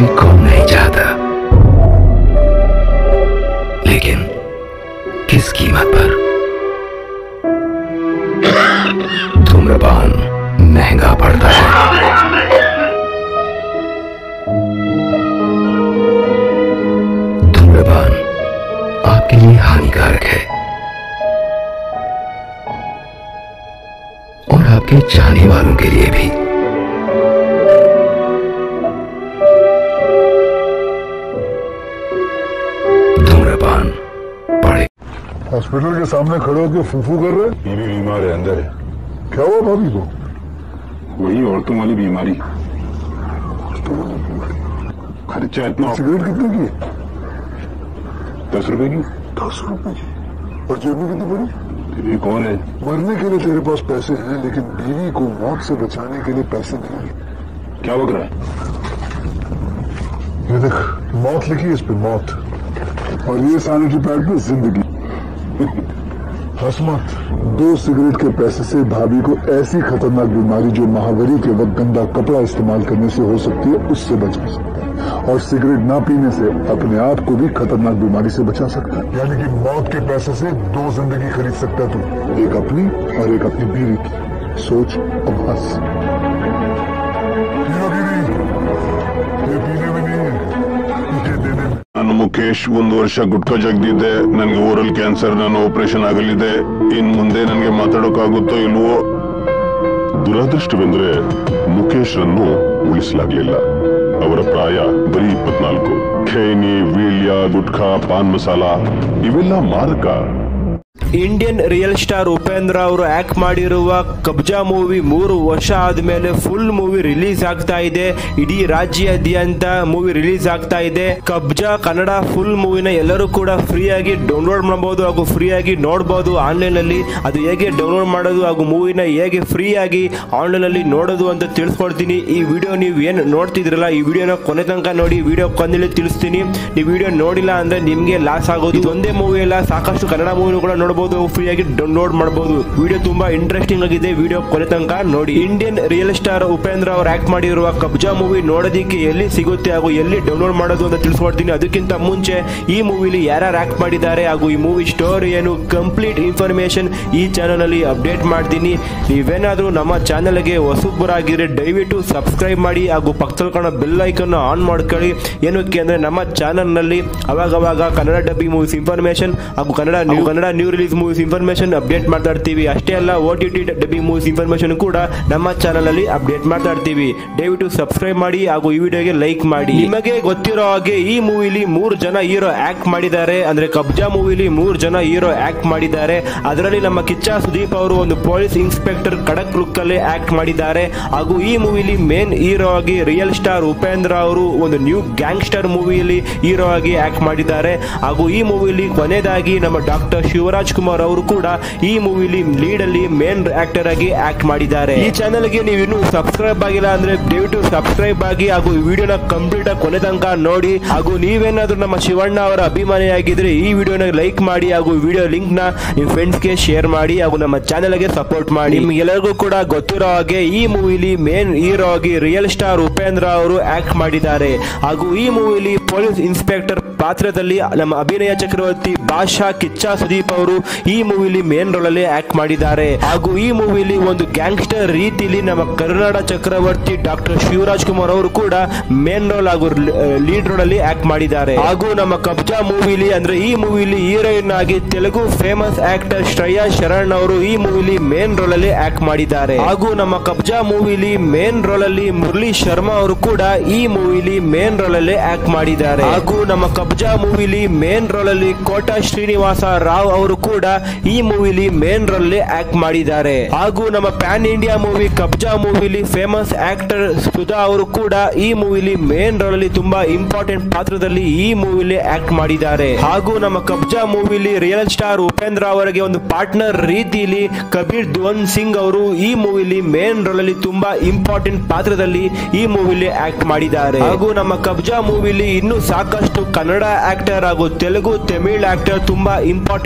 खुशी कौन नहीं चाहता लेकिन किस कीमत पर धूम्रपान महंगा पड़ता है धूम्रपान आपके लिए हानिकारक है और आपके चाहने वालों के लिए भी धूम्रपान पड़े हॉस्पिटल के सामने खड़े होकर फूफू कर रहे बीवी बीमार है अंदर है क्या हुआ भाभी को वही औरतों वाली बीमारी खर्चा इतना सिगरेट कितने की दस रुपए की दस रुपए की और जेब में कितनी पड़ी एक और है मरने के लिए तेरे पास पैसे हैं लेकिन बीवी को मौत से बचाने के लिए पैसे नहीं हैं। क्या बक रहा है ये देख मौत लिखी है इस पे मौत और ये सैनिटरी पैड पे जिंदगी हंस मत दो सिगरेट के पैसे से भाभी को ऐसी खतरनाक बीमारी जो महावरी के वक्त गंदा कपड़ा इस्तेमाल करने से हो सकती है उससे बचा सकता है और सिगरेट ना पीने से अपने आप को भी खतरनाक बीमारी से बचा सकता है यानी कि मौत के पैसे से दो जिंदगी खरीद सकता है तू एक अपनी और एक अपनी बीवी की सोच अब हंस पियोगी नहीं ये पीने में नहीं है ये देने में ನಾನು ಮುಖೇಶ್ ಒಂದು ವರ್ಷ ಗುಟ್ಕಾ ಜಗ್ದಿದ್ದೆ ನನಗೆ ಓರಲ್ ಕ್ಯಾನ್ಸರ್ ನಾನು ಆಪರೇಷನ್ ಆಗಲಿದೆ ಇನ್ ಮುಂದೆ ನನಗೆ ಮಾತಾಡೋಕ್ಕಾಗುತ್ತೋ ಇಲ್ವೋ ದುರದೃಷ್ಟವೆಂದ್ರೆ ಮುಖೇಶ್ ರನ್ನು ಉಳಿಸಲಾಗ್ಲಿಲ್ಲ ಅವರ ಪ್ರಾಯ ಬರೀ ಇಪ್ಪತ್ನಾಲ್ಕು ಖೇನಿ ವೀಳ್ಯ ಗುಟ್ಕಾ ಪಾನ್ ಮಸಾಲ ಇವೆಲ್ಲ ಮಾರಕ ಇಂಡಿಯನ್ ರಿಯಲ್ ಸ್ಟಾರ್ ಉಪೇಂದ್ರ ಅವರು ಆಕ್ಟ್ ಮಾಡಿರುವ ಕಬ್ಜಾ ಮೂವಿ ಮೂರು ವರ್ಷ ಆದ್ಮೇಲೆ ಫುಲ್ ಮೂವಿ ರಿಲೀಸ್ ಆಗ್ತಾ ಇದೆ ಇಡೀ ರಾಜ್ಯಾದ್ಯಂತ ಮೂವಿ ರಿಲೀಸ್ ಆಗ್ತಾ ಇದೆ ಕಬ್ಜಾ ಕನ್ನಡ ಫುಲ್ ಮೂವಿನ ಎಲ್ಲರೂ ಕೂಡ ಫ್ರೀ ಆಗಿ ಡೌನ್ಲೋಡ್ ಮಾಡಬಹುದು ಹಾಗೂ ಫ್ರೀ ಆಗಿ ನೋಡಬಹುದು ಆನ್ಲೈನ್ ಅಲ್ಲಿ ಅದು ಹೇಗೆ ಡೌನ್ಲೋಡ್ ಮಾಡೋದು ಹಾಗೂ ಮೂವಿನ ಹೇಗೆ ಫ್ರೀ ಆಗಿ ಆನ್ಲೈನ್ ಅಲ್ಲಿ ನೋಡೋದು ಅಂತ ತಿಳಿಸ್ಕೊಡ್ತೀನಿ ಈ ವಿಡಿಯೋ ನೀವು ಏನು ನೋಡ್ತಿದ್ರಲ್ಲ ಈ ವಿಡಿಯೋನ ಕೊನೆ ತನಕ ನೋಡಿ ವಿಡಿಯೋ ಕೊನೆಯಲ್ಲಿ ತಿಳಿಸ್ತೀನಿ ನೀವು ವಿಡಿಯೋ ನೋಡಿಲ್ಲ ಅಂದ್ರೆ ನಿಮ್ಗೆ ಲಾಸ್ ಆಗೋದು ಇದು ಒಂದೇ ಮೂವಿ ಅಲ್ಲ ಸಾಕಷ್ಟು ಕನ್ನಡ ಮೂವಿ ಕೂಡ ನೋಡಬಹುದು ಫ್ರೀ ಆಗಿ ಡೌನ್ಲೋಡ್ ಮಾಡಬಹುದು ವಿಡಿಯೋ ತುಂಬಾ ಇಂಟ್ರೆಸ್ಟಿಂಗ್ ಆಗಿದೆ ವಿಡಿಯೋ ಕೊನೆ ತನಕ ನೋಡಿ ಇಂಡಿಯನ್ ರಿಯಲ್ ಸ್ಟಾರ್ ಉಪೇಂದ್ರ ಅವರು ಆಕ್ಟ್ ಮಾಡಿರುವ ಕಬ್ಜಾ ಮೂವಿ ನೋಡೋದಿಕ್ಕೆ ಎಲ್ಲಿ ಸಿಗುತ್ತೆ ಹಾಗೂ ಎಲ್ಲಿ ಡೌನ್ಲೋಡ್ ಮಾಡೋದು ಅಂತ ತಿಳಿಸ್ಕೊಡ್ತೀನಿ ಅದಕ್ಕಿಂತ ಮುಂಚೆ ಈ ಮೂವಿಲಿ ಯಾರ್ಯಾರು ಆಕ್ಟ್ ಮಾಡಿದ್ದಾರೆ ಹಾಗೂ ಈ ಮೂವಿ ಸ್ಟೋರಿ ಏನು ಕಂಪ್ಲೀಟ್ ಇನ್ಫಾರ್ಮೇಶನ್ ಈ ಚಾನಲ್ ಅಲ್ಲಿ ಅಪ್ಡೇಟ್ ಮಾಡ್ತೀನಿ ನೀವೇನಾದ್ರೂ ನಮ್ಮ ಚಾನಲ್ಗೆ ಹೊಸಬರಾಗಿದ್ರೆ ದಯವಿಟ್ಟು ಸಬ್ಸ್ಕ್ರೈಬ್ ಮಾಡಿ ಹಾಗೂ ಪಕ್ಕದಲ್ಲಿ ಕಾಣೋ ಬೆಲ್ ಐಕನ್ ಆನ್ ಮಾಡ್ಕೊಳ್ಳಿ ಏನಕ್ಕೆ ಅಂದ್ರೆ ನಮ್ಮ ಚಾನಲ್ ನಲ್ಲಿ ಅವಾಗವಾಗ ಕನ್ನಡ ಡಬ್ಬಿಂಗ್ ಮೂವೀಸ್ ಇನ್ಫಾರ್ಮೇಶನ್ ಹಾಗೂ Kannada new Kannada new release movies information update ಮಾಡ್ತಾ ಇರ್ತೀವಿ ಅಷ್ಟೇ ಅಲ್ಲ O T T dubbing movies information ಕೂಡ ನಮ್ಮ ಚಾನಲ್ ಅಲ್ಲಿ ಅಪ್ಡೇಟ್ ಮಾಡ್ತಾ ಇರ್ತೀವಿ ದಯವಿಟ್ಟು ಸಬ್ಸ್ಕ್ರೈಬ್ ಮಾಡಿ ಹಾಗೂ ಈ ವಿಡಿಯೋಗೆ ಲೈಕ್ ಮಾಡಿ ನಿಮಗೆ ಗೊತ್ತಿರೋ ಹಾಗೆ ಈ ಮೂವಿಲಿ ಮೂರು ಜನ ಹೀರೋ ಆಕ್ಟ್ ಮಾಡಿದ್ದಾರೆ ಅಂದ್ರೆ ಕಬ್ಜಾ ಮೂವಿಲಿ ಮೂರು ಜನ ಹೀರೋ ಆಕ್ಟ್ ಮಾಡಿದ್ದಾರೆ ಅದರಲ್ಲಿ ನಮ್ಮ ಕಿಚ್ಚ ಸುದೀಪ್ ಅವರು ಒಂದು ಪೊಲೀಸ್ ಇನ್ಸ್ಪೆಕ್ಟರ್ ಖಡಕ್ ಲುಕ್ ಅಲ್ಲಿ ಆಕ್ಟ್ ಮಾಡಿದ್ದಾರೆ ಹಾಗೂ ಈ ಮೂವಿಲಿ ಮೇನ್ ಹೀರೋ ಆಗಿ ರಿಯಲ್ ಸ್ಟಾರ್ ಉಪೇಂದ್ರ ಅವರು ಒಂದು ನ್ಯೂ ಗ್ಯಾಂಗ್ಸ್ಟರ್ ಮೂವಿಯಲ್ಲಿ ಹೀರೋ ಆಗಿ ಆಕ್ಟ್ ಮಾಡಿದ್ದಾರೆ ಹಾಗೂ ಈ ಮೂವಿಲಿ ಕೊನೆಯದಾಗಿ ನಮ್ಮ ಡಾಕ್ಟರ್ ಶಿವರಾಜ್ ಕುಮಾರ್ ಅವರು ಕೂಡ ಈ ಮೂವಿಲಿ ಲೀಡ್ ಅಲ್ಲಿ ಮೇನ್ ಆಕ್ಟರ್ ಆಗಿ ಆಕ್ಟ್ ಮಾಡಿದ್ದಾರೆ ಈ ಚಾನೆಲ್ಗೆ ನೀವು ಇನ್ನೂ ಸಬ್ಸ್ಕ್ರೈಬ್ ಆಗಿಲ್ಲ ಅಂದ್ರೆ ದಯವಿಟ್ಟು ಸಬ್ಸ್ಕ್ರೈಬ್ ಆಗಿ ಹಾಗೂ ಈ ವಿಡಿಯೋನ ಕಂಪ್ಲೀಟ್ ಆಗಿ ಕೊನೆ ತನಕ ನೋಡಿ ಹಾಗೂ ನೀವೇನಾದ್ರೂ ನಮ್ಮ ಶಿವಣ್ಣ ಅವರ ಅಭಿಮಾನಿಯಾಗಿದ್ರೆ ಈ ವಿಡಿಯೋನ ಲೈಕ್ ಮಾಡಿ ಹಾಗೂ ವಿಡಿಯೋ ಲಿಂಕ್ ನ ನಿಮ್ಮ ಫ್ರೆಂಡ್ಸ್ಗೆ ಶೇರ್ ಮಾಡಿ ಹಾಗೂ ನಮ್ಮ ಚಾನೆಲ್ಗೆ ಸಪೋರ್ಟ್ ಮಾಡಿ ನಿಮ್ಗೆಲ್ಲರಿಗೂ ಕೂಡ ಗೊತ್ತಿರೋ ಹಾಗೆ ಈ ಮೂವಿಲಿ ಮೇನ್ ಹೀರೋ ಆಗಿ ರಿಯಲ್ ಸ್ಟಾರ್ ಉಪೇಂದ್ರ ಅವರು ಆಕ್ಟ್ ಮಾಡಿದ್ದಾರೆ ಹಾಗೂ ಈ ಮೂವಿಲಿ ಪೊಲೀಸ್ ಇನ್ಸ್ಪೆಕ್ಟರ್ ಪಾತ್ರದಲ್ಲಿ ನಮ್ಮ ಅಭಿನಯ ಚಕ್ರವರ್ತಿ ಬಾಷಾ ಕಿಚ್ಚ ಸುದೀಪ್ ಅವರು ಈ ಮೂವಿಲಿ ಮೇನ್ ರೋಲ್ ಅಲ್ಲಿ ಆಕ್ಟ್ ಮಾಡಿದ್ದಾರೆ ಹಾಗೂ ಈ ಮೂವಿಲಿ ಒಂದು ಗ್ಯಾಂಗ್ಸ್ಟರ್ ರೀತಿಲಿ ನಮ್ಮ ಕರುನಾಡ ಚಕ್ರವರ್ತಿ ಡಾಕ್ಟರ್ ಶಿವರಾಜ್ ಕುಮಾರ್ ಅವರು ಕೂಡ ಮೇನ್ ರೋಲ್ ಹಾಗೂ ಲೀಡ್ ರೋಲ್ ಅಲ್ಲಿ ಆಕ್ಟ್ ಮಾಡಿದ್ದಾರೆ ಹಾಗೂ ನಮ್ಮ ಕಬ್ಜಾ ಮೂವಿಲಿ ಅಂದ್ರೆ ಈ ಮೂವಿಲಿ ಹೀರೋಯಿನ್ ಆಗಿ ತೆಲುಗು ಫೇಮಸ್ ಆಕ್ಟರ್ ಶ್ರೇಯಾ ಶರಣ್ ಅವರು ಈ ಮೂವಿಲಿ ಮೇನ್ ರೋಲ್ ಅಲ್ಲಿ ಆಕ್ಟ್ ಮಾಡಿದ್ದಾರೆ ಹಾಗೂ ನಮ್ಮ ಕಬ್ಜಾ ಮೂವಿಲಿ ಮೇನ್ ರೋಲ್ ಅಲ್ಲಿ ಮುರಳಿ ಶರ್ಮಾ ಅವರು ಕೂಡ ಈ ಮೂವಿಲಿ ಮೇನ್ ರೋಲ್ ಅಲ್ಲಿ ಆಕ್ಟ್ ಮಾಡಿದ್ದಾರೆ ಹಾಗೂ ನಮ್ಮ ಕಬ್ಜಾ ಮೂವಿಲಿ ಮೇನ್ ರೋಲ್ ಅಲ್ಲಿ ಕೋಟಾ ಶ್ರೀನಿವಾಸ ರಾವ್ ಅವರು ಕೂಡ ಈ ಮೂವಿಲಿ ಮೇನ್ ರೋಲ್ ಅಲ್ಲಿ ಆಕ್ಟ್ ಮಾಡಿದ್ದಾರೆ ಹಾಗೂ ನಮ್ಮ ಪ್ಯಾನ್ ಇಂಡಿಯಾ ಮೂವಿ ಕಬ್ಜಾ ಮೂವಿಲಿ ಫೇಮಸ್ ಆಕ್ಟರ್ ಸುಧಾ ಅವರು ಕೂಡ ಈ ಮೂವಿಲಿ ಮೇನ್ ರೋಲ್ ಅಲ್ಲಿ ತುಂಬಾ ಇಂಪಾರ್ಟೆಂಟ್ ಪಾತ್ರದಲ್ಲಿ ಈ ಮೂವಿಲಿ ಆಕ್ಟ್ ಮಾಡಿದ್ದಾರೆ ಹಾಗೂ ನಮ್ಮ ಕಬ್ಜಾ ಮೂವಿಲಿ ರಿಯಲ್ ಸ್ಟಾರ್ ಉಪೇಂದ್ರ ಅವರಿಗೆ ಒಂದು ಪಾರ್ಟ್ನರ್ ರೀತಿಯಲ್ಲಿ ಕಬೀರ್ ಧ್ವನ್ ಸಿಂಗ್ ಅವರು ಈ ಮೂವಿಲಿ ಮೇನ್ ರೋಲ್ ಅಲ್ಲಿ ತುಂಬಾ ಇಂಪಾರ್ಟೆಂಟ್ ಪಾತ್ರದಲ್ಲಿ ಈ ಮೂವಿಲಿ ಆಕ್ಟ್ ಮಾಡಿದ್ದಾರೆ ಹಾಗೂ ನಮ್ಮ ಕಬ್ಜಾ ಮೂವಿಲಿ ಇನ್ನೂ ಸಾಕಷ್ಟು ಕನ್ನಡ ಆಕ್ಟರ್ ಹಾಗೂ ತೆಲುಗು ತಮಿಳ್ ಆಕ್ಟರ್ ತುಂಬಾ ಇಂಪಾರ್ಟೆಂಟ್ ಪಾತ್ರ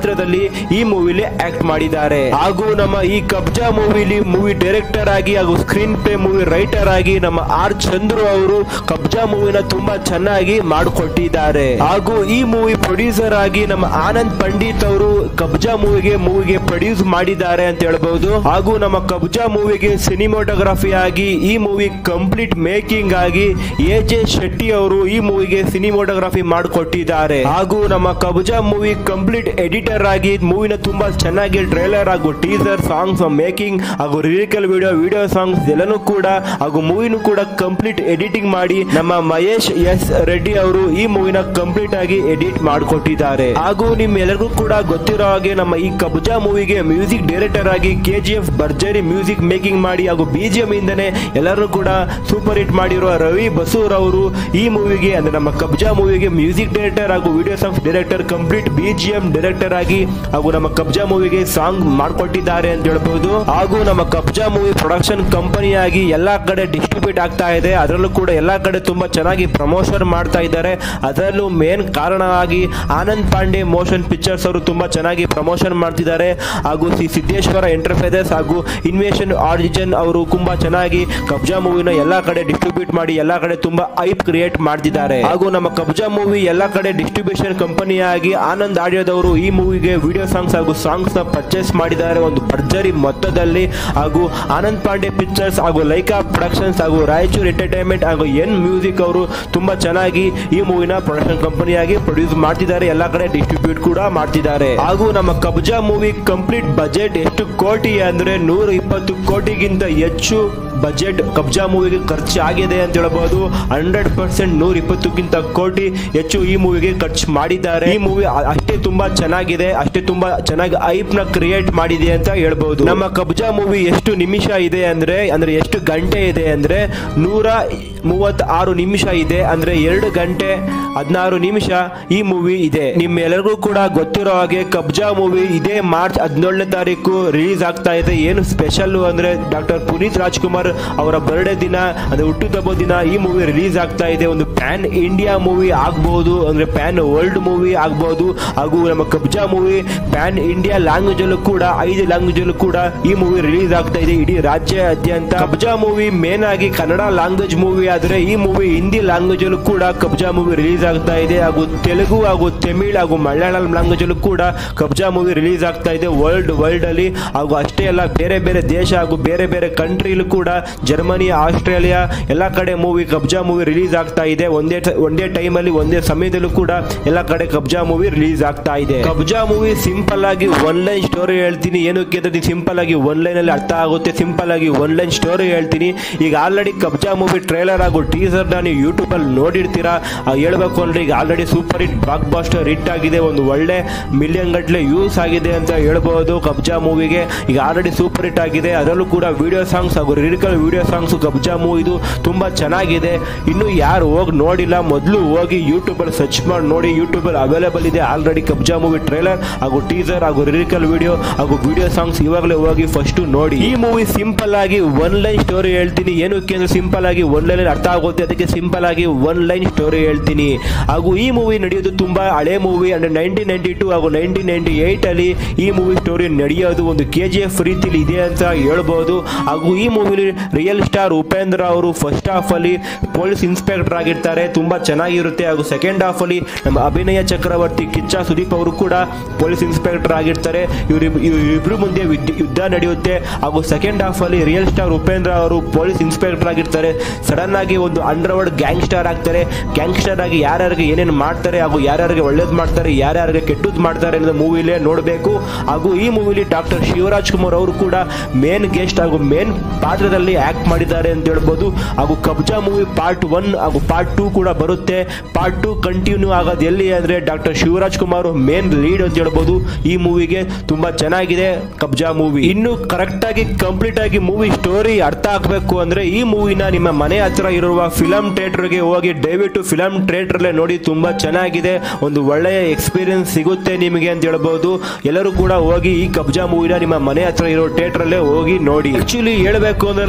ಪಾತ್ರದಲ್ಲಿ ಈ ಮೂವಿಲಿ ಆಕ್ಟ್ ಮಾಡಿದ್ದಾರೆ ಹಾಗೂ ನಮ್ಮ ಈ ಕಬ್ಜಾ ಮೂವಿಲಿ ಮೂವಿ ಡೈರೆಕ್ಟರ್ ಆಗಿ ಹಾಗೂ ಸ್ಕ್ರೀನ್ ಪ್ಲೇ ಮೂವಿ ರೈಟರ್ ಆಗಿ ನಮ್ಮ ಆರ್ ಚಂದ್ರು ಅವರು ಕಬ್ಜಾ ಮೂವಿನ ತುಂಬಾ ಚೆನ್ನಾಗಿ ಮಾಡಿಕೊಟ್ಟಿದ್ದಾರೆ ಹಾಗೂ ಈ ಮೂವಿ ಪ್ರೊಡ್ಯೂಸರ್ ಆಗಿ ನಮ್ಮ ಆನಂದ್ ಪಂಡಿತ್ ಅವರು ಕಬ್ಜಾ ಮೂವಿಗೆ ಮೂವಿಗೆ ಪ್ರೊಡ್ಯೂಸ್ ಮಾಡಿದ್ದಾರೆ ಅಂತ ಹೇಳ್ಬಹುದು ಹಾಗೂ ನಮ್ಮ ಕಬ್ಜಾ ಮೂವಿಗೆ ಸಿನಿಮಾಟೋಗ್ರಫಿ ಆಗಿ ಈ ಮೂವಿ ಕಂಪ್ಲೀಟ್ ಮೇಕಿಂಗ್ ಆಗಿ ಎ ಜೆ ಶೆಟ್ಟಿ ಅವರು ಈ ಮೂವಿಗೆ ಸಿನಿಮಾಟೋಗ್ರಫಿ ಮಾಡಿಕೊಟ್ಟಿದ್ದಾರೆ ಹಾಗೂ ನಮ್ಮ ಕಬ್ಜಾ ಮೂವಿ ಕಂಪ್ಲೀಟ್ ಎಡಿಟರ್ ಆಗಿ ಮೂವಿನ ತುಂಬಾ ಚೆನ್ನಾಗಿ ಟ್ರೇಲರ್ ಹಾಗೂ ಟೀಸರ್ ಸಾಂಗ್ಸ್ ಮೇಕಿಂಗ್ ಹಾಗೂ ಲಿರಿಕಲ್ ವಿಡಿಯೋ ವಿಡಿಯೋ ಸಾಂಗ್ಸ್ ಎಲ್ಲನೂ ಕೂಡ ಹಾಗೂ ಮೂವಿನೂ ಕೂಡ ಕಂಪ್ಲೀಟ್ ಎಡಿಟಿಂಗ್ ಮಾಡಿ ನಮ್ಮ ಮಹೇಶ್ ಎಸ್ ರೆಡ್ಡಿ ಅವರು ಈ ಮೂವಿನ ಕಂಪ್ಲೀಟ್ ಆಗಿ ಎಡಿಟ್ ಮಾಡಿಕೊಟ್ಟಿದ್ದಾರೆ ಹಾಗೂ ನಿಮ್ಮೆಲ್ಲರಿಗೂ ಕೂಡ ಗೊತ್ತಿರೋ ಹಾಗೆ ನಮ್ಮ ಈ ಕಬ್ಜಾ ಮೂವಿಗೆ ಮ್ಯೂಸಿಕ್ ಡೈರೆಕ್ಟರ್ ಆಗಿ ಕೆ ಜಿ ಎಫ್ ಭರ್ಜರಿ ಮ್ಯೂಸಿಕ್ ಮೇಕಿಂಗ್ ಮಾಡಿ ಹಾಗೂ ಬಿಜಿಎಂ ಇಂದನೇ ಎಲ್ಲರೂ ಕೂಡ ಸೂಪರ್ ಹಿಟ್ ಮಾಡಿರುವ ರವಿ ಬಸೂರ್ ಅವರು ಈ ಮೂವಿಗೆ ಅಂದ್ರೆ ನಮ್ಮ ಕಬ್ಜಾ ಮೂವಿಗೆ ಮ್ಯೂಸಿಕ್ ಡೈರೆಕ್ಟರ್ ಹಾಗೂ video songs director complete BGM director ಆಗಿ ಹಾಗೂ ನಮ್ಮ ಕಬ್ಜಾ ಮೂವಿಗೆ ಸಾಂಗ್ ಮಾಡಿಕೊಟ್ಟಿದ್ದಾರೆ ಅಂತ ಹೇಳ್ಬಹುದು ಹಾಗೂ ನಮ್ಮ ಕಬ್ಜಾ ಮೂವಿ ಪ್ರೊಡಕ್ಷನ್ ಕಂಪನಿ ಆಗಿ ಎಲ್ಲಾ ಕಡೆ ಡಿಸ್ಟ್ರಿಬ್ಯೂಟ್ ಆಗ್ತಾ ಇದೆ ಅದರಲ್ಲೂ ಕೂಡ ಎಲ್ಲಾ ಕಡೆ ತುಂಬಾ ಚೆನ್ನಾಗಿ ಪ್ರಮೋಷನ್ ಮಾಡ್ತಾ ಇದ್ದಾರೆ ಅದರಲ್ಲೂ ಮೇನ್ ಕಾರಣ ಆಗಿ ಆನಂದ್ ಪಾಂಡೆ ಮೋಷನ್ ಪಿಕ್ಚರ್ಸ್ ಅವರು ತುಂಬಾ ಚೆನ್ನಾಗಿ ಪ್ರಮೋಷನ್ ಮಾಡ್ತಿದ್ದಾರೆ ಹಾಗೂ ಸಿ ಸಿದ್ದೇಶ್ವರ ಎಂಟರ್ಪ್ರೈಸಸ್ ಹಾಗೂ ಇನ್ವೇಷನ್ ಆರಿಜಿನ್ ಅವರು ತುಂಬಾ ಚೆನ್ನಾಗಿ ಕಬ್ಜಾ ಮೂವಿನ ಎಲ್ಲಾ ಕಡೆ ಡಿಸ್ಟ್ರಿಬ್ಯೂಟ್ ಮಾಡಿ ಎಲ್ಲಾ ಕಡೆ ತುಂಬಾ ಐಪ್ ಕ್ರಿಯೇಟ್ ಮಾಡ್ತಿದ್ದಾರೆ ಹಾಗೂ ನಮ್ಮ ಕಬ್ಜಾ ಮೂವಿ ಎಲ್ಲಾ ಕಡೆ ಡಿಸ್ಟ್ರಿಬ್ಯೂಷನ್ ಕಂಪನಿಯಾಗಿ ಆನಂದ್ ಆಡಿಯೋದವರು ಈ ಮೂವಿಗೆ ವಿಡಿಯೋ ಸಾಂಗ್ಸ್ ಹಾಗೂ ಸಾಂಗ್ಸ್ ನ ಪರ್ಚೇಸ್ ಮಾಡಿದ್ದಾರೆ ಒಂದು ಭರ್ಜರಿ ಮೊತ್ತದಲ್ಲಿ ಹಾಗೂ ಆನಂದ್ ಪಾಂಡೆ ಪಿಕ್ಚರ್ಸ್ ಹಾಗೂ ಲೈಕಾ ಪ್ರೊಡಕ್ಷನ್ಸ್ ಹಾಗೂ ರಾಯಚೂರು ಎಂಟರ್ಟೈನ್ಮೆಂಟ್ ಹಾಗೂ ಎನ್ ಮ್ಯೂಸಿಕ್ ಅವರು ತುಂಬಾ ಚೆನ್ನಾಗಿ ಈ ಮೂವಿನ ಪ್ರೊಡಕ್ಷನ್ ಕಂಪನಿಯಾಗಿ ಪ್ರೊಡ್ಯೂಸ್ ಮಾಡ್ತಿದ್ದಾರೆ ಎಲ್ಲಾ ಕಡೆ ಡಿಸ್ಟ್ರಿಬ್ಯೂಟ್ ಕೂಡ ಮಾಡ್ತಿದ್ದಾರೆ ಹಾಗೂ ನಮ್ಮ ಕಬ್ಜಾ ಮೂವಿ ಕಂಪ್ಲೀಟ್ ಬಜೆಟ್ ಎಷ್ಟು ಕೋಟಿ ಅಂದ್ರೆ ನೂರ ಇಪ್ಪತ್ತು ಕೋಟಿಗಿಂತ ಹೆಚ್ಚು ಬಜೆಟ್ ಕಬ್ಜಾ ಮೂವಿಗೆ ಖರ್ಚು ಆಗಿದೆ ಅಂತ ಹೇಳ್ಬಹುದು ಹಂಡ್ರೆಡ್ ಪರ್ಸೆಂಟ್ ನೂರ ಇಪ್ಪತ್ತಕ್ಕಿಂತ ಕೋಟಿ ಹೆಚ್ಚು ಈ ಮೂವಿಗೆ ಖರ್ಚು ಮಾಡಿದ್ದಾರೆ ಈ ಮೂವಿ ಅಷ್ಟೇ ತುಂಬಾ ಚೆನ್ನಾಗಿದೆ ಅಷ್ಟೇ ತುಂಬಾ ಚೆನ್ನಾಗಿ ಐಪ್ ನ ಕ್ರಿಯೇಟ್ ಮಾಡಿದೆ ಅಂತ ಹೇಳ್ಬಹುದು ನಮ್ಮ ಕಬ್ಜಾ ಮೂವಿ ಎಷ್ಟು ನಿಮಿಷ ಇದೆ ಅಂದ್ರೆ ಅಂದ್ರೆ ಎಷ್ಟು ಗಂಟೆ ಇದೆ ಅಂದ್ರೆ ನೂರ ಮೂವತ್ತ ಆರು ನಿಮಿಷ ಇದೆ ಅಂದ್ರೆ ಎರಡು ಗಂಟೆ ಹದಿನಾರು ನಿಮಿಷ ಈ ಮೂವಿ ಇದೆ ನಿಮ್ಮೆಲ್ಲರಿಗೂ ಕೂಡ ಗೊತ್ತಿರೋ ಹಾಗೆ ಕಬ್ಜಾ ಮೂವಿ ಇದೇ ಮಾರ್ಚ್ ಹದಿನೇಳನೇ ತಾರೀಕು ರಿಲೀಸ್ ಆಗ್ತಾ ಇದೆ ಏನು ಸ್ಪೆಷಲ್ ಅಂದ್ರೆ ಡಾಕ್ಟರ್ ಪುನೀತ್ ರಾಜ್ಕುಮಾರ್ ಅವರ ಬರ್ಡೇ ದಿನ ಅಂದ್ರೆ ಹುಟ್ಟುಹಬ್ಬ ದಿನ ಈ ಮೂವಿ ರಿಲೀಸ್ ಆಗ್ತಾ ಇದೆ ಒಂದು ಪ್ಯಾನ್ ಇಂಡಿಯಾ ಮೂವಿ ಆಗ್ಬಹುದು ಅಂದ್ರೆ ಪ್ಯಾನ್ ವರ್ಲ್ಡ್ ಮೂವಿ ಆಗ್ಬಹುದು ಹಾಗೂ ನಮ್ಮ Kabzaa movie pan India language ಅಲ್ಲೂ ಕೂಡ ಐದು ಲ್ಯಾಂಗ್ವೇಜ್ ಅಲ್ಲೂ ಕೂಡ ಈ ಮೂವಿ ರಿಲೀಸ್ ಆಗ್ತಾ ಇದೆ ಇಡೀ ರಾಜ್ಯಾದ್ಯಂತ ಕಬ್ಜಾ ಮೂವಿ ಮೇನ್ ಆಗಿ ಕನ್ನಡ ಲ್ಯಾಂಗ್ವೇಜ್ ಮೂವಿ ಆದ್ರೆ ಈ ಮೂವಿ ಹಿಂದಿ ಲ್ಯಾಂಗ್ವೇಜ್ ಅಲ್ಲೂ ಕೂಡ ಕಬ್ಜಾ ಮೂವಿ ರಿಲೀಸ್ ಆಗ್ತಾ ಇದೆ ಹಾಗೂ ತೆಲುಗು ಹಾಗೂ ತಮಿಳ್ ಹಾಗೂ ಮಲಯಾಳಂ ಲ್ಯಾಂಗ್ವೇಜ್ ಅಲ್ಲೂ ಕೂಡ ಕಬ್ಜಾ ಮೂವಿ ರಿಲೀಸ್ ಆಗ್ತಾ ಇದೆ ವರ್ಲ್ಡ್ ವರ್ಲ್ಡ್ ಅಲ್ಲಿ ಹಾಗೂ ಅಷ್ಟೇ ಅಲ್ಲ ಬೇರೆ ಬೇರೆ ದೇಶ ಹಾಗೂ ಬೇರೆ ಬೇರೆ ಕಂಟ್ರಿಲೂ ಕೂಡ ಜರ್ಮನಿ ಆಸ್ಟ್ರೇಲಿಯಾ ಎಲ್ಲ ಕಡೆ ಮೂವಿ ಕಬ್ಜಾ ಮೂವಿ ರಿಲೀಸ್ ಆಗ್ತಾ ಇದೆ ಒಂದೇ ಟ- ಒಂದೇ ಟೈಮ್ ಅಲ್ಲಿ ಒಂದೇ ಸಮಯದಲ್ಲೂ ಕೂಡ ಎಲ್ಲ ಕಡೆ ಕಬ್ಜಾ ಮೂವಿ ರಿಲೀಸ್ ಆಗ್ತಾ ಇದೆ ಕಬ್ಜಾ ಮೂವಿ ಸಿಂಪಲ್ ಆಗಿ ಒನ್ ಲೈನ್ ಸ್ಟೋರಿ ಹೇಳ್ತೀನಿ ಏನಕ್ಕೆ ಅಂದ್ರೆ ಸಿಂಪಲ್ ಆಗಿ ಒನ್ ಲೈನ್ ಅಲ್ಲಿ ಅರ್ಥ ಆಗುತ್ತೆ ಸಿಂಪಲ್ ಆಗಿ ಒನ್ ಲೈನ್ ಸ್ಟೋರಿ ಹೇಳ್ತೀನಿ ಈಗ ಆಲ್ರೆಡಿ ಕಬ್ಜಾ ಮೂವಿ ಟ್ರೇಲರ್ ಹಾಗೂ ಟೀಸರ್ ನ ನೀವು ಯೂಟ್ಯೂಬ್ ಅಲ್ಲಿ ನೋಡಿರ್ತೀರಾ ಆ ಹೇಳ್ಬೇಕು ಅಂದ್ರೆ ಈಗ already super hit blockbuster hit ಆಗಿದೆ ಒಂದು ಒಳ್ಳೆ ಮಿಲಿಯನ್ ಗಟ್ಟಲೆ ಯೂಸ್ ಆಗಿದೆ ಅಂತ ಹೇಳ್ಬಹುದು ಕಬ್ಜಾ ಮೂವಿಗೆ ಈಗ ಆಲ್ರೆಡಿ ಸೂಪರ್ ಹಿಟ್ ಆಗಿದೆ ಅದರಲ್ಲೂ ಕೂಡ ವಿಡಿಯೋ ಸಾಂಗ್ಸ್ ಹಾಗೂ ಲಿರಿಕಲ್ ವಿಡಿಯೋ ಸಾಂಗ್ಸ್ ಕಬ್ಜಾ ಮೂವಿದು ತುಂಬಾ ಚೆನ್ನಾಗಿದೆ ಇನ್ನು ಯಾರು ಹೋಗಿ ನೋಡಿಲ್ಲ ಮೊದಲು ಹೋಗಿ ಯೂಟ್ಯೂಬ್ ಅಲ್ಲಿ ಸರ್ಚ್ ಮಾಡಿ ನೋಡಿ ಯೂಟ್ಯೂಬ್ ಅಲ್ಲಿ ಅವೈಲೇಬಲ್ ಇದೆ ಆಲ್ರೆಡಿ ಕಬ್ಜಾ ಮೂವಿ ಟ್ರೇಲರ್ ಹಾಗೂ ಟೀಸರ್ ಹಾಗೂ ಲಿರಿಕಲ್ ವಿಡಿಯೋ ಹಾಗೂ ವಿಡಿಯೋ ಸಾಂಗ್ಸ್ ಇವಾಗಲೇ ಹೋಗಿ ಫಸ್ಟ್ ನೋಡಿ ಈ ಮೂವಿ ಸಿಂಪಲ್ ಆಗಿ ಒನ್ ಲೈನ್ ಸ್ಟೋರಿ ಹೇಳ್ತೀನಿ ಏನಕ್ಕೆ ಅಂದ್ರೆ ಸಿಂಪಲ್ ಆಗಿ ಒನ್ ಲೈನ್ ಅರ್ಥ ಆಗುತ್ತೆ ಅದಕ್ಕೆ ಸಿಂಪಲ್ ಆಗಿ ಒನ್ ಲೈನ್ ಸ್ಟೋರಿ ಹೇಳ್ತೀನಿ ಹಾಗೂ ಈ ಮೂವಿ ನಡೆಯೋದು ತುಂಬಾ ಹಳೆ ಮೂವಿ ಅಂದ್ರೆ ನೈನ್ಟೀನ್ ನೈನ್ಟಿ ಟೂ ಹಾಗೂ ನೈನ್ಟೀನ್ ನೈನ್ಟಿ ಏಟ್ ಅಲ್ಲಿ ಈ ಮೂವಿ ಸ್ಟೋರಿ ನಡೆಯೋದು ಒಂದು ಕೆ ಜಿ ಎಫ್ ರೀತಿಲಿ ಇದೆ ಅಂತ ಹೇಳ್ಬೋದು ಹಾಗೂ ಈ ಮೂವಿಲಿ ರಿಯಲ್ ಸ್ಟಾರ್ ಉಪೇಂದ್ರ ಅವರು ಫಸ್ಟ್ ಹಾಫ್ ಅಲ್ಲಿ ಪೊಲೀಸ್ ಇನ್ಸ್ಪೆಕ್ಟರ್ ಆಗಿರ್ತಾರೆ ತುಂಬಾ ಚೆನ್ನಾಗಿರುತ್ತೆ ಹಾಗೂ ಸೆಕೆಂಡ್ ಹಾಫ್ ಅಲ್ಲಿ ನಮ್ಮ ಅಭಿನಯ ಚಕ್ರವರ್ತಿ ಕಿಚ್ಚ ಸುದೀಪ್ ಅವರು ಕೂಡ ಪೊಲೀಸ್ ಇನ್ಸ್ಪೆಕ್ಟರ್ ಆಗಿರ್ತಾರೆ ಇವ್ರ ಇಬ್ರು ಮುಂದೆ ವಿದ್- ಯುದ್ಧ ನಡೆಯುತ್ತೆ ಹಾಗೂ ಸೆಕೆಂಡ್ ಹಾಫ್ ಅಲ್ಲಿ ರಿಯಲ್ ಸ್ಟಾರ್ ಉಪೇಂದ್ರ ಅವರು ಪೊಲೀಸ್ ಇನ್ಸ್ಪೆಕ್ಟರ್ ಆಗಿರ್ತಾರೆ ಸಡನ್ ಆಗಿ ಒಂದು ಅಂಡರ್ವರ್ಲ್ಡ್ ಗ್ಯಾಂಗ್ ಸ್ಟಾರ್ ಆಗ್ತಾರೆ ಗ್ಯಾಂಗ್ಸ್ಟರ್ ಆಗಿ ಯಾರ್ಯಾರಿಗೆ ಏನೇನು ಮಾಡ್ತಾರೆ ಹಾಗೂ ಯಾರ್ಯಾರಿಗೆ ಒಳ್ಳೇದು ಮಾಡ್ತಾರೆ ಯಾರ್ಯಾರಿಗೆ ಕೆಟ್ಟದ್ದು ಮಾಡ್ತಾರೆ ಅನ್ನೋದು ಮೂವಿಲೇ ನೋಡಬೇಕು ಹಾಗೂ ಈ ಮೂವಿಲಿ ಡಾಕ್ಟರ್ ಶಿವರಾಜ್ ಕುಮಾರ್ ಅವರು ಕೂಡ ಮೇನ್ ಗೆಸ್ಟ್ ಹಾಗೂ ಮೇನ್ ಪಾತ್ರದಲ್ಲಿ ಆಕ್ಟ್ ಮಾಡಿದ್ದಾರೆ ಅಂತ ಹೇಳ್ಬೋದು ಹಾಗೂ ಕಬ್ಜಾ ಮೂವಿ ಪಾರ್ಟ್ ಒನ್ ಹಾಗೂ ಪಾರ್ಟ್ ಟೂ ಕೂಡ ಬರುತ್ತೆ ಪಾರ್ಟ್ ಟೂ ಕಂಟಿನ್ಯೂ ಆಗೋದು ಎಲ್ಲಿ ಅಂದ್ರೆ doctor Shivaraj Kumar main lead ಅಂತ ಹೇಳ್ಬೋದು ಈ ಮೂವಿಗೆ ತುಂಬಾ ಚೆನ್ನಾಗಿದೆ ಕಬ್ಜಾ ಮೂವಿ ಇನ್ನು ಕರೆಕ್ಟ್ ಆಗಿ ಕಂಪ್ಲೀಟ್ ಆಗಿ ಮೂವಿ ಸ್ಟೋರಿ ಅರ್ಥ ಆಗ್ಬೇಕು ಅಂದ್ರೆ ಈ ಮೂವಿನ ನಿಮ್ಮ ಮನೆ ಹತ್ರ ಇರುವ ಫಿಲಂ ಥಿಯೇಟರ್ಗೆ ಹೋಗಿ ದಯವಿಟ್ಟು ಫಿಲಂ ಥಿಯೇಟರ್ಲೆ ನೋಡಿ ತುಂಬಾ ಚೆನ್ನಾಗಿದೆ ಒಂದು ಒಳ್ಳೆಯ ಎಕ್ಸ್ಪೀರಿಯನ್ಸ್ ಸಿಗುತ್ತೆ ನಿಮಗೆ ಅಂತ ಹೇಳ್ಬೋದು ಎಲ್ಲರೂ ಕೂಡ ಹೋಗಿ ಈ ಕಬ್ಜಾ ಮೂವಿನ ನಿಮ್ಮ ಮನೆ ಹತ್ರ ಇರೋ ಥಿಯೇಟರ್ ಅಲ್ಲೇ ಹೋಗಿ ನೋಡಿ ಆಕ್ಚುಲಿ ಹೇಳ್ಬೇಕು ಅಂದ್ರೆ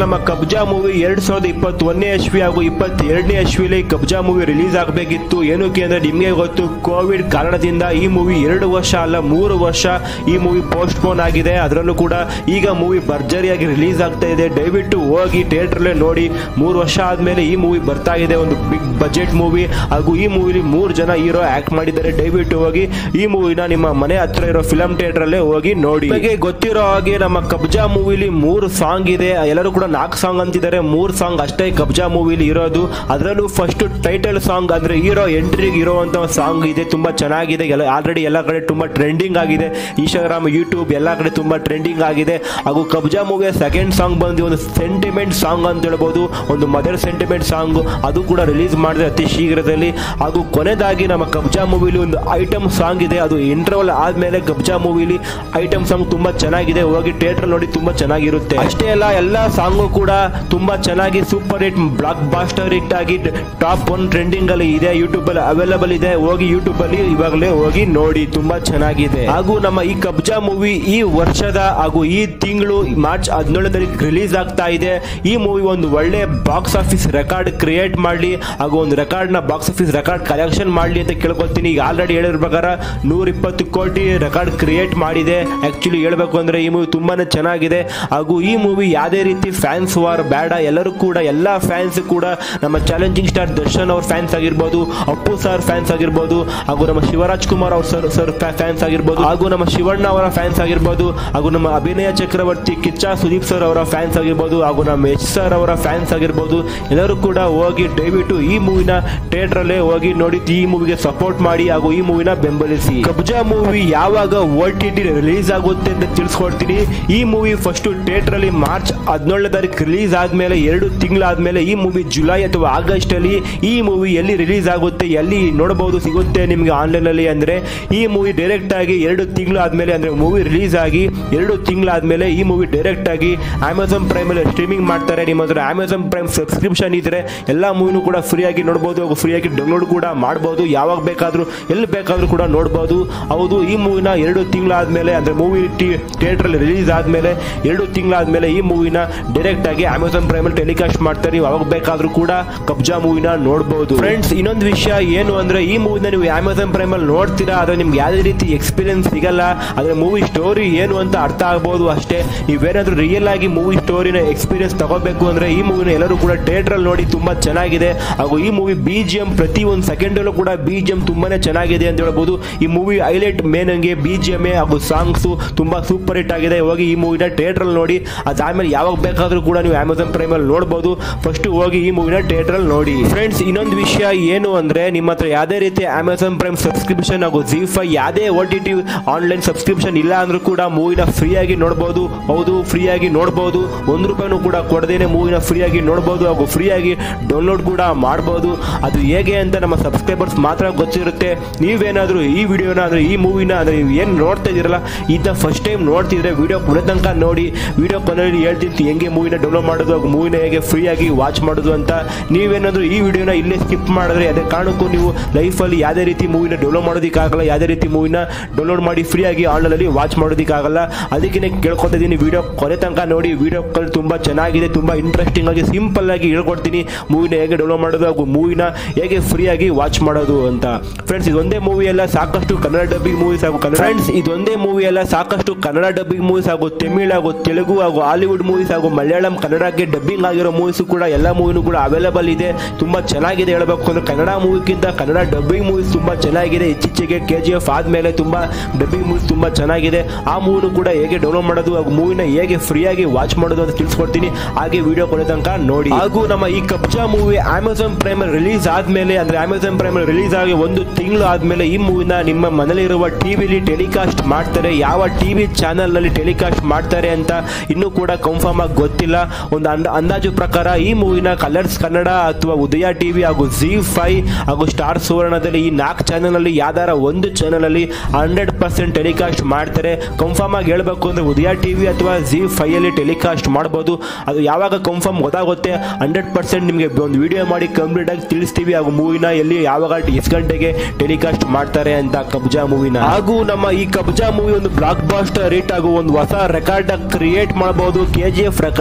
ನಮ್ಮ ಕಬ್ಜಾ ಮೂವಿ ಎರಡ್ ಸಾವಿರದ ಇಪ್ಪತ್ತೊಂದನೇ ಇಸ್ವಿ ಹಾಗೂ ಇಪ್ಪತ್ತೆರಡನೇ ಇಸ್ವಿಲಿ ಕಬ್ಜಾ ಮೂವಿ ರಿಲೀಸ್ ಆಗಬೇಕಿತ್ತು ಏನಕ್ಕೆ ಅಂದ್ರೆ ನಿಮಗೆ ಗೊತ್ತು ಕೋವಿಡ್ ಕಾರಣದಿಂದ ಈ ಮೂವಿ ಎರಡು ವರ್ಷ ಅಲ್ಲ ಮೂರು ವರ್ಷ ಈ ಮೂವಿ ಪೋಸ್ಟ್ ಪೋನ್ ಆಗಿದೆ ಅದರಲ್ಲೂ ಕೂಡ ಈಗ ಮೂವಿ ಭರ್ಜರಿಯಾಗಿ ರಿಲೀಸ್ ಆಗ್ತಾ ಇದೆ ದಯವಿಟ್ಟು ಹೋಗಿ ಥಿಯೇಟ್ರಲ್ಲೇ ನೋಡಿ ಮೂರು ವರ್ಷ ಆದ್ಮೇಲೆ ಈ ಮೂವಿ ಬರ್ತಾ ಇದೆ ಒಂದು ಬಿಗ್ ಬಜೆಟ್ ಮೂವಿ ಹಾಗೂ ಈ ಮೂವಿಲಿ ಮೂರು ಜನ ಹೀರೋ ಆಕ್ಟ್ ಮಾಡಿದ್ದಾರೆ ದಯವಿಟ್ಟು ಹೋಗಿ ಈ ಮೂವಿನ ನಿಮ್ಮ ಮನೆ ಹತ್ರ ಇರೋ ಫಿಲಂ ಥಿಯೇಟರ್ ಅಲ್ಲೇ ಹೋಗಿ ನೋಡಿ ನಿಮಗೆ ಗೊತ್ತಿರೋ ಹಾಗೆ ನಮ್ಮ ಕಬ್ಜಾ ಮೂವಿಲಿ ಮೂರು ಸಾಂಗ್ ಇದೆ ಎಲ್ಲರೂ ಕೂಡ ನಾಲ್ಕು ಸಾಂಗ್ ಅಂತಿದ್ದಾರೆ ಮೂರು ಸಾಂಗ್ ಅಷ್ಟೇ ಕಬ್ಜಾ ಮೂವಿಲಿ ಇರೋದು ಅದರಲ್ಲೂ ಫಸ್ಟ್ ಟೈಟಲ್ ಸಾಂಗ್ ಅಂದ್ರೆ ಹೀರೋ ಎಂಟ್ರಿಗೆ ಇರುವಂತ ಸಾಂಗ್ ಇದೆ ತುಂಬಾ ಚೆನ್ನಾಗಿದೆ ಎಲ್ಲ ಆಲ್ರೆಡಿ ಎಲ್ಲ ಕಡೆ ತುಂಬಾ ಟ್ರೆಂಡಿಂಗ್ ಆಗಿದೆ ಇನ್ಸ್ಟಾಗ್ರಾಮ್ ಯೂಟ್ಯೂಬ್ ಎಲ್ಲ ಕಡೆ ತುಂಬಾ ಟ್ರೆಂಡಿಂಗ್ ಆಗಿದೆ ಹಾಗೂ ಕಬ್ಜಾ ಮೂವಿಯ ಸೆಕೆಂಡ್ ಸಾಂಗ್ ಬಂದು ಒಂದು ಸೆಂಟಿಮೆಂಟ್ ಸಾಂಗ್ ಅಂತ ಹೇಳ್ಬೋದು ಒಂದು ಮದರ್ ಸೆಂಟಿಮೆಂಟ್ ಸಾಂಗ್ ಅದು ಕೂಡ ರಿಲೀಸ್ ಮಾಡಿದೆ ಅತಿ ಶೀಘ್ರದಲ್ಲಿ ಹಾಗೂ ಕೊನೆದಾಗಿ ನಮ್ಮ ಕಬ್ಜಾ ಮೂವಿಲಿ ಒಂದು ಐಟಮ್ ಸಾಂಗ್ ಇದೆ ಅದು ಇಂಟರ್ವಲ್ ಆದ್ಮೇಲೆ ಕಬ್ಜಾ ಮೂವಿಲಿ ಐಟಮ್ ಸಾಂಗ್ ತುಂಬಾ ಚೆನ್ನಾಗಿದೆ ಹೋಗಿ ಥಿಯೇಟರ್ ನೋಡಿ ತುಂಬಾ ಚೆನ್ನಾಗಿರುತ್ತೆ ಅಷ್ಟೇ ಅಲ್ಲ ಎಲ್ಲ ಸಾಂಗು ಕೂಡ ತುಂಬಾ ಚೆನ್ನಾಗಿ super hit blockbuster hit ಆಗಿ ಟಾಪ್ ಒನ್ ಟ್ರೆಂಡಿಂಗ್ ಅಲ್ಲಿ ಇದೆ ಯೂಟ್ಯೂಬ್ ಅಲ್ಲಿ ಅವೈಲಬಲ್ ಇದೆ ಹೋಗಿ ಯೂಟ್ಯೂಬ್ ಅಲ್ಲಿ ಇವಾಗಲೇ ಹೋಗಿ ನೋಡಿ ತುಂಬಾ ಚೆನ್ನಾಗಿದೆ ಹಾಗೂ ನಮ್ಮ ಈ ಕಬ್ಜಾ ಮೂವಿ ಈ ವರ್ಷದ ಹಾಗೂ ಈ ತಿಂಗಳು ಮಾರ್ಚ್ ಹದಿನೇಳನೇ ತಾರೀಕು ರಿಲೀಸ್ ಆಗ್ತಾ ಇದೆ ಈ ಮೂವಿ ಒಂದು ಒಳ್ಳೆ ಬಾಕ್ಸ್ ಆಫೀಸ್ ರೆಕಾರ್ಡ್ ಕ್ರಿಯೇಟ್ ಮಾಡಲಿ ಹಾಗೂ ಒಂದು ರೆಕಾರ್ಡ್ ನ ಬಾಕ್ಸ್ ಆಫೀಸ್ ರೆಕಾರ್ಡ್ ಕಲೆಕ್ಷನ್ ಮಾಡಲಿ ಅಂತ ಕೇಳ್ಕೊತೀನಿ ಈಗ ಆಲ್ರೆಡಿ ಹೇಳಿರೋ ಪ್ರಕಾರ ನೂರ ಇಪ್ಪತ್ತು ಕೋಟಿ ರೆಕಾರ್ಡ್ ಕ್ರಿಯೇಟ್ ಮಾಡಿದೆ ಆಕ್ಚುಲಿ ಹೇಳ್ಬೇಕು ಅಂದ್ರೆ ಈ ಮೂವಿ ತುಂಬಾನೇ ಚೆನ್ನಾಗಿದೆ ಹಾಗೂ ಈ ಮೂವಿ ಯಾವುದೇ ರೀತಿ ಫ್ಯಾನ್ಸ್ ವಾರ್ ಬೇಡ ಎಲ್ಲರೂ ಕೂಡ ಎಲ್ಲ ಫ್ಯಾನ್ಸ್ ಕೂಡ ನಮ್ಮ ಚಾಲೆಂಜಿಂಗ್ ಸ್ಟಾರ್ ದರ್ಶನ್ ಅವ್ರ ಫ್ಯಾನ್ಸ್ ಆಗಿರ್ಬೋದು ಅಪ್ಪು ಸರ್ ಫ್ಯಾನ್ಸ್ ಆಗಿರ್ಬೋದು ಹಾಗೂ ನಮ್ಮ ಶಿವರಾಜ್ ಕುಮಾರ್ ಅವ್ರ ಸರ್ ಸರ್ ಫ್ಯಾನ್ಸ್ ಆಗಿರ್ಬೋದು ಹಾಗೂ ನಮ್ಮ ಶಿವಣ್ಣ ಅವರ ಫ್ಯಾನ್ಸ್ ಆಗಿರ್ಬೋದು ಹಾಗೂ ನಮ್ಮ ಅಭಿನಯ ಚಕ್ರವರ್ತಿ ಕಿಚ್ಚ ಸುದೀಪ್ ಸರ್ ಅವರ ಫ್ಯಾನ್ಸ್ ಆಗಿರ್ಬೋದು ಹಾಗೂ ನಮ್ಮ ಎಚ್ ಸರ್ ಅವರ ಫ್ಯಾನ್ಸ್ ಆಗಿರ್ಬೋದು ಎಲ್ಲರೂ ಕೂಡ ಹೋಗಿ ದಯವಿಟ್ಟು ಈ ಮೂವಿನ ಥಿಯೇಟರ್ ಅಲ್ಲೇ ಹೋಗಿ ನೋಡಿ ಈ ಮೂವಿಗೆ ಸಪೋರ್ಟ್ ಮಾಡಿ ಹಾಗೂ ಈ ಮೂವಿನ ಬೆಂಬಲಿಸಿ ಕಬ್ಜಾ ಮೂವಿ ಯಾವಾಗ ಓ ಟಿ ಟಿ ರಿಲೀಸ್ ಆಗುತ್ತೆ ಅಂತ ತಿಳಿಸ್ಕೊಡ್ತೀನಿ ಈ ಮೂವಿ ಫಸ್ಟ್ ಥಿಯೇಟರ್ ಅಲ್ಲಿ ಮಾರ್ಚ್ ಹದಿನೇಳನೇ ತಾರೀಕು ರಿಲೀಸ್ ಆದ್ಮೇಲೆ ಎರಡು ತಿಂಗಳಾದ್ಮೇಲೆ ಈ ಮೂವಿ ಜುಲೈ ಅಥವಾ ಆಗಸ್ಟ್ ಅಲ್ಲಿ ಈ ಮೂವಿ ಎಲ್ಲಿ ರಿಲೀಸ್ ಆಗುತ್ತೆ ಎಲ್ಲಿ ನೋಡಬಹುದು ಸಿಗುತ್ತೆ ನಿಮಗೆ ಆನ್ಲೈನ್ ಅಲ್ಲಿ ಅಂದ್ರೆ ಈ ಮೂವಿ ಡೈರೆಕ್ಟ್ ಆಗಿ ಎರಡು ತಿಂಗಳು ಆದ್ಮೇಲೆ ಅಂದ್ರೆ ಮೂವಿ ರಿಲೀಸ್ ಆಗಿ ಎರಡು ತಿಂಗಳಾದ್ಮೇಲೆ ಈ ಮೂವಿ ಡೈರೆಕ್ಟ್ ಆಗಿ ಅಮೆಝಾನ್ ಪ್ರೈಮ್ ಅಲ್ಲಿ ಸ್ಟ್ರೀಮಿಂಗ್ ಮಾಡ್ತಾರೆ ನಿಮ್ಮ ಹತ್ರ ಅಮೆಝಾನ್ ಪ್ರೈಮ್ ಸಬ್ಸ್ಕ್ರಿಪ್ಷನ್ ಇದ್ರೆ ಎಲ್ಲ ಮೂವಿನೂ ಕೂಡ ಫ್ರೀ ಆಗಿ ನೋಡಬಹುದು ಹಾಗೂ ಫ್ರೀ ಆಗಿ ಡೌನ್ಲೋಡ್ ಕೂಡ ಮಾಡಬಹುದು ಯಾವಾಗ ಬೇಕಾದ್ರೂ ಎಲ್ಲಿ ಬೇಕಾದ್ರೂ ಕೂಡ ನೋಡಬಹುದು ಹೌದು ಈ ಮೂವಿನ ಎರಡು ತಿಂಗಳಾದ್ಮೇಲೆ ಅಂದ್ರೆ ಮೂವಿ ಥಿಯೇಟರ್ ಅಲ್ಲಿ ರಿಲೀಸ್ ಆದ್ಮೇಲೆ ಎರಡು ತಿಂಗಳಾದ್ಮೇಲೆ ಈ ಮೂವಿನ ಡೈರೆಕ್ಟ್ ಆಗಿ ಅಮೆಝಾನ್ ಪ್ರೈಮ್ ಅಲ್ಲಿ ಟೆಲಿಕಾಸ್ಟ್ ಮಾಡ್ತಾರೆ ನೀವು ಯಾವಾಗ ಬೇಕಾದ್ರೂ ಕೂಡ ಕಬ್ಜಾ ಮೂವಿನ ನೋಡಬಹುದು ಫ್ರೆಂಡ್ಸ್ ಇನ್ನೊಂದು ವಿಷಯ ಏನು ಅಂದ್ರೆ ಈ ಮೂವಿನ ನೀವು ಅಮೆಝಾನ್ ಪ್ರೈಮ್ ಅಲ್ಲಿ ನೋಡ್ತೀರಾ ಆದ್ರೆ ನಿಮ್ಗೆ ಯಾವುದೇ ರೀತಿ ಎಕ್ಸ್ಪೀರಿಯನ್ಸ್ ಸಿಗಲ್ಲ ಆದ್ರೆ ಮೂವಿ ಸ್ಟೋರಿ ಏನು ಅಂತ ಅರ್ಥ ಆಗ್ಬೋದು ಅಷ್ಟೇ ನೀವೇನಾದ್ರೂ ರಿಯಲ್ ಆಗಿ ಮೂವಿ ಸ್ಟೋರಿನ ಎಕ್ಸ್ಪೀರಿಯನ್ಸ್ ತಗೋಬೇಕು ಅಂದ್ರೆ ಈ ಮೂವಿನ ಎಲ್ಲರೂ ಕೂಡ ಥಿಯೇಟರ್ ಅಲ್ಲಿ ನೋಡಿ ತುಂಬಾ ಚೆನ್ನಾಗಿದೆ ಹಾಗೂ ಈ ಮೂವಿ ಬಿ ಜಿ ಎಂ ಪ್ರತಿ ಒಂದು ಸೆಕೆಂಡ್ ಅಲ್ಲೂ ಕೂಡ ಬಿ ಜಿ ಎಂ ತುಂಬಾನೇ ಚೆನ್ನಾಗಿದೆ ಅಂತ ಹೇಳ್ಬೋದು ಈ ಮೂವಿ ಹೈಲೈಟ್ ಮೇನ್ ಹಂಗೆ ಬಿ ಜಿ ಎಂ ಹಾಗೂ ಸಾಂಗ್ಸ್ ತುಂಬಾ ಸೂಪರ್ ಹಿಟ್ ಆಗಿದೆ ಹೋಗಿ ಈ ಮೂವಿನ ಥಿಯೇಟರ್ ಅಲ್ಲಿ ನೋಡಿ ಅದಾದ್ಮೇಲೆ ಯಾವಾಗ ಬೇಕಾದ್ರೂ ಕೂಡ ನೀವು ಅಮೆಝಾನ್ ಪ್ರೈಮ್ ಅಲ್ಲಿ ನೋಡಬಹುದು ಫಸ್ಟ್ ಹೋಗಿ ಈ ಮೂವಿನ ಥಿಯೇಟರ್ ಅಲ್ಲಿ ನೋಡಿ ಫ್ರೆಂಡ್ಸ್ ಇನ್ನೊಂದು ವಿಷಯ ಏನು ಅಂದ್ರೆ ನಿಮ್ಮ ಹತ್ರ ಯಾವುದೇ ರೀತಿ ಅಮೆಝಾನ್ ಪ್ರೈಮ್ ಸಬ್ಸ್ಕ್ರಿಪ್ಷನ್ ಹಾಗೂ ಜಿ ಫೈ ಯಾವುದೇ O T T online subscription ಇಲ್ಲ ಅಂದ್ರೂ ಕೂಡ ಮೂವಿನ ಫ್ರೀ ಆಗಿ ನೋಡಬಹುದು ಹೌದು ಫ್ರೀ ಆಗಿ ನೋಡಬಹುದು ಒಂದು ರೂಪಾಯಿನೂ ಕೂಡ ಕೊಡದೇನೆ ಮೂವಿನ ಫ್ರೀ ಆಗಿ ನೋಡಬಹುದು ಹಾಗೂ ಫ್ರೀ ಆಗಿ ಡೌನ್ಲೋಡ್ ಕೂಡ ಮಾಡಬಹುದು ಅದು ಹೇಗೆ ಅಂತ ನಮ್ಮ ಸಬ್ಸ್ಕ್ರೈಬರ್ಸ್ ಮಾತ್ರ ಗೊತ್ತಿರುತ್ತೆ ನೀವೇನಾದ್ರೂ ಈ ವಿಡಿಯೋನ ಅಂದ್ರೆ ಈ ಮೂವಿನ ಅಂದ್ರೆ ನೀವು ಏನು ನೋಡ್ತಾ ಇದೀರಲ್ಲ ಇದನ್ನ ಫಸ್ಟ್ ಟೈಮ್ ನೋಡ್ತಿದ್ರೆ ವಿಡಿಯೋ ಕೊನೆ ತನಕ ನೋಡಿ ವಿಡಿಯೋ ಕೊನೆಯಲ್ಲಿ ಹೇಳ್ತೀನಿ ಹೆಂಗೆ ಮೂವಿನ ಡೌನ್ಲೋಡ್ ಮಾಡೋದು ಹಾಗೂ ಮೂವಿನ ಹೇಗೆ ಫ್ರೀ ಆಗಿ ವಾಚ್ ಮಾಡೋದು ಅಂತ ನೀವೇನಾದ್ರೂ ಈ ವಿಡಿಯೋನ ಇಲ್ಲೇ ಸ್ಕಿಪ್ ಮಾಡಿದ್ರೆ ಅದೇ ಕಾರಣಕ್ಕೂ ನೀವು ಲೈಫಲ್ಲಿ ಯಾವುದೇ ರೀತಿ ಮೂವಿನ ಡೌನ್ಲೋಡ್ ಮಾಡೋದಕ್ಕಾಗಲ್ಲ ಯಾವುದೇ ರೀತಿ ಮೂವಿನ ಡೌನ್ಲೋಡ್ ಮಾಡಿ ಫ್ರೀ ಆಗಿ ಆನ್ಲೈನಲ್ಲಿ ವಾಚ್ ಮಾಡೋದಕ್ಕಾಗಲ್ಲ ಅದಕ್ಕೆ ಕೇಳ್ಕೊತಾ ಇದ್ದೀನಿ ವಿಡಿಯೋ ಕೊನೆ ತನಕ ನೋಡಿ ವಿಡಿಯೋ ಕಾಲ್ ತುಂಬ ಚೆನ್ನಾಗಿದೆ ತುಂಬ ಇಂಟ್ರೆಸ್ಟಿಂಗ್ ಆಗಿ ಸಿಂಪಲ್ ಆಗಿ ಹೇಳ್ಕೊಡ್ತೀನಿ ಮೂವಿನ ಹೇಗೆ ಡೌನ್ಲೋಡ್ ಮಾಡೋದು ಹಾಗೂ ಮೂವಿನ ಹೇಗೆ ಫ್ರೀ ಆಗಿ ವಾಚ್ ಮಾಡೋದು ಅಂತ ಫ್ರೆಂಡ್ಸ್ ಇದೊಂದೇ ಮೂವಿ ಎಲ್ಲ ಸಾಕಷ್ಟು ಕನ್ನಡ ಡಬ್ಬಿಂಗ್ ಮೂವೀಸ್ ಹಾಗೂ ಕನ್ನಡ ಫ್ರೆಂಡ್ಸ್ ಇದೊಂದೇ ಮೂವಿ ಎಲ್ಲ ಸಾಕಷ್ಟು ಕನ್ನಡ ಡಬ್ಬಿಂಗ್ ಮೂವೀಸ್ ಹಾಗೂ ತಮಿಳ್ ಹಾಗೂ ತೆಲುಗು ಹಾಗೂ ಹಾಲಿವುಡ್ ಮೂವೀಸ್ ಹಾಗೂ ಮಲಯಾಳಂ ಕನ್ನಡಕ್ಕೆ ಡಬ್ಬಿಂಗ್ ಆಗಿರೋ ಮೂವೀಸ್ ಕೂಡ ಎಲ್ಲ ಮೂವಿನೂ ಕೂಡ ಅವೈಲೇಬಲ್ ಇದೆ ತುಂಬಾ ಚೆನ್ನಾಗಿದೆ ಹೇಳಬೇಕು ಅಂದ್ರೆ ಕನ್ನಡ ಮೂವಿಗಿಂತ ಕನ್ನಡ ಡಬ್ಬಿಂಗ್ ಮೂವೀಸ್ ತುಂಬಾ ಚೆನ್ನಾಗಿದೆ ಇತ್ತೀಚೆಗೆ ಕೆ ಜಿ ಎಫ್ ಆದ್ಮೇಲೆ ತುಂಬಾ ಡಬ್ಬಿಂಗ್ ಮೂವೀಸ್ ತುಂಬಾ ಚೆನ್ನಾಗಿದೆ ಆ ಮೂವಿನೂ ಕೂಡ ಹೇಗೆ ಡೌನ್ಲೋಡ್ ಮಾಡೋದು ಹಾಗೂ ಮೂವಿನ ಹೇಗೆ ಫ್ರೀ ಆಗಿ ವಾಚ್ ಮಾಡೋದು ಅಂತ ತಿಳಿಸ್ಕೊಡ್ತೀನಿ ಹಾಗೆ ವಿಡಿಯೋ ಕೊನೆ ತನಕ ನೋಡಿ ಹಾಗೂ ನಮ್ಮ ಈ Kabzaa movie Amazon prime release ಆದ್ಮೇಲೆ ಅಂದ್ರೆ ಅಮೆಝಾನ್ ಪ್ರೈಮ್ ರಿಲೀಸ್ ಆಗಿ ಒಂದು ತಿಂಗಳು ಆದ್ಮೇಲೆ ಈ ಮೂವಿನ ನಿಮ್ಮ ಮನೇಲಿರುವ ಟಿವಿಲಿ ಟೆಲಿಕಾಸ್ಟ್ ಮಾಡ್ತಾರೆ ಯಾವ ಟಿವಿ ಚಾನೆಲ್ ನಲ್ಲಿ ಟೆಲಿಕಾಸ್ಟ್ ಮಾಡ್ತಾರೆ ಅಂತ ಇನ್ನೂ ಕೂಡ ಕನ್ಫರ್ಮ್ ಆಗಿ ಗೊತ್ತಿಲ್ಲ ಒಂದು ಅಂದ ಅಂದಾಜು ಪ್ರಕಾರ ಈ ಮೂವಿನ ಕಲರ್ಸ್ ಕನ್ನಡ ಅಥವಾ ಉದಯ ಟಿವಿ ಹಾಗೂ ಜಿ ಫೈ ಹಾಗೂ ಸ್ಟಾರ್ ಸುವರ್ಣದಲ್ಲಿ ಈ ನಾಲ್ಕು ಚಾನೆಲ್ ಅಲ್ಲಿ ಯಾವ್ದಾರ ಒಂದು ಚಾನೆಲ್ ಅಲ್ಲಿ ಹಂಡ್ರೆಡ್ ಪರ್ಸೆಂಟ್ ಟೆಲಿಕಾಸ್ಟ್ ಮಾಡ್ತಾರೆ ಕನ್ಫರ್ಮ್ ಆಗಿ ಹೇಳ್ಬೇಕು ಅಂದ್ರೆ ಉದಯ ಟಿವಿ ಅಥವಾ ಜಿ ಫೈ ಅಲ್ಲಿ ಟೆಲಿಕಾಸ್ಟ್ ಮಾಡ್ಬೋದು ಅದು ಯಾವಾಗ ಕನ್ಫರ್ಮ್ ಗೊತ್ತಾಗುತ್ತೆ ಹಂಡ್ರೆಡ್ ಪರ್ಸೆಂಟ್ ನಿಮಗೆ ಒಂದು ವಿಡಿಯೋ ಮಾಡಿ ಕಂಪ್ಲೀಟ್ ಆಗಿ ತಿಳಿಸ್ತೀವಿ ಹಾಗೂ ಮೂವಿನ ಎಲ್ಲಿ ಯಾವಾಗ ಎಷ್ಟು ಗಂಟೆಗೆ ಟೆಲಿಕಾಸ್ಟ್ ಮಾಡ್ತಾರೆ ಅಂತ ಕಬ್ಜಾ ಮೂವಿನ ಹಾಗೂ ನಮ್ಮ ಈ ಕಬ್ಜಾ ಮೂವಿ ಒಂದು ಬ್ಲಾಕ್ ಬಾಸ್ಟರ್ ರೇಟ್ ಹಾಗೂ ಒಂದು ಹೊಸ ರೆಕಾರ್ಡ್ ಕ್ರಿಯೇಟ್ ಮಾಡಬಹುದು K G F record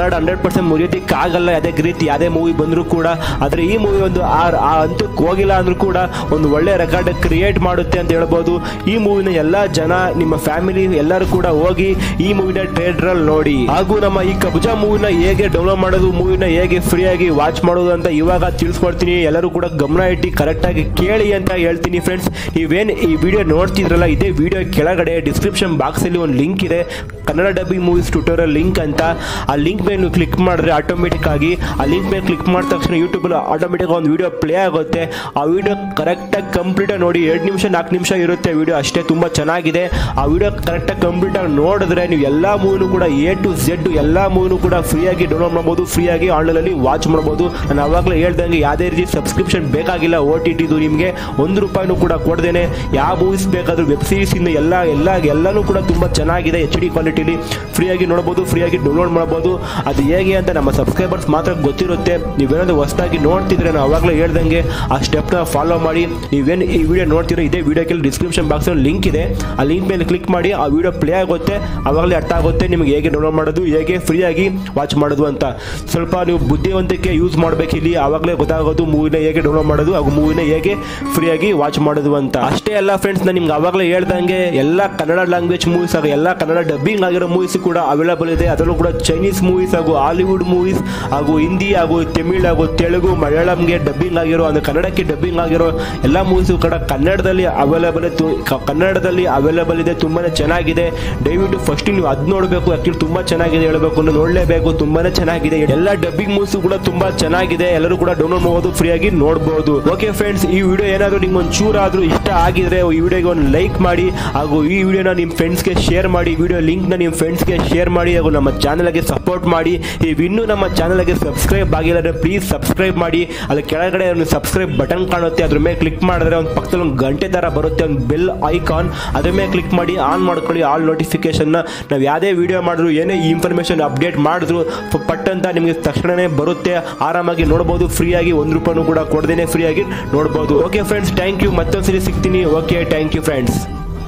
record hundred percent ಮುರಿಯೋದಕ್ಕೆ ಆಗಲ್ಲ ಯಾವುದೇ ರೀತಿ ಯಾವುದೇ ಮೂವಿ ಬಂದರೂ ಕೂಡ ಆದರೆ ಈ ಮೂವಿ ಒಂದು ಆ ಆ ಹಂತಕ್ಕೆ ಹೋಗಿಲ್ಲ ಅಂದ್ರೂ ಕೂಡ ಒಂದು ಒಳ್ಳೆ ರೆಕಾರ್ಡ್ ಕ್ರಿಯೇಟ್ ಮಾಡುತ್ತೆ ಅಂತ ಹೇಳ್ಬೋದು ಈ ಮೂವಿನ ಎಲ್ಲ ಜನ ನಿಮ್ಮ ಫ್ಯಾಮಿಲಿ ಎಲ್ಲರೂ ಕೂಡ ಹೋಗಿ ಈ ಮೂವಿನ ಟ್ರೇಡ್ರಲ್ಲಿ ನೋಡಿ ಹಾಗೂ ನಮ್ಮ ಈ ಕಬ್ಜಾ ಮೂವಿನ ಹೇಗೆ ಡೌನ್ಲೋಡ್ ಮಾಡೋದು ಮೂವಿನ ಹೇಗೆ ಫ್ರೀಯಾಗಿ ವಾಚ್ ಮಾಡೋದು ಅಂತ ಇವಾಗ ತಿಳಿಸ್ಕೊಡ್ತೀನಿ ಎಲ್ಲರೂ ಕೂಡ ಗಮನ ಇಟ್ಟು ಕರೆಕ್ಟಾಗಿ ಕೇಳಿ ಅಂತ ಹೇಳ್ತೀನಿ ಫ್ರೆಂಡ್ಸ್ ನೀವೇನು ಈ ವಿಡಿಯೋ ನೋಡ್ತಿದ್ರಲ್ಲ ಇದೇ ವಿಡಿಯೋ ಕೆಳಗಡೆ ಡಿಸ್ಕ್ರಿಪ್ಷನ್ ಬಾಕ್ಸಲ್ಲಿ ಒಂದು ಲಿಂಕ್ ಇದೆ Kannada dubbing movies tutorial link ಅಂತ ಆ ಲಿಂಕ್ ಮೇಲೆ ನೀವು ಕ್ಲಿಕ್ ಮಾಡಿದ್ರೆ ಆಟೋಮೆಟಿಕ್ ಆಗಿ ಆ ಲಿಂಕ್ ಮೇಲೆ ಕ್ಲಿಕ್ ಮಾಡಿದ ತಕ್ಷಣ ಯೂಟ್ಯೂಬಲ್ಲಿ ಆಟೋಮೆಟಿಕ್ ಒಂದು ವಿಡಿಯೋ ಪ್ಲೇ ಆಗುತ್ತೆ ಆ ವಿಡಿಯೋ ಕರೆಕ್ಟಾಗಿ ಕಂಪ್ಲೀಟಾಗಿ ನೋಡಿ ಎರಡು ನಿಮಿಷ ನಾಲ್ಕು ನಿಮಿಷ ಇರುತ್ತೆ ವಿಡಿಯೋ ಅಷ್ಟೇ ತುಂಬ ಚೆನ್ನಾಗಿದೆ ಆ ವಿಡಿಯೋ ಕರೆಕ್ಟಾಗಿ ಕಂಪ್ಲೀಟಾಗಿ ನೋಡಿದ್ರೆ ನೀವು ಎಲ್ಲ ಮೂವಿನೂ ಕೂಡ ಎ ಟು ಝೆಡ್ ಎಲ್ಲ ಮೂವಿನೂ ಕೂಡ ಫ್ರೀಯಾಗಿ ಡೌನ್ಲೋಡ್ ಮಾಡ್ಬೋದು ಫ್ರೀಯಾಗಿ ಆನ್ಲೈನಲ್ಲಿ ವಾಚ್ ಮಾಡ್ಬೋದು ನಾನು ಅವಾಗಲೇ ಹೇಳ್ದಂಗೆ ಯಾವುದೇ ರೀತಿ ಸಬ್ಸ್ಕ್ರಿಪ್ಷನ್ ಬೇಕಾಗಿಲ್ಲ ಓ ಟಿ ಟಿದು ನಿಮಗೆ ಒಂದು ರೂಪಾಯಿನೂ ಕೂಡ ಕೊಡ್ದೇನೆ ಯಾವ ಮೂವೀಸ್ ಬೇಕಾದರೂ ವೆಬ್ ಸೀರೀಸಿಂದ ಎಲ್ಲ ಎಲ್ಲ ಎಲ್ಲನೂ ಕೂಡ ತುಂಬ ಚೆನ್ನಾಗಿದೆ ಎಚ್ ಡಿ ಕ್ವಾಲಿಟಿಲಿ ಫ್ರೀಯಾಗಿ ನೋಡ್ಬೋದು ಫ್ರೀಯಾಗಿ ಡೌನ್ಲೋಡ್ ಮಾಡ್ಬೋದು ಅದು ಹೇಗೆ ಅಂತ ನಮ್ಮ ಸಬ್ಸ್ಕ್ರೈಬರ್ಸ್ ಮಾತ್ರ ಗೊತ್ತಿರುತ್ತೆ ನೀವೇನಾದ್ರು ಹೊಸದಾಗಿ ನೋಡ್ತಿದ್ರೆ ನಾನು ಅವಾಗಲೇ ಹೇಳ್ದಂಗೆ ಆ ಸ್ಟೆಪ್ನ ಫಾಲೋ ಮಾಡಿ ನೀವೇನು ಈ ವಿಡಿಯೋ ನೋಡ್ತೀರೋ ಇದೇ ವಿಡಿಯೋಕ್ಕೆ ಡಿಸ್ಕ್ರಿಪ್ಷನ್ ಬಾಕ್ಸಲ್ಲಿ ಲಿಂಕ್ ಇದೆ ಆ ಲಿಂಕ್ ಮೇಲೆ ಕ್ಲಿಕ್ ಮಾಡಿ ಆ ವಿಡಿಯೋ ಪ್ಲೇ ಆಗುತ್ತೆ ಆವಾಗಲೇ ಅರ್ಥ ಆಗುತ್ತೆ ನಿಮಗೆ ಹೇಗೆ ಡೌನ್ಲೋಡ್ ಮಾಡೋದು ಹೇಗೆ ಫ್ರೀಯಾಗಿ ವಾಚ್ ಮಾಡೋದು ಅಂತ ಸ್ವಲ್ಪ ನೀವು ಬುದ್ಧಿವಂತಿಕೆ ಯೂಸ್ ಮಾಡಬೇಕು ಇಲ್ಲಿ ಆವಾಗಲೇ ಗೊತ್ತಾಗೋದು ಮೂವಿನ ಹೇಗೆ ಡೌನ್ಲೋಡ್ ಮಾಡೋದು ಹಾಗೂ ಮೂವಿನ ಹೇಗೆ ಫ್ರೀಯಾಗಿ ವಾಚ್ ಮಾಡೋದು ಅಂತ ಅಷ್ಟೇ ಅಲ್ಲ ಫ್ರೆಂಡ್ಸ್ ನಾನು ನಿಮ್ಗೆ ಆವಾಗಲೇ ಹೇಳ್ದಂಗೆ ಎಲ್ಲ ಕನ್ನಡ ಲ್ಯಾಂಗ್ವೇಜ್ ಮೂವೀಸ್ ಹಾಗೂ ಎಲ್ಲ ಕನ್ನಡ ಡಬ್ಬಿಂಗ್ ಆಗಿರೋ ಮೂವೀಸ್ ಕೂಡ ಅವೈಲೇಬಲ್ ಇದೆ ಅದರಲ್ಲೂ ಕೂಡ ಚೈನೀಸ್ ಮೂವೀಸ್ ಹಾಗೂ ಹಾಲಿವುಡ್ ಮೂವೀಸ್ ಹಾಗೂ ಹಿಂದಿ ಹಾಗೂ ತಮಿಳ್ ಹಾಗೂ ತೆಲುಗು ಮಲಯಾಳಂಗೆ ಡಬ್ಬಿಂಗ್ ಆಗಿರೋ ಅಂದರೆ ಕನ್ನಡಕ್ಕೆ ಡಬ್ಬಿಂಗ್ ಆಗಿರೋ ಎಲ್ಲ ಮೂವೀಸು ಕೂಡ ಕನ್ನಡದಲ್ಲಿ ಅವೈಲೇಬಲ್ ಕನ್ನಡದಲ್ಲಿ ಅವೈಲೇಬಲ್ ಇದೆ ತುಂಬಾನೇ ಚೆನ್ನಾಗಿದೆ ದಯವಿಟ್ಟು ಫಸ್ಟ್ ನೀವು ಅದು ನೋಡಬೇಕು ಆಕ್ಚುಲಿ ತುಂಬಾ ಚೆನ್ನಾಗಿದೆ ಹೇಳಬೇಕು ಅಂದ್ರೆ ನೋಡಲೇಬೇಕು ತುಂಬಾನೇ ಚೆನ್ನಾಗಿದೆ ಎಲ್ಲ ಡಬ್ಬಿಂಗ್ ಮೂವೀಸ್ ಕೂಡ ತುಂಬಾ ಚೆನ್ನಾಗಿದೆ ಎಲ್ಲರೂ ಕೂಡ ಡೌನ್ಲೋಡ್ ಮಾಡಬಹುದು ಫ್ರೀಯಾಗಿ ನೋಡಬಹುದು ಓಕೆ ಫ್ರೆಂಡ್ಸ್ ಈ ವಿಡಿಯೋ ಏನಾದರೂ ನಿಮ್ಗೆ ಒಂದು ಚೂರಾದ್ರೂ ಇಷ್ಟ ಆಗಿದ್ರೆ ಈ ವಿಡಿಯೋಗೆ ಒಂದು ಲೈಕ್ ಮಾಡಿ ಹಾಗೂ ಈ ವಿಡಿಯೋನ ನಿಮ್ಮ ಫ್ರೆಂಡ್ಸ್ಗೆ ಶೇರ್ ಮಾಡಿ ವಿಡಿಯೋ ಲಿಂಕ್ನ ನಿಮ್ಮ ಫ್ರೆಂಡ್ಸ್ಗೆ ಶೇರ್ ಮಾಡಿ ಹಾಗೂ ನಮ್ಮ ಚಾನಲ್ಗೆ ಸಪೋರ್ಟ್ ಮಾಡಿ ನೀವು ಇನ್ನೂ ನಮ್ಮ ಚಾನಲ್ಗೆ ಸಬ್ಸ್ಕ್ರೈಬ್ ಆಗಿಲ್ಲ ಅಂದರೆ ಪ್ಲೀಸ್ ಸಬ್ಸ್ಕ್ರೈಬ್ ಮಾಡಿ ಅಲ್ಲಿ ಕೆಳಗಡೆ ಒಂದು ಸಬ್ಸ್ಕ್ರೈಬ್ ಬಟನ್ ಕಾಣುತ್ತೆ ಅದ್ರ ಮೇಲೆ ಕ್ಲಿಕ್ ಮಾಡಿದ್ರೆ ಒಂದು ಪಕ್ಕದಲ್ಲಿ ಒಂದು ಗಂಟೆ ಥರ ಬರುತ್ತೆ ಒಂದು ಬೆಲ್ ಐಕಾನ್ ಅದ್ರ ಮೇಲೆ ಕ್ಲಿಕ್ ಮಾಡಿ ಆನ್ ಮಾಡ್ಕೊಳ್ಳಿ ಆಲ್ ನೋಟಿಫಿಕೇಶನ್ನ ನಾವು ಯಾವುದೇ ವಿಡಿಯೋ ಮಾಡಿದ್ರು ಏನೇ ಇನ್ಫಾರ್ಮೇಷನ್ ಅಪ್ಡೇಟ್ ಮಾಡಿದ್ರು ಪ- ಪಟ್ ಅಂತ ನಿಮಗೆ ತಕ್ಷಣನೇ ಬರುತ್ತೆ ಆರಾಮಾಗಿ ನೋಡ್ಬೋದು ಫ್ರೀಯಾಗಿ ಒಂದು ರೂಪಾಯಿನೂ ಕೂಡ ಕೊಡದೇನೆ ಫ್ರೀಯಾಗಿ ನೋಡ್ಬೋದು ಓಕೆ ಫ್ರೆಂಡ್ಸ್ ಥ್ಯಾಂಕ್ ಯು ಮತ್ತೊಂದ್ಸರಿ ಸಿಗ್ತೀನಿ okay thank you friends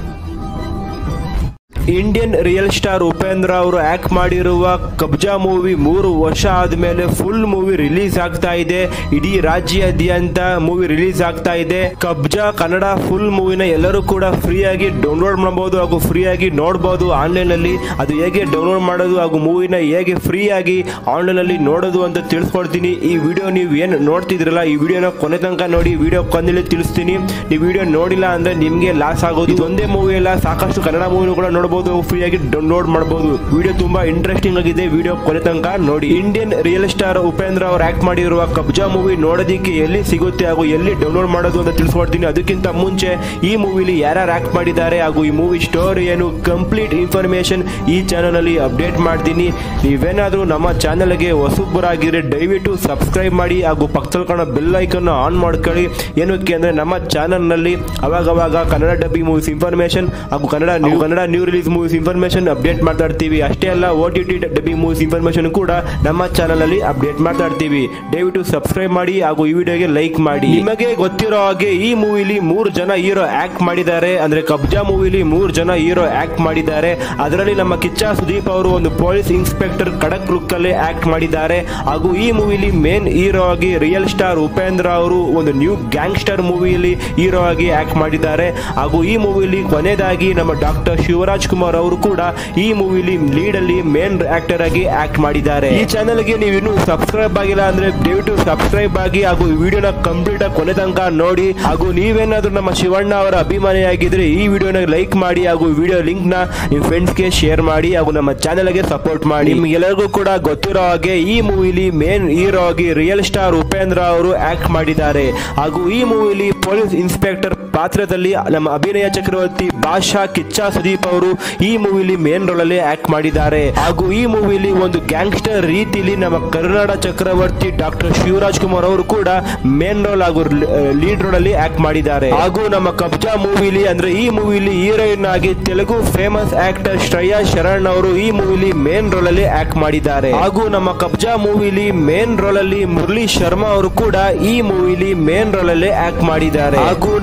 Indian real star Upendra ಅವರು ಆಕ್ಟ್ ಮಾಡಿರುವ ಕಬ್ಜಾ ಮೂವಿ ಮೂರು ವರ್ಷ ಆದಮೇಲೆ ಫುಲ್ ಮೂವಿ ರಿಲೀಸ್ ಆಗ್ತಾ ಇದೆ ಇಡೀ ರಾಜ್ಯಾದ್ಯಂತ ಮೂವಿ ರಿಲೀಸ್ ಆಗ್ತಾ ಇದೆ ಕಬ್ಜಾ ಕನ್ನಡ ಫುಲ್ ಮೂವಿನ ಎಲ್ಲರೂ ಕೂಡ ಫ್ರೀಯಾಗಿ ಡೌನ್ಲೋಡ್ ಮಾಡಬಹುದು ಹಾಗೂ ಫ್ರೀಯಾಗಿ ನೋಡಬಹುದು ಆನ್ಲೈನ್ ಅಲ್ಲಿ ಅದು ಹೇಗೆ ಡೌನ್ಲೋಡ್ ಮಾಡೋದು ಹಾಗೂ ಮೂವಿನ ಹೇಗೆ ಫ್ರೀಯಾಗಿ ಆನ್ಲೈನ್ ಅಲ್ಲಿ ನೋಡೋದು ಅಂತ ತಿಳಿಸ್ಕೊಡ್ತೀನಿ ಈ ವಿಡಿಯೋ ನೀವು ಏನು ನೋಡ್ತಿದ್ರಲ್ಲ ಈ ವಿಡಿಯೋನ ಕೊನೆ ತನಕ ನೋಡಿ ವಿಡಿಯೋ ಕೊನೆಯಲ್ಲಿ ತಿಳಿಸ್ತೀನಿ ನೀವು ವಿಡಿಯೋ ನೋಡಿಲ್ಲ ಅಂದ್ರೆ ನಿಮಗೆ ಲಾಸ್ ಆಗೋದು ಇದು ಒಂದೇ ಮೂವಿ ಅಲ್ಲ ಸಾಕಷ್ಟು ಕನ್ನಡ ಮೂವಿನೂ ಕೂಡ ನೋಡಬಹುದು ಫ್ರೀಯಾಗಿ ಡೌನ್ಲೋಡ್ ಮಾಡಬಹುದು ವಿಡಿಯೋ ತುಂಬಾ ಇಂಟ್ರೆಸ್ಟಿಂಗ್ ಆಗಿದೆ ವಿಡಿಯೋ ಕೊನೆ ತನಕ ನೋಡಿ ಇಂಡಿಯನ್ ರಿಯಲ್ ಸ್ಟಾರ್ ಉಪೇಂದ್ರ ಅವರು ಆಕ್ಟ್ ಮಾಡಿರುವ ಕಬ್ಜಾ ಮೂವಿ ನೋಡೋದಕ್ಕೆ ಎಲ್ಲಿ ಸಿಗುತ್ತೆ ಹಾಗೂ ಎಲ್ಲಿ ಡೌನ್ಲೋಡ್ ಮಾಡೋದು ಅಂತ ತಿಳಿಸ್ಕೊಡ್ತೀನಿ ಅದಕ್ಕಿಂತ ಮುಂಚೆ ಈ ಮೂವಿಲಿ ಯಾರ್ಯಾರು ಆಕ್ಟ್ ಮಾಡಿದ್ದಾರೆ ಹಾಗೂ ಈ ಮೂವಿ ಸ್ಟೋರಿ ಏನು ಕಂಪ್ಲೀಟ್ ಇನ್ಫಾರ್ಮೇಶನ್ ಈ ಚಾನಲ್ ಅಲ್ಲಿ ಅಪ್ಡೇಟ್ ಮಾಡ್ತೀನಿ ನೀವೇನಾದ್ರೂ ನಮ್ಮ ಚಾನಲ್ಗೆ ಹೊಸಬರಾಗಿದ್ರೆ ದಯವಿಟ್ಟು ಸಬ್ಸ್ಕ್ರೈಬ್ ಮಾಡಿ ಹಾಗೂ ಪಕ್ಕದಲ್ಲಿ ಕಾಣೋ ಬೆಲ್ ಐಕನ್ ಆನ್ ಮಾಡ್ಕೊಳ್ಳಿ ಏನಕ್ಕೆ ಅಂದ್ರೆ ನಮ್ಮ ಚಾನಲ್ ನಲ್ಲಿ ಅವಾಗವಾಗ ಕನ್ನಡ ಡಬ್ಬಿ ಮೂವೀಸ್ ಇನ್ಫಾರ್ಮೇಶನ್ ಹಾಗೂ Kannada new Kannada new release movies information update ಮಾಡ್ತಾ ಇರ್ತೀವಿ ಅಷ್ಟೇ ಅಲ್ಲ ಓ ಟಿ ಟಿ ಡಬ್ಬಿ ಮೂವೀಸ್ ಇನ್ಫಾರ್ಮೇಶನ್ ಕೂಡ ನಮ್ಮ ಚಾನಲ್ ಅಲ್ಲಿ ಅಪ್ಡೇಟ್ ಮಾಡ್ತಾ ಇರ್ತೀವಿ ದಯವಿಟ್ಟು ಸಬ್ಸ್ಕ್ರೈಬ್ ಮಾಡಿ ಹಾಗೂ ಈ ವಿಡಿಯೋಗೆ ಲೈಕ್ ಮಾಡಿ ನಿಮಗೆ ಗೊತ್ತಿರೋ ಹಾಗೆ ಈ ಮೂವಿಲಿ ಮೂರು ಜನ ಹೀರೋ ಆಕ್ಟ್ ಮಾಡಿದ್ದಾರೆ ಅಂದ್ರೆ ಕಬ್ಜಾ ಮೂವಿಲಿ ಮೂರು ಜನ ಹೀರೋ ಆಕ್ಟ್ ಮಾಡಿದ್ದಾರೆ ಅದರಲ್ಲಿ ನಮ್ಮ ಕಿಚ್ಚ ಸುದೀಪ್ ಅವರು ಒಂದು ಪೊಲೀಸ್ ಇನ್ಸ್ಪೆಕ್ಟರ್ ಖಡಕ್ ಲುಕ್ ಅಲ್ಲಿ ಆಕ್ಟ್ ಮಾಡಿದ್ದಾರೆ ಹಾಗೂ ಈ ಮೂವಿಲಿ ಮೇನ್ ಹೀರೋ ಆಗಿ ರಿಯಲ್ ಸ್ಟಾರ್ ಉಪೇಂದ್ರ ಅವರು ಒಂದು ನ್ಯೂ ಗ್ಯಾಂಗ್ಸ್ಟರ್ ಮೂವಿಯಲ್ಲಿ ಹೀರೋ ಆಗಿ ಆಕ್ಟ್ ಮಾಡಿದ್ದಾರೆ ಹಾಗೂ ಈ ಮೂವಿಲಿ ಕೊನೆಯದಾಗಿ ನಮ್ಮ ಡಾಕ್ಟರ್ ಶಿವರಾಜ್ ಕುಮಾರ್ ಅವರು ಕೂಡ ಈ ಮೂವಿಲಿ ಲೀಡ್ ಅಲ್ಲಿ ಮೇನ್ ಆಕ್ಟರ್ ಆಗಿ ಆಕ್ಟ್ ಮಾಡಿದ್ದಾರೆ ಈ ಚಾನೆಲ್ಗೆ ನೀವು ಇನ್ನೂ ಸಬ್ಸ್ಕ್ರೈಬ್ ಆಗಿಲ್ಲ ಅಂದ್ರೆ ದಯವಿಟ್ಟು ಸಬ್ಸ್ಕ್ರೈಬ್ ಆಗಿ ಹಾಗೂ ಈ ವಿಡಿಯೋನ ಕಂಪ್ಲೀಟ್ ಆಗಿ ಕೊನೆ ತನಕ ನೋಡಿ ಹಾಗೂ ನೀವೇನಾದ್ರೂ ನಮ್ಮ ಶಿವಣ್ಣ ಅವರ ಅಭಿಮಾನಿಯಾಗಿದ್ರೆ ಈ ವಿಡಿಯೋನ ಲೈಕ್ ಮಾಡಿ ಹಾಗೂ ವಿಡಿಯೋ ಲಿಂಕ್ ನ ನಿಮ್ಮ ಫ್ರೆಂಡ್ಸ್ಗೆ ಶೇರ್ ಮಾಡಿ ಹಾಗೂ ನಮ್ಮ ಚಾನೆಲ್ಗೆ ಸಪೋರ್ಟ್ ಮಾಡಿ ನಿಮ್ಗೆಲ್ಲರಿಗೂ ಕೂಡ ಗೊತ್ತಿರೋ ಹಾಗೆ ಈ ಮೂವಿಲಿ ಮೇನ್ ಹೀರೋ ಆಗಿ ರಿಯಲ್ ಸ್ಟಾರ್ ಉಪೇಂದ್ರ ಅವರು ಆಕ್ಟ್ ಮಾಡಿದ್ದಾರೆ ಹಾಗೂ ಈ ಮೂವಿಲಿ ಪೊಲೀಸ್ ಇನ್ಸ್ಪೆಕ್ಟರ್ ಪಾತ್ರದಲ್ಲಿ ನಮ್ಮ ಅಭಿನಯ ಚಕ್ರವರ್ತಿ ಬಾಷಾ ಕಿಚ್ಚ ಸುದೀಪ್ ಅವರು ಈ ಮೂವಿಲಿ ಮೇನ್ ರೋಲ್ ಅಲ್ಲಿ ಆಕ್ಟ್ ಮಾಡಿದ್ದಾರೆ ಹಾಗೂ ಈ ಮೂವಿಲಿ ಒಂದು ಗ್ಯಾಂಗ್ಸ್ಟರ್ ರೀತಿಲಿ ನಮ್ಮ ಕರುನಾಡ ಚಕ್ರವರ್ತಿ ಡಾಕ್ಟರ್ ಶಿವರಾಜ್ ಕುಮಾರ್ ಅವರು ಕೂಡ ಮೇನ್ ರೋಲ್ ಹಾಗೂ ಲೀಡ್ ರೋಲ್ ಅಲ್ಲಿ ಆಕ್ಟ್ ಮಾಡಿದ್ದಾರೆ ಹಾಗೂ ನಮ್ಮ ಕಬ್ಜಾ ಮೂವಿಲಿ ಅಂದ್ರೆ ಈ ಮೂವಿಲಿ ಹೀರೋಯಿನ್ ಆಗಿ ತೆಲುಗು ಫೇಮಸ್ ಆಕ್ಟರ್ ಶ್ರೇಯಾ ಶರಣ್ ಅವರು ಈ ಮೂವಿಲಿ ಮೇನ್ ರೋಲ್ ಅಲ್ಲಿ ಆಕ್ಟ್ ಮಾಡಿದ್ದಾರೆ ಹಾಗೂ ನಮ್ಮ ಕಬ್ಜಾ ಮೂವಿಲಿ ಮೇನ್ ರೋಲ್ ಅಲ್ಲಿ ಮುರಳಿ ಶರ್ಮಾ ಅವರು ಕೂಡ ಈ ಮೂವಿಲಿ ಮೇನ್ ರೋಲ್ ಅಲ್ಲಿ ಆಕ್ಟ್ ಮಾಡಿದ್ದಾರೆ ಹಾಗೂ ನಮ್ಮ ಕಬ್ಜಾ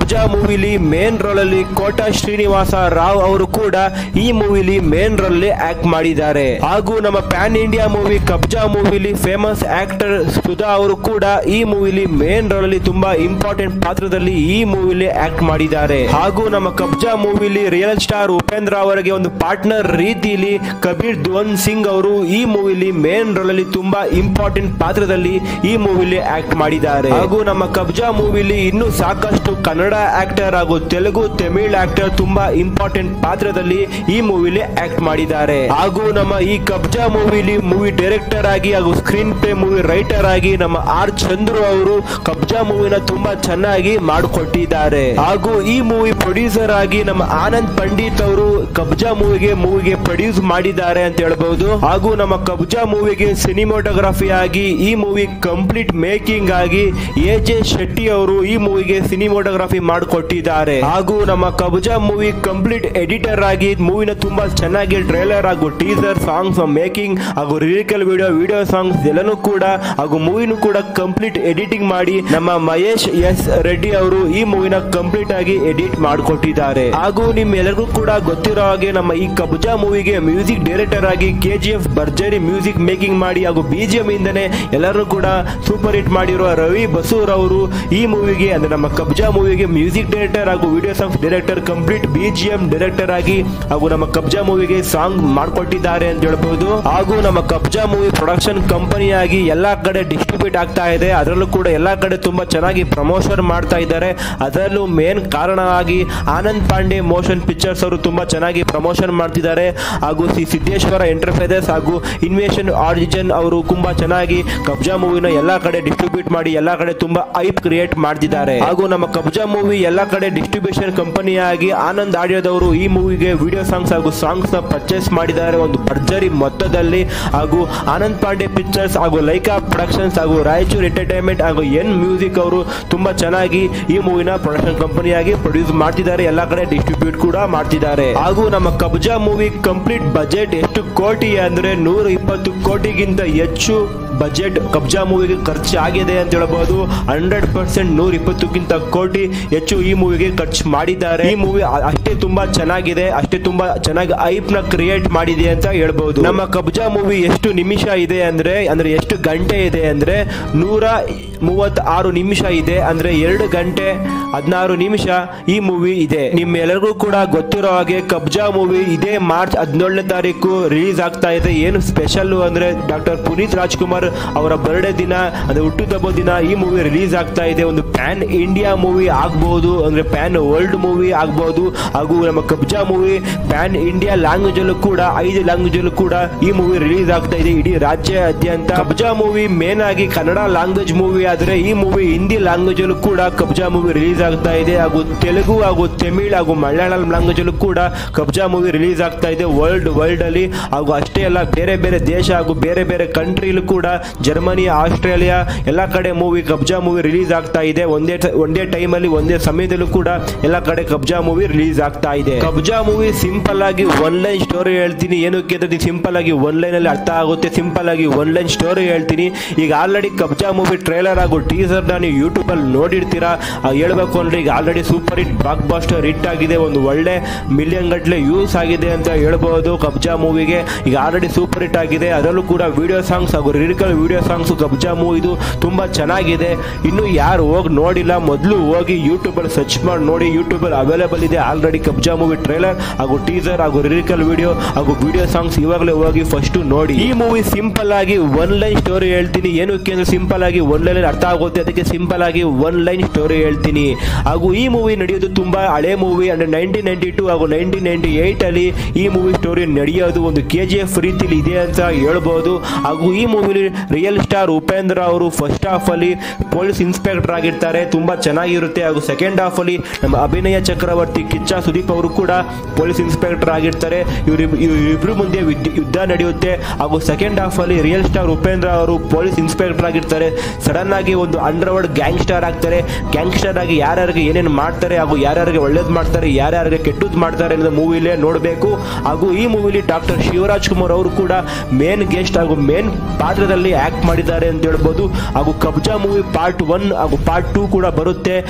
ಕಬ್ಜಾ ಮೂವಿಲಿ ಮೇನ್ ರೋಲ್ ಅಲ್ಲಿ ಕೋಟಾ ಶ್ರೀನಿವಾಸ ರಾವ್ ಅವರು ಕೂಡ ಈ ಮೂವಿಲಿ ಮೇನ್ ರೋಲ್ ಅಲ್ಲಿ ಆಕ್ಟ್ ಮಾಡಿದ್ದಾರೆ ಹಾಗೂ ನಮ್ಮ ಪ್ಯಾನ್ ಇಂಡಿಯಾ ಮೂವಿ ಕಬ್ಜಾ ಮೂವಿಲಿ ಫೇಮಸ್ ಆಕ್ಟರ್ ಸುಧಾ ಅವರು ಕೂಡ ಈ ಮೂವಿಲಿ ಮೇನ್ ರೋಲ್ ಅಲ್ಲಿ ತುಂಬಾ ಇಂಪಾರ್ಟೆಂಟ್ ಪಾತ್ರದಲ್ಲಿ ಈ ಮೂವಿಲಿ ಆಕ್ಟ್ ಮಾಡಿದ್ದಾರೆ ಹಾಗೂ ನಮ್ಮ ಕಬ್ಜಾ ಮೂವಿಲಿ ರಿಯಲ್ ಸ್ಟಾರ್ ಉಪೇಂದ್ರ ಅವರಿಗೆ ಒಂದು ಪಾರ್ಟ್ನರ್ ರೀತಿಯಲ್ಲಿ ಕಬೀರ್ ಧ್ವನ್ ಸಿಂಗ್ ಅವರು ಈ ಮೂವಿಲಿ ಮೇನ್ ರೋಲ್ ಅಲ್ಲಿ ತುಂಬಾ ಇಂಪಾರ್ಟೆಂಟ್ ಪಾತ್ರದಲ್ಲಿ ಈ ಮೂವಿಲಿ ಆಕ್ಟ್ ಮಾಡಿದ್ದಾರೆ ಹಾಗೂ ನಮ್ಮ ಕಬ್ಜಾ ಮೂವಿಲಿ ಇನ್ನೂ ಸಾಕಷ್ಟು ಕನ್ನಡ ಆಕ್ಟರ್ ಹಾಗೂ ತೆಲುಗು ತಮಿಳ್ ಆಕ್ಟರ್ ತುಂಬಾ ಇಂಪಾರ್ಟೆಂಟ್ ಪಾತ್ರದಲ್ಲಿ ಈ ಮೂವಿಲಿ ಆಕ್ಟ್ ಮಾಡಿದ್ದಾರೆ ಹಾಗೂ ನಮ್ಮ ಈ ಕಬ್ಜಾ ಮೂವಿಲಿ ಮೂವಿ ಡೈರೆಕ್ಟರ್ ಆಗಿ ಹಾಗೂ ಸ್ಕ್ರೀನ್ ಪ್ಲೇ ಮೂವಿ ರೈಟರ್ ಆಗಿ ನಮ್ಮ ಆರ್ ಚಂದ್ರು ಅವರು ಕಬ್ಜಾ ಮೂವಿನ ತುಂಬಾ ಚೆನ್ನಾಗಿ ಮಾಡಿಕೊಟ್ಟಿದ್ದಾರೆ ಹಾಗೂ ಈ ಮೂವಿ ಪ್ರೊಡ್ಯೂಸರ್ ಆಗಿ ನಮ್ಮ ಆನಂದ್ ಪಂಡಿತ್ ಅವರು ಕಬ್ಜಾ ಮೂವಿಗೆ ಮೂವಿಗೆ ಪ್ರೊಡ್ಯೂಸ್ ಮಾಡಿದ್ದಾರೆ ಅಂತ ಹೇಳ್ಬಹುದು ಹಾಗೂ ನಮ್ಮ ಕಬ್ಜಾ ಮೂವಿಗೆ ಸಿನಿಮಾಟೋಗ್ರಫಿ ಆಗಿ ಈ ಮೂವಿ ಕಂಪ್ಲೀಟ್ ಮೇಕಿಂಗ್ ಆಗಿ ಎ ಜೆ ಶೆಟ್ಟಿ ಅವರು ಈ ಮೂವಿಗೆ ಸಿನಿಮಾಟೋಗ್ರಫಿ ಮಾಡಿಕೊಟ್ಟಿದ್ದಾರೆ ಹಾಗೂ ನಮ್ಮ ಕಬ್ಜಾ ಮೂವಿ ಕಂಪ್ಲೀಟ್ ಎಡಿಟರ್ ಆಗಿ ಮೂವಿನ ತುಂಬಾ ಚೆನ್ನಾಗಿ ಟ್ರೇಲರ್ ಹಾಗೂ ಟೀಸರ್ ಸಾಂಗ್ಸ್ ಮೇಕಿಂಗ್ ಹಾಗೂ ಲಿರಿಕಲ್ ವಿಡಿಯೋ ವಿಡಿಯೋ ಸಾಂಗ್ಸ್ ಎಲ್ಲನೂ ಕೂಡ ಹಾಗೂ ಮೂವಿನೂ ಕೂಡ ಕಂಪ್ಲೀಟ್ ಎಡಿಟಿಂಗ್ ಮಾಡಿ ನಮ್ಮ ಮಹೇಶ್ ಎಸ್ ರೆಡ್ಡಿ ಅವರು ಈ ಮೂವಿನ ಕಂಪ್ಲೀಟ್ ಆಗಿ ಎಡಿಟ್ ಮಾಡಿಕೊಟ್ಟಿದ್ದಾರೆ ಹಾಗೂ ನಿಮ್ಮೆಲ್ಲರಿಗೂ ಕೂಡ ಗೊತ್ತಿರೋ ಹಾಗೆ ನಮ್ಮ ಈ ಕಬ್ಜಾ ಮೂವಿಗೆ ಮ್ಯೂಸಿಕ್ ಡೈರೆಕ್ಟರ್ ಆಗಿ ಕೆ ಜಿ ಎಫ್ ಭರ್ಜರಿ ಮ್ಯೂಸಿಕ್ ಮೇಕಿಂಗ್ ಮಾಡಿ ಹಾಗೂ ಬಿಜಿಎಂ ಇಂದನೇ ಎಲ್ಲರೂ ಕೂಡ ಸೂಪರ್ ಹಿಟ್ ಮಾಡಿರುವ ರವಿ ಬಸೂರ್ ಅವರು ಈ ಮೂವಿಗೆ ಅಂದ್ರೆ ನಮ್ಮ ಕಬ್ಜಾ ಮೂವಿಗೆ ಮ್ಯೂಸಿಕ್ ಡೈರೆಕ್ಟರ್ ಹಾಗೂ video songs director complete BGM director ಆಗಿ ಹಾಗೂ ನಮ್ಮ ಕಬ್ಜಾ ಮೂವಿಗೆ ಸಾಂಗ್ ಮಾಡಿಕೊಟ್ಟಿದ್ದಾರೆ ಅಂತ ಹೇಳ್ಬಹುದು ಹಾಗೂ ನಮ್ಮ ಕಬ್ಜಾ ಮೂವಿ ಪ್ರೊಡಕ್ಷನ್ ಕಂಪನಿ ಆಗಿ ಎಲ್ಲಾ ಕಡೆ ಡಿಸ್ಟ್ರಿಬ್ಯೂಟ್ ಆಗ್ತಾ ಇದೆ ಅದರಲ್ಲೂ ಕೂಡ ಎಲ್ಲಾ ಕಡೆ ತುಂಬಾ ಚೆನ್ನಾಗಿ ಪ್ರಮೋಷನ್ ಮಾಡ್ತಾ ಇದ್ದಾರೆ ಅದರಲ್ಲೂ ಮೇನ್ ಕಾರಣವಾಗಿ ಆನಂದ್ ಪಾಂಡೆ ಮೋಷನ್ ಪಿಕ್ಚರ್ಸ್ ಅವರು ತುಂಬಾ ಚೆನ್ನಾಗಿ ಪ್ರಮೋಷನ್ ಮಾಡ್ತಿದ್ದಾರೆ ಹಾಗೂ ಸಿ ಸಿದ್ದೇಶ್ವರ ಎಂಟರ್ಪ್ರೈಸಸ್ ಹಾಗೂ ಇನ್ವೇಷನ್ ಆರಿಜಿನ್ ಅವರು ತುಂಬಾ ಚೆನ್ನಾಗಿ ಕಬ್ಜಾ ಮೂವಿನ ಎಲ್ಲಾ ಕಡೆ ಡಿಸ್ಟ್ರಿಬ್ಯೂಟ್ ಮಾಡಿ ಎಲ್ಲಾ ಕಡೆ ತುಂಬಾ ಐಪ್ ಕ್ರಿಯೇಟ್ ಮಾಡ್ತಿದ್ದಾರೆ ಹಾಗೂ ನಮ್ಮ ಕಬ್ಜಾ ಮೂವಿ ಎಲ್ಲಾ ಕಡೆ ಡಿಸ್ಟ್ರಿಬ್ಯೂಷನ್ ಕಂಪನಿಯಾಗಿ ಆನಂದ್ ಆಡಿಯೋದವರು ಈ ಮೂವಿಗೆ ವಿಡಿಯೋ ಸಾಂಗ್ಸ್ ಹಾಗೂ ಸಾಂಗ್ಸ್ ನ ಪರ್ಚೇಸ್ ಮಾಡಿದ್ದಾರೆ ಒಂದು ಭರ್ಜರಿ ಮೊತ್ತದಲ್ಲಿ ಹಾಗೂ ಆನಂದ್ ಪಾಂಡೆ ಪಿಕ್ಚರ್ಸ್ ಹಾಗೂ ಲೈಕಾ ಪ್ರೊಡಕ್ಷನ್ಸ್ ಹಾಗೂ ರಾಯಚೂರು ಎಂಟರ್ಟೈನ್ಮೆಂಟ್ ಹಾಗೂ ಎನ್ ಮ್ಯೂಸಿಕ್ ಅವರು ತುಂಬಾ ಚೆನ್ನಾಗಿ ಈ ಮೂವಿನ ಪ್ರೊಡಕ್ಷನ್ ಕಂಪನಿಯಾಗಿ ಪ್ರೊಡ್ಯೂಸ್ ಮಾಡ್ತಿದ್ದಾರೆ ಎಲ್ಲಾ ಕಡೆ ಡಿಸ್ಟ್ರಿಬ್ಯೂಟ್ ಕೂಡ ಮಾಡ್ತಿದ್ದಾರೆ ಹಾಗೂ ನಮ್ಮ ಕಬ್ಜಾ ಮೂವಿ ಕಂಪ್ಲೀಟ್ ಬಜೆಟ್ ಎಷ್ಟು ಕೋಟಿ ಅಂದ್ರೆ ನೂರ ಇಪ್ಪತ್ತು ಕೋಟಿಗಿಂತ ಹೆಚ್ಚು ಬಜೆಟ್ ಕಬ್ಜಾ ಮೂವಿಗೆ ಖರ್ಚು ಆಗಿದೆ ಅಂತ ಹೇಳ್ಬಹುದು ಹಂಡ್ರೆಡ್ ಪರ್ಸೆಂಟ್ ನೂರ ಇಪ್ಪತ್ತಕ್ಕಿಂತ ಕೋಟಿ ಹೆಚ್ಚು ಈ ಮೂವಿಗೆ ಖರ್ಚು ಮಾಡಿದ್ದಾರೆ ಈ ಮೂವಿ ಅಷ್ಟೇ ತುಂಬಾ ಚೆನ್ನಾಗಿದೆ ಅಷ್ಟೇ ತುಂಬಾ ಚೆನ್ನಾಗಿ ಐಪ್ ನ ಕ್ರಿಯೇಟ್ ಮಾಡಿದೆ ಅಂತ ಹೇಳ್ಬಹುದು ನಮ್ಮ ಕಬ್ಜಾ ಮೂವಿ ಎಷ್ಟು ನಿಮಿಷ ಇದೆ ಅಂದ್ರೆ ಅಂದ್ರೆ ಎಷ್ಟು ಗಂಟೆ ಇದೆ ಅಂದ್ರೆ ನೂರ ಮೂವತ್ ಆರು ನಿಮಿಷ ಇದೆ ಅಂದ್ರೆ ಎರಡು ಗಂಟೆ ಹದಿನಾರು ನಿಮಿಷ ಈ ಮೂವಿ ಇದೆ ನಿಮ್ಮೆಲ್ಲರಿಗೂ ಕೂಡ ಗೊತ್ತಿರೋ ಹಾಗೆ ಕಬ್ಜಾ ಮೂವಿ ಇದೇ ಮಾರ್ಚ್ ಹದಿನೇಳನೇ ತಾರೀಕು ರಿಲೀಸ್ ಆಗ್ತಾ ಇದೆ ಏನು ಸ್ಪೆಷಲ್ ಅಂದ್ರೆ ಡಾಕ್ಟರ್ ಪುನೀತ್ ರಾಜ್ಕುಮಾರ್ ಅವರ ಬರ್ಡೇ ದಿನ ಅಂದ್ರೆ ಹುಟ್ಟುಹಬ್ಬ ದಿನ ಈ ಮೂವಿ ರಿಲೀಸ್ ಆಗ್ತಾ ಇದೆ ಒಂದು ಪ್ಯಾನ್ ಇಂಡಿಯಾ ಮೂವಿ ಆಗ್ಬಹುದು ಅಂದ್ರೆ ಪ್ಯಾನ್ ವರ್ಲ್ಡ್ ಮೂವಿ ಆಗ್ಬಹುದು ಹಾಗೂ ನಮ್ಮ Kabzaa movie pan India language ಅಲ್ಲೂ ಕೂಡ ಐದು ಲ್ಯಾಂಗ್ವೇಜ್ ಅಲ್ಲೂ ಕೂಡ ಈ ಮೂವಿ ರಿಲೀಸ್ ಆಗ್ತಾ ಇದೆ ಇಡೀ ರಾಜ್ಯಾದ್ಯಂತ ಕಬ್ಜಾ ಮೂವಿ ಮೇನ್ ಆಗಿ ಕನ್ನಡ ಲ್ಯಾಂಗ್ವೇಜ್ ಮೂವಿ ಆದ್ರೆ ಈ ಮೂವಿ ಹಿಂದಿ ಲ್ಯಾಂಗ್ವೇಜ್ ಅಲ್ಲೂ ಕೂಡ ಕಬ್ಜಾ ಮೂವಿ ರಿಲೀಸ್ ಆಗ್ತಾ ಇದೆ ಹಾಗೂ ತೆಲುಗು ಹಾಗೂ ತಮಿಳ್ ಹಾಗೂ ಮಲಯಾಳಂ ಲ್ಯಾಂಗ್ವೇಜ್ ಅಲ್ಲೂ ಕೂಡ ಕಬ್ಜಾ ಮೂವಿ ರಿಲೀಸ್ ಆಗ್ತಾ ಇದೆ ವರ್ಲ್ಡ್ ವರ್ಲ್ಡ್ ಅಲ್ಲಿ ಹಾಗೂ ಅಷ್ಟೇ ಅಲ್ಲ ಬೇರೆ ಬೇರೆ ದೇಶ ಹಾಗೂ ಬೇರೆ ಬೇರೆ ಕಂಟ್ರಿಲೂ ಕೂಡ ಜರ್ಮನಿ ಆಸ್ಟ್ರೇಲಿಯಾ ಎಲ್ಲ ಕಡೆ ಮೂವಿ ಕಬ್ಜಾ ಮೂವಿ ರಿಲೀಸ್ ಆಗ್ತಾ ಇದೆ ಒಂದೇ ಟ- ಒಂದೇ ಟೈಮ್ ಅಲ್ಲಿ ಒಂದೇ ಸಮಯದಲ್ಲೂ ಕೂಡ ಎಲ್ಲ ಕಡೆ ಕಬ್ಜಾ ಮೂವಿ ರಿಲೀಸ್ ಆಗ್ತಾ ಇದೆ ಕಬ್ಜಾ ಮೂವಿ ಸಿಂಪಲ್ ಆಗಿ ಒನ್ ಲೈನ್ ಸ್ಟೋರಿ ಹೇಳ್ತೀನಿ ಏನಕ್ಕೆ ಅಂದ್ರೆ ಸಿಂಪಲ್ ಆಗಿ ಒನ್ ಲೈನ್ ಅಲ್ಲಿ ಅರ್ಥ ಆಗುತ್ತೆ ಸಿಂಪಲ್ ಆಗಿ ಒನ್ ಲೈನ್ ಸ್ಟೋರಿ ಹೇಳ್ತೀನಿ ಈಗ ಆಲ್ರೆಡಿ ಕಬ್ಜಾ ಮೂವಿ ಟ್ರೇಲರ್ ಹಾಗೂ ಟೀಸರ್ ನ ನೀವು ಯೂಟ್ಯೂಬ್ ಅಲ್ಲಿ ನೋಡಿರ್ತೀರಾ ಆ ಹೇಳ್ಬೇಕು ಅಂದ್ರೆ ಈಗ already super hit blockbuster hit ಆಗಿದೆ ಒಂದು ಒಳ್ಳೆ ಮಿಲಿಯನ್ ಗಟ್ಟಲೆ ಯೂಸ್ ಆಗಿದೆ ಅಂತ ಹೇಳ್ಬಹುದು ಕಬ್ಜಾ ಮೂವಿಗೆ ಈಗ ಆಲ್ರೆಡಿ ಸೂಪರ್ ಹಿಟ್ ಆಗಿದೆ ಅದರಲ್ಲೂ ಕೂಡ ವಿಡಿಯೋ ಸಾಂಗ್ಸ್ ಹಾಗೂ ಲಿರಿಕಲ್ ವಿಡಿಯೋ ಸಾಂಗ್ಸ್ ಕಬ್ಜಾ ಮೂವಿದು ತುಂಬಾ ಚೆನ್ನಾಗಿದೆ ಇನ್ನು ಯಾರು ಹೋಗಿ ನೋಡಿಲ್ಲ ಮೊದಲು ಹೋಗಿ ಯೂಟ್ಯೂಬ್ ಅಲ್ಲಿ ಸರ್ಚ್ ಮಾಡಿ ನೋಡಿ ಯೂಟ್ಯೂಬ್ ಅಲ್ಲಿ ಅವೈಲೇಬಲ್ ಇದೆ ಆಲ್ರೆಡಿ ಕಬ್ಜಾ ಮೂವಿ ಟ್ರೇಲರ್ ಹಾಗೂ ಟೀಸರ್ ಹಾಗೂ ಲಿರಿಕಲ್ ವಿಡಿಯೋ ಹಾಗೂ ವಿಡಿಯೋ ಸಾಂಗ್ಸ್ ಇವಾಗಲೇ ಹೋಗಿ ಫಸ್ಟ್ ನೋಡಿ ಈ ಮೂವಿ ಸಿಂಪಲ್ ಆಗಿ ಒನ್ ಲೈನ್ ಸ್ಟೋರಿ ಹೇಳ್ತೀನಿ ಏನಕ್ಕೆ ಅಂದ್ರೆ ಸಿಂಪಲ್ ಆಗಿ ಒನ್ ಲೈನ್ ಅರ್ಥ ಆಗುತ್ತೆ ಅದಕ್ಕೆ ಸಿಂಪಲ್ ಆಗಿ ಒನ್ ಲೈನ್ ಸ್ಟೋರಿ ಹೇಳ್ತೀನಿ ಹಾಗೂ ಈ ಮೂವಿ ನಡೆಯೋದು ತುಂಬಾ ಹಳೆ ಮೂವಿ ಅಂದ್ರೆ ನೈನ್ಟೀನ್ ನೈನ್ಟಿ ಟೂ ಹಾಗೂ ನೈನ್ಟೀನ್ ನೈನ್ಟಿ ಏಟ್ ಅಲ್ಲಿ ಈ ಮೂವಿ ಸ್ಟೋರಿ ನಡೆಯೋದು ಒಂದು ಕೆ ಜಿ ಎಫ್ ರೀತಿಲಿ ಇದೆ ಅಂತ ಹೇಳ್ಬೋದು ಹಾಗೂ ಈ ಮೂವಿಲಿ ರಿಯಲ್ ಸ್ಟಾರ್ ಉಪೇಂದ್ರ ಅವರು ಫಸ್ಟ್ ಹಾಫ್ ಅಲ್ಲಿ ಪೊಲೀಸ್ ಇನ್ಸ್ಪೆಕ್ಟರ್ ಆಗಿರ್ತಾರೆ ತುಂಬಾ ಚೆನ್ನಾಗಿರುತ್ತೆ ಹಾಗೂ ಸೆಕೆಂಡ್ ಹಾಫ್ ಅಲ್ಲಿ ನಮ್ಮ ಅಭಿನಯ ಚಕ್ರವರ್ತಿ ಕಿಚ್ಚ ಸುದೀಪ್ ಅವರು ಕೂಡ ಪೊಲೀಸ್ ಇನ್ಸ್ಪೆಕ್ಟರ್ ಆಗಿರ್ತಾರೆ ಇವ್ರಿಬ್ ಇವ್ರಿಬ್ರು ಮುಂದೆ ವಿದ್- ಯುದ್ಧ ನಡೆಯುತ್ತೆ ಹಾಗೂ ಸೆಕೆಂಡ್ ಹಾಫ್ ಅಲ್ಲಿ ರಿಯಲ್ ಸ್ಟಾರ್ ಉಪೇಂದ್ರ ಅವರು ಪೊಲೀಸ್ ಇನ್ಸ್ಪೆಕ್ಟರ್ ಆಗಿರ್ತಾರೆ ಸಡನ್ ಆಗಿ ಒಂದು ಅಂಡರ್ವರ್ಲ್ಡ್ ಗ್ಯಾಂಗ್ ಸ್ಟಾರ್ ಆಗ್ತಾರೆ ಗ್ಯಾಂಗ್ ಸ್ಟಾರ್ ಆಗಿ ಯಾರ್ಯಾರಿಗೆ ಏನೇನು ಮಾಡ್ತಾರೆ ಹಾಗೂ ಯಾರ್ಯಾರಿಗೆ ಒಳ್ಳೇದು ಮಾಡ್ತಾರೆ ಯಾರ್ಯಾರಿಗೆ ಕೆಟ್ಟದ್ದು ಮಾಡ್ತಾರೆ ಅನ್ನೋದು ಮೂವಿಲೇ ನೋಡಬೇಕು ಹಾಗೂ ಈ ಮೂವಿಲಿ ಡಾಕ್ಟರ್ ಶಿವರಾಜ್ ಕುಮಾರ್ ಅವರು ಕೂಡ ಮೇನ್ ಗೆಸ್ಟ್ ಹಾಗೂ ಮೇನ್ ಪಾತ್ರದಲ್ಲಿ ಆಕ್ಟ್ ಮಾಡಿದ್ದಾರೆ ಅಂತ ಹೇಳ್ಬೋದು ಹಾಗೂ ಕಬ್ಜಾ ಮೂವಿ ಪಾರ್ಟ್ ಒನ್ ಹಾಗೂ ಪಾರ್ಟ್ ಟೂ ಕೂಡ ಬರುತ್ತೆ ಪಾರ್ಟ್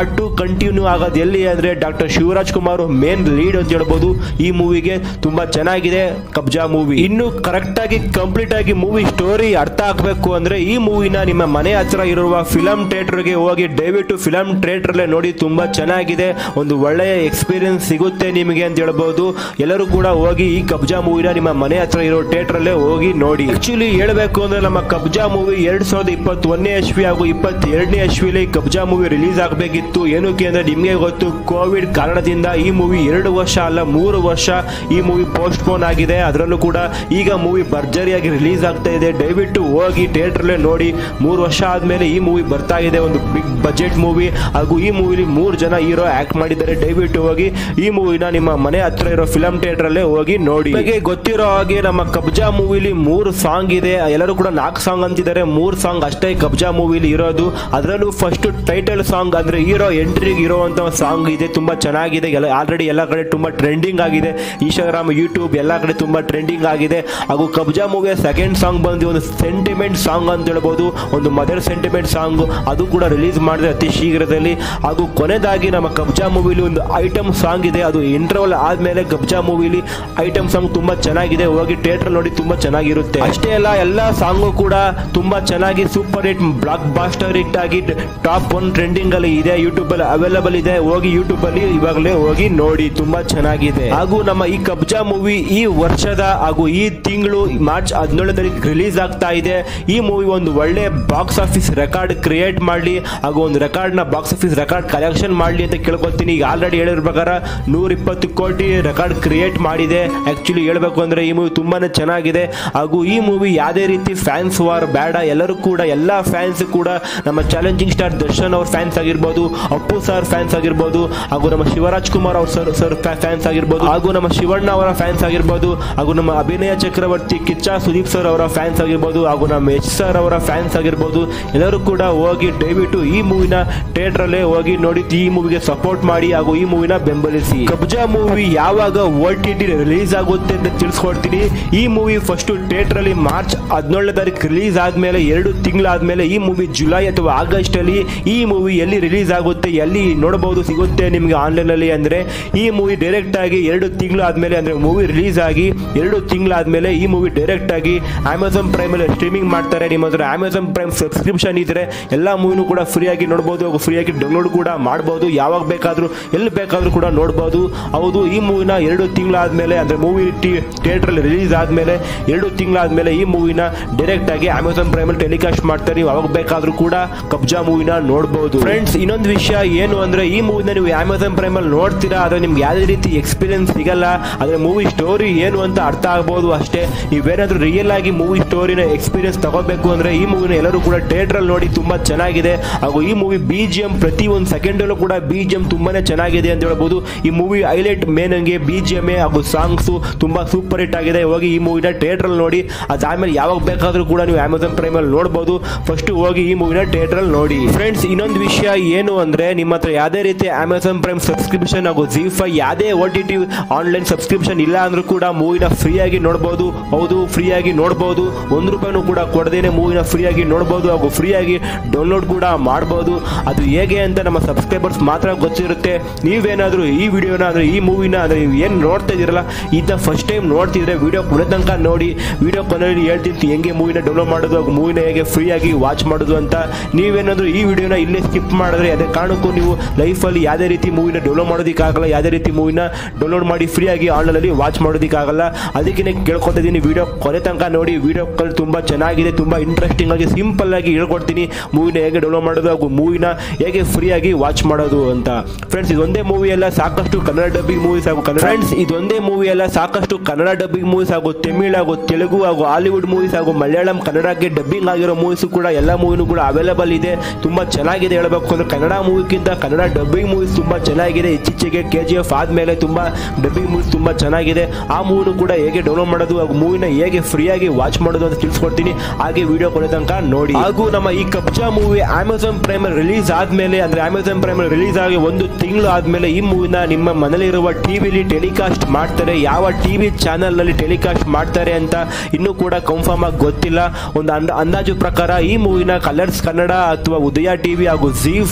ಪಾರ್ಟ್ ಟು ಕಂಟಿನ್ಯೂ ಆಗೋದು ಎಲ್ಲಿ ಅಂದ್ರೆ doctor Shivaraj Kumar main lead ಅಂತ ಹೇಳ್ಬೋದು ಈ ಮೂವಿಗೆ ತುಂಬಾ ಚೆನ್ನಾಗಿದೆ ಕಬ್ಜಾ ಮೂವಿ ಇನ್ನು ಕರೆಕ್ಟ್ ಆಗಿ ಕಂಪ್ಲೀಟ್ ಆಗಿ ಮೂವಿ ಸ್ಟೋರಿ ಅರ್ಥ ಆಗ್ಬೇಕು ಅಂದ್ರೆ ಈ ಮೂವಿನ ನಿಮ್ಮ ಮನೆ ಹತ್ರ ಇರುವ ಫಿಲಂ ಥಿಯೇಟರ್ಗೆ ಹೋಗಿ ದಯವಿಟ್ಟು ಫಿಲಂ ಥಿಯೇಟರ್ಲೆ ನೋಡಿ ತುಂಬಾ ಚೆನ್ನಾಗಿದೆ ಒಂದು ಒಳ್ಳೆಯ ಎಕ್ಸ್ಪೀರಿಯನ್ಸ್ ಸಿಗುತ್ತೆ ನಿಮಗೆ ಅಂತ ಹೇಳ್ಬೋದು ಎಲ್ಲರೂ ಕೂಡ ಹೋಗಿ ಈ ಕಬ್ಜಾ ಮೂವಿನ ನಿಮ್ಮ ಮನೆ ಹತ್ರ ಇರೋ ಥಿಯೇಟರ್ ಅಲ್ಲೇ ಹೋಗಿ ನೋಡಿ ಆಕ್ಚುಲಿ ಹೇಳ್ಬೇಕು ಅಂದ್ರೆ ನಮ್ಮ ಕಬ್ಜಾ ಮೂವಿ ಎರಡ್ ಸಾವಿರದ ಇಪ್ಪತ್ತೊಂದನೇ ಎಸ್ವಿ ಹಾಗೂ ಇಪ್ಪತ್ತೆರಡನೇ ಎಸ್ವಿಲಿ ಕಬ್ಜಾ ಮೂವಿ ರಿಲೀಸ್ ಆಗಬೇಕಿತ್ತು ಏನಕ್ಕೆ ಅಂದ್ರೆ ನಿಮಗೆ ಗೊತ್ತು ಕೋವಿಡ್ ಕಾರಣದಿಂದ ಈ ಮೂವಿ ಎರಡು ವರ್ಷ ಅಲ್ಲ ಮೂರು ವರ್ಷ ಈ ಮೂವಿ ಪೋಸ್ಟ್ಪೋನ್ ಆಗಿದೆ ಅದರಲ್ಲೂ ಕೂಡ ಈಗ ಮೂವಿ ಭರ್ಜರಿಯಾಗಿ ರಿಲೀಸ್ ಆಗ್ತಾ ಇದೆ ದಯವಿಟ್ಟು ಹೋಗಿ ಥಿಯೇಟರ್ಲೆ ನೋಡಿ ಮೂರು ವರ್ಷ ಆದ್ಮೇಲೆ ಈ ಮೂವಿ ಬರ್ತಾ ಇದೆ ಒಂದು ಬಿಗ್ ಬಜೆಟ್ ಮೂವಿ ಹಾಗೂ ಈ ಮೂವಿಲಿ ಮೂರು ಜನ ಹೀರೋ ಆಕ್ಟ್ ಮಾಡಿದ್ದಾರೆ ದಯವಿಟ್ಟು ಹೋಗಿ ಈ ಮೂವಿನ ನಿಮ್ಮ ಮನೆ ಹತ್ರ ಇರೋ ಫಿಲಂ ಥಿಯೇಟರ್ ಅಲ್ಲೇ ಹೋಗಿ ನೋಡಿ ನಿಮಗೆ ಗೊತ್ತಿರೋ ಹಾಗೆ ನಮ್ಮ ಕಬ್ಜಾ ಮೂವಿಲಿ ಮೂರು ಸಾಂಗ್ ಇದೆ ಎಲ್ಲರೂ ಕೂಡ ನಾಲ್ಕು ಸಾಂಗ್ ಅಂತಿದ್ದಾರೆ ಮೂರು ಸಾಂಗ್ ಅಷ್ಟೇ ಕಬ್ಜಾ ಮೂವಿಲಿ ಇರೋದು ಅದರಲ್ಲೂ ಫಸ್ಟ್ ಟೈಟಲ್ ಸಾಂಗ್ ಅಂದ್ರೆ ಹೀರೋ ಎಂಟ್ರಿಗೆ ಇರುವಂತ ಸಾಂಗ್ ಇದೆ ತುಂಬಾ ಚೆನ್ನಾಗಿದೆ ಎಲ್ಲ ಆಲ್ರೆಡಿ ಎಲ್ಲ ಕಡೆ ತುಂಬಾ ಟ್ರೆಂಡಿಂಗ್ ಆಗಿದೆ ಇನ್ಸ್ಟಾಗ್ರಾಮ್ ಯೂಟ್ಯೂಬ್ ಎಲ್ಲ ಕಡೆ ತುಂಬಾ ಟ್ರೆಂಡಿಂಗ್ ಆಗಿದೆ ಹಾಗೂ ಕಬ್ಜಾ ಮೂವಿಯ ಸೆಕೆಂಡ್ ಸಾಂಗ್ ಬಂದು ಒಂದು ಸೆಂಟಿಮೆಂಟ್ ಸಾಂಗ್ ಅಂತ ಹೇಳ್ಬೋದು ಒಂದು ಮದರ್ ಸೆಂಟಿಮೆಂಟ್ ಸಾಂಗ್ ಅದು ಕೂಡ ರಿಲೀಸ್ ಮಾಡಿದೆ ಅತಿ ಶೀಘ್ರದಲ್ಲಿ ಹಾಗೂ ಕೊನೆದಾಗಿ ನಮ್ಮ ಕಬ್ಜಾ ಮೂವಿಲಿ ಒಂದು ಐಟಮ್ ಸಾಂಗ್ ಇದೆ ಅದು ಇಂಟರ್ವಲ್ ಆದ್ಮೇಲೆ ಕಬ್ಜಾ ಮೂವಿಲಿ ಐಟಮ್ ಸಾಂಗ್ ತುಂಬಾ ಚೆನ್ನಾಗಿದೆ ಹೋಗಿ ಥಿಯೇಟರ್ ನೋಡಿ ತುಂಬಾ ಚೆನ್ನಾಗಿರುತ್ತೆ ಅಷ್ಟೇ ಅಲ್ಲ ಎಲ್ಲ ಸಾಂಗು ಕೂಡ ತುಂಬಾ ಚೆನ್ನಾಗಿ super hit blockbuster hit ಆಗಿ ಟಾಪ್ ಒನ್ ಟ್ರೆಂಡಿಂಗ್ ಅಲ್ಲಿ ಇದೆ ಯೂಟ್ಯೂಬ್ ಅಲ್ಲಿ ಅವೈಲಬಲ್ ಇದೆ ಹೋಗಿ ಯೂಟ್ಯೂಬ್ ಅಲ್ಲಿ ಇವಾಗಲೇ ಹೋಗಿ ನೋಡಿ ತುಂಬಾ ಚೆನ್ನಾಗಿದೆ ಹಾಗೂ ನಮ್ಮ ಈ ಕಬ್ಜಾ ಮೂವಿ ಈ ವರ್ಷದ ಹಾಗೂ ಈ ತಿಂಗಳು ಮಾರ್ಚ್ ಹದಿನೇಳು ತಾರೀಕು ರಿಲೀಸ್ ಆಗ್ತಾ ಇದೆ ಈ ಮೂವಿ ಒಂದು ಒಳ್ಳೆ ಬಾಕ್ಸ್ ಆಫೀಸ್ ರೆಕಾರ್ಡ್ ಕ್ರಿಯೇಟ್ ಮಾಡಲಿ ಹಾಗೂ ಒಂದು ರೆಕಾರ್ಡ್ ನ ಬಾಕ್ಸ್ ಆಫೀಸ್ ರೆಕಾರ್ಡ್ ಕಲೆಕ್ಷನ್ ಮಾಡಲಿ ಅಂತ ಕೇಳ್ಕೊತೀನಿ ಈಗ ಆಲ್ರೆಡಿ ಹೇಳಿರೋ ಪ್ರಕಾರ ನೂರ ಇಪ್ಪತ್ತು ಕೋಟಿ ರೆಕಾರ್ಡ್ ಕ್ರಿಯೇಟ್ ಮಾಡಿದೆ ಆಕ್ಚುಲಿ ಹೇಳ್ಬೇಕು ಅಂದ್ರೆ ಈ ಮೂವಿ ತುಂಬಾನೇ ಚೆನ್ನಾಗಿದೆ ಹಾಗೂ ಈ ಮೂವಿ ಯಾವುದೇ ರೀತಿ ಫ್ಯಾನ್ಸ್ ವಾರ್ ಬೇಡ ಎಲ್ಲರೂ ಕೂಡ ಎಲ್ಲ ಫ್ಯಾನ್ಸ್ ಕೂಡ ನಮ್ಮ ಚಾಲೆಂಜಿಂಗ್ ಸ್ಟಾರ್ ದರ್ಶನ್ ಅವ್ರ ಫ್ಯಾನ್ಸ್ ಆಗಿರ್ಬೋದು ಅಪ್ಪು ಸರ್ ಫ್ಯಾನ್ಸ್ ಆಗಿರ್ಬೋದು ಹಾಗೂ ನಮ್ಮ ಶಿವರಾಜ್ ಕುಮಾರ್ ಅವ್ರ ಸರ್ ಸರ್ ಫ್ಯಾನ್ಸ್ ಆಗಿರ್ಬೋದು ಹಾಗೂ ನಮ್ಮ ಶಿವಣ್ಣ ಅವರ ಫ್ಯಾನ್ಸ್ ಆಗಿರ್ಬೋದು ಹಾಗೂ ನಮ್ಮ ಅಭಿನಯ ಚಕ್ರವರ್ತಿ ಕಿಚ್ಚ ಸುದೀಪ್ ಸರ್ ಅವರ ಫ್ಯಾನ್ಸ್ ಆಗಿರ್ಬೋದು ಹಾಗೂ ನಮ್ಮ ಎಚ್ ಸರ್ ಅವರ ಫ್ಯಾನ್ಸ್ ಆಗಿರ್ಬೋದು ಎಲ್ಲರೂ ಕೂಡ ಹೋಗಿ ದಯವಿಟ್ಟು ಈ ಮೂವಿನ ಥಿಯೇಟರ್ ಅಲ್ಲೇ ಹೋಗಿ ನೋಡಿ ಈ ಮೂವಿಗೆ ಸಪೋರ್ಟ್ ಮಾಡಿ ಹಾಗೂ ಈ ಮೂವಿನ ಬೆಂಬಲಿಸಿ ಕಬ್ಜಾ ಮೂವಿ ಯಾವಾಗ ಓ ಟಿ ಟಿ ರಿಲೀಸ್ ಆಗುತ್ತೆ ಅಂತ ತಿಳಿಸ್ಕೊಡ್ತೀನಿ ಈ ಮೂವಿ ಫಸ್ಟ್ ಥಿಯೇಟರ್ ಅಲ್ಲಿ ಮಾರ್ಚ್ ಹದಿನೇಳನೇ ತಾರೀಕು ರಿಲೀಸ್ ಆದ್ಮೇಲೆ ಎರಡು ತಿಂಗಳಾದ್ಮೇಲೆ ಈ ಮೂವಿ ಜುಲೈ ಅಥವಾ ಆಗಸ್ಟ್ ಅಲ್ಲಿ ಈ ಮೂವಿ ಎಲ್ಲಿ ರಿಲೀಸ್ ಆಗುತ್ತೆ ಎಲ್ಲಿ ನೋಡಬಹುದು ಸಿಗುತ್ತೆ ನಿಮಗೆ ಆನ್ಲೈನ್ ಅಲ್ಲಿ ಅಂದ್ರೆ ಈ ಮೂವಿ ಡೈರೆಕ್ಟ್ ಆಗಿ ಎರಡು ತಿಂಗಳು ಆದ್ಮೇಲೆ ಅಂದ್ರೆ ಮೂವಿ ರಿಲೀಸ್ ಆಗಿ ಎರಡು ತಿಂಗಳಾದ್ಮೇಲೆ ಈ ಮೂವಿ ಡೈರೆಕ್ಟ್ ಆಗಿ ಅಮೆಝಾನ್ ಪ್ರೈಮ್ ಅಲ್ಲಿ ಸ್ಟ್ರೀಮಿಂಗ್ ಮಾಡ್ತಾರೆ ನಿಮ್ಮ ಹತ್ರ ಅಮೆಝಾನ್ ಪ್ರೈಮ್ ಸಬ್ಸ್ಕ್ರಿಪ್ಷನ್ ಇದ್ರೆ ಎಲ್ಲ ಮೂವಿನೂ ಕೂಡ ಫ್ರೀ ಆಗಿ ನೋಡಬಹುದು ಹಾಗೂ ಫ್ರೀ ಆಗಿ ಡೌನ್ಲೋಡ್ ಕೂಡ ಮಾಡಬಹುದು ಯಾವಾಗ ಬೇಕಾದ್ರೂ ಎಲ್ಲಿ ಬೇಕಾದ್ರೂ ಕೂಡ ನೋಡಬಹುದು ಹೌದು ಈ ಮೂವಿನ ಎರಡು ತಿಂಗಳಾದ್ಮೇಲೆ ಅಂದ್ರೆ ಮೂವಿ ಥಿಯೇಟರ್ ಅಲ್ಲಿ ರಿಲೀಸ್ ಆದ್ಮೇಲೆ ಎರಡು ತಿಂಗಳಾದ್ಮೇಲೆ ಈ ಮೂವಿನ ಡೈರೆಕ್ಟ್ ಆಗಿ ಅಮೆಝಾನ್ ಪ್ರೈಮ್ ಅಲ್ಲಿ ಟೆಲಿಕಾಸ್ಟ್ ಮಾಡ್ತಾರೆ ನೀವು ಯಾವಾಗ ಬೇಕಾದ್ರೂ ಕೂಡ ಕಬ್ಜಾ ಮೂವಿನ ನೋಡಬಹುದು ಫ್ರೆಂಡ್ಸ್ ಇನ್ನೊಂದು ವಿಷಯ ಏನು ಅಂದ್ರೆ ಈ ಮೂವಿನ ನೀವು ಅಮೆಝಾನ್ ಪ್ರೈಮ್ ಅಲ್ಲಿ ನೋಡ್ತೀರಾ ಆದ್ರೆ ನಿಮ್ಗೆ ಯಾವುದೇ ರೀತಿ ಎಕ್ಸ್ಪೀರಿಯನ್ಸ್ ಸಿಗಲ್ಲ ಆದ್ರೆ ಮೂವಿ ಸ್ಟೋರಿ ಏನು ಅಂತ ಅರ್ಥ ಆಗ್ಬೋದು ಅಷ್ಟೇ ನೀವೇನಾದ್ರೂ ರಿಯಲ್ ಆಗಿ ಮೂವಿ ಸ್ಟೋರಿನ ಎಕ್ಸ್ಪೀರಿಯನ್ಸ್ ತಗೋಬೇಕು ಅಂದ್ರೆ ಈ ಮೂವಿನ ಎಲ್ಲರೂ ಕೂಡ ಥಿಯೇಟರ್ ಅಲ್ಲಿ ನೋಡಿ ತುಂಬಾ ಚೆನ್ನಾಗಿದೆ ಹಾಗೂ ಈ ಮೂವಿ ಬಿ ಜಿ ಎಂ ಪ್ರತಿ ಒಂದು ಸೆಕೆಂಡ್ ಅಲ್ಲೂ ಕೂಡ ಬಿ ಜಿ ಎಂ ತುಂಬಾನೇ ಚೆನ್ನಾಗಿದೆ ಅಂತ ಹೇಳ್ಬೋದು ಈ ಮೂವಿ ಹೈಲೈಟ್ ಮೇನ್ ಹಂಗೆ ಬಿ ಜಿ ಎಂ ಹಾಗೂ ಸಾಂಗ್ಸ್ ತುಂಬಾ ಸೂಪರ್ ಹಿಟ್ ಆಗಿದೆ ಹೋಗಿ ಈ ಮೂವಿನ ಥಿಯೇಟರ್ ಅಲ್ಲಿ ನೋಡಿ ಅದಾದ್ಮೇಲೆ ಯಾವಾಗ ಬೇಕಾದ್ರೂ ಕೂಡ ನೀವು ಅಮೆಝಾನ್ ಪ್ರೈಮ್ ಅಲ್ಲಿ ನೋಡಬಹುದು ಫಸ್ಟ್ ಹೋಗಿ ಈ ಮೂವಿನ ಥಿಯೇಟರ್ ಅಲ್ಲಿ ನೋಡಿ ಫ್ರೆಂಡ್ಸ್ ಇನ್ನೊಂದು ವಿಷಯ ಏನು ಅಂದ್ರೆ ನಿಮ್ಮ ಹತ್ರ ಯಾವುದೇ ರೀತಿ ಅಮೆಝಾನ್ ಪ್ರೈಮ್ ಸಬ್ಸ್ಕ್ರಿಪ್ಷನ್ ಹಾಗೂ ಜಿ ಫೈ ಯಾವುದೇ O T T online subscription ಇಲ್ಲ ಅಂದ್ರೂ ಕೂಡ ಮೂವಿನ ಫ್ರೀ ಆಗಿ ನೋಡಬಹುದು ಹೌದು ಫ್ರೀ ಆಗಿ ನೋಡಬಹುದು ಒಂದು ರೂಪಾಯಿನೂ ಕೂಡ ಕೊಡದೇನೆ ಮೂವಿನ ಫ್ರೀ ಆಗಿ ನೋಡಬಹುದು ಹಾಗೂ ಫ್ರೀ ಆಗಿ ಡೌನ್ಲೋಡ್ ಕೂಡ ಮಾಡಬಹುದು ಅದು ಹೇಗೆ ಅಂತ ನಮ್ಮ ಸಬ್ಸ್ಕ್ರೈಬರ್ಸ್ ಮಾತ್ರ ಗೊತ್ತಿರುತ್ತೆ ನೀವೇನಾದ್ರೂ ಈ ವಿಡಿಯೋನ ಅಂದ್ರೆ ಈ ಮೂವಿನ ಅಂದ್ರೆ ನೀವು ಏನು ನೋಡ್ತಾ ಇದೀರಲ್ಲ ಇದನ್ನ ಫಸ್ಟ್ ಟೈಮ್ ನೋಡ್ತಿದ್ರೆ ವಿಡಿಯೋ ಕೊನೆ ತನಕ ನೋಡಿ ವಿಡಿಯೋ ಕೊನೆಯಲ್ಲಿ ಹೇಳ್ತಿರ್ತಿ ಹೆಂಗೆ ಮೂವಿನ ಡೌನ್ಲೋಡ್ ಮಾಡೋದು ಹಾಗೂ ಮೂವಿನ ಹೇಗೆ ಫ್ರೀ ಆಗಿ ವಾಚ್ ಮಾಡೋದು ಅಂತ ನೀವೇನಾದ್ರೂ ಈ ವಿಡಿಯೋನ ಇಲ್ಲೇ ಸ್ಕಿಪ್ ಮಾಡಿದ್ರೆ ಅದೇ ಕಾರಣಕ್ಕೂ ನೀವು ಲೈಫಲ್ಲಿ ಯಾವುದೇ ರೀತಿ ಮೂವಿನ ಡೌನ್ಲೋಡ್ ಮಾಡೋದಕ್ಕಾಗಲ್ಲ ಯಾವುದೇ ರೀತಿ ಮೂವಿನ ಡೌನ್ಲೋಡ್ ಮಾಡಿ ಫ್ರೀ ಆಗಿ ಆನ್ಲೈನಲ್ಲಿ ವಾಚ್ ಮಾಡೋದಕ್ಕಾಗಲ್ಲ ಅದಕ್ಕೆ ಕೇಳ್ಕೊತಾ ಇದ್ದೀನಿ ವಿಡಿಯೋ ಕೊನೆ ತನಕ ನೋಡಿ ವಿಡಿಯೋ ಕಾಲ್ ತುಂಬ ಚೆನ್ನಾಗಿದೆ ತುಂಬ ಇಂಟ್ರೆಸ್ಟಿಂಗ್ ಆಗಿ ಸಿಂಪಲ್ ಆಗಿ ಹೇಳ್ಕೊಡ್ತೀನಿ ಮೂವಿನ ಹೇಗೆ ಡೌನ್ಲೋಡ್ ಮಾಡೋದು ಹಾಗೂ ಮೂವಿನ ಹೇಗೆ ಫ್ರೀ ಆಗಿ ವಾಚ್ ಮಾಡೋದು ಅಂತ ಫ್ರೆಂಡ್ಸ್ ಇದೊಂದೇ ಮೂವಿ ಎಲ್ಲ ಸಾಕಷ್ಟು ಕನ್ನಡ ಡಬ್ಬಿಂಗ್ ಮೂವೀಸ್ ಹಾಗೂ ಕನ್ನಡ ಫ್ರೆಂಡ್ಸ್ ಇದೊಂದೇ ಮೂವಿ ಎಲ್ಲ ಸಾಕಷ್ಟು ಕನ್ನಡ ಡಬ್ಬಿಂಗ್ ಮೂವೀಸ್ ಹಾಗೂ ತಮಿಳ್ ಹಾಗೂ ತೆಲುಗು ಹಾಗೂ ಹಾಲಿವುಡ್ ಮೂವೀಸ್ ಹಾಗೂ ಮಲಯಾಳಂ ಕನ್ನಡಕ್ಕೆ ಡಬ್ಬಿಂಗ್ ಆಗಿರೋ ಮೂವೀಸ್ ಕೂಡ ಎಲ್ಲ ಮೂವಿನೂ ಕೂಡ ಅವೈಲೇಬಲ್ ಇದೆ ತುಂಬಾ ಚೆನ್ನಾಗಿದೆ ಹೇಳಬೇಕು ಅಂದ್ರೆ ಕನ್ನಡ ಮೂವಿಗಿಂತ ಕನ್ನಡ ಡಬ್ಬಿಂಗ್ ಮೂವೀಸ್ ತುಂಬಾ ಚೆನ್ನಾಗಿದೆ ಇತ್ತೀಚೆಗೆ ಕೆ ಜಿ ಎಫ್ ಆದ್ಮೇಲೆ ತುಂಬಾ ಡಬ್ಬಿಂಗ್ ಮೂವೀಸ್ ತುಂಬಾ ಚೆನ್ನಾಗಿದೆ ಆ ಮೂವಿನೂ ಕೂಡ ಹೇಗೆ ಡೌನ್ಲೋಡ್ ಮಾಡೋದು ಹಾಗೂ ಮೂವಿನ ಹೇಗೆ ಫ್ರೀ ಆಗಿ ವಾಚ್ ಮಾಡೋದು ಅಂತ ತಿಳಿಸ್ಕೊಡ್ತೀನಿ ಹಾಗೆ ವಿಡಿಯೋ ಕೊನೆ ತನಕ ನೋಡಿ ಹಾಗೂ ನಮ್ಮ ಈ Kabzaa movie Amazon prime release ಆದ್ಮೇಲೆ ಅಂದ್ರೆ ಅಮೆಝಾನ್ ಪ್ರೈಮ್ ರಿಲೀಸ್ ಆಗಿ ಒಂದು ತಿಂಗಳು ಆದ್ಮೇಲೆ ಈ ಮೂವಿನ ನಿಮ್ಮ ಮನೇಲಿರುವ ಟಿವಿಲಿ ಟೆಲಿಕಾಸ್ಟ್ ಮಾಡ್ತಾರೆ ಯಾವ ಟಿವಿ ಚಾನೆಲ್ ನಲ್ಲಿ ಟೆಲಿಕಾಸ್ಟ್ ಮಾಡ್ತಾರೆ ಅಂತ ಇನ್ನೂ ಕೂಡ ಕನ್ಫರ್ಮ್ ಆಗಿ ಗೊತ್ತಿಲ್ಲ ಒಂದು ಅಂದ ಅಂದಾಜು ಪ್ರಕಾರ ಈ ಮೂವಿನ ಕಲರ್ಸ್ ಕನ್ನಡ ಅಥವಾ ಉದಯ ಟಿವಿ ಹಾಗೂ ಜಿ ಫೈ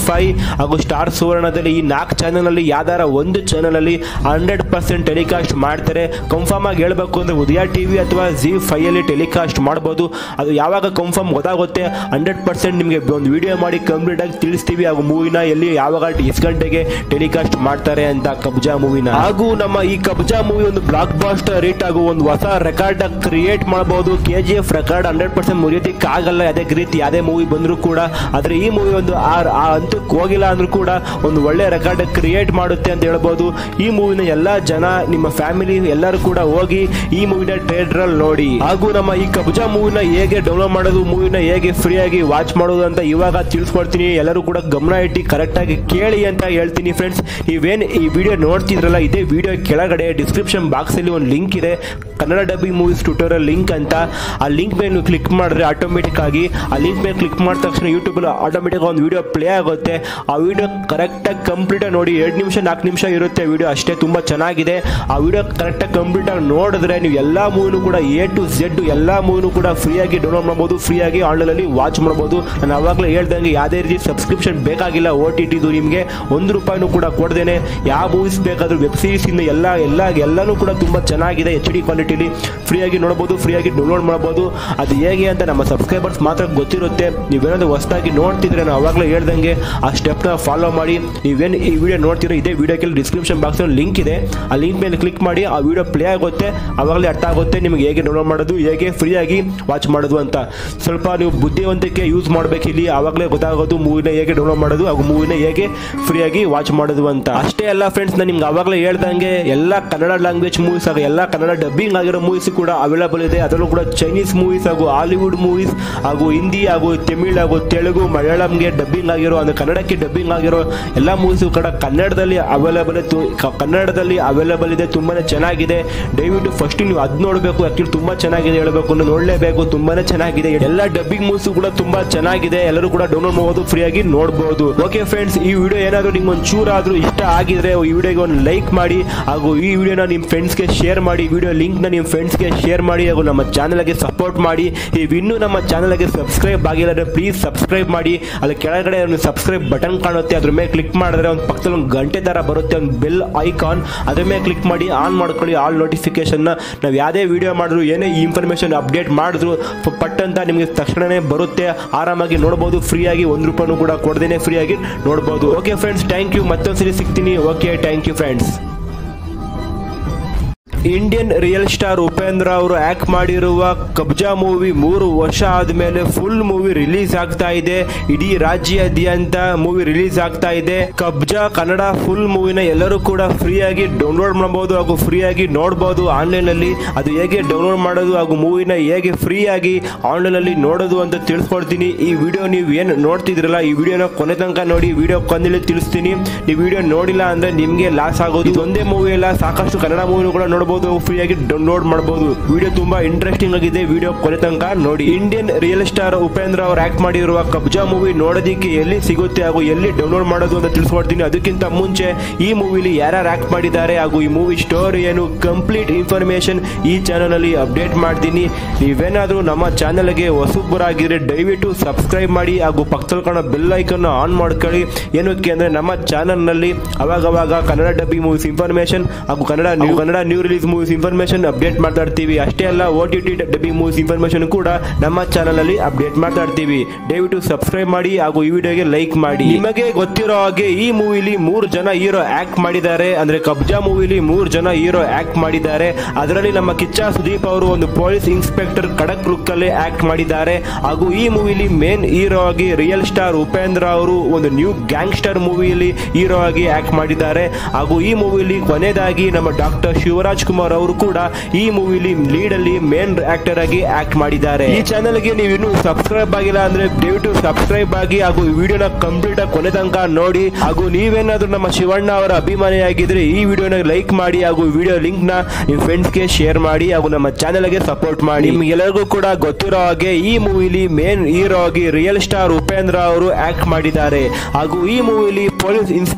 ಹಾಗೂ ಸ್ಟಾರ್ ಸುವರ್ಣದಲ್ಲಿ ಈ ನಾಲ್ಕು ಚಾನಲಲ್ಲಿ ಯಾವ್ದಾರ ಒಂದು ಚಾನಲಲ್ಲಿ ಹಂಡ್ರೆಡ್ ಪರ್ಸೆಂಟ್ ಟೆಲಿಕಾಸ್ಟ್ ಮಾಡ್ತಾರೆ ಕನ್ಫರ್ಮ್ ಆಗಿ ಹೇಳ್ಬೇಕು ಅಂದರೆ ಉದಯ ಟಿ ವಿ ಅಥವಾ ಜಿ ಫೈಯಲ್ಲಿ ಟೆಲಿಕಾಸ್ಟ್ ಮಾಡ್ಬೋದು ಅದು ಯಾವಾಗ ಕನ್ಫರ್ಮ್ ಗೊತ್ತಾಗುತ್ತೆ ಹಂಡ್ರೆಡ್ ಪರ್ಸೆಂಟ್ ನಿಮಗೆ ಒಂದು ವಿಡಿಯೋ ಮಾಡಿ ಕಂಪ್ಲೀಟ್ ಆಗಿ ತಿಳಿಸ್ತೀವಿ ಹಾಗೂ ಮೂವಿನ ಎಲ್ಲಿ ಯಾವಾಗ ಎಷ್ಟು ಗಂಟೆಗೆ ಟೆಲಿಕಾಸ್ಟ್ ಮಾಡ್ತಾರೆ ಅಂತ ಕಬ್ಜಾ ಮೂವಿನ ಹಾಗೂ ನಮ್ಮ ಈ ಕಬ್ಜಾ ಮೂವಿ ಒಂದು ಬ್ಲಾಕ್ ಬಾಸ್ಟರ್ ಹಿಟ್ ಹಾಗೂ ಒಂದು ಹೊಸ ರೆಕಾರ್ಡ್ ಕ್ರಿಯೇಟ್ ಮಾಡಬಹುದು K G F record hundred percent ಮುರಿಯೋದಕ್ಕೆ ಆಗಲ್ಲ ಅದೇ ರೀತಿ ಯಾವುದೇ ಮೂವಿ ಬಂದರೂ ಕೂಡ ಆದರೆ ಈ ಮೂವಿ ಒಂದು ಆ ಆ ಹಂತಕ್ಕೆ ಹೋಗಿಲ್ಲ ಅಂದ್ರೂ ಕೂಡ ಒಂದು ಒಳ್ಳೆ ರೆಕಾರ್ಡ್ ಕ್ರಿಯೇಟ್ ಮಾಡುತ್ತೆ ಅಂತ ಹೇಳ್ಬೋದು ಈ ಮೂವಿನ ಎಲ್ಲ ಜನ ನಿಮ್ಮ ಫ್ಯಾಮಿಲಿ ಎಲ್ಲರೂ ಕೂಡ ಹೋಗಿ ಈ ಮೂವಿನ ಟ್ರೇಡ್ರಲ್ ನೋಡಿ ಹಾಗೂ ನಮ್ಮ ಈ ಕಬ್ಜಾ ಮೂವಿನ ಹೇಗೆ ಡೌನ್ಲೋಡ್ ಮಾಡೋದು ಮೂವಿನ ಹೇಗೆ ಫ್ರೀ ಆಗಿ ವಾಚ್ ಮಾಡೋದು ಅಂತ ಇವಾಗ ತಿಳಿಸ್ಕೊಡ್ತೀನಿ ಎಲ್ಲರೂ ಕೂಡ ಗಮನ ಇಟ್ಟು ಕರೆಕ್ಟ್ ಆಗಿ ಕೇಳಿ ಅಂತ ಹೇಳ್ತೀನಿ ಫ್ರೆಂಡ್ಸ್ ನೀವೇನು ಈ ವಿಡಿಯೋ ನೋಡ್ತಿದ್ರಲ್ಲ ಇದೇ ವಿಡಿಯೋ ಕೆಳಗಡೆ ಡಿಸ್ಕ್ರಿಪ್ಷನ್ ಬಾಕ್ಸಲ್ಲಿ ಒಂದು ಲಿಂಕ್ ಇದೆ Kannada dubbing movies tutorial link ಅಂತ ಆ ಲಿಂಕ್ ಮೇಲೆ ನೀವು ಕ್ಲಿಕ್ ಮಾಡಿದ್ರೆ ಆಟೋಮೆಟಿಕ್ ಆಗಿ ಆ ಲಿಂಕ್ ಮೇಲೆ ಕ್ಲಿಕ್ ಮಾಡಿದ ತಕ್ಷಣ ಯೂಟ್ಯೂಬಲ್ಲಿ ಆಟೋಮೆಟಿಕ್ ಒಂದು ವಿಡಿಯೋ ಪ್ಲೇ ಆಗುತ್ತೆ ಆ ವಿಡಿಯೋ ಕರೆಕ್ಟಾಗಿ ಕಂಪ್ಲೀಟಾಗಿ ನೋಡಿ ಎರಡು ನಿಮಿಷ ನಾಲ್ಕು ನಿಮಿಷ ಇರುತ್ತೆ ವಿಡಿಯೋ ಅಷ್ಟೇ ತುಂಬ ಚೆನ್ನಾಗಿದೆ ಆ ವಿಡಿಯೋ ಕರೆಕ್ಟಾಗಿ ಕಂಪ್ಲೀಟಾಗಿ ನೋಡಿದ್ರೆ ನೀವು ಎಲ್ಲ ಮೂವಿನೂ ಕೂಡ ಎ ಟು ಝೆಡ್ ಎಲ್ಲ ಮೂವಿನೂ ಕೂಡ ಫ್ರೀಯಾಗಿ ಡೌನ್ಲೋಡ್ ಮಾಡ್ಬೋದು ಫ್ರೀಯಾಗಿ ಆನ್ಲೈನಲ್ಲಿ ವಾಚ್ ಮಾಡ್ಬೋದು ನಾನು ಅವಾಗಲೇ ಹೇಳ್ದಂಗೆ ಯಾವುದೇ ರೀತಿ ಸಬ್ಸ್ಕ್ರಿಪ್ಷನ್ ಬೇಕಾಗಿಲ್ಲ ಓ ಟಿ ಟಿದು ನಿಮಗೆ ಒಂದು ರೂಪಾಯಿನೂ ಕೂಡ ಕೊಡ್ದೇನೆ ಯಾವ ಮೂವೀಸ್ ಬೇಕಾದರೂ ವೆಬ್ ಸೀರೀಸಿಂದ ಎಲ್ಲ ಎಲ್ಲ ಎಲ್ಲನೂ ಕೂಡ ತುಂಬ ಚೆನ್ನಾಗಿದೆ ಎಚ್ ಡಿ ಕ್ವಾಲಿಟಿಲಿ ಫ್ರೀಯಾಗಿ ನೋಡ್ಬೋದು ಫ್ರೀಯಾಗಿ ಡೌನ್ಲೋಡ್ ಮಾಡ್ಬೋದು ಅದು ಹೇಗೆ ಅಂತ ನಮ್ಮ ಸಬ್ಸ್ಕ್ರೈಬರ್ಸ್ ಮಾತ್ರ ಗೊತ್ತಿರುತ್ತೆ ನೀವೇನಾದ್ರು ಹೊಸದಾಗಿ ನೋಡ್ತಿದ್ರೆ ನಾನು ಅವಾಗಲೇ ಹೇಳ್ದಂಗೆ ಆ ಸ್ಟೆಪ್ನ ಫಾಲೋ ಮಾಡಿ ನೀವೇನು ಈ ವಿಡಿಯೋ ನೋಡ್ತಿರೋ ಇದೇ ವಿಡಿಯೋಕ್ಕೆ ಡಿಸ್ಕ್ರಿಪ್ಷನ್ ಬಾಕ್ಸಲ್ಲಿ ಲಿಂಕ್ ಇದೆ ಆ ಲಿಂಕ್ ಮೇಲೆ ಕ್ಲಿಕ್ ಮಾಡಿ ಆ ವಿಡಿಯೋ ಪ್ಲೇ ಆಗುತ್ತೆ ಅವಾಗಲೇ ಅರ್ಥ ಆಗುತ್ತೆ ನಿಮಗೆ ಹೇಗೆ ಡೌನ್ಲೋಡ್ ಮಾಡೋದು ಹೇಗೆ ಫ್ರೀಯಾಗಿ ವಾಚ್ ಮಾಡೋದು ಅಂತ ಸ್ವಲ್ಪ ನೀವು ಬುದ್ಧಿವಂತಿಕೆ ಯೂಸ್ ಮಾಡಬೇಕು ಇಲ್ಲಿ ಆವಾಗಲೇ ಗೊತ್ತಾಗೋದು ಮೂವಿನ ಹೇಗೆ ಡೌನ್ಲೋಡ್ ಮಾಡೋದು ಹಾಗೂ ಮೂವಿನ ಹೇಗೆ ಫ್ರೀಯಾಗಿ ವಾಚ್ ಮಾಡೋದು ಅಂತ ಅಷ್ಟೇ ಅಲ್ಲ ಫ್ರೆಂಡ್ಸ್ ನಾನು ನಿಮ್ಗೆ ಅವಾಗಲೇ ಹೇಳ್ದಂಗೆ ಎಲ್ಲ ಕನ್ನಡ ಲ್ಯಾಂಗ್ವೇಜ್ ಮೂವೀಸ್ ಹಾಗೂ ಎಲ್ಲ ಕನ್ನಡ ಡಬ್ಬಿಂಗ್ ಆಗಿರೋ ಮೂವೀಸ್ ಕೂಡ ಅವೈಲೇಬಲ್ ಇದೆ ಅದರಲ್ಲೂ ಕೂಡ ಚೈನೀಸ್ ಮೂವೀಸ್ ಹಾಗೂ ಹಾಲಿವುಡ್ ಮೂವೀಸ್ ಹಾಗೂ ಹಿಂದಿ ಹಾಗೂ ತಮಿಳ್ ಹಾಗೂ ತೆಲುಗು ಮಲಯಾಳಂಗೆ ಡಬ್ಬಿಂಗ್ ಆಗಿರೋ ಅಂದರೆ ಕನ್ನಡಕ್ಕೆ ಡಬ್ಬಿಂಗ್ ಆಗಿರೋ ಎಲ್ಲ ಮೂವೀಸು ಕೂಡ ಕನ್ನಡದಲ್ಲಿ ಅವೈಲೇಬಲ್ ಕನ್ನಡದಲ್ಲಿ ಅವೈಲೇಬಲ್ ಇದೆ ತುಂಬಾನೇ ಚೆನ್ನಾಗಿದೆ ದಯವಿಟ್ಟು ಫಸ್ಟ್ ನೀವು ಅದು ನೋಡಬೇಕು ಆಕ್ಚುಲಿ ತುಂಬಾ ಚೆನ್ನಾಗಿದೆ ಹೇಳಬೇಕು ಅಂದ್ರೆ ನೋಡಲೇಬೇಕು ತುಂಬಾನೇ ಚೆನ್ನಾಗಿದೆ ಎಲ್ಲ ಡಬ್ಬಿಂಗ್ ಮೂವೀಸ್ ಕೂಡ ತುಂಬಾ ಚೆನ್ನಾಗಿದೆ ಎಲ್ಲರೂ ಕೂಡ ಡೌನ್ಲೋಡ್ ಮಾಡಬಹುದು ಫ್ರೀಯಾಗಿ ನೋಡಬಹುದು ಓಕೆ ಫ್ರೆಂಡ್ಸ್ ಈ ವಿಡಿಯೋ ಏನಾದರೂ ನಿಮ್ಗೆ ಒಂದು ಚೂರಾದ್ರೂ ಇಷ್ಟ ಆಗಿದ್ರೆ ಈ ವಿಡಿಯೋಗೆ ಒಂದು ಲೈಕ್ ಮಾಡಿ ಹಾಗೂ ಈ ವಿಡಿಯೋನ ನಿಮ್ಮ ಫ್ರೆಂಡ್ಸ್ಗೆ ಶೇರ್ ಮಾಡಿ ವಿಡಿಯೋ ಲಿಂಕ್ನ ನಿಮ್ಮ ಫ್ರೆಂಡ್ಸ್ಗೆ ಶೇರ್ ಮಾಡಿ ಹಾಗೂ ನಮ್ಮ ಚಾನಲ್ಗೆ ಸಪೋರ್ಟ್ ಮಾಡಿ ನೀವು ಇನ್ನೂ ನಮ್ಮ ಚಾನಲ್ಗೆ ಸಬ್ಸ್ಕ್ರೈಬ್ ಆಗಿಲ್ಲ ಅಂದರೆ ಪ್ಲೀಸ್ ಸಬ್ಸ್ಕ್ರೈಬ್ ಮಾಡಿ ಅಲ್ಲಿ ಕೆಳಗಡೆ ಒಂದು ಸಬ್ಸ್ಕ್ರೈಬ್ ಬಟನ್ ಕಾಣುತ್ತೆ ಅದ್ರ ಮೇಲೆ ಕ್ಲಿಕ್ ಮಾಡಿದ್ರೆ ಒಂದು ಪಕ್ಕದಲ್ಲಿ ಒಂದು ಗಂಟೆ ಥರ ಬರುತ್ತೆ ಒಂದು ಬೆಲ್ ಐಕಾನ್ ಅದ್ರ ಮೇಲೆ ಕ್ಲಿಕ್ ಮಾಡಿ ಆನ್ ಮಾಡ್ಕೊಳ್ಳಿ ಆಲ್ ನೋಟಿಫಿಕೇಶನ್ನ ನಾವು ಯಾವುದೇ ವಿಡಿಯೋ ಮಾಡಿದ್ರು ಏನೇ ಇನ್ಫಾರ್ಮೇಷನ್ ಅಪ್ಡೇಟ್ ಮಾಡಿದ್ರು ಪ- ಪಟ್ ಅಂತ ನಿಮಗೆ ತಕ್ಷಣನೇ ಬರುತ್ತೆ ಆರಾಮಾಗಿ ನೋಡ್ಬೋದು ಫ್ರೀಯಾಗಿ ಒಂದು ರೂಪಾಯಿನೂ ಕೂಡ ಕೊಡದೇನೆ ಫ್ರೀಯಾಗಿ ನೋಡ್ಬೋದು ಓಕೆ ಫ್ರೆಂಡ್ಸ್ ಥ್ಯಾಂಕ್ ಯು ಮತ್ತೊಂದ್ಸರಿ ಸಿಗ್ತೀನಿ okay thank you friends Indian real star Upendra ಅವರು ಆಕ್ಟ್ ಮಾಡಿರುವ ಕಬ್ಜಾ ಮೂವಿ ಮೂರು ವರ್ಷ ಆದ್ಮೇಲೆ ಫುಲ್ ಮೂವಿ ರಿಲೀಸ್ ಆಗ್ತಾ ಇದೆ ಇಡೀ ರಾಜ್ಯಾದ್ಯಂತ ಮೂವಿ ರಿಲೀಸ್ ಆಗ್ತಾ ಇದೆ ಕಬ್ಜಾ ಕನ್ನಡ ಫುಲ್ ಮೂವಿನ ಎಲ್ಲರೂ ಕೂಡ ಫ್ರೀಯಾಗಿ ಡೌನ್ಲೋಡ್ ಮಾಡಬಹುದು ಹಾಗೂ ಫ್ರೀಯಾಗಿ ನೋಡಬಹುದು ಆನ್ಲೈನ್ ಅಲ್ಲಿ ಅದು ಹೇಗೆ ಡೌನ್ಲೋಡ್ ಮಾಡೋದು ಹಾಗೂ ಮೂವಿನ ಹೇಗೆ ಫ್ರೀಯಾಗಿ ಆನ್ಲೈನ್ ಅಲ್ಲಿ ನೋಡೋದು ಅಂತ ತಿಳಿಸ್ಕೊಡ್ತೀನಿ ಈ ವಿಡಿಯೋ ನೀವು ಏನು ನೋಡ್ತಿದ್ರಲ್ಲ ಈ ವಿಡಿಯೋನ ಕೊನೆ ತನಕ ನೋಡಿ ವಿಡಿಯೋ ಕೊನೆಯಲ್ಲಿ ತಿಳಿಸ್ತೀನಿ ನೀವು ವಿಡಿಯೋ ನೋಡಿಲ್ಲ ಅಂದ್ರೆ ನಿಮಗೆ ಲಾಸ್ ಆಗೋದು ಇದು ಒಂದೇ ಮೂವಿ ಅಲ್ಲ ಸಾಕಷ್ಟು ಕನ್ನಡ ಮೂವಿನೂ ಕೂಡ ನೋಡಬಹುದು ಫ್ರೀಯಾಗಿ ಡೌನ್ಲೋಡ್ ಮಾಡಬಹುದು ವಿಡಿಯೋ ತುಂಬಾ ಇಂಟ್ರೆಸ್ಟಿಂಗ್ ಆಗಿದೆ ವಿಡಿಯೋ ಕೊನೆ ತನಕ ನೋಡಿ ಇಂಡಿಯನ್ ರಿಯಲ್ ಸ್ಟಾರ್ ಉಪೇಂದ್ರ ಅವರು ಆಕ್ಟ್ ಮಾಡಿರುವ ಕಬ್ಜಾ ಮೂವಿ ನೋಡೋದಿಕ್ಕೆ ಎಲ್ಲಿ ಸಿಗುತ್ತೆ ಹಾಗೂ ಎಲ್ಲಿ ಡೌನ್ಲೋಡ್ ಮಾಡೋದು ಅಂತ ತಿಳಿಸ್ಕೊಡ್ತೀನಿ ಅದಕ್ಕಿಂತ ಮುಂಚೆ ಈ ಮೂವಿಲಿ ಯಾರ್ಯಾರು ಆಕ್ಟ್ ಮಾಡಿದ್ದಾರೆ ಹಾಗೂ ಈ ಮೂವಿ ಸ್ಟೋರಿ ಏನು ಕಂಪ್ಲೀಟ್ ಇನ್ಫಾರ್ಮೇಶನ್ ಈ ಚಾನಲ್ ಅಲ್ಲಿ ಅಪ್ಡೇಟ್ ಮಾಡ್ತೀನಿ ನೀವೇನಾದ್ರೂ ನಮ್ಮ ಚಾನಲ್ಗೆ ಹೊಸಬರಾಗಿದ್ರೆ ದಯವಿಟ್ಟು ಸಬ್ಸ್ಕ್ರೈಬ್ ಮಾಡಿ ಹಾಗೂ ಪಕ್ಕದಲ್ಲಿ ಕಾಣೋ ಬೆಲ್ ಐಕನ್ ಆನ್ ಮಾಡ್ಕೊಳ್ಳಿ ಏನಕ್ಕೆ ಅಂದ್ರೆ ನಮ್ಮ ಚಾನಲ್ ನಲ್ಲಿ ಅವಾಗವಾಗ ಕನ್ನಡ ಡಬ್ಬಿ ಮೂವೀಸ್ ಇನ್ಫಾರ್ಮೇಶನ್ ಹಾಗೂ Kannada new Kannada new release movies information update ಮಾಡ್ತಾ ಇರ್ತೀವಿ ಅಷ್ಟೇ ಅಲ್ಲ ಓ ಟಿ ಟಿ ಡಬ್ಬಿ ಮೂವೀಸ್ ಇನ್ಫಾರ್ಮೇಶನ್ ಕೂಡ ನಮ್ಮ ಚಾನಲ್ ಅಲ್ಲಿ ಅಪ್ಡೇಟ್ ಮಾಡ್ತಾ ಇರ್ತೀವಿ ದಯವಿಟ್ಟು ಸಬ್ಸ್ಕ್ರೈಬ್ ಮಾಡಿ ಹಾಗೂ ಈ ವಿಡಿಯೋಗೆ ಲೈಕ್ ಮಾಡಿ ನಿಮಗೆ ಗೊತ್ತಿರೋ ಹಾಗೆ ಈ ಮೂವಿಲಿ ಮೂರು ಜನ ಹೀರೋ ಆಕ್ಟ್ ಮಾಡಿದ್ದಾರೆ ಅಂದ್ರೆ ಕಬ್ಜಾ ಮೂವಿಲಿ ಮೂರು ಜನ ಹೀರೋ ಆಕ್ಟ್ ಮಾಡಿದ್ದಾರೆ ಅದರಲ್ಲಿ ನಮ್ಮ ಕಿಚ್ಚ ಸುದೀಪ್ ಅವರು ಒಂದು ಪೊಲೀಸ್ ಇನ್ಸ್ಪೆಕ್ಟರ್ ಖಡಕ್ ಲುಕ್ ಅಲ್ಲಿ ಆಕ್ಟ್ ಮಾಡಿದ್ದಾರೆ ಹಾಗೂ ಈ ಮೂವಿಲಿ ಮೇನ್ ಹೀರೋ ಆಗಿ ರಿಯಲ್ ಸ್ಟಾರ್ ಉಪೇಂದ್ರ ಅವರು ಒಂದು ನ್ಯೂ ಗ್ಯಾಂಗ್ಸ್ಟರ್ ಮೂವಿಯಲ್ಲಿ ಹೀರೋ ಆಗಿ ಆಕ್ಟ್ ಮಾಡಿದ್ದಾರೆ ಹಾಗೂ ಈ ಮೂವಿಲಿ ಕೊನೆಯದಾಗಿ ನಮ್ಮ ಡಾಕ್ಟರ್ ಶಿವರಾಜ್ ಕುಮಾರ್ ಅವರು ಕೂಡ ಈ ಮೂವಿಲಿ ಲೀಡ್ ಅಲ್ಲಿ ಮೇನ್ ಆಕ್ಟರ್ ಆಗಿ ಆಕ್ಟ್ ಮಾಡಿದ್ದಾರೆ ಈ ಚಾನೆಲ್ಗೆ ನೀವು ಇನ್ನೂ ಸಬ್ಸ್ಕ್ರೈಬ್ ಆಗಿಲ್ಲ ಅಂದ್ರೆ ದಯವಿಟ್ಟು ಸಬ್ಸ್ಕ್ರೈಬ್ ಆಗಿ ಹಾಗೂ ಈ ವಿಡಿಯೋನ ಕಂಪ್ಲೀಟ್ ಆಗಿ ಕೊನೆ ತನಕ ನೋಡಿ ಹಾಗೂ ನೀವೇನಾದ್ರೂ ನಮ್ಮ ಶಿವಣ್ಣ ಅವರ ಅಭಿಮಾನಿಯಾಗಿದ್ರೆ ಈ ವಿಡಿಯೋನ ಲೈಕ್ ಮಾಡಿ ಹಾಗೂ ವಿಡಿಯೋ ಲಿಂಕ್ ನ ನಿಮ್ಮ ಫ್ರೆಂಡ್ಸ್ಗೆ ಶೇರ್ ಮಾಡಿ ಹಾಗೂ ನಮ್ಮ ಚಾನೆಲ್ಗೆ ಸಪೋರ್ಟ್ ಮಾಡಿ ನಿಮ್ಗೆಲ್ಲರಿಗೂ ಕೂಡ ಗೊತ್ತಿರೋ ಹಾಗೆ ಈ ಮೂವಿಲಿ ಮೇನ್ ಹೀರೋ ಆಗಿ ರಿಯಲ್ ಸ್ಟಾರ್ ಉಪೇಂದ್ರ ಅವರು ಆಕ್ಟ್ ಮಾಡಿದ್ದಾರೆ ಹಾಗೂ ಈ ಮೂವಿಲಿ ಪೊಲೀಸ್ ಇನ್ಸ್ಪೆಕ್ಟರ್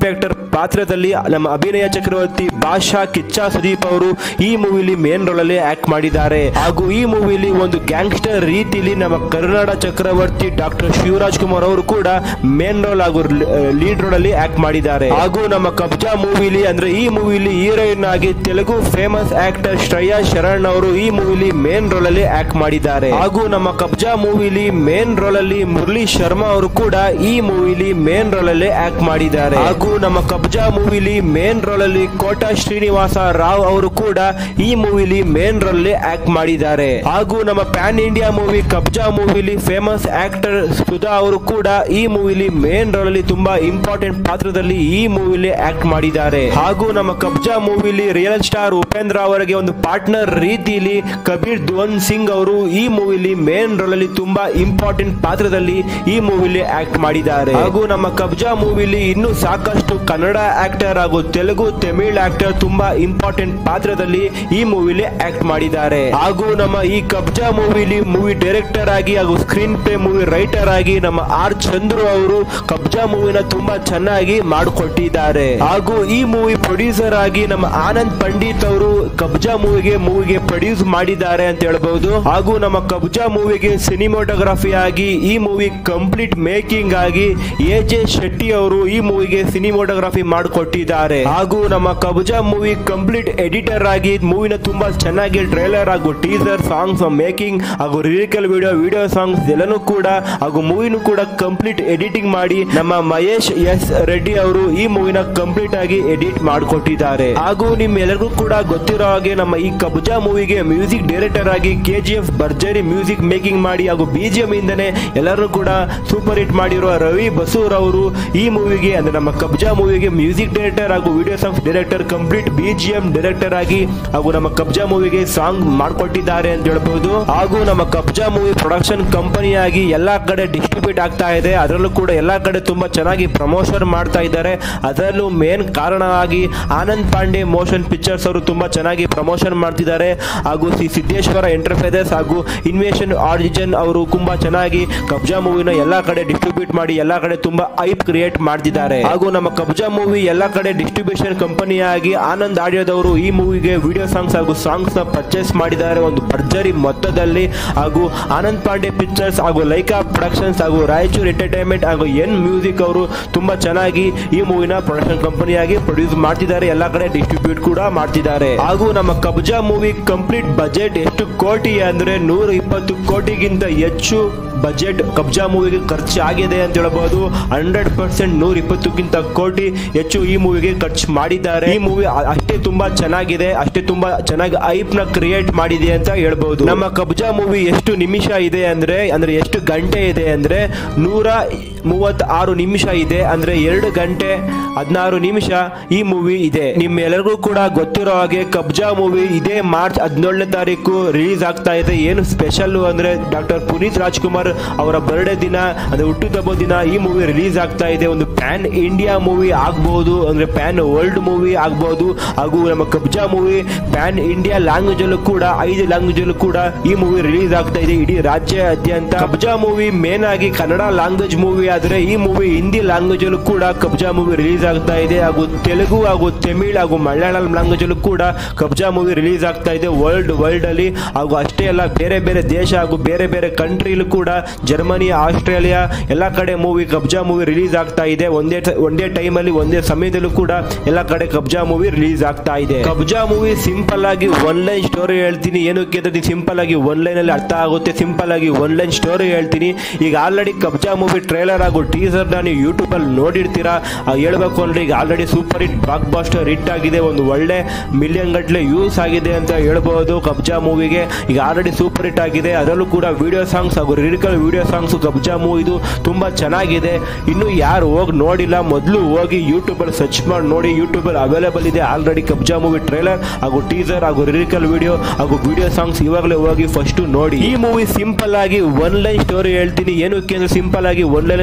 ಪಾತ್ರದಲ್ಲಿ ನಮ್ಮ ಅಭಿನಯ ಚಕ್ರವರ್ತಿ ಬಾಷಾ ಕಿಚ್ಚ ಸುದೀಪ್ ಅವರು ಈ ಮೂವಿಲಿ ಮೇನ್ ರೋಲ್ ಅಲ್ಲಿ ಆಕ್ಟ್ ಮಾಡಿದ್ದಾರೆ ಹಾಗೂ ಈ ಮೂವಿಲಿ ಒಂದು ಗ್ಯಾಂಗ್ಸ್ಟರ್ ರೀತಿಲಿ ನಮ್ಮ ಕರ್ನಾಡ ಚಕ್ರವರ್ತಿ ಡಾಕ್ಟರ್ ಶಿವರಾಜ್ ಕುಮಾರ್ ಅವರು ಕೂಡ ಮೇನ್ ರೋಲ್ ಹಾಗೂ ಲೀಡ್ ರೋಲ್ ಅಲ್ಲಿ ಆಕ್ಟ್ ಮಾಡಿದ್ದಾರೆ ಹಾಗೂ ನಮ್ಮ ಕಬ್ಜಾ ಮೂವಿಲಿ ಅಂದ್ರೆ ಈ ಮೂವಿಲಿ ಹೀರೋಯಿನ್ ಆಗಿ ತೆಲುಗು ಫೇಮಸ್ ಆಕ್ಟರ್ ಶ್ರೇಯಾ ಶರಣ್ ಅವರು ಈ ಮೂವಿಲಿ ಮೇನ್ ರೋಲ್ ಅಲ್ಲಿ ಆಕ್ಟ್ ಮಾಡಿದ್ದಾರೆ ಹಾಗೂ ನಮ್ಮ ಕಬ್ಜಾ ಮೂವಿಲಿ ಮೇನ್ ರೋಲ್ ಅಲ್ಲಿ ಮುರಳಿ ಶರ್ಮಾ ಅವರು ಕೂಡ ಈ ಮೂವಿಲಿ ಮೇನ್ ರೋಲ್ ಅಲ್ಲಿ ಆಕ್ಟ್ ಮಾಡಿದ್ದಾರೆ ಹಾಗೂ ನಮ್ಮ ಕಬ್ಜಾ ಮೂವಿಲಿ ಮೇನ್ ರೋಲ್ ಅಲ್ಲಿ ಕೋಟಾ ಶ್ರೀನಿವಾಸ ರಾವ್ ಅವರು ಕೂಡ ಈ ಮೂವಿಲಿ ಮೇನ್ ರೋಲ್ ಅಲ್ಲಿ ಆಕ್ಟ್ ಮಾಡಿದ್ದಾರೆ ಹಾಗೂ ನಮ್ಮ ಪ್ಯಾನ್ ಇಂಡಿಯಾ ಮೂವಿ ಕಬ್ಜಾ ಮೂವಿಲಿ ಫೇಮಸ್ ಆಕ್ಟರ್ ಸುಧಾ ಅವರು ಕೂಡ ಈ ಮೂವಿಲಿ ಮೇನ್ ರೋಲ್ ಅಲ್ಲಿ ತುಂಬಾ ಇಂಪಾರ್ಟೆಂಟ್ ಪಾತ್ರದಲ್ಲಿ ಈ ಮೂವಿಲಿ ಆಕ್ಟ್ ಮಾಡಿದ್ದಾರೆ ಹಾಗೂ ನಮ್ಮ ಕಬ್ಜಾ ಮೂವಿಲಿ ರಿಯಲ್ ಸ್ಟಾರ್ ಉಪೇಂದ್ರ ಅವರಿಗೆ ಒಂದು ಪಾರ್ಟ್ನರ್ ರೀತಿಯಲ್ಲಿ ಕಬೀರ್ ಧ್ವನ್ ಸಿಂಗ್ ಅವರು ಈ ಮೂವಿಲಿ ಮೇನ್ ರೋಲ್ ಅಲ್ಲಿ ತುಂಬಾ ಇಂಪಾರ್ಟೆಂಟ್ ಪಾತ್ರದಲ್ಲಿ ಈ ಮೂವಿಲಿ ಆಕ್ಟ್ ಮಾಡಿದ್ದಾರೆ ಹಾಗೂ ನಮ್ಮ ಕಬ್ಜಾ ಮೂವಿಲಿ ಇನ್ನೂ ಸಾಕಷ್ಟು ಕನ್ನಡ ಆಕ್ಟರ್ ಹಾಗೂ ತೆಲುಗು ತಮಿಳ್ ಆಕ್ಟರ್ ತುಂಬಾ ಇಂಪಾರ್ಟೆಂಟ್ ಪಾತ್ರದಲ್ಲಿ ಈ ಮೂವಿಲಿ ಆಕ್ಟ್ ಮಾಡಿದ್ದಾರೆ ಹಾಗೂ ನಮ್ಮ ಈ ಕಬ್ಜಾ ಮೂವಿಲಿ ಮೂವಿ ಡೈರೆಕ್ಟರ್ ಆಗಿ ಹಾಗೂ ಸ್ಕ್ರೀನ್ ಪ್ಲೇ ಮೂವಿ ರೈಟರ್ ಆಗಿ ನಮ್ಮ ಆರ್ ಚಂದ್ರು ಅವರು ಕಬ್ಜಾ ಮೂವಿನ ತುಂಬಾ ಚೆನ್ನಾಗಿ ಮಾಡಿಕೊಟ್ಟಿದ್ದಾರೆ ಹಾಗೂ ಈ ಮೂವಿ ಪ್ರೊಡ್ಯೂಸರ್ ಆಗಿ ನಮ್ಮ ಆನಂದ್ ಪಂಡಿತ್ ಅವರು ಕಬ್ಜಾ ಮೂವಿಗೆ ಮೂವಿಗೆ ಪ್ರೊಡ್ಯೂಸ್ ಮಾಡಿದ್ದಾರೆ ಅಂತ ಹೇಳ್ಬಹುದು ಹಾಗೂ ನಮ್ಮ ಕಬ್ಜಾ ಮೂವಿಗೆ ಸಿನಿಮಾಟೋಗ್ರಫಿ ಆಗಿ ಈ ಮೂವಿ ಕಂಪ್ಲೀಟ್ ಮೇಕಿಂಗ್ ಆಗಿ ಎ ಜೆ ಶೆಟ್ಟಿ ಅವರು ಈ ಮೂವಿಗೆ ಸಿನಿಮಾಟೋಗ್ರಫಿ ಮಾಡಿಕೊಟ್ಟಿದ್ದಾರೆ ಹಾಗೂ ನಮ್ಮ ಕಬ್ಜಾ ಮೂವಿ ಕಂಪ್ಲೀಟ್ ಎಡಿಟರ್ ಆಗಿ ಮೂವಿನ ತುಂಬಾ ಚೆನ್ನಾಗಿ ಟ್ರೇಲರ್ ಹಾಗೂ ಟೀಸರ್ ಸಾಂಗ್ಸ್ ಮೇಕಿಂಗ್ ಹಾಗೂ ಲಿರಿಕಲ್ ವಿಡಿಯೋ ವಿಡಿಯೋ ಸಾಂಗ್ಸ್ ಎಲ್ಲನೂ ಕೂಡ ಹಾಗೂ ಮೂವಿನೂ ಕೂಡ ಕಂಪ್ಲೀಟ್ ಎಡಿಟಿಂಗ್ ಮಾಡಿ ನಮ್ಮ ಮಹೇಶ್ ಎಸ್ ರೆಡ್ಡಿ ಅವರು ಈ ಮೂವಿನ ಕಂಪ್ಲೀಟ್ ಆಗಿ ಎಡಿಟ್ ಮಾಡಿಕೊಟ್ಟಿದ್ದಾರೆ ಹಾಗೂ ನಿಮ್ಮೆಲ್ಲರಿಗೂ ಕೂಡ ಗೊತ್ತಿರೋ ಹಾಗೆ ನಮ್ಮ ಈ ಕಬ್ಜಾ ಮೂವಿಗೆ ಮ್ಯೂಸಿಕ್ ಡೈರೆಕ್ಟರ್ ಆಗಿ ಕೆ ಜಿ ಎಫ್ ಭರ್ಜರಿ ಮ್ಯೂಸಿಕ್ ಮೇಕಿಂಗ್ ಮಾಡಿ ಹಾಗೂ ಬಿಜಿಎಂ ಇಂದನೇ ಎಲ್ಲರೂ ಕೂಡ ಸೂಪರ್ ಹಿಟ್ ಮಾಡಿರುವ ರವಿ ಬಸೂರ್ ಅವರು ಈ ಮೂವಿಗೆ ಅಂದ್ರೆ ನಮ್ಮ ಕಬ್ಜಾ ಮೂವಿಗೆ ಮ್ಯೂಸಿಕ್ ಡೈರೆಕ್ಟರ್ ಹಾಗೂ video songs director complete BGM director ಆಗಿ ಹಾಗೂ ನಮ್ಮ ಕಬ್ಜಾ ಮೂವಿಗೆ ಸಾಂಗ್ ಮಾಡಿಕೊಟ್ಟಿದ್ದಾರೆ ಅಂತ ಹೇಳ್ಬಹುದು ಹಾಗೂ ನಮ್ಮ ಕಬ್ಜಾ ಮೂವಿ ಪ್ರೊಡಕ್ಷನ್ ಕಂಪನಿಯಾಗಿ ಎಲ್ಲಾ ಕಡೆ ಡಿಸ್ಟ್ರಿಬ್ಯೂಟ್ ಆಗ್ತಾ ಇದೆ ಅದರಲ್ಲೂ ಕೂಡ ಎಲ್ಲಾ ಕಡೆ ತುಂಬಾ ಚೆನ್ನಾಗಿ ಪ್ರಮೋಷನ್ ಮಾಡ್ತಾ ಇದ್ದಾರೆ ಅದರಲ್ಲೂ ಮೇನ್ ಕಾರಣವಾಗಿ ಆನಂದ್ ಪಾಂಡೆ ಮೋಷನ್ ಪಿಕ್ಚರ್ಸ್ ಅವರು ತುಂಬಾ ಚೆನ್ನಾಗಿ ಪ್ರಮೋಷನ್ ಮಾಡ್ತಿದ್ದಾರೆ ಹಾಗೂ ಸಿ ಸಿದ್ದೇಶ್ವರ ಎಂಟರ್ಪ್ರೈಸಸ್ ಹಾಗೂ ಇನ್ವೇಷನ್ ಆರಿಜಿನ್ ಅವರು ತುಂಬಾ ಚೆನ್ನಾಗಿ ಕಬ್ಜಾ ಮೂವಿನ ಎಲ್ಲಾ ಕಡೆ ಡಿಸ್ಟ್ರಿಬ್ಯೂಟ್ ಮಾಡಿ ಎಲ್ಲಾ ಕಡೆ ತುಂಬಾ ಐಪ್ ಕ್ರಿಯೇಟ್ ಮಾಡ್ತಿದ್ದಾರೆ ಹಾಗೂ ನಮ್ಮ ಕಬ್ಜಾ ಮೂವಿ ಎಲ್ಲಾ ಕಡೆ ಡಿಸ್ಟ್ರಿಬ್ಯೂಷನ್ ಕಂಪನಿಯಾಗಿ ಆನಂದ್ ಆಡಿಯೋದವರು ಈ ಮೂವಿಗೆ ವಿಡಿಯೋ ಸಾಂಗ್ಸ್ ಹಾಗೂ ಸಾಂಗ್ಸ್ ನ ಪರ್ಚೇಸ್ ಮಾಡಿದ್ದಾರೆ ಒಂದು ಭರ್ಜರಿ ಮೊತ್ತದಲ್ಲಿ ಹಾಗೂ ಆನಂದ್ ಪಾಂಡೆ ಪಿಕ್ಚರ್ಸ್ ಹಾಗೂ ಲೈಕಾ ಪ್ರೊಡಕ್ಷನ್ಸ್ ಹಾಗೂ ರಾಯಚೂರು ಎಂಟರ್ಟೈನ್ಮೆಂಟ್ ಹಾಗೂ ಎನ್ ಮ್ಯೂಸಿಕ್ ಅವರು ತುಂಬಾ ಚೆನ್ನಾಗಿ ಈ ಮೂವಿನ ಪ್ರೊಡಕ್ಷನ್ ಕಂಪನಿಯಾಗಿ ಪ್ರೊಡ್ಯೂಸ್ ಮಾಡ್ತಿದ್ದಾರೆ ಎಲ್ಲಾ ಕಡೆ ಡಿಸ್ಟ್ರಿಬ್ಯೂಟ್ ಕೂಡ ಮಾಡ್ತಿದ್ದಾರೆ ಹಾಗೂ ನಮ್ಮ ಕಬ್ಜಾ ಮೂವಿ ಕಂಪ್ಲೀಟ್ ಬಜೆಟ್ ಎಷ್ಟು ಕೋಟಿ ಅಂದ್ರೆ ನೂರ ಇಪ್ಪತ್ತು ಕೋಟಿಗಿಂತ ಹೆಚ್ಚು ಬಜೆಟ್ ಕಬ್ಜಾ ಮೂವಿಗೆ ಖರ್ಚು ಆಗಿದೆ ಅಂತ ಹೇಳ್ಬಹುದು ಹಂಡ್ರೆಡ್ ಪರ್ಸೆಂಟ್ ನೂರ ಇಪ್ಪತ್ತಕ್ಕಿಂತ ಕೋಟಿ ಹೆಚ್ಚು ಈ ಮೂವಿಗೆ ಖರ್ಚು ಮಾಡಿದ್ದಾರೆ ಈ ಮೂವಿ ಅಷ್ಟೇ ತುಂಬಾ ಚೆನ್ನಾಗಿದೆ ಅಷ್ಟೇ ತುಂಬಾ ಚೆನ್ನಾಗಿ ಐಪ್ ನ ಕ್ರಿಯೇಟ್ ಮಾಡಿದೆ ಅಂತ ಹೇಳ್ಬಹುದು ನಮ್ಮ ಕಬ್ಜಾ ಮೂವಿ ಎಷ್ಟು ನಿಮಿಷ ಇದೆ ಅಂದ್ರೆ ಅಂದ್ರೆ ಎಷ್ಟು ಗಂಟೆ ಇದೆ ಅಂದ್ರೆ ನೂರ ಮೂವತ್ತ ಆರು ನಿಮಿಷ ಇದೆ ಅಂದ್ರೆ ಎರಡು ಗಂಟೆ ಹದಿನಾರು ನಿಮಿಷ ಈ ಮೂವಿ ಇದೆ ನಿಮ್ಮೆಲ್ಲರಿಗೂ ಕೂಡ ಗೊತ್ತಿರೋ ಹಾಗೆ ಕಬ್ಜಾ ಮೂವಿ ಇದೇ ಮಾರ್ಚ್ ಹದಿನೇಳನೇ ತಾರೀಕು ರಿಲೀಸ್ ಆಗ್ತಾ ಇದೆ ಏನು ಸ್ಪೆಷಲ್ ಅಂದ್ರೆ ಡಾಕ್ಟರ್ ಪುನೀತ್ ರಾಜ್ಕುಮಾರ್ ಅವರ ಬರ್ಡೇ ದಿನ ಅಂದ್ರೆ ಹುಟ್ಟುಹಬ್ಬ ದಿನ ಈ ಮೂವಿ ರಿಲೀಸ್ ಆಗ್ತಾ ಇದೆ ಒಂದು ಪ್ಯಾನ್ ಇಂಡಿಯಾ ಮೂವಿ ಆಗ್ಬಹುದು ಅಂದ್ರೆ ಪ್ಯಾನ್ ವರ್ಲ್ಡ್ ಮೂವಿ ಆಗ್ಬಹುದು ಹಾಗೂ ನಮ್ಮ Kabzaa movie pan India language ಅಲ್ಲೂ ಕೂಡ ಐದು ಲ್ಯಾಂಗ್ವೇಜ್ ಅಲ್ಲೂ ಕೂಡ ಈ ಮೂವಿ ರಿಲೀಸ್ ಆಗ್ತಾ ಇದೆ ಇಡೀ ರಾಜ್ಯಾದ್ಯಂತ ಕಬ್ಜಾ ಮೂವಿ ಮೇನ್ ಆಗಿ ಕನ್ನಡ ಲ್ಯಾಂಗ್ವೇಜ್ ಮೂವಿ ಆದ್ರೆ ಈ ಮೂವಿ ಹಿಂದಿ ಲ್ಯಾಂಗ್ವೇಜ್ ಅಲ್ಲೂ ಕೂಡ ಕಬ್ಜಾ ಮೂವಿ ರಿಲೀಸ್ ಆಗ್ತಾ ಇದೆ ಹಾಗೂ ತೆಲುಗು ಹಾಗೂ ತಮಿಳ್ ಹಾಗೂ ಮಲಯಾಳಂ ಲ್ಯಾಂಗ್ವೇಜ್ ಅಲ್ಲೂ ಕೂಡ ಕಬ್ಜಾ ಮೂವಿ ರಿಲೀಸ್ ಆಗ್ತಾ ಇದೆ ವರ್ಲ್ಡ್ ವರ್ಲ್ಡ್ ಅಲ್ಲಿ ಹಾಗೂ ಅಷ್ಟೇ ಅಲ್ಲ ಬೇರೆ ಬೇರೆ ದೇಶ ಹಾಗೂ ಬೇರೆ ಬೇರೆ ಕಂಟ್ರಿಲೂ ಕೂಡ ಜರ್ಮನಿ ಆಸ್ಟ್ರೇಲಿಯಾ ಎಲ್ಲ ಕಡೆ ಮೂವಿ ಕಬ್ಜಾ ಮೂವಿ ರಿಲೀಸ್ ಆಗ್ತಾ ಇದೆ ಒಂದೇ ಟ- ಒಂದೇ ಟೈಮ್ ಅಲ್ಲಿ ಒಂದೇ ಸಮಯದಲ್ಲೂ ಕೂಡ ಎಲ್ಲ ಕಡೆ ಕಬ್ಜಾ ಮೂವಿ ರಿಲೀಸ್ ಆಗ್ತಾ ಇದೆ ಕಬ್ಜಾ ಮೂವಿ ಸಿಂಪಲ್ ಆಗಿ ಒನ್ ಲೈನ್ ಸ್ಟೋರಿ ಹೇಳ್ತೀನಿ ಏನಕ್ಕೆ ಅಂದ್ರೆ ಸಿಂಪಲ್ ಆಗಿ ಒನ್ ಲೈನ್ ಅಲ್ಲಿ ಅರ್ಥ ಆಗುತ್ತೆ ಸಿಂಪಲ್ ಆಗಿ ಒನ್ ಲೈನ್ ಸ್ಟೋರಿ ಹೇಳ್ತೀನಿ ಈಗ ಆಲ್ರೆಡಿ ಕಬ್ಜಾ ಮೂವಿ ಟ್ರೇಲರ್ ಹಾಗೂ ಟೀಸರ್ ನೀವು ಯೂಟ್ಯೂಬ್ ಅಲ್ಲಿ ನೋಡಿರ್ತೀರಾ ಆ ಹೇಳ್ಬೇಕು ಅಂದ್ರೆ ಈಗ already super hit blockbuster hit ಆಗಿದೆ ಒಂದು ಒಳ್ಳೆ ಮಿಲಿಯನ್ ಗಟ್ಟಲೆ ಯೂಸ್ ಆಗಿದೆ ಅಂತ ಹೇಳ್ಬಹುದು ಕಬ್ಜಾ ಮೂವಿಗೆ ಈಗ ಆಲ್ರೆಡಿ ಸೂಪರ್ ಹಿಟ್ ಆಗಿದೆ ಅದರಲ್ಲೂ ಕೂಡ ವಿಡಿಯೋ ಸಾಂಗ್ಸ್ ಹಾಗೂ ಲಿರಿಕಲ್ ವಿಡಿಯೋ ಸಾಂಗ್ಸ್ ಕಬ್ಜಾ ಮೂವಿದು ತುಂಬಾ ಚೆನ್ನಾಗಿದೆ ಇನ್ನು ಯಾರು ಹೋಗಿ ನೋಡಿಲ್ಲ ಮೊದಲು ಹೋಗಿ ಯೂಟ್ಯೂಬ್ ಅಲ್ಲಿ ಸರ್ಚ್ ಮಾಡಿ ನೋಡಿ ಯೂಟ್ಯೂಬ್ ಅಲ್ಲಿ ಅವೈಲೇಬಲ್ ಇದೆ ಆಲ್ರೆಡಿ ಕಬ್ಜಾ ಮೂವಿ ಟ್ರೇಲರ್ ಹಾಗೂ ಟೀಸರ್ ಹಾಗೂ ಲಿರಿಕಲ್ ವಿಡಿಯೋ ಹಾಗೂ ವಿಡಿಯೋ ಸಾಂಗ್ಸ್ ಇವಾಗಲೇ ಹೋಗಿ ಫಸ್ಟ್ ನೋಡಿ ಈ ಮೂವಿ ಸಿಂಪಲ್ ಆಗಿ ಒನ್ ಲೈನ್ ಸ್ಟೋರಿ ಹೇಳ್ತೀನಿ ಏನಕ್ಕೆ ಅಂದ್ರೆ ಸಿಂಪಲ್ ಆಗಿ ಒನ್ ಲೈನ್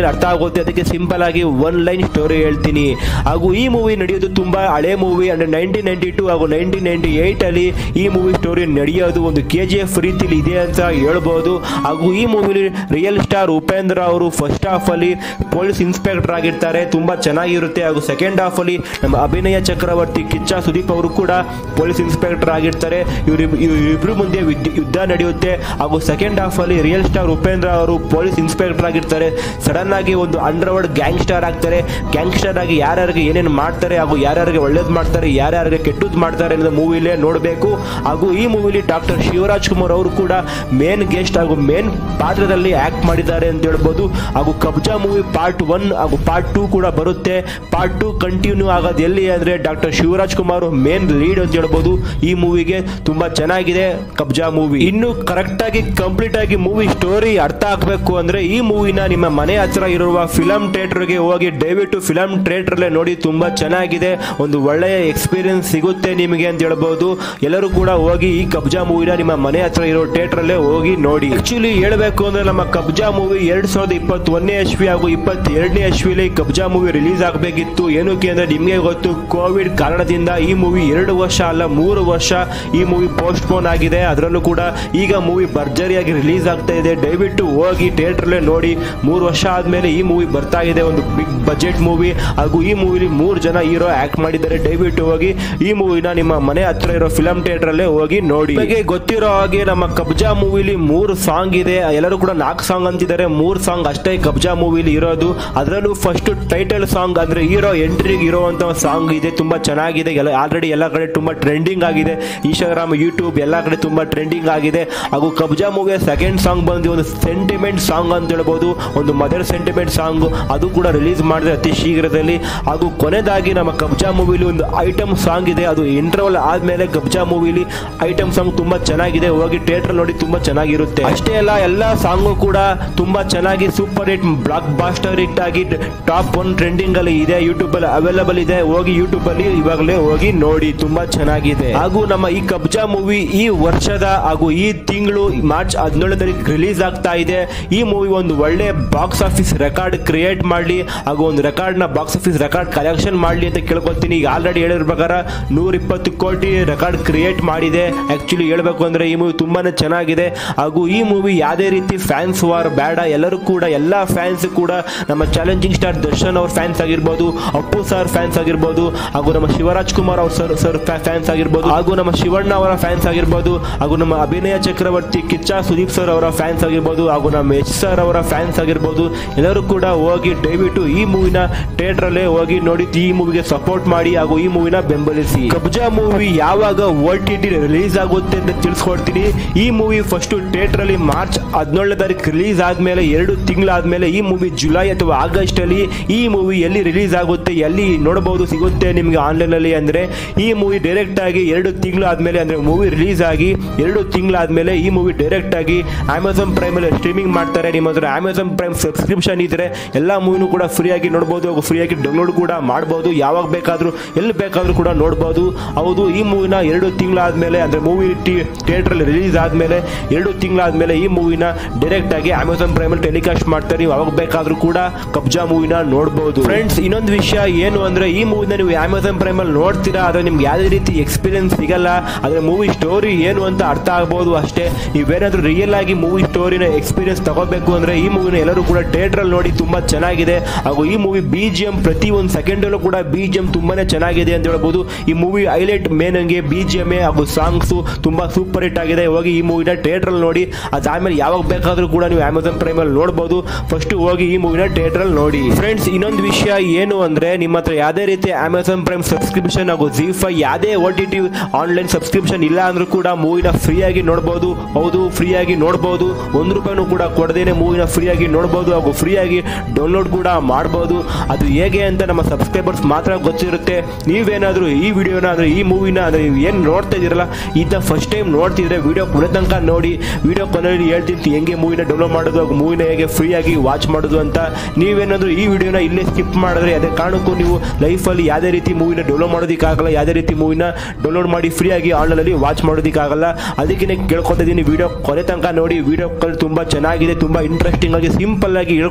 ಮೇಲೆ ಅರ್ಥ ಆಗುತ್ತೆ ಅದಕ್ಕೆ ಸಿಂಪಲ್ ಆಗಿ ಒನ್ ಲೈನ್ ಸ್ಟೋರಿ ಹೇಳ್ತೀನಿ ಹಾಗೂ ಈ ಮೂವಿ ನಡೆಯೋದು ತುಂಬಾ ಹಳೆ ಮೂವಿ ಅಂದ್ರೆ ನೈನ್ಟೀನ್ ನೈನ್ಟಿ ಟು ಹಾಗೂ ನೈನ್ಟೀನ್ ನೈನ್ಟಿ ಏಟ್ ಅಲ್ಲಿ ಈ ಮೂವಿ ಸ್ಟೋರಿ ನಡೆಯೋದು ಒಂದು ಕೆ ಜಿ ಎಫ್ ರೀತಿಲಿ ಇದೆ ಅಂತ ಹೇಳ್ಬೋದು ಹಾಗೂ ಈ ಮೂವಿಲಿ ರಿಯಲ್ ಸ್ಟಾರ್ ಉಪೇಂದ್ರ ಅವರು ಫಸ್ಟ್ ಹಾಫ್ ಅಲ್ಲಿ ಪೊಲೀಸ್ ಇನ್ಸ್ಪೆಕ್ಟರ್ ಆಗಿರ್ತಾರೆ ತುಂಬಾ ಚೆನ್ನಾಗಿರುತ್ತೆ ಹಾಗೂ ಸೆಕೆಂಡ್ ಹಾಫ್ ಅಲ್ಲಿ ನಮ್ಮ ಅಭಿನಯ ಚಕ್ರವರ್ತಿ ಕಿಚ್ಚ ಸುದೀಪ್ ಅವರು ಕೂಡ ಪೊಲೀಸ್ ಇನ್ಸ್ಪೆಕ್ಟರ್ ಆಗಿರ್ತಾರೆ ಇವ್ರ ಇಬ್ರು ಮುಂದೆ ವಿದ್- ಯುದ್ಧ ನಡೆಯುತ್ತೆ ಹಾಗೂ ಸೆಕೆಂಡ್ ಹಾಫ್ ಅಲ್ಲಿ ರಿಯಲ್ ಸ್ಟಾರ್ ಉಪೇಂದ್ರ ಅವರು ಪೊಲೀಸ್ ಇನ್ಸ್ಪೆಕ್ಟರ್ ಆಗಿರ್ತಾರೆ ಸಡನ್ ಆಗಿ ಒಂದು ಅಂಡರ್ ವರ್ಲ್ಡ್ ಗ್ಯಾಂಗ್ಸ್ಟರ್ ಆಗ್ತಾರೆ ಗ್ಯಾಂಗ್ಸ್ಟರ್ ಆಗಿ ಯಾರ್ಯಾರಿಗೆ ಏನೇನು ಮಾಡ್ತಾರೆ ಹಾಗೂ ಯಾರ್ಯಾರಿಗೆ ಒಳ್ಳೇದು ಮಾಡ್ತಾರೆ ಯಾರ್ಯಾರಿಗೆ ಕೆಟ್ಟದ್ದು ಮಾಡ್ತಾರೆ ಅನ್ನೋದು ಮೂವಿಲೇ ನೋಡಬೇಕು ಹಾಗೂ ಈ ಮೂವಿಲಿ ಡಾಕ್ಟರ್ ಶಿವರಾಜ್ ಕುಮಾರ್ ಅವರು ಕೂಡ ಮೇನ್ ಗೆಸ್ಟ್ ಹಾಗೂ ಮೇನ್ ಪಾತ್ರದಲ್ಲಿ ಆಕ್ಟ್ ಮಾಡಿದ್ದಾರೆ ಅಂತ ಹೇಳ್ಬೋದು ಹಾಗೂ ಕಬ್ಜಾ ಮೂವಿ ಪಾರ್ಟ್ ಒನ್ ಹಾಗೂ ಪಾರ್ಟ್ ಟೂ ಕೂಡ ಬರುತ್ತೆ ಪಾರ್ಟ್ ಟೂ ಕಂಟಿನ್ಯೂ ಆಗೋದು ಎಲ್ಲಿ ಅಂದ್ರೆ doctor Shivaraj Kumar main lead ಅಂತ ಹೇಳ್ಬೋದು ಈ ಮೂವಿಗೆ ತುಂಬಾ ಚೆನ್ನಾಗಿದೆ ಕಬ್ಜಾ ಮೂವಿ ಇನ್ನು ಕರೆಕ್ಟ್ ಆಗಿ ಕಂಪ್ಲೀಟ್ ಆಗಿ ಮೂವಿ ಸ್ಟೋರಿ ಅರ್ಥ ಆಗ್ಬೇಕು ಅಂದ್ರೆ ಈ ಮೂವಿನ ನಿಮ್ಮ ಮನೆ ಹತ್ರ ಇರುವ ಫಿಲಂ ಥಿಯೇಟರ್ಗೆ ಹೋಗಿ ದಯವಿಟ್ಟು ಫಿಲಂ ಥಿಯೇಟರ್ಲೆ ನೋಡಿ ತುಂಬಾ ಚೆನ್ನಾಗಿದೆ ಒಂದು ಒಳ್ಳೆಯ ಎಕ್ಸ್ಪೀರಿಯನ್ಸ್ ಸಿಗುತ್ತೆ ನಿಮಗೆ ಅಂತ ಹೇಳ್ಬೋದು ಎಲ್ಲರೂ ಕೂಡ ಹೋಗಿ ಈ ಕಬ್ಜಾ ಮೂವಿನ ನಿಮ್ಮ ಮನೆ ಹತ್ರ ಇರೋ ಥಿಯೇಟರ್ ಅಲ್ಲೇ ಹೋಗಿ ನೋಡಿ ಆಕ್ಚುಲಿ ಹೇಳ್ಬೇಕು ಅಂದ್ರೆ ನಮ್ಮ ಕಬ್ಜಾ ಮೂವಿ ಎರಡ್ ಸಾವಿರದ ಇಪ್ಪತ್ತೊಂದನೇ ಎಸ್ವಿ ಹಾಗೂ ಇಪ್ಪತ್ತೆರಡನೇ ಎಸ್ವಿಲಿ ಕಬ್ಜಾ ಮೂವಿ ರಿಲೀಸ್ ಆಗಬೇಕಿತ್ತು ಏನಕ್ಕೆ ಅಂದ್ರೆ ನಿಮಗೆ ಗೊತ್ತು ಕೋವಿಡ್ ಕಾರಣದಿಂದ ಈ ಮೂವಿ ಎರಡು ವರ್ಷ ಅಲ್ಲ ಮೂರು ವರ್ಷ ಈ ಮೂವಿ ಪೋಸ್ಟ್ಪೋನ್ ಆಗಿದೆ ಅದರಲ್ಲೂ ಕೂಡ ಈಗ ಮೂವಿ ಭರ್ಜರಿಯಾಗಿ ರಿಲೀಸ್ ಆಗ್ತಾ ಇದೆ ದಯವಿಟ್ಟು ಹೋಗಿ ಥಿಯೇಟರ್ಲೇ ನೋಡಿ ಮೂರು ವರ್ಷ ಆದ್ಮೇಲೆ ಈ ಮೂವಿ ಬರ್ತಾ ಇದೆ ಒಂದು ಬಿಗ್ ಬಜೆಟ್ ಮೂವಿ ಹಾಗೂ ಈ ಮೂವಿಲಿ ಮೂರು ಜನ ಹೀರೋ ಆಕ್ಟ್ ಮಾಡಿದ್ದಾರೆ ದಯವಿಟ್ಟು ಹೋಗಿ ಈ ಮೂವಿನ ನಿಮ್ಮ ಮನೆ ಹತ್ರ ಇರೋ ಫಿಲಂ ಥಿಯೇಟರ್ ಅಲ್ಲೇ ಹೋಗಿ ನೋಡಿ ನಿಮಗೆ ಗೊತ್ತಿರೋ ಹಾಗೆ ನಮ್ಮ ಕಬ್ಜಾ ಮೂವಿಲಿ ಮೂರು ಸಾಂಗ್ ಇದೆ ಎಲ್ಲರೂ ಕೂಡ ನಾಲ್ಕು ಸಾಂಗ್ ಅಂತಿದ್ದಾರೆ ಮೂರು ಸಾಂಗ್ ಅಷ್ಟೇ ಕಬ್ಜಾ ಮೂವಿಲಿ ಇರೋದು ಅದರಲ್ಲೂ ಫಸ್ಟ್ ಟೈಟಲ್ ಸಾಂಗ್ ಅಂದ್ರೆ ಹೀರೋ ಎಂಟ್ರಿಗೆ ಇರುವಂತ ಸಾಂಗ್ ಇದೆ ತುಂಬಾ ಚೆನ್ನಾಗಿದೆ ಎಲ್ಲ ಆಲ್ರೆಡಿ ಎಲ್ಲ ಕಡೆ ತುಂಬಾ ಟ್ರೆಂಡಿಂಗ್ ಆಗಿದೆ ಇನ್ಸ್ಟಾಗ್ರಾಮ್ ಯೂಟ್ಯೂಬ್ ಎಲ್ಲ ಕಡೆ ತುಂಬಾ ಟ್ರೆಂಡಿಂಗ್ ಆಗಿದೆ ಹಾಗೂ ಕಬ್ಜಾ ಮೂವಿಯ ಸೆಕೆಂಡ್ ಸಾಂಗ್ ಬಂದು ಒಂದು ಸೆಂಟಿಮೆಂಟ್ ಸಾಂಗ್ ಅಂತ ಹೇಳ್ಬೋದು ಒಂದು ಮದರ್ ಸೆಂಟಿಮೆಂಟ್ ಸಾಂಗ್ ಅದು ಕೂಡ ರಿಲೀಸ್ ಮಾಡಿದೆ ಅತಿ ಶೀಘ್ರದಲ್ಲಿ ಹಾಗೂ ಕೊನೆದಾಗಿ ನಮ್ಮ ಕಬ್ಜಾ ಮೂವಿಲಿ ಒಂದು ಐಟಮ್ ಸಾಂಗ್ ಇದೆ ಅದು ಇಂಟರ್ವಲ್ ಆದ್ಮೇಲೆ ಕಬ್ಜಾ ಮೂವಿಲಿ ಐಟಮ್ ಸಾಂಗ್ ತುಂಬಾ ಚೆನ್ನಾಗಿದೆ ಹೋಗಿ ಥಿಯೇಟರ್ ನೋಡಿ ತುಂಬಾ ಚೆನ್ನಾಗಿರುತ್ತೆ ಅಷ್ಟೇ ಅಲ್ಲ ಎಲ್ಲ ಸಾಂಗು ಕೂಡ ತುಂಬಾ ಚೆನ್ನಾಗಿ super hit blockbuster hit ಆಗಿ ಟಾಪ್ ಒನ್ ಟ್ರೆಂಡಿಂಗ್ ಅಲ್ಲಿ ಇದೆ ಯೂಟ್ಯೂಬ್ ಅಲ್ಲಿ ಅವೈಲಬಲ್ ಇದೆ ಹೋಗಿ ಯೂಟ್ಯೂಬ್ ಅಲ್ಲಿ ಇವಾಗಲೇ ಹೋಗಿ ನೋಡಿ ತುಂಬಾ ಚೆನ್ನಾಗಿದೆ ಹಾಗೂ ನಮ್ಮ ಈ ಕಬ್ಜಾ ಮೂವಿ ಈ ವರ್ಷದ ಹಾಗೂ ಈ ತಿಂಗಳು ಮಾರ್ಚ್ ಹದಿನೇಳು ತಾರೀಕು ರಿಲೀಸ್ ಆಗ್ತಾ ಇದೆ ಈ ಮೂವಿ ಒಂದು ಒಳ್ಳೆ ಬಾಕ್ಸ್ ಆಫೀಸ್ ರೆಕಾರ್ಡ್ ಕ್ರಿಯೇಟ್ ಮಾಡಲಿ ಹಾಗೂ ಒಂದು ರೆಕಾರ್ಡ್ ನ ಬಾಕ್ಸ್ ಆಫೀಸ್ ರೆಕಾರ್ಡ್ ಕಲೆಕ್ಷನ್ ಮಾಡಲಿ ಅಂತ ಕೇಳ್ಕೊತೀನಿ ಈಗ ಆಲ್ರೆಡಿ ಹೇಳಿರೋ ಪ್ರಕಾರ ನೂರ ಇಪ್ಪತ್ತು ಕೋಟಿ ರೆಕಾರ್ಡ್ ಕ್ರಿಯೇಟ್ ಮಾಡಿದೆ ಆಕ್ಚುಲಿ ಹೇಳ್ಬೇಕು ಅಂದ್ರೆ ಈ ಮೂವಿ ತುಂಬಾನೇ ಚೆನ್ನಾಗಿದೆ ಹಾಗೂ ಈ ಮೂವಿ ಯಾವುದೇ ರೀತಿ ಫ್ಯಾನ್ಸ್ ವಾರ್ ಬೇಡ ಎಲ್ಲರೂ ಕೂಡ ಎಲ್ಲ ಫ್ಯಾನ್ಸ್ ಕೂಡ ನಮ್ಮ ಚಾಲೆಂಜಿಂಗ್ ಸ್ಟಾರ್ ದರ್ಶನ್ ಅವ್ರ ಫ್ಯಾನ್ಸ್ ಆಗಿರ್ಬೋದು ಅಪ್ಪು ಸರ್ ಫ್ಯಾನ್ಸ್ ಆಗಿರ್ಬೋದು ಹಾಗೂ ನಮ್ಮ ಶಿವರಾಜ್ ಕುಮಾರ್ ಅವ್ರ ಸರ್ ಸರ್ ಫ್ಯಾನ್ಸ್ ಆಗಿರ್ಬೋದು ಹಾಗೂ ನಮ್ಮ ಶಿವಣ್ಣ ಅವರ ಫ್ಯಾನ್ಸ್ ಆಗಿರ್ಬೋದು ಹಾಗೂ ನಮ್ಮ ಅಭಿನಯ ಚಕ್ರವರ್ತಿ ಕಿಚ್ಚ ಸುದೀಪ್ ಸರ್ ಅವರ ಫ್ಯಾನ್ಸ್ ಆಗಿರ್ಬೋದು ಹಾಗೂ ನಮ್ಮ ಎಚ್ ಸರ್ ಅವರ ಫ್ಯಾನ್ಸ್ ಆಗಿರ್ಬೋದು ಎಲ್ಲರೂ ಕೂಡ ಹೋಗಿ ದಯವಿಟ್ಟು ಈ ಮೂವಿನ ಥಿಯೇಟರ್ ಅಲ್ಲೇ ಹೋಗಿ ನೋಡಿ ಈ ಮೂವಿಗೆ ಸಪೋರ್ಟ್ ಮಾಡಿ ಹಾಗೂ ಈ ಮೂವಿನ ಬೆಂಬಲಿಸಿ ಕಬ್ಜಾ ಮೂವಿ ಯಾವಾಗ ಓ ಟಿ ಟಿ ರಿಲೀಸ್ ಆಗುತ್ತೆ ಅಂತ ತಿಳಿಸ್ಕೊಡ್ತೀನಿ ಈ ಮೂವಿ ಫಸ್ಟ್ ಥಿಯೇಟರ್ ಅಲ್ಲಿ ಮಾರ್ಚ್ ಹದಿನೇಳನೇ ತಾರೀಕು ರಿಲೀಸ್ ಆದ್ಮೇಲೆ ಎರಡು ತಿಂಗಳಾದ್ಮೇಲೆ ಈ ಮೂವಿ ಜುಲೈ ಅಥವಾ ಆಗಸ್ಟ್ ಅಲ್ಲಿ ಈ ಮೂವಿ ಎಲ್ಲಿ ರಿಲೀಸ್ ಆಗುತ್ತೆ ಎಲ್ಲಿ ನೋಡಬಹುದು ಸಿಗುತ್ತೆ ನಿಮಗೆ ಆನ್ಲೈನ್ ಅಲ್ಲಿ ಅಂದ್ರೆ ಈ ಮೂವಿ ಡೈರೆಕ್ಟ್ ಆಗಿ ಎರಡು ತಿಂಗಳು ಆದ್ಮೇಲೆ ಅಂದ್ರೆ ಮೂವಿ ರಿಲೀಸ್ ಆಗಿ ಎರಡು ತಿಂಗಳಾದ್ಮೇಲೆ ಈ ಮೂವಿ ಡೈರೆಕ್ಟ್ ಆಗಿ ಅಮೆಝಾನ್ ಪ್ರೈಮ್ ಅಲ್ಲಿ ಸ್ಟ್ರೀಮಿಂಗ್ ಮಾಡ್ತಾರೆ ನಿಮ್ಮ ಹತ್ರ ಅಮೆಝಾನ್ ಪ್ರೈಮ್ ಸಬ್ಸ್ಕ್ರಿಪ್ಷನ್ ಇದ್ರೆ ಎಲ್ಲ ಮೂವಿನೂ ಕೂಡ ಫ್ರೀ ಆಗಿ ನೋಡಬಹುದು ಹಾಗೂ ಫ್ರೀ ಆಗಿ ಡೌನ್ಲೋಡ್ ಕೂಡ ಮಾಡಬಹುದು ಯಾವಾಗ ಬೇಕಾದ್ರೂ ಎಲ್ಲಿ ಬೇಕಾದ್ರೂ ಕೂಡ ನೋಡಬಹುದು ಹೌದು ಈ ಮೂವಿನ ಎರಡು ತಿಂಗಳಾದ್ಮೇಲೆ ಅಂದ್ರೆ ಮೂವಿ ಥಿಯೇಟರ್ ಅಲ್ಲಿ ರಿಲೀಸ್ ಆದ್ಮೇಲೆ ಎರಡು ತಿಂಗಳಾದ್ಮೇಲೆ ಈ ಮೂವಿನ ಡೈರೆಕ್ಟ್ ಆಗಿ ಅಮೆಝಾನ್ ಪ್ರೈಮ್ ಅಲ್ಲಿ ಟೆಲಿಕಾಸ್ಟ್ ಮಾಡ್ತಾರೆ ನೀವು ಯಾವಾಗ ಬೇಕಾದ್ರೂ ಕೂಡ ಕಬ್ಜಾ ಮೂವಿನ ನೋಡಬಹುದು ಫ್ರೆಂಡ್ಸ್ ಇನ್ನೊಂದು ವಿಷಯ ಏನು ಅಂದ್ರೆ ಈ ಮೂವಿನ ನೀವು ಅಮೆಝಾನ್ ಪ್ರೈಮ್ ಅಲ್ಲಿ ನೋಡ್ತೀರಾ ಆದ್ರೆ ನಿಮ್ಗೆ ಯಾವುದೇ ರೀತಿ ಎಕ್ಸ್ಪೀರಿಯನ್ಸ್ ಸಿಗಲ್ಲ ಆದ್ರೆ ಮೂವಿ ಸ್ಟೋರಿ ಏನು ಅಂತ ಅರ್ಥ ಆಗ್ಬೋದು ಅಷ್ಟೇ ನೀವೇನಾದ್ರೂ ರಿಯಲ್ ಆಗಿ ಮೂವಿ ಸ್ಟೋರಿನ ಎಕ್ಸ್ಪೀರಿಯನ್ಸ್ ತಗೋಬೇಕು ಅಂದ್ರೆ ಈ ಮೂವಿನ ಎಲ್ಲರೂ ಕೂಡ ಥಿಯೇಟರ್ ಅಲ್ಲಿ ನೋಡಿ ತುಂಬಾ ಚೆನ್ನಾಗಿದೆ ಹಾಗೂ ಈ ಮೂವಿ ಬಿ ಜಿ ಎಂ ಪ್ರತಿ ಒಂದು ಸೆಕೆಂಡ್ ಅಲ್ಲೂ ಕೂಡ ಬಿ ಜಿ ಎಂ ತುಂಬಾನೇ ಚೆನ್ನಾಗಿದೆ ಅಂತ ಹೇಳ್ಬೋದು ಈ ಮೂವಿ ಹೈಲೈಟ್ ಮೇನ್ ಹಂಗೆ ಬಿ ಜಿ ಎಂ ಹಾಗೂ ಸಾಂಗ್ಸ್ ತುಂಬಾ ಸೂಪರ್ ಹಿಟ್ ಆಗಿದೆ ಹೋಗಿ ಈ ಮೂವಿನ ಥಿಯೇಟರ್ ಅಲ್ಲಿ ನೋಡಿ ಅದಾದ್ಮೇಲೆ ಯಾವಾಗ ಬೇಕಾದ್ರೂ ಕೂಡ ನೀವು ಅಮೆಝಾನ್ ಪ್ರೈಮ್ ಅಲ್ಲಿ ನೋಡಬಹುದು ಫಸ್ಟ್ ಹೋಗಿ ಈ ಮೂವಿನ ಥಿಯೇಟರ್ ಅಲ್ಲಿ ನೋಡಿ ಫ್ರೆಂಡ್ಸ್ ಇನ್ನೊಂದು ವಿಷಯ ಏನು ಅಂದ್ರೆ ನಿಮ್ಮ ಹತ್ರ ಯಾವುದೇ ರೀತಿ ಅಮೆಝಾನ್ ಪ್ರೈಮ್ ಸಬ್ಸ್ಕ್ರಿಪ್ಷನ್ ಹಾಗೂ ಜಿ ಫೈ ಯಾವುದೇ O T T online subscription ಇಲ್ಲ ಅಂದ್ರೂ ಕೂಡ ಮೂವಿನ ಫ್ರೀ ಆಗಿ ನೋಡಬಹುದು ಹೌದು ಫ್ರೀ ಆಗಿ ನೋಡಬಹುದು ಒಂದು ರೂಪಾಯಿನೂ ಕೂಡ ಕೊಡದೇನೆ ಮೂವಿನ ಫ್ರೀ ಆಗಿ ನೋಡಬಹುದು ಹಾಗೂ ಫ್ರೀ ಆಗಿ ಡೌನ್ಲೋಡ್ ಕೂಡ ಮಾಡಬಹುದು ಅದು ಹೇಗೆ ಅಂತ ನಮ್ಮ ಸಬ್ಸ್ಕ್ರೈಬರ್ಸ್ ಮಾತ್ರ ಗೊತ್ತಿರುತ್ತೆ ನೀವೇನಾದ್ರೂ ಈ ವಿಡಿಯೋನ ಅಂದ್ರೆ ಈ ಮೂವಿನ ಅಂದ್ರೆ ನೀವು ಏನು ನೋಡ್ತಾ ಇದೀರಲ್ಲ ಇದನ್ನ ಫಸ್ಟ್ ಟೈಮ್ ನೋಡ್ತಿದ್ರೆ ವಿಡಿಯೋ ಕೊನೆ ತನಕ ನೋಡಿ ವಿಡಿಯೋ ಕೊನೆಯಲ್ಲಿ ಹೇಳ್ತೀನಿ ಹೆಂಗೆ ಮೂವಿನ ಡೌನ್ಲೋಡ್ ಮಾಡೋದು ಹಾಗೂ ಮೂವಿನ ಹೇಗೆ ಫ್ರೀ ಆಗಿ ವಾಚ್ ಮಾಡೋದು ಅಂತ ನೀವೇನಾದ್ರೂ ಈ ವಿಡಿಯೋನ ಇಲ್ಲೇ ಸ್ಕಿಪ್ ಮಾಡಿದ್ರೆ ಅದೇ ಕಾರಣಕ್ಕೂ ನೀವು ಲೈಫಲ್ಲಿ ಯಾವುದೇ ರೀತಿ ಮೂವಿನ ಡೌನ್ಲೋಡ್ ಮಾಡೋದಕ್ಕಾಗಲ್ಲ ಯಾವುದೇ ರೀತಿ ಮೂವಿನ ಡೌನ್ಲೋಡ್ ಮಾಡಿ ಫ್ರೀ ಆಗಿ ಆನ್ಲೈನಲ್ಲಿ ವಾಚ್ ಮಾಡೋದಕ್ಕಾಗಲ್ಲ ಅದಕ್ಕೆ ಕೇಳ್ಕೊತಾ ಇದ್ದೀನಿ ವಿಡಿಯೋ ಕೊನೆ ತನಕ ನೋಡಿ ವಿಡಿಯೋ ತುಂಬಾ ಚೆನ್ನಾಗಿದೆ ತುಂಬಾ ಇಂಟ್ರೆಸ್ಟಿಂಗ್ ಆಗಿ ಸಿಂಪಲ್ ಆಗಿ ಹೇಳ್ಕೊಡ್ತೀನಿ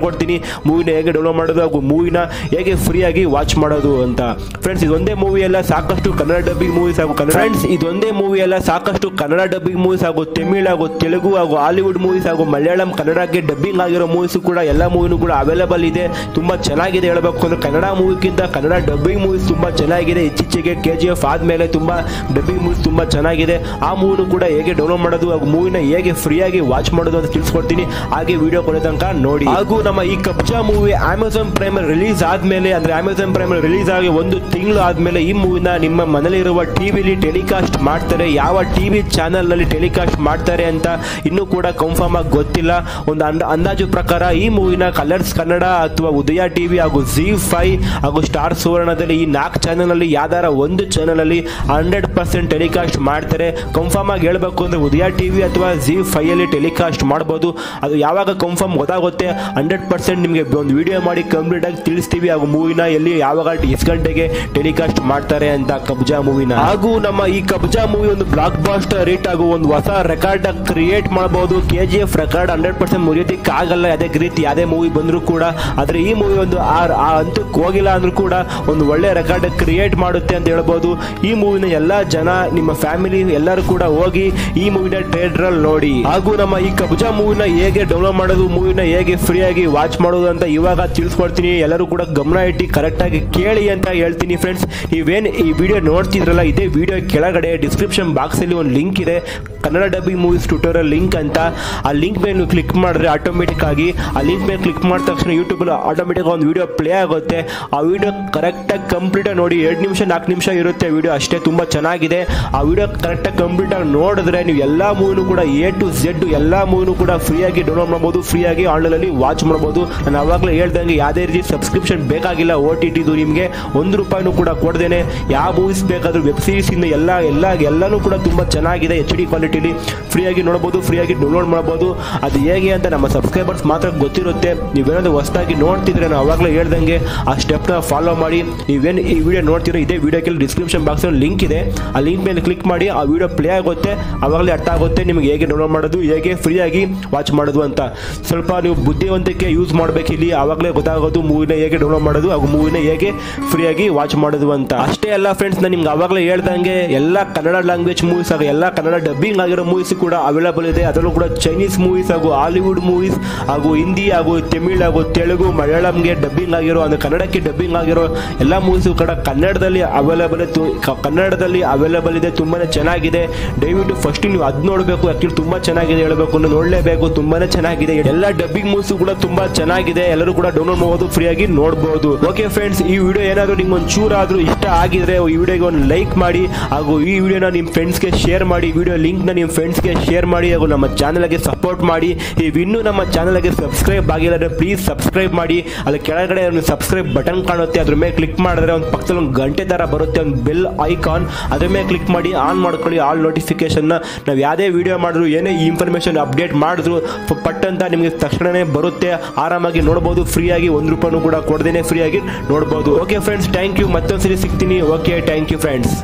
ಹೇಳ್ಕೊಡ್ತೀನಿ ಮೂವಿನ ಹೇಗೆ ಡೌನ್ಲೋಡ್ ಮಾಡೋದು ಹಾಗೂ ಮೂವಿನ ಹೇಗೆ ಫ್ರೀಯಾಗಿ ವಾಚ್ ಮಾಡೋದು ಅಂತ ಫ್ರೆಂಡ್ಸ್ ಇದೊಂದೇ ಮೂವಿ ಎಲ್ಲ ಸಾಕಷ್ಟು ಕನ್ನಡ ಡಬ್ಬಿಂಗ್ ಮೂವೀಸ್ ಹಾಗೂ ಕನ್ನಡ ಫ್ರೆಂಡ್ಸ್ ಇದೊಂದೇ ಮೂವಿ ಎಲ್ಲ ಸಾಕಷ್ಟು ಕನ್ನಡ ಡಬ್ಬಿಂಗ್ ಮೂವೀಸ್ ಹಾಗೂ ತಮಿಳ್ ಹಾಗೂ ತೆಲುಗು ಹಾಗೂ ಹಾಲಿವುಡ್ ಮೂವೀಸ್ ಹಾಗೂ ಮಲಯಾಳಂ ಕನ್ನಡಕ್ಕೆ ಡಬ್ಬಿಂಗ್ ಆಗಿರೋ ಮೂವೀಸ್ ಕೂಡ ಎಲ್ಲ ಮೂವಿನೂ ಕೂಡ ಅವೈಲೇಬಲ್ ಇದೆ ತುಂಬಾ ಚೆನ್ನಾಗಿದೆ ಹೇಳಬೇಕು ಅಂದ್ರೆ ಕನ್ನಡ ಮೂವಿಗಿಂತ ಕನ್ನಡ ಡಬ್ಬಿಂಗ್ ಮೂವೀಸ್ ತುಂಬಾ ಚೆನ್ನಾಗಿದೆ ಇತ್ತೀಚೆಗೆ ಕೆ ಜಿ ಎಫ್ ಆದ್ಮೇಲೆ ತುಂಬಾ ಡಬ್ಬಿಂಗ್ ಮೂವೀಸ್ ತುಂಬಾ ಚೆನ್ನಾಗಿದೆ ಆ ಮೂವಿನೂ ಕೂಡ ಹೇಗೆ ಡೌನ್ಲೋಡ್ ಮಾಡೋದು ಹಾಗೂ ಮೂವಿನ ಹೇಗೆ ಫ್ರೀಯಾಗಿ ವಾಚ್ ಮಾಡೋದು ಅಂತ ತಿಳಿಸ್ಕೊಡ್ತೀನಿ ಹಾಗೆ ವಿಡಿಯೋ ಕೊನೆ ತನಕ ನೋಡಿ ಹಾಗೂ ನಮ್ಮ ಈ Kabzaa movie Amazon prime release ಆದ್ಮೇಲೆ ಅಂದ್ರೆ ಅಮೆಝಾನ್ ಪ್ರೈಮ್ ರಿಲೀಸ್ ಆಗಿ ಒಂದು ತಿಂಗಳು ಆದ್ಮೇಲೆ ಈ ಮೂವಿನ ನಿಮ್ಮ ಮನೇಲಿರುವ ಟಿವಿಲಿ ಟೆಲಿಕಾಸ್ಟ್ ಮಾಡ್ತಾರೆ ಯಾವ ಟಿವಿ ಚಾನೆಲ್ ನಲ್ಲಿ ಟೆಲಿಕಾಸ್ಟ್ ಮಾಡ್ತಾರೆ ಅಂತ ಇನ್ನೂ ಕೂಡ ಕನ್ಫರ್ಮ್ ಆಗಿ ಗೊತ್ತಿಲ್ಲ ಒಂದು ಅಂದ- ಅಂದಾಜು ಪ್ರಕಾರ ಈ ಮೂವಿನ ಕಲರ್ಸ್ ಕನ್ನಡ ಅಥವಾ ಉದಯ ಟಿವಿ ಹಾಗೂ ಜಿ ಫೈ ಹಾಗೂ ಸ್ಟಾರ್ ಸುವರ್ಣದಲ್ಲಿ ಈ ನಾಲ್ಕು ಚಾನೆಲ್ ಅಲ್ಲಿ ಯಾವ್ದಾರ ಒಂದು ಚಾನೆಲ್ ಅಲ್ಲಿ ಹಂಡ್ರೆಡ್ ಪರ್ಸೆಂಟ್ ಟೆಲಿಕಾಸ್ಟ್ ಮಾಡ್ತಾರೆ ಕನ್ಫರ್ಮ್ ಆಗಿ ಹೇಳ್ಬೇಕು ಅಂದ್ರೆ ಉದಯ ಟಿವಿ ಅಥವಾ ಜಿ ಫೈ ಅಲ್ಲಿ ಟೆಲಿಕಾಸ್ಟ್ ಮಾಡ್ಬೋದು ಅದು ಯಾವಾಗ ಕನ್ಫರ್ಮ್ ಗೊತ್ತಾಗುತ್ತೆ ಹಂಡ್ರೆಡ್ ಪರ್ಸೆಂಟ್ ನಿಮಗೆ ಒಂದು ವಿಡಿಯೋ ಮಾಡಿ ಕಂಪ್ಲೀಟ್ ಆಗಿ ತಿಳಿಸ್ತೀವಿ ಹಾಗೂ ಮೂವಿನ ಎಲ್ಲಿ ಯಾವಾಗ ಎಷ್ಟು ಗಂಟೆಗೆ ಟೆಲಿಕಾಸ್ಟ್ ಮಾಡ್ತಾರೆ ಅಂತ ಕಬ್ಜಾ ಮೂವಿನ ಹಾಗೂ ನಮ್ಮ ಈ ಕಬ್ಜಾ ಮೂವಿ ಒಂದು ಬ್ಲಾಕ್ ಬಾಸ್ಟರ್ ಹಿಟ್ ಹಾಗೂ ಒಂದು ಹೊಸ ರೆಕಾರ್ಡ್ ಕ್ರಿಯೇಟ್ ಮಾಡಬಹುದು K G F record hundred percent ಮುರಿಯೋದಕ್ಕೆ ಆಗಲ್ಲ ಅದೇ ರೀತಿ ಯಾವುದೇ ಮೂವಿ ಬಂದರೂ ಕೂಡ ಆದ್ರೆ ಈ ಮೂವಿ ಒಂದು ಆ ಆ ಹಂತಕ್ಕೆ ಹೋಗಿಲ್ಲ ಅಂದ್ರೂ ಕೂಡ ಒಂದು ಒಳ್ಳೆ ರೆಕಾರ್ಡ್ ಕ್ರಿಯೇಟ್ ಮಾಡುತ್ತೆ ಅಂತ ಹೇಳ್ಬೋದು ಈ ಮೂವಿನ ಎಲ್ಲ ಜನ ನಿಮ್ಮ ಫ್ಯಾಮಿಲಿ ಎಲ್ಲರೂ ಕೂಡ ಹೋಗಿ ಈ ಮೂವಿನ ಥಿಯೇಟರ್ ನೋಡಿ ಹಾಗೂ ನಮ್ಮ ಈ ಕಬ್ಜಾ ಮೂವಿನ ಹೇಗೆ ಡೌನ್ಲೋಡ್ ಮಾಡೋದು ಮೂವಿನ ಹೇಗೆ ಫ್ರೀ ಆಗಿ ವಾಚ್ ಮಾಡೋದು ಅಂತ ಇವಾಗ ತಿಳಿಸ್ಕೊಡ್ತೀನಿ ಎಲ್ಲರೂ ಕೂಡ ಗಮನ ಇಟ್ಟು ಕರೆಕ್ಟ್ ಆಗಿ ಕೇಳಿ ಅಂತ ಹೇಳ್ತೀನಿ ಫ್ರೆಂಡ್ಸ್ ನೀವೇನ್ ಈ ವಿಡಿಯೋ ನೋಡ್ತಿದ್ರಲ್ಲ ಇದೇ ವಿಡಿಯೋ ಕೆಳಗಡೆ ಡಿಸ್ಕ್ರಿಪ್ಷನ್ ಬಾಕ್ಸ್ ಅಲ್ಲಿ ಒಂದು ಲಿಂಕ್ ಇದೆ Kannada dubbing movies tutorial link ಅಂತ ಆ ಲಿಂಕ್ ಮೇಲೆ ನೀವು ಕ್ಲಿಕ್ ಮಾಡಿದ್ರೆ ಆಟೋಮೆಟಿಕ್ ಆಗಿ ಆ ಲಿಂಕ್ ಮೇಲೆ ಕ್ಲಿಕ್ ಮಾಡಿದ ತಕ್ಷಣ ಯೂಟ್ಯೂಬಲ್ಲಿ ಆಟೋಮೆಟಿಕ್ ಒಂದು ವಿಡಿಯೋ ಪ್ಲೇ ಆಗುತ್ತೆ ಆ ವಿಡಿಯೋ ಕರೆಕ್ಟಾಗಿ ಕಂಪ್ಲೀಟಾಗಿ ನೋಡಿ ಎರಡು ನಿಮಿಷ ನಾಲ್ಕು ನಿಮಿಷ ಇರುತ್ತೆ ವಿಡಿಯೋ ಅಷ್ಟೇ ತುಂಬ ಚೆನ್ನಾಗಿದೆ ಆ ವಿಡಿಯೋ ಕರೆಕ್ಟಾಗಿ ಕಂಪ್ಲೀಟಾಗಿ ನೋಡಿದ್ರೆ ನೀವು ಎಲ್ಲ ಮೂವಿನೂ ಕೂಡ ಎ ಟು ಝೆಡ್ ಎಲ್ಲ ಮೂವಿನೂ ಕೂಡ ಫ್ರೀಯಾಗಿ ಡೌನ್ಲೋಡ್ ಮಾಡ್ಬೋದು ಫ್ರೀಯಾಗಿ ಆನ್ಲೈನಲ್ಲಿ ವಾಚ್ ಮಾಡ್ಬೋದು ನಾನು ಅವಾಗಲೇ ಹೇಳ್ದಂಗೆ ಯಾವುದೇ ರೀತಿ ಸಬ್ಸ್ಕ್ರಿಪ್ಷನ್ ಬೇಕಾಗಿಲ್ಲ ಓ ಟಿ ಟಿದು ನಿಮಗೆ ಒಂದು ರೂಪಾಯಿನೂ ಕೂಡ ಕೊಡ್ದೇನೆ ಯಾವ ಮೂವೀಸ್ ಬೇಕಾದರೂ ವೆಬ್ ಸೀರೀಸ್ ಇಂದ ಎಲ್ಲ ಎಲ್ಲ ಎಲ್ಲನೂ ಕೂಡ ತುಂಬ ಚೆನ್ನಾಗಿದೆ ಎಚ್ ಡಿ ಕ್ವಾಲಿಟಿಲಿ ಫ್ರೀಯಾಗಿ ನೋಡ್ಬೋದು ಫ್ರೀಯಾಗಿ ಡೌನ್ಲೋಡ್ ಮಾಡ್ಬೋದು ಅದು ಹೇಗೆ ಅಂತ ನಮ್ಮ ಸಬ್ಸ್ಕ್ರೈಬರ್ಸ್ ಮಾತ್ರ ಗೊತ್ತಿರುತ್ತೆ ನೀವೇನಾದ್ರು ಹೊಸದಾಗಿ ನೋಡ್ತಿದ್ರೆ ನಾನು ಅವಾಗಲೇ ಹೇಳ್ದಂಗೆ ಆ ಸ್ಟೆಪ್ನ ಫಾಲೋ ಮಾಡಿ ನೀವೇನು ಈ ವಿಡಿಯೋ ನೋಡ್ತಿರೋ ಇದೇ ವಿಡಿಯೋಕ್ಕೆ ಡಿಸ್ಕ್ರಿಪ್ಷನ್ ಬಾಕ್ಸಲ್ಲಿ ಲಿಂಕ್ ಇದೆ ಆ ಲಿಂಕ್ ಮೇಲೆ ಕ್ಲಿಕ್ ಮಾಡಿ ಆ ವಿಡಿಯೋ ಪ್ಲೇ ಆಗುತ್ತೆ ಅವಾಗಲೇ ಅರ್ಥ ಆಗುತ್ತೆ ನಿಮಗೆ ಹೇಗೆ ಡೌನ್ಲೋಡ್ ಮಾಡೋದು ಹೇಗೆ ಫ್ರೀಯಾಗಿ ವಾಚ್ ಮಾಡೋದು ಅಂತ ಸ್ವಲ್ಪ ನೀವು ಬುದ್ಧಿವಂತಿಕೆ ಯೂಸ್ ಮಾಡಬೇಕು ಇಲ್ಲಿ ಆವಾಗಲೇ ಗೊತ್ತಾಗೋದು ಮೂವಿನ ಹೇಗೆ ಡೌನ್ಲೋಡ್ ಮಾಡೋದು ಹಾಗೂ ಮೂವಿನ ಹೇಗೆ ಫ್ರೀಯಾಗಿ ವಾಚ್ ಮಾಡೋದು ಅಂತ ಅಷ್ಟೇ ಅಲ್ಲ ಫ್ರೆಂಡ್ಸ್ ನಾನು ನಿಮ್ಗೆ ಅವಾಗಲೇ ಹೇಳ್ದಂಗೆ ಎಲ್ಲ ಕನ್ನಡ ಲ್ಯಾಂಗ್ವೇಜ್ ಮೂವೀಸ್ ಹಾಗೂ ಎಲ್ಲ ಕನ್ನಡ ಡಬ್ಬಿಂಗ್ ಆಗಿರೋ ಮೂವೀಸ್ ಕೂಡ ಅವೈಲೇಬಲ್ ಇದೆ ಅದರಲ್ಲೂ ಕೂಡ ಚೈನೀಸ್ ಮೂವೀಸ್ ಹಾಗೂ ಹಾಲಿವುಡ್ ಮೂವೀಸ್ ಹಾಗೂ ಹಿಂದಿ ಹಾಗೂ ತಮಿಳ್ ಹಾಗೂ ತೆಲುಗು ಮಲಯಾಳಂಗೆ ಡಬ್ಬಿಂಗ್ ಆಗಿರೋ ಅಂದ್ರೆ ಕನ್ನಡಕ್ಕೆ ಡಬ್ಬಿಂಗ್ ಆಗಿರೋ ಎಲ್ಲ ಮೂವೀಸು ಕೂಡ ಕನ್ನಡದಲ್ಲಿ ಅವೈಲೇಬಲ್ ಕನ್ನಡದಲ್ಲಿ ಅವೈಲೇಬಲ್ ಇದೆ ತುಂಬಾನೇ ಚೆನ್ನಾಗಿದೆ ದಯವಿಟ್ಟು ಫಸ್ಟ್ ನೀವು ಅದ್ ನೋಡಬೇಕು ಆಕ್ಚುಲಿ ತುಂಬಾ ಚೆನ್ನಾಗಿದೆ ಹೇಳಬೇಕು ಅಂದ್ರೆ ನೋಡಲೇಬೇಕು ತುಂಬಾನೇ ಚೆನ್ನಾಗಿದೆ ಎಲ್ಲ ಡಬ್ಬಿಂಗ್ ಮೂವೀಸ್ ಕೂಡ ತುಂಬಾ ಚೆನ್ನಾಗಿದೆ ಎಲ್ಲರೂ ಕೂಡ ಡೌನ್ಲೋಡ್ ಮಾಡಬಹುದು ಫ್ರೀಯಾಗಿ ನೋಡಬಹುದು ಓಕೆ ಫ್ರೆಂಡ್ಸ್ ಈ ವಿಡಿಯೋ ಏನಾದರೂ ನಿಮ್ಗೆ ಒಂದು ಚೂರಾದ್ರೂ ಇಷ್ಟ ಆಗಿದ್ರೆ ಈ ವಿಡಿಯೋಗೆ ಒಂದು ಲೈಕ್ ಮಾಡಿ ಹಾಗೂ ಈ ವಿಡಿಯೋನ ನಿಮ್ಮ ಫ್ರೆಂಡ್ಸ್ಗೆ ಶೇರ್ ಮಾಡಿ ವಿಡಿಯೋ ಲಿಂಕ್ನ ನಿಮ್ಮ ಫ್ರೆಂಡ್ಸ್ಗೆ ಶೇರ್ ಮಾಡಿ ಹಾಗೂ ನಮ್ಮ ಚಾನಲ್ಗೆ ಸಪೋರ್ಟ್ ಮಾಡಿ ನೀವು ಇನ್ನೂ ನಮ್ಮ ಚಾನಲ್ಗೆ ಸಬ್ಸ್ಕ್ರೈಬ್ ಆಗಿಲ್ಲ ಅಂದರೆ ಪ್ಲೀಸ್ ಸಬ್ಸ್ಕ್ರೈಬ್ ಮಾಡಿ ಅಲ್ಲಿ ಕೆಳಗಡೆ ಒಂದು ಸಬ್ಸ್ಕ್ರೈಬ್ ಬಟನ್ ಕಾಣುತ್ತೆ ಅದ್ರ ಮೇಲೆ ಕ್ಲಿಕ್ ಮಾಡಿದ್ರೆ ಒಂದು ಪಕ್ಕದಲ್ಲಿ ಒಂದು ಗಂಟೆ ಥರ ಬರುತ್ತೆ ಒಂದು ಬೆಲ್ ಐಕಾನ್ ಅದ್ರ ಮೇಲೆ ಕ್ಲಿಕ್ ಮಾಡಿ ಆನ್ ಮಾಡ್ಕೊಳ್ಳಿ ಆಲ್ ನೋಟಿಫಿಕೇಶನ್ನ ನಾವು ಯಾವುದೇ ವಿಡಿಯೋ ಮಾಡಿದ್ರು ಏನೇ ಇನ್ಫಾರ್ಮೇಷನ್ ಅಪ್ಡೇಟ್ ಮಾಡಿದ್ರು ಪ- ಪಟ್ ಅಂತ ನಿಮಗೆ ತಕ್ಷಣನೇ ಬರುತ್ತೆ ಆರಾಮಾಗಿ ನೋಡ್ಬೋದು ಫ್ರೀಯಾಗಿ ಒಂದು ರೂಪಾಯಿನೂ ಕೂಡ ಕೊಡ್ದೇನೆ ಫ್ರೀಯಾಗಿ ನೋಡ್ಬೋದು ಓಕೆ ಫ್ರೆಂಡ್ಸ್ ಥ್ಯಾಂಕ್ ಯು ಮತ್ತೊಂದ್ಸರಿ ಸಿಗ್ತೀನಿ okay thank you friends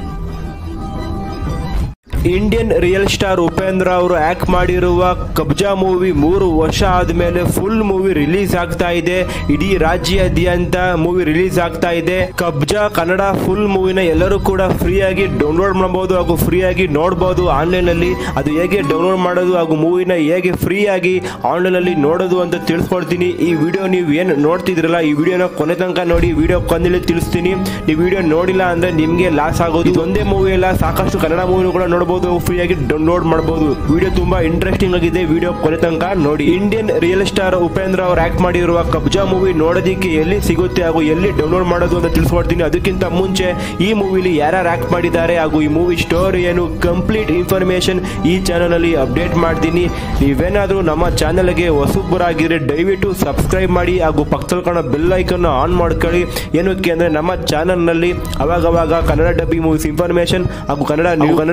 Indian real star Upendra ಅವರು ಆಕ್ಟ್ ಮಾಡಿರುವ ಕಬ್ಜಾ ಮೂವಿ ಮೂರು ವರ್ಷ ಆದ್ಮೇಲೆ ಫುಲ್ ಮೂವಿ ರಿಲೀಸ್ ಆಗ್ತಾ ಇದೆ ಇಡೀ ರಾಜ್ಯಾದ್ಯಂತ ಮೂವಿ ರಿಲೀಸ್ ಆಗ್ತಾ ಇದೆ ಕಬ್ಜಾ ಕನ್ನಡ ಫುಲ್ ಮೂವಿನ ಎಲ್ಲರೂ ಕೂಡ ಫ್ರೀಯಾಗಿ ಡೌನ್ಲೋಡ್ ಮಾಡಬಹುದು ಹಾಗೂ ಫ್ರೀಯಾಗಿ ನೋಡಬಹುದು ಆನ್ಲೈನ್ ಅಲ್ಲಿ ಅದು ಹೇಗೆ ಡೌನ್ಲೋಡ್ ಮಾಡೋದು ಹಾಗೂ ಮೂವಿನ ಹೇಗೆ ಫ್ರೀಯಾಗಿ ಆನ್ಲೈನ್ ಅಲ್ಲಿ ನೋಡೋದು ಅಂತ ತಿಳಿಸ್ಕೊಡ್ತೀನಿ ಈ ವಿಡಿಯೋ ನೀವು ಏನು ನೋಡ್ತಿದ್ರಲ್ಲ ಈ ವಿಡಿಯೋನ ಕೊನೆ ತನಕ ನೋಡಿ ವಿಡಿಯೋ ಕೊನೆಯಲ್ಲಿ ತಿಳಿಸ್ತೀನಿ ನೀವು ವಿಡಿಯೋ ನೋಡಿಲ್ಲ ಅಂದ್ರೆ ನಿಮಗೆ ಲಾಸ್ ಆಗೋದು ಇದೊಂದೇ ಮೂವಿ ಅಲ್ಲ ಸಾಕಷ್ಟು ಕನ್ನಡ ಮೂವಿನೂ ಕೂಡ ನೋಡಬಹುದು ಫ್ರೀಯಾಗಿ ಡೌನ್ಲೋಡ್ ಮಾಡಬಹುದು ವಿಡಿಯೋ ತುಂಬಾ ಇಂಟ್ರೆಸ್ಟಿಂಗ್ ಆಗಿದೆ ವಿಡಿಯೋ ಕೊನೆ ತನಕ ನೋಡಿ ಇಂಡಿಯನ್ ರಿಯಲ್ ಸ್ಟಾರ್ ಉಪೇಂದ್ರ ಅವರು ಆಕ್ಟ್ ಮಾಡಿರುವ ಕಬ್ಜಾ ಮೂವಿ ನೋಡೋದಕ್ಕೆ ಎಲ್ಲಿ ಸಿಗುತ್ತೆ ಹಾಗೂ ಎಲ್ಲಿ ಡೌನ್ಲೋಡ್ ಮಾಡೋದು ಅಂತ ತಿಳಿಸ್ಕೊಡ್ತೀನಿ ಅದಕ್ಕಿಂತ ಮುಂಚೆ ಈ ಮೂವಿಲಿ ಯಾರ್ಯಾರು ಆಕ್ಟ್ ಮಾಡಿದ್ದಾರೆ ಹಾಗೂ ಈ ಮೂವಿ ಸ್ಟೋರಿ ಏನು ಕಂಪ್ಲೀಟ್ ಇನ್ಫಾರ್ಮೇಶನ್ ಈ ಚಾನಲ್ ಅಲ್ಲಿ ಅಪ್ಡೇಟ್ ಮಾಡ್ತೀನಿ ನೀವೇನಾದ್ರೂ ನಮ್ಮ ಚಾನಲ್ಗೆ ಹೊಸಬರಾಗಿದ್ರೆ ದಯವಿಟ್ಟು ಸಬ್ಸ್ಕ್ರೈಬ್ ಮಾಡಿ ಹಾಗೂ ಪಕ್ಕದಲ್ಲಿ ಕಾಣೋ ಬೆಲ್ ಐಕನ್ ಆನ್ ಮಾಡ್ಕೊಳ್ಳಿ ಏನಕ್ಕೆ ಅಂದ್ರೆ ನಮ್ಮ ಚಾನಲ್ ನಲ್ಲಿ ಅವಾಗವಾಗ ಕನ್ನಡ ಡಬ್ಬಿಂಗ್ ಮೂವೀಸ್ ಇನ್ಫಾರ್ಮೇಶನ್ ಹಾಗೂ Kannada new Kannada new release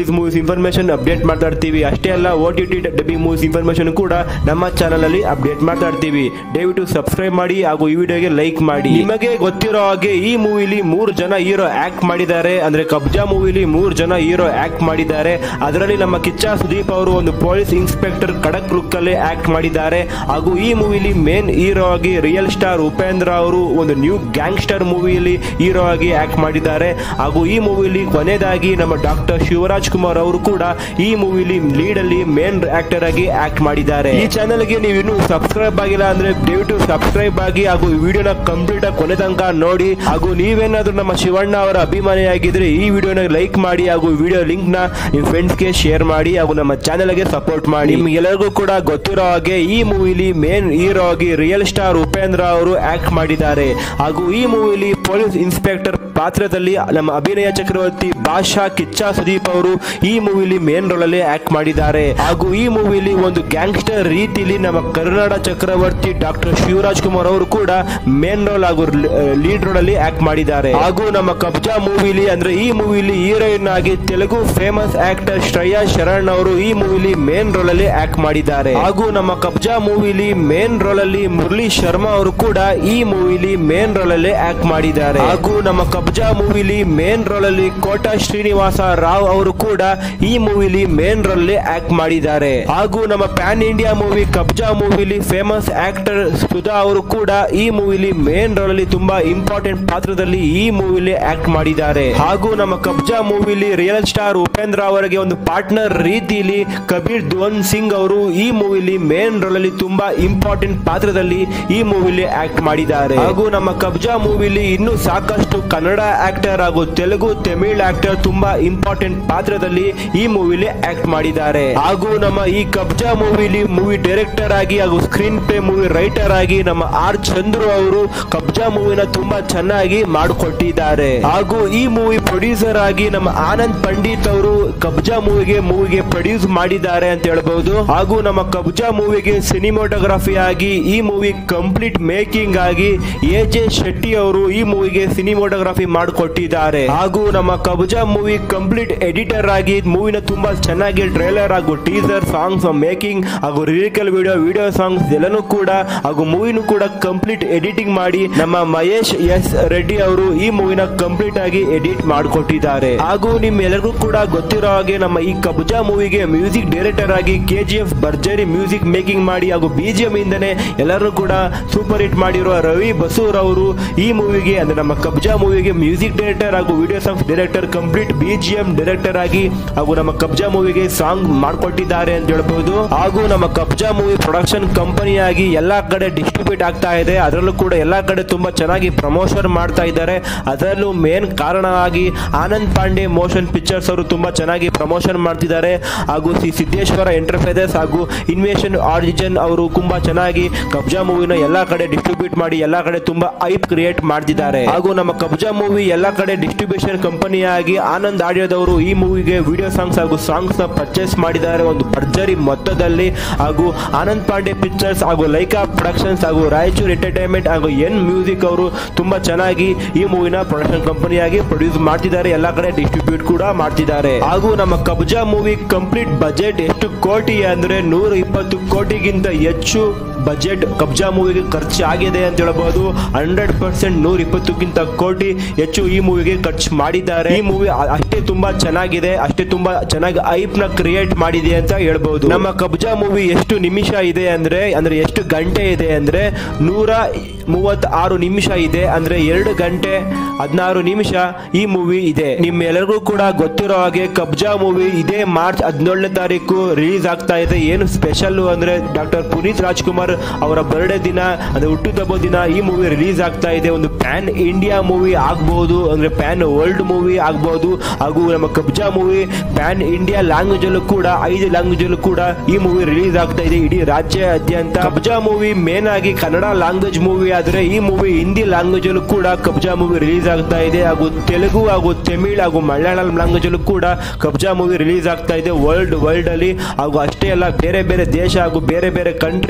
release movies information update ಮಾಡ್ತಾ ಇರ್ತೀವಿ ಅಷ್ಟೇ ಅಲ್ಲ O T T dubbing movies information ಕೂಡ ನಮ್ಮ ಚಾನಲ್ ಅಲ್ಲಿ ಅಪ್ಡೇಟ್ ಮಾಡ್ತಾ ಇರ್ತೀವಿ ದಯವಿಟ್ಟು ಸಬ್ಸ್ಕ್ರೈಬ್ ಮಾಡಿ ಹಾಗೂ ಈ ವಿಡಿಯೋಗೆ ಲೈಕ್ ಮಾಡಿ ನಿಮಗೆ ಗೊತ್ತಿರೋ ಹಾಗೆ ಈ ಮೂವಿಲಿ ಮೂರು ಜನ ಹೀರೋ ಆಕ್ಟ್ ಮಾಡಿದ್ದಾರೆ ಅಂದ್ರೆ ಕಬ್ಜಾ ಮೂವಿಲಿ ಮೂರು ಜನ ಹೀರೋ ಆಕ್ಟ್ ಮಾಡಿದ್ದಾರೆ ಅದರಲ್ಲಿ ನಮ್ಮ ಕಿಚ್ಚ ಸುದೀಪ್ ಅವರು ಒಂದು ಪೊಲೀಸ್ ಇನ್ಸ್ಪೆಕ್ಟರ್ ಖಡಕ್ ಲುಕ್ ಅಲ್ಲಿ ಆಕ್ಟ್ ಮಾಡಿದ್ದಾರೆ ಹಾಗೂ ಈ ಮೂವಿಲಿ ಮೇನ್ ಹೀರೋ ಆಗಿ ರಿಯಲ್ ಸ್ಟಾರ್ ಉಪೇಂದ್ರ ಅವರು ಒಂದು ನ್ಯೂ ಗ್ಯಾಂಗ್ಸ್ಟರ್ ಮೂವಿಯಲ್ಲಿ ಹೀರೋ ಆಗಿ ಆಕ್ಟ್ ಮಾಡಿದ್ದಾರೆ ಹಾಗೂ ಈ ಮೂವಿಲಿ ಕೊನೆಯದಾಗಿ ನಮ್ಮ ಡಾಕ್ಟರ್ ಶಿವರಾಜ್ ಕುಮಾರ್ ಅವರು ಕೂಡ ಈ ಮೂವಿಲಿ ಲೀಡ್ ಅಲ್ಲಿ ಮೇನ್ ಆಕ್ಟರ್ ಆಗಿ ಆಕ್ಟ್ ಮಾಡಿದ್ದಾರೆ ಈ ಚಾನೆಲ್ಗೆ ನೀವು ಇನ್ನೂ ಸಬ್ಸ್ಕ್ರೈಬ್ ಆಗಿಲ್ಲ ಅಂದ್ರೆ ದಯವಿಟ್ಟು ಸಬ್ಸ್ಕ್ರೈಬ್ ಆಗಿ ಹಾಗೂ ಈ ವಿಡಿಯೋನ ಕಂಪ್ಲೀಟ್ ಆಗಿ ಕೊನೆ ತನಕ ನೋಡಿ ಹಾಗೂ ನೀವೇನಾದ್ರೂ ನಮ್ಮ ಶಿವಣ್ಣ ಅವರ ಅಭಿಮಾನಿಯಾಗಿದ್ರೆ ಈ ವಿಡಿಯೋನ ಲೈಕ್ ಮಾಡಿ ಹಾಗೂ ವಿಡಿಯೋ ಲಿಂಕ್ ನ ನಿಮ್ಮ ಫ್ರೆಂಡ್ಸ್ಗೆ ಶೇರ್ ಮಾಡಿ ಹಾಗೂ ನಮ್ಮ ಚಾನೆಲ್ಗೆ ಸಪೋರ್ಟ್ ಮಾಡಿ ನಿಮ್ಗೆಲ್ಲರಿಗೂ ಕೂಡ ಗೊತ್ತಿರೋ ಹಾಗೆ ಈ ಮೂವಿಲಿ ಮೇನ್ ಹೀರೋ ಆಗಿ ರಿಯಲ್ ಸ್ಟಾರ್ ಉಪೇಂದ್ರ ಅವರು ಆಕ್ಟ್ ಮಾಡಿದ್ದಾರೆ ಹಾಗೂ ಈ ಮೂವಿಲಿ ಪೊಲೀಸ್ ಇನ್ಸ್ಪೆಕ್ಟರ್ ಪಾತ್ರದಲ್ಲಿ ನಮ್ಮ ಅಭಿನಯ ಚಕ್ರವರ್ತಿ ಬಾಷಾ ಕಿಚ್ಚ ಸುದೀಪ್ ಅವರು ಈ ಮೂವಿಲಿ ಮೇನ್ ರೋಲ್ ಅಲ್ಲಿ ಆಕ್ಟ್ ಮಾಡಿದ್ದಾರೆ ಹಾಗೂ ಈ ಮೂವಿಲಿ ಒಂದು ಗ್ಯಾಂಗ್ಸ್ಟರ್ ರೀತಿಲಿ ನಮ್ಮ ಕರ್ನಾಡ ಚಕ್ರವರ್ತಿ ಡಾಕ್ಟರ್ ಶಿವರಾಜ್ ಕುಮಾರ್ ಅವರು ಕೂಡ ಮೇನ್ ರೋಲ್ ಹಾಗೂ ಲೀಡ್ ರೋಲ್ ಅಲ್ಲಿ ಆಕ್ಟ್ ಮಾಡಿದ್ದಾರೆ ಹಾಗೂ ನಮ್ಮ ಕಬ್ಜಾ ಮೂವಿಲಿ ಅಂದ್ರೆ ಈ ಮೂವಿಲಿ ಹೀರೋಯಿನ್ ಆಗಿ ತೆಲುಗು ಫೇಮಸ್ ಆಕ್ಟರ್ ಶ್ರೇಯಾ ಶರಣ್ ಅವರು ಈ ಮೂವಿಲಿ ಮೇನ್ ರೋಲ್ ಅಲ್ಲಿ ಆಕ್ಟ್ ಮಾಡಿದ್ದಾರೆ ಹಾಗೂ ನಮ್ಮ ಕಬ್ಜಾ ಮೂವಿಲಿ ಮೇನ್ ರೋಲ್ ಅಲ್ಲಿ ಮುರಳಿ ಶರ್ಮಾ ಅವರು ಕೂಡ ಈ ಮೂವಿಲಿ ಮೇನ್ ರೋಲ್ ಅಲ್ಲಿ ಆಕ್ಟ್ ಮಾಡಿದ್ದಾರೆ ಹಾಗೂ ನಮ್ಮ ಕಬ್ಜಾ ಮೂವಿಲಿ ಮೇನ್ ರೋಲ್ ಅಲ್ಲಿ ಕೋಟಾ ಶ್ರೀನಿವಾಸ ರಾವ್ ಅವರು ಕೂಡ ಈ ಮೂವಿಲಿ ಮೇನ್ ರೋಲ್ ಅಲ್ಲಿ ಆಕ್ಟ್ ಮಾಡಿದ್ದಾರೆ ಹಾಗೂ ನಮ್ಮ ಪ್ಯಾನ್ ಇಂಡಿಯಾ ಮೂವಿ ಕಬ್ಜಾ ಮೂವಿಲಿ ಫೇಮಸ್ ಆಕ್ಟರ್ ಸುಧಾ ಅವರು ಕೂಡ ಈ ಮೂವಿಲಿ ಮೇನ್ ರೋಲ್ ಅಲ್ಲಿ ತುಂಬಾ ಇಂಪಾರ್ಟೆಂಟ್ ಪಾತ್ರದಲ್ಲಿ ಈ ಮೂವಿಲಿ ಆಕ್ಟ್ ಮಾಡಿದ್ದಾರೆ ಹಾಗೂ ನಮ್ಮ ಕಬ್ಜಾ ಮೂವಿಲಿ ರಿಯಲ್ ಸ್ಟಾರ್ ಉಪೇಂದ್ರ ಅವರಿಗೆ ಒಂದು ಪಾರ್ಟ್ನರ್ ರೀತಿಯಲ್ಲಿ ಕಬೀರ್ ಧ್ವನ್ ಸಿಂಗ್ ಅವರು ಈ ಮೂವಿಲಿ ಮೇನ್ ರೋಲ್ ಅಲ್ಲಿ ತುಂಬಾ ಇಂಪಾರ್ಟೆಂಟ್ ಪಾತ್ರದಲ್ಲಿ ಈ ಮೂವಿಲಿ ಆಕ್ಟ್ ಮಾಡಿದ್ದಾರೆ ಹಾಗೂ ನಮ್ಮ ಕಬ್ಜಾ ಮೂವಿಲಿ ಇನ್ನೂ ಸಾಕಷ್ಟು ಕನ್ನಡ ಆಕ್ಟರ್ ಹಾಗೂ ತೆಲುಗು ತಮಿಳ್ ಆಕ್ಟರ್ ತುಂಬಾ ಇಂಪಾರ್ಟೆಂಟ್ ಪಾತ್ರದಲ್ಲಿ ಈ ಮೂವಿಲಿ ಆಕ್ಟ್ ಮಾಡಿದ್ದಾರೆ ಹಾಗೂ ನಮ್ಮ ಈ ಕಬ್ಜಾ ಮೂವಿಲಿ ಮೂವಿ ಡೈರೆಕ್ಟರ್ ಆಗಿ ಹಾಗೂ ಸ್ಕ್ರೀನ್ ಪ್ಲೇ ಮೂವಿ ರೈಟರ್ ಆಗಿ ನಮ್ಮ ಆರ್ ಚಂದ್ರು ಅವರು ಕಬ್ಜಾ ಮೂವಿನ ತುಂಬಾ ಚೆನ್ನಾಗಿ ಮಾಡಿಕೊಟ್ಟಿದ್ದಾರೆ ಹಾಗೂ ಈ ಮೂವಿ ಪ್ರೊಡ್ಯೂಸರ್ ಆಗಿ ನಮ್ಮ ಆನಂದ್ ಪಂಡಿತ್ ಅವರು ಕಬ್ಜಾ ಮೂವಿಗೆ ಮೂವಿಗೆ ಪ್ರೊಡ್ಯೂಸ್ ಮಾಡಿದ್ದಾರೆ ಅಂತ ಹೇಳ್ಬಹುದು ಹಾಗೂ ನಮ್ಮ ಕಬ್ಜಾ ಮೂವಿಗೆ ಸಿನಿಮಾಟೋಗ್ರಫಿ ಆಗಿ ಈ ಮೂವಿ ಕಂಪ್ಲೀಟ್ ಮೇಕಿಂಗ್ ಆಗಿ ಎ ಜೆ ಶೆಟ್ಟಿ ಅವರು ಈ ಮೂವಿಗೆ ಸಿನಿಮಾಟೋಗ್ರಫಿ ಮಾಡಿಕೊಟ್ಟಿದ್ದಾರೆ ಹಾಗೂ ನಮ್ಮ ಕಬ್ಜಾ ಮೂವಿ ಕಂಪ್ಲೀಟ್ ಎಡಿಟರ್ ಆಗಿ ಮೂವಿನ ತುಂಬಾ ಚೆನ್ನಾಗಿ ಟ್ರೇಲರ್ ಹಾಗೂ ಟೀಸರ್ ಸಾಂಗ್ಸ್ ಮೇಕಿಂಗ್ ಹಾಗೂ ಲಿರಿಕಲ್ ವಿಡಿಯೋ ವಿಡಿಯೋ ಸಾಂಗ್ಸ್ ಎಲ್ಲನೂ ಕೂಡ ಹಾಗೂ ಮೂವಿನೂ ಕೂಡ ಕಂಪ್ಲೀಟ್ ಎಡಿಟಿಂಗ್ ಮಾಡಿ ನಮ್ಮ ಮಹೇಶ್ ಎಸ್ ರೆಡ್ಡಿ ಅವರು ಈ ಮೂವಿನ ಕಂಪ್ಲೀಟ್ ಆಗಿ ಎಡಿಟ್ ಮಾಡಿಕೊಟ್ಟಿದ್ದಾರೆ ಹಾಗೂ ನಿಮ್ಮೆಲ್ಲರಿಗೂ ಕೂಡ ಗೊತ್ತಿರೋ ಹಾಗೆ ನಮ್ಮ ಈ ಕಬ್ಜಾ ಮೂವಿಗೆ ಮ್ಯೂಸಿಕ್ ಡೈರೆಕ್ಟರ್ ಆಗಿ ಕೆ ಜಿ ಎಫ್ ಭರ್ಜರಿ ಮ್ಯೂಸಿಕ್ ಮೇಕಿಂಗ್ ಮಾಡಿ ಹಾಗೂ ಬಿಜಿಎಂ ಇಂದನೇ ಎಲ್ಲರೂ ಕೂಡ ಸೂಪರ್ ಹಿಟ್ ಮಾಡಿರುವ ರವಿ ಬಸೂರ್ ಅವರು ಈ ಮೂವಿಗೆ ಅಂದ್ರೆ ನಮ್ಮ ಕಬ್ಜಾ ಮೂವಿಗೆ ಮ್ಯೂಸಿಕ್ ಡೈರೆಕ್ಟರ್ ಹಾಗೂ video songs director complete BGM director ಆಗಿ ಹಾಗೂ ನಮ್ಮ ಕಬ್ಜಾ ಮೂವಿಗೆ ಸಾಂಗ್ ಮಾಡಿಕೊಟ್ಟಿದ್ದಾರೆ ಅಂತ ಹೇಳ್ಬಹುದು ಹಾಗೂ ನಮ್ಮ ಕಬ್ಜಾ ಮೂವಿ ಪ್ರೊಡಕ್ಷನ್ ಕಂಪನಿ ಆಗಿ ಎಲ್ಲಾ ಕಡೆ ಡಿಸ್ಟ್ರಿಬ್ಯೂಟ್ ಆಗ್ತಾ ಇದೆ ಅದರಲ್ಲೂ ಕೂಡ ಎಲ್ಲಾ ಕಡೆ ತುಂಬಾ ಚೆನ್ನಾಗಿ ಪ್ರಮೋಷನ್ ಮಾಡ್ತಾ ಇದ್ದಾರೆ ಅದರಲ್ಲೂ ಮೇನ್ ಕಾರಣ ಆಗಿ ಆನಂದ್ ಪಾಂಡೆ ಮೋಷನ್ ಪಿಕ್ಚರ್ಸ್ ಅವರು ತುಂಬಾ ಚೆನ್ನಾಗಿ ಪ್ರಮೋಷನ್ ಮಾಡ್ತಿದ್ದಾರೆ ಹಾಗೂ ಸಿ ಸಿದ್ದೇಶ್ವರ ಎಂಟರ್ಪ್ರೈಸಸ್ ಹಾಗೂ ಇನ್ವೇಷನ್ ಆರಿಜಿನ್ ಅವರು ತುಂಬಾ ಚೆನ್ನಾಗಿ ಕಬ್ಜಾ ಮೂವಿನ ಎಲ್ಲಾ ಕಡೆ ಡಿಸ್ಟ್ರಿಬ್ಯೂಟ್ ಮಾಡಿ ಎಲ್ಲಾ ಕಡೆ ತುಂಬಾ ಐಪ್ ಕ್ರಿಯೇಟ್ ಮಾಡ್ತಿದ್ದಾರೆ ಹಾಗೂ ನಮ್ಮ ಕಬ್ಜಾ ಮೂವಿ ಎಲ್ಲಾ ಕಡೆ ಡಿಸ್ಟ್ರಿಬ್ಯೂಷನ್ ಕಂಪನಿಯಾಗಿ ಆನಂದ್ ಆಡಿಯೋದವರು ಈ ಮೂವಿಗೆ ವಿಡಿಯೋ ಸಾಂಗ್ಸ್ ಹಾಗೂ ಸಾಂಗ್ಸ್ ನ ಪರ್ಚೇಸ್ ಮಾಡಿದ್ದಾರೆ ಒಂದು ಭರ್ಜರಿ ಮೊತ್ತದಲ್ಲಿ ಹಾಗೂ ಆನಂದ್ ಪಾಂಡೆ ಪಿಕ್ಚರ್ಸ್ ಹಾಗೂ ಲೈಕಾ ಪ್ರೊಡಕ್ಷನ್ಸ್ ಹಾಗೂ ರಾಯಚೂರು ಎಂಟರ್ಟೈನ್ಮೆಂಟ್ ಹಾಗೂ ಎನ್ ಮ್ಯೂಸಿಕ್ ಅವರು ತುಂಬಾ ಚೆನ್ನಾಗಿ ಈ ಮೂವಿನ ಪ್ರೊಡಕ್ಷನ್ ಕಂಪನಿಯಾಗಿ ಪ್ರೊಡ್ಯೂಸ್ ಮಾಡ್ತಿದ್ದಾರೆ ಎಲ್ಲಾ ಕಡೆ ಡಿಸ್ಟ್ರಿಬ್ಯೂಟ್ ಕೂಡ ಮಾಡ್ತಿದ್ದಾರೆ ಹಾಗೂ ನಮ್ಮ ಕಬ್ಜಾ ಮೂವಿ ಕಂಪ್ಲೀಟ್ ಬಜೆಟ್ ಎಷ್ಟು ಕೋಟಿ ಅಂದ್ರೆ ನೂರ ಇಪ್ಪತ್ತು ಕೋಟಿಗಿಂತ ಹೆಚ್ಚು ಬಜೆಟ್ ಕಬ್ಜಾ ಮೂವಿಗೆ ಖರ್ಚಾಗಿದೆ ಅಂತ ಹೇಳ್ಬೋದು ಹಂಡ್ರೆಡ್ ಪರ್ಸೆಂಟ್ ನೂರ ಇಪ್ಪತ್ತಕ್ಕಿಂತ ಕೋಟಿ ಹೆಚ್ಚು ಈ ಮೂವಿಗೆ ಖರ್ಚು ಮಾಡಿದ್ದಾರೆ ಈ ಮೂವಿ ಅಷ್ಟೇ ತುಂಬಾ ಚೆನ್ನಾಗಿದೆ ಅಷ್ಟೇ ತುಂಬಾ ಚೆನ್ನಾಗಿ ಐಪ್ ನ ಕ್ರಿಯೇಟ್ ಮಾಡಿದೆ ಅಂತ ಹೇಳ್ಬಹುದು ನಮ್ಮ ಕಬ್ಜಾ ಮೂವಿ ಎಷ್ಟು ನಿಮಿಷ ಇದೆ ಅಂದ್ರೆ ಅಂದ್ರೆ ಎಷ್ಟು ಗಂಟೆ ಇದೆ ಅಂದ್ರೆ ನೂರ ಮೂವತ್ತಾರು ನಿಮಿಷ ಇದೆ ಅಂದ್ರೆ ಎರಡು ಗಂಟೆ ಹದಿನಾರು ನಿಮಿಷ ಈ ಮೂವಿ ಇದೆ ನಿಮ್ಮೆಲ್ಲರಿಗೂ ಕೂಡ ಗೊತ್ತಿರೋ ಹಾಗೆ ಕಬ್ಜಾ ಮೂವಿ ಇದೇ ಮಾರ್ಚ್ ಹದಿನೇಳನೇ ತಾರೀಕು ರಿಲೀಸ್ ಆಗ್ತಾ ಇದೆ ಏನು ಸ್ಪೆಷಲ್ ಅಂದ್ರೆ ಡಾಕ್ಟರ್ ಪುನೀತ್ ರಾಜ್ಕುಮಾರ್ ಅವರ ಬರ್ಡೇ ದಿನ ಅಂದ್ರೆ ಹುಟ್ಟುಹಬ್ಬ ದಿನ ಈ ಮೂವಿ ರಿಲೀಸ್ ಆಗ್ತಾ ಇದೆ ಒಂದು ಪ್ಯಾನ್ ಇಂಡಿಯಾ ಮೂವಿ ಆಗ್ಬಹುದು ಅಂದ್ರೆ ಪ್ಯಾನ್ ವರ್ಲ್ಡ್ ಮೂವಿ ಆಗ್ಬಹುದು ಹಾಗೂ ನಮ್ಮ Kabzaa movie pan India language ಅಲ್ಲೂ ಕೂಡ ಐದು ಲ್ಯಾಂಗ್ವೇಜ್ ಅಲ್ಲೂ ಕೂಡ ಈ ಮೂವಿ ರಿಲೀಸ್ ಆಗ್ತಾ ಇದೆ ಇಡೀ ರಾಜ್ಯಾದ್ಯಂತ ಕಬ್ಜಾ ಮೂವಿ ಮೇನ್ ಆಗಿ ಕನ್ನಡ ಲ್ಯಾಂಗ್ವೇಜ್ ಮೂವಿ ಆದ್ರೆ ಈ ಮೂವಿ ಹಿಂದಿ ಲ್ಯಾಂಗ್ವೇಜ್ ಅಲ್ಲೂ ಕೂಡ ಕಬ್ಜಾ ಮೂವಿ ರಿಲೀಸ್ ಆಗ್ತಾ ಇದೆ ಹಾಗೂ ತೆಲುಗು ಹಾಗೂ ತಮಿಳ್ ಹಾಗೂ ಮಲಯಾಳಂ ಲ್ಯಾಂಗ್ವೇಜ್ ಅಲ್ಲೂ ಕೂಡ ಕಬ್ಜಾ ಮೂವಿ ರಿಲೀಸ್ ಆಗ್ತಾ ಇದೆ ವರ್ಲ್ಡ್ ವರ್ಲ್ಡ್ ಅಲ್ಲಿ ಹಾಗೂ ಅಷ್ಟೇ ಅಲ್ಲ ಬೇರೆ ಬೇರೆ ದೇಶ ಹಾಗೂ ಬೇರೆ ಬೇರೆ ಕಂಟ್ರಿಲೂ ಕೂಡ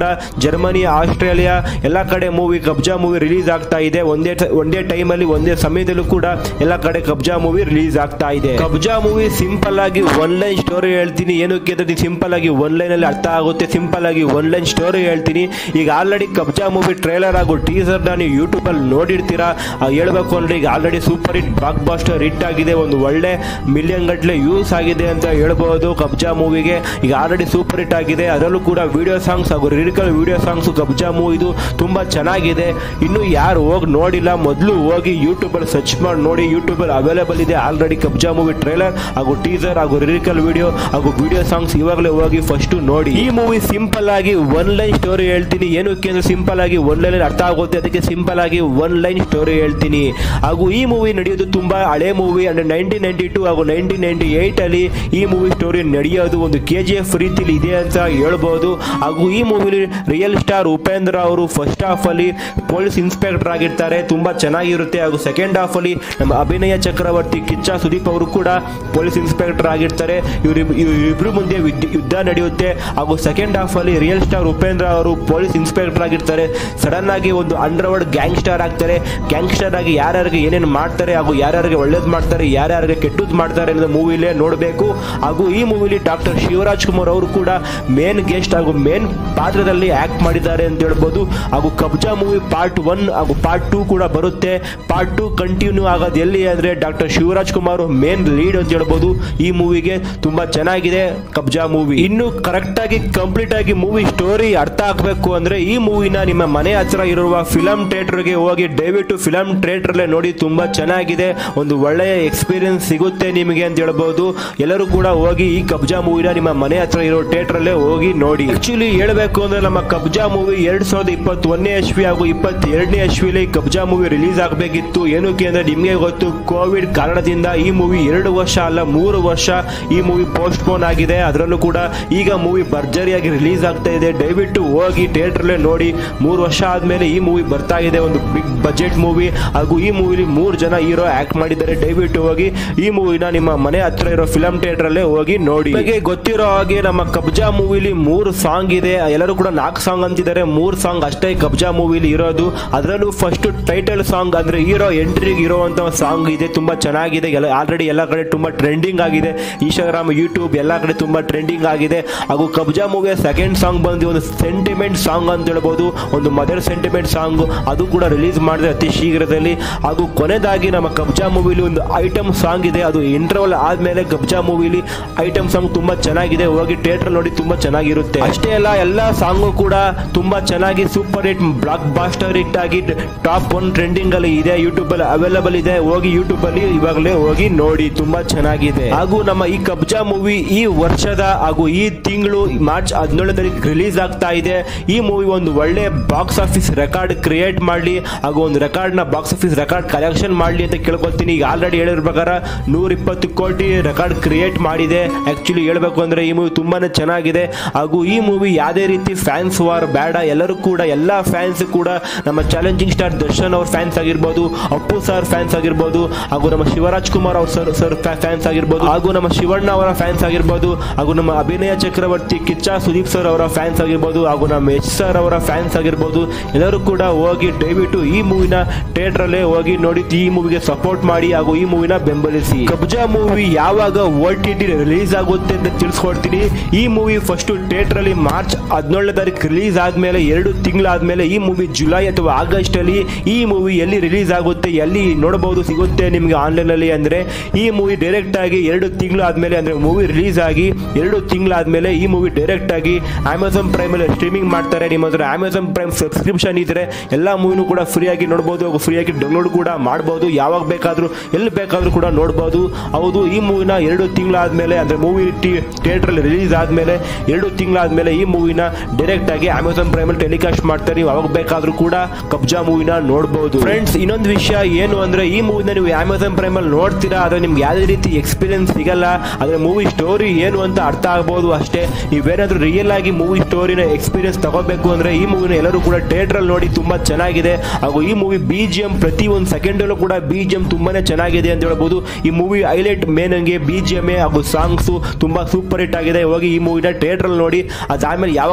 ಜರ್ಮನಿ ಆಸ್ಟ್ರೇಲಿಯಾ ಎಲ್ಲ ಕಡೆ ಮೂವಿ ಕಬ್ಜಾ ಮೂವಿ ರಿಲೀಸ್ ಆಗ್ತಾ ಇದೆ ಒಂದೇ ಟ- ಒಂದೇ ಟೈಮಲ್ಲಿ ಒಂದೇ ಸಮಯದಲ್ಲೂ ಕೂಡ ಎಲ್ಲ ಕಡೆ ಕಬ್ಜಾ ಮೂವಿ ರಿಲೀಸ್ ಆಗ್ತಾ ಇದೆ ಕಬ್ಜಾ ಮೂವಿ ಸಿಂಪಲ್ ಆಗಿ ಒನ್ ಲೈನ್ ಸ್ಟೋರಿ ಹೇಳ್ತೀನಿ ಏನಕ್ಕೆ ಅಂದ್ರೆ ಸಿಂಪಲ್ ಆಗಿ ಒನ್ ಲೈನ್ ಅಲ್ಲಿ ಅರ್ಥ ಆಗುತ್ತೆ ಸಿಂಪಲ್ ಆಗಿ ಒನ್ ಲೈನ್ ಸ್ಟೋರಿ ಹೇಳ್ತೀನಿ ಈಗ ಆಲ್ರೆಡಿ ಕಬ್ಜಾ ಮೂವಿ ಟ್ರೇಲರ್ ಹಾಗೂ ಟೀಸರ್ ನೀವು ಯೂಟ್ಯೂಬ್ ಅಲ್ಲಿ ನೋಡಿರ್ತೀರಾ ಆ, ಹೇಳ್ಬೇಕು ಅಂದ್ರೆ ಈಗ already super hit blockbuster hit ಆಗಿದೆ ಒಂದು ಒಳ್ಳೆ ಮಿಲಿಯನ್ ಗಟ್ಟಲೆ ಯೂಸ್ ಆಗಿದೆ ಅಂತ ಹೇಳ್ಬೋದು ಕಬ್ಜಾ ಮೂವಿಗೆ ಈಗ ಆಲ್ರೆಡಿ ಸೂಪರ್ ಹಿಟ್ ಆಗಿದೆ ಅದರಲ್ಲೂ ಕೂಡ ವಿಡಿಯೋ ಸಾಂಗ್ಸ್ ಹಾಗೂ ಲಿರಿಕಲ್ ವಿಡಿಯೋ ಸಾಂಗ್ಸ್ ಕಬ್ಜಾ ಮೂವಿದು ತುಂಬಾ ಚೆನ್ನಾಗಿದೆ ಇನ್ನು ಯಾರು ಹೋಗಿ ನೋಡಿಲ್ಲ ಮೊದಲು ಹೋಗಿ ಯೂಟ್ಯೂಬ್ ಅಲ್ಲಿ ಸರ್ಚ್ ಮಾಡಿ ನೋಡಿ ಯೂಟ್ಯೂಬ್ ಅಲ್ಲಿ ಅವೈಲೇಬಲ್ ಇದೆ ಆಲ್ರೆಡಿ ಕಬ್ಜಾ ಮೂವಿ ಟ್ರೇಲರ್ ಹಾಗೂ ಟೀಸರ್ ಹಾಗೂ ಲಿರಿಕಲ್ ವಿಡಿಯೋ ಹಾಗೂ ವಿಡಿಯೋ ಸಾಂಗ್ಸ್ ಇವಾಗಲೇ ಹೋಗಿ ಫಸ್ಟ್ ನೋಡಿ ಈ ಮೂವಿ ಸಿಂಪಲ್ ಆಗಿ ಒನ್ ಲೈನ್ ಸ್ಟೋರಿ ಹೇಳ್ತೀನಿ ಏನಕ್ಕೆ ಅಂದ್ರೆ ಸಿಂಪಲ್ ಆಗಿ ಒನ್ ಲೈನ್ ಅರ್ಥ ಆಗುತ್ತೆ ಅದಕ್ಕೆ ಸಿಂಪಲ್ ಆಗಿ ಒನ್ ಲೈನ್ ಸ್ಟೋರಿ ಹೇಳ್ತೀನಿ ಹಾಗೂ ಈ ಮೂವಿ ನಡೆಯೋದು ತುಂಬಾ ಹಳೆ ಮೂವಿ ಅಂದ್ರೆ ನೈನ್ಟೀನ್ ನೈನ್ಟಿ ಟೂ ಹಾಗೂ ನೈನ್ಟೀನ್ ನೈನ್ಟಿ ಏಟ್ ಅಲ್ಲಿ ಈ ಮೂವಿ ಸ್ಟೋರಿ ನಡೆಯೋದು ಒಂದು ಕೆ ಜಿ ಎಫ್ ರೀತಿಲಿ ಇದೆ ಅಂತ ಹೇಳ್ಬೋದು ಹಾಗೂ ಈ ಮೂವಿಲಿ ರಿಯಲ್ ಸ್ಟಾರ್ ಉಪೇಂದ್ರ ಅವರು ಫಸ್ಟ್ ಹಾಫ್ ಅಲ್ಲಿ ಪೊಲೀಸ್ ಇನ್ಸ್ಪೆಕ್ಟರ್ ಆಗಿರ್ತಾರೆ ತುಂಬಾ ಚೆನ್ನಾಗಿರುತ್ತೆ ಹಾಗೂ ಸೆಕೆಂಡ್ ಹಾಫ್ ಅಲ್ಲಿ ನಮ್ಮ ಅಭಿನಯ ಚಕ್ರವರ್ತಿ ಕಿಚ್ಚ ಸುದೀಪ್ ಅವರು ಕೂಡ ಪೊಲೀಸ್ ಇನ್ಸ್ಪೆಕ್ಟರ್ ಆಗಿರ್ತಾರೆ ಇವ್ರ ಇಬ್ರು ಮುಂದೆ ವಿದ್- ಯುದ್ಧ ನಡೆಯುತ್ತೆ ಹಾಗೂ ಸೆಕೆಂಡ್ ಹಾಫ್ ಅಲ್ಲಿ ರಿಯಲ್ ಸ್ಟಾರ್ ಉಪೇಂದ್ರ ಅವರು ಪೊಲೀಸ್ ಇನ್ಸ್ಪೆಕ್ಟರ್ ಆಗಿರ್ತಾರೆ ಸಡನ್ ಆಗಿ ಒಂದು ಅಂಡರ್ವರ್ಲ್ಡ್ ಗ್ಯಾಂಗ್ ಸ್ಟಾರ್ ಆಗ್ತಾರೆ ಗ್ಯಾಂಗ್ಸ್ಟರ್ ಆಗಿ ಯಾರ್ಯಾರಿಗೆ ಏನೇನು ಮಾಡ್ತಾರೆ ಹಾಗೂ ಯಾರ್ಯಾರಿಗೆ ಒಳ್ಳೇದು ಮಾಡ್ತಾರೆ ಯಾರ್ಯಾರಿಗೆ ಕೆಟ್ಟದ್ದು ಮಾಡ್ತಾರೆ ಅನ್ನೋದು ಮೂವಿಲೇ ನೋಡಬೇಕು ಹಾಗೂ ಈ ಮೂವಿಲಿ ಡಾಕ್ಟರ್ ಶಿವರಾಜ್ ಕುಮಾರ್ ಅವರು ಕೂಡ ಮೇನ್ ಗೆಸ್ಟ್ ಹಾಗೂ ಮೇನ್ ಪಾತ್ರದಲ್ಲಿ ಆಕ್ಟ್ ಮಾಡಿದ್ದಾರೆ ಅಂತ ಹೇಳ್ಬೋದು ಹಾಗೂ ಕಬ್ಜಾ ಮೂವಿ ಪಾರ್ಟ್ ಒನ್ ಹಾಗೂ ಪಾರ್ಟ್ ಟೂ ಕೂಡ ಬರುತ್ತೆ ಪಾರ್ಟ್ ಟೂ ಕಂಟಿನ್ಯೂ ಆಗೋದು ಎಲ್ಲಿ ಅಂದ್ರೆ doctor Shivaraj Kumar main lead ಅಂತ ಹೇಳ್ಬೋದು ಈ ಮೂವಿಗೆ ತುಂಬಾ ಚೆನ್ನಾಗಿದೆ ಕಬ್ಜಾ ಮೂವಿ ಇನ್ನು ಕರೆಕ್ಟ್ ಆಗಿ ಕಂಪ್ಲೀಟ್ ಆಗಿ ಮೂವಿ ಸ್ಟೋರಿ ಅರ್ಥ ಆಗ್ಬೇಕು ಅಂದ್ರೆ ಈ ಮೂವಿನ ನಿಮ್ಮ ಮನೆ ಹತ್ರ ಇರುವ ಫಿಲಂ ಥಿಯೇಟರ್ಗೆ ಹೋಗಿ ದಯವಿಟ್ಟು ಫಿಲಂ ಥಿಯೇಟರ್ಲೆ ನೋಡಿ ತುಂಬಾ ಚೆನ್ನಾಗಿದೆ ಒಂದು ಒಳ್ಳೆಯ ಎಕ್ಸ್ಪೀರಿಯನ್ಸ್ ಸಿಗುತ್ತೆ ನಿಮಗೆ ಅಂತ ಹೇಳ್ಬೋದು ಎಲ್ಲರೂ ಕೂಡ ಹೋಗಿ ಈ ಕಬ್ಜಾ ಮೂವಿನ ನಿಮ್ಮ ಮನೆ ಹತ್ರ ಇರೋ ಥಿಯೇಟರ್ ಅಲ್ಲೇ ಹೋಗಿ ನೋಡಿ ಆಕ್ಚುಲಿ ಹೇಳ್ಬೇಕು ಅಂದ್ರೆ ನಮ್ಮ ಕಬ್ಜಾ ಮೂವಿ ಎರಡ್ ಸಾವಿರದ ಇಪ್ಪತ್ತೊಂದನೇ ಎಸ್ವಿ ಹಾಗೂ ಇಪ್ಪತ್ತೆರಡನೇ ಎಸ್ವಿಲಿ ಕಬ್ಜಾ ಮೂವಿ ರಿಲೀಸ್ ಆಗಬೇಕಿತ್ತು ಏನಕ್ಕೆ ಅಂದ್ರೆ ನಿಮಗೆ ಗೊತ್ತು ಕೋವಿಡ್ ಕಾರಣದಿಂದ ಈ ಮೂವಿ ಎರಡು ವರ್ಷ ಅಲ್ಲ ಮೂರು ವರ್ಷ ಈ ಮೂವಿ ಪೋಸ್ಟ್ ಪೋನ್ ಆಗಿದೆ ಅದರಲ್ಲೂ ಕೂಡ ಈಗ ಮೂವಿ ಭರ್ಜರಿಯಾಗಿ ರಿಲೀಸ್ ಆಗ್ತಾ ಇದೆ ದಯವಿಟ್ಟು ಹೋಗಿ ಥಿಯೇಟರ್ಲೆ ನೋಡಿ ಮೂರು ವರ್ಷ ಆದ್ಮೇಲೆ ಈ ಮೂವಿ ಬರ್ತಾ ಇದೆ ಒಂದು ಬಿಗ್ ಬಜೆಟ್ ಮೂವಿ ಹಾಗೂ ಈ ಮೂವಿಲಿ ಮೂರು ಜನ ಹೀರೋ ಆಕ್ಟ್ ಮಾಡಿದ್ದಾರೆ ದಯವಿಟ್ಟು ಹೋಗಿ ಈ ಮೂವಿನ ನಿಮ್ಮ ಮನೆ ಹತ್ರ ಇರೋ ಫಿಲಂ ಥಿಯೇಟರ್ ಅಲ್ಲೇ ಹೋಗಿ ನೋಡಿ ನಿಮಗೆ ಗೊತ್ತಿರೋ ಹಾಗೆ ನಮ್ಮ ಕಬ್ಜಾ ಮೂವಿಲಿ ಮೂರು ಸಾಂಗ್ ಇದೆ ಎಲ್ಲರೂ ಕೂಡ ನಾಲ್ಕು ಸಾಂಗ್ ಅಂತಿದ್ದಾರೆ ಮೂರು ಸಾಂಗ್ ಅಷ್ಟೇ ಕಬ್ಜಾ ಮೂವಿಲಿ ಇರೋದು ಅದರಲ್ಲೂ ಫಸ್ಟ್ ಟೈಟಲ್ ಸಾಂಗ್ ಅಂದ್ರೆ ಹೀರೋ ಎಂಟ್ರಿಗೆ ಇರುವಂತ ಸಾಂಗ್ ಇದೆ ತುಂಬಾ ಚೆನ್ನಾಗಿದೆ ಎಲ್ಲ ಆಲ್ರೆಡಿ ಎಲ್ಲ ಕಡೆ ತುಂಬಾ ಟ್ರೆಂಡಿಂಗ್ ಆಗಿದೆ ಇನ್ಸ್ಟಾಗ್ರಾಮ್ ಯೂಟ್ಯೂಬ್ ಎಲ್ಲ ಕಡೆ ತುಂಬಾ ಟ್ರೆಂಡಿಂಗ್ ಆಗಿದೆ ಹಾಗೂ ಕಬ್ಜಾ ಮೂವಿಯ ಸೆಕೆಂಡ್ ಸಾಂಗ್ ಬಂದು ಒಂದು ಸೆಂಟಿಮೆಂಟ್ ಸಾಂಗ್ ಅಂತ ಹೇಳ್ಬೋದು ಒಂದು ಮದರ್ ಸೆಂಟಿಮೆಂಟ್ ಸಾಂಗ್ ಅದು ಕೂಡ ರಿಲೀಸ್ ಮಾಡಿದೆ ಅತಿ ಶೀಘ್ರದಲ್ಲಿ ಹಾಗೂ ಕೊನೆದಾಗಿ ನಮ್ಮ ಕಬ್ಜಾ ಮೂವಿಲಿ ಒಂದು ಐಟಮ್ ಸಾಂಗ್ ಇದೆ ಅದು ಇಂಟರ್ವಲ್ ಆದ್ಮೇಲೆ ಕಬ್ಜಾ ಮೂವಿಲಿ ಐಟಮ್ ಸಾಂಗ್ ತುಂಬಾ ಚೆನ್ನಾಗಿದೆ ಹೋಗಿ ಥಿಯೇಟರ್ ನೋಡಿ ತುಂಬಾ ಚೆನ್ನಾಗಿರುತ್ತೆ ಅಷ್ಟೇ ಅಲ್ಲ ಎಲ್ಲ ಸಾಂಗು ಕೂಡ ತುಂಬಾ ಚೆನ್ನಾಗಿ super hit blockbuster hit ಆಗಿ ಟಾಪ್ ಒನ್ ಟ್ರೆಂಡಿಂಗ್ ಅಲ್ಲಿ ಇದೆ ಯೂಟ್ಯೂಬ್ ಅಲ್ಲಿ ಅವೈಲೇಬಲ್ ಇದೆ ಹೋಗಿ ಯೂಟ್ಯೂಬ್ ಅಲ್ಲಿ ಇವಾಗಲೇ ಹೋಗಿ ನೋಡಿ ತುಂಬಾ ಚೆನ್ನಾಗಿದೆ ಹಾಗೂ ನಮ್ಮ ಈ ಕಬ್ಜಾ ಮೂವಿ ಈ ವರ್ಷದ ಹಾಗೂ ಈ ತಿಂಗಳು ಮಾರ್ಚ್ ಹದಿನೇಳು ತಾರೀಕು ರಿಲೀಸ್ ಆಗ್ತಾ ಇದೆ ಈ ಮೂವಿ ಒಂದು ಒಳ್ಳೆ ಬಾಕ್ಸ್ ಆಫೀಸ್ ರೆಕಾರ್ಡ್ ಕ್ರಿಯೇಟ್ ಮಾಡಲಿ ಹಾಗೂ ಒಂದು ರೆಕಾರ್ಡ್ ನ ಬಾಕ್ಸ್ ಆಫೀಸ್ ರೆಕಾರ್ಡ್ ಕಲೆಕ್ಷನ್ ಮಾಡಲಿ ಅಂತ ಕೇಳ್ಕೊತೀನಿ ಈಗ ಆಲ್ರೆಡಿ ಹೇಳಿರೋ ಪ್ರಕಾರ ನೂರ ಇಪ್ಪತ್ತು ಕೋಟಿ ರೆಕಾರ್ಡ್ ಕ್ರಿಯೇಟ್ ಮಾಡಿದೆ ಆಕ್ಚುಲಿ ಹೇಳ್ಬೇಕು ಅಂದ್ರೆ ಈ ಮೂವಿ ತುಂಬಾನೇ ಚೆನ್ನಾಗಿದೆ ಹಾಗೂ ಈ ಮೂವಿ ಯಾವುದೇ ರೀತಿ ಫ್ಯಾನ್ಸ್ ವಾರ್ ಬೇಡ ಎಲ್ಲರೂ ಕೂಡ ಎಲ್ಲ ಫ್ಯಾನ್ಸ್ ಕೂಡ ನಮ್ಮ ಚಾಲೆಂಜಿಂಗ್ ಸ್ಟಾರ್ ದರ್ಶನ್ ಅವ್ರ ಫ್ಯಾನ್ಸ್ ಆಗಿರ್ಬೋದು ಅಪ್ಪು ಸರ್ ಫ್ಯಾನ್ಸ್ ಆಗಿರ್ಬೋದು ಹಾಗೂ ನಮ್ಮ ಶಿವರಾಜ್ ಕುಮಾರ್ ಅವ್ರ ಸರ್ ಸರ್ ಫ್ಯಾನ್ಸ್ ಆಗಿರ್ಬೋದು ಹಾಗೂ ನಮ್ಮ ಶಿವಣ್ಣ ಅವರ ಫ್ಯಾನ್ಸ್ ಆಗಿರ್ಬೋದು ಹಾಗೂ ನಮ್ಮ ಅಭಿನಯ ಚಕ್ರವರ್ತಿ ಕಿಚ್ಚ ಸುದೀಪ್ ಸರ್ ಅವರ ಫ್ಯಾನ್ಸ್ ಆಗಿರ್ಬೋದು ಹಾಗೂ ನಮ್ಮ ಎಚ್ ಸರ್ ಅವರ ಫ್ಯಾನ್ಸ್ ಆಗಿರ್ಬೋದು ಎಲ್ಲರೂ ಕೂಡ ಹೋಗಿ ದಯವಿಟ್ಟು ಈ ಮೂವಿನ ಥಿಯೇಟರ್ ಅಲ್ಲೇ ಹೋಗಿ ನೋಡಿ ಈ ಮೂವಿಗೆ ಸಪೋರ್ಟ್ ಮಾಡಿ ಹಾಗೂ ಈ ಮೂವಿನ ಬೆಂಬಲಿಸಿ ಕಬ್ಜಾ ಮೂವಿ ಯಾವಾಗ ಓ ಟಿ ಟಿ ರಿಲೀಸ್ ಆಗುತ್ತೆ ಅಂತ ತಿಳಿಸ್ಕೊಡ್ತೀನಿ ಈ ಮೂವಿ ಫಸ್ಟ್ ಥಿಯೇಟರ್ ಅಲ್ಲಿ ಮಾರ್ಚ್ ಹದಿನೇಳನೇ ತಾರೀಕು ರಿಲೀಸ್ ಆದ್ಮೇಲೆ ಎರಡು ತಿಂಗಳಾದ್ಮೇಲೆ ಈ ಮೂವಿ ಜುಲೈ ಅಥವಾ ಆಗಸ್ಟ್ ಅಲ್ಲಿ ಈ ಮೂವಿ ಎಲ್ಲಿ ರಿಲೀಸ್ ಆಗುತ್ತೆ ಎಲ್ಲಿ ನೋಡಬಹುದು ಸಿಗುತ್ತೆ ನಿಮಗೆ ಆನ್ಲೈನ್ ಅಲ್ಲಿ ಅಂದ್ರೆ ಈ ಮೂವಿ ಡೈರೆಕ್ಟ್ ಆಗಿ ಎರಡು ತಿಂಗಳು ಆದ್ಮೇಲೆ ಅಂದ್ರೆ ಮೂವಿ ರಿಲೀಸ್ ಆಗಿ ಎರಡು ತಿಂಗಳಾದ್ಮೇಲೆ ಈ ಮೂವಿ ಡೈರೆಕ್ಟ್ ಆಗಿ ಅಮೆಝಾನ್ ಪ್ರೈಮ್ ಅಲ್ಲಿ ಸ್ಟ್ರೀಮಿಂಗ್ ಮಾಡ್ತಾರೆ ನಿಮ್ಮ ಹತ್ರ ಅಮೆಝಾನ್ ಪ್ರೈಮ್ ಸಬ್ಸ್ಕ್ರಿಪ್ಷನ್ ಇದ್ರೆ ಎಲ್ಲ ಮೂವಿನೂ ಕೂಡ ಫ್ರೀ ಆಗಿ ನೋಡಬಹುದು ಹಾಗೂ ಫ್ರೀ ಆಗಿ ಡೌನ್ಲೋಡ್ ಕೂಡ ಮಾಡಬಹುದು ಯಾವಾಗ ಬೇಕಾದ್ರೂ ಎಲ್ಲಿ ಬೇಕಾದ್ರೂ ಕೂಡ ನೋಡಬಹುದು ಹೌದು ಈ ಮೂವಿನ ಎರಡು ತಿಂಗಳಾದ್ಮೇಲೆ ಅಂದ್ರೆ ಮೂವಿ ಥಿಯೇಟರ್ ಅಲ್ಲಿ ರಿಲೀಸ್ ಆದ್ಮೇಲೆ ಎರಡು ತಿಂಗಳಾದ್ಮೇಲೆ ಈ ಮೂವಿನ ಡೈರೆಕ್ಟ್ ಆಗಿ ಅಮೆಝಾನ್ ಪ್ರೈಮ್ ಅಲ್ಲಿ ಟೆಲಿಕಾಸ್ಟ್ ಮಾಡ್ತಾರೆ ನೀವು ಯಾವಾಗ ಬೇಕಾದ್ರೂ ಕೂಡ ಕಬ್ಜಾ ಮೂವಿನ ನೋಡಬಹುದು ಫ್ರೆಂಡ್ಸ್ ಇನ್ನೊಂದು ವಿಷಯ ಏನು ಅಂದ್ರೆ ಈ ಮೂವಿನ ನೀವು ಅಮೆಝಾನ್ ಪ್ರೈಮ್ ಅಲ್ಲಿ ನೋಡ್ತೀರಾ ಆದ್ರೆ ನಿಮ್ಗೆ ಯಾವುದೇ ರೀತಿ ಎಕ್ಸ್ಪೀರಿಯನ್ಸ್ ಸಿಗಲ್ಲ ಆದ್ರೆ ಮೂವಿ ಸ್ಟೋರಿ ಏನು ಅಂತ ಅರ್ಥ ಆಗ್ಬೋದು ಅಷ್ಟೇ ನೀವೇನಾದ್ರೂ ರಿಯಲ್ ಆಗಿ ಮೂವಿ ಸ್ಟೋರಿನ ಎಕ್ಸ್ಪೀರಿಯನ್ಸ್ ತಗೋಬೇಕು ಅಂದ್ರೆ ಈ ಮೂವಿನ ಎಲ್ಲರೂ ಕೂಡ ಥಿಯೇಟರ್ ಅಲ್ಲಿ ನೋಡಿ ತುಂಬಾ ಚೆನ್ನಾಗಿದೆ ಹಾಗೂ ಈ ಮೂವಿ ಬಿ ಜಿ ಎಂ ಪ್ರತಿ ಒಂದು ಸೆಕೆಂಡ್ ಅಲ್ಲೂ ಕೂಡ ಬಿ ಜಿ ಎಂ ತುಂಬಾನೇ ಚೆನ್ನಾಗಿದೆ ಅಂತ ಹೇಳ್ಬೋದು ಈ ಮೂವಿ ಹೈಲೈಟ್ ಮೇನ್ ಹಂಗೆ ಬಿ ಜಿ ಎಂ ಹಾಗೂ ಸಾಂಗ್ಸ್ ತುಂಬಾ ಸೂಪರ್ ಹಿಟ್ ಆಗಿದೆ ಹೋಗಿ ಈ ಮೂವಿನ ಥಿಯೇಟರ್ ಅಲ್ಲಿ ನೋಡಿ ಅದಾದ್ಮೇಲೆ ಯಾವಾಗ ಬೇಕಾದ್ರೂ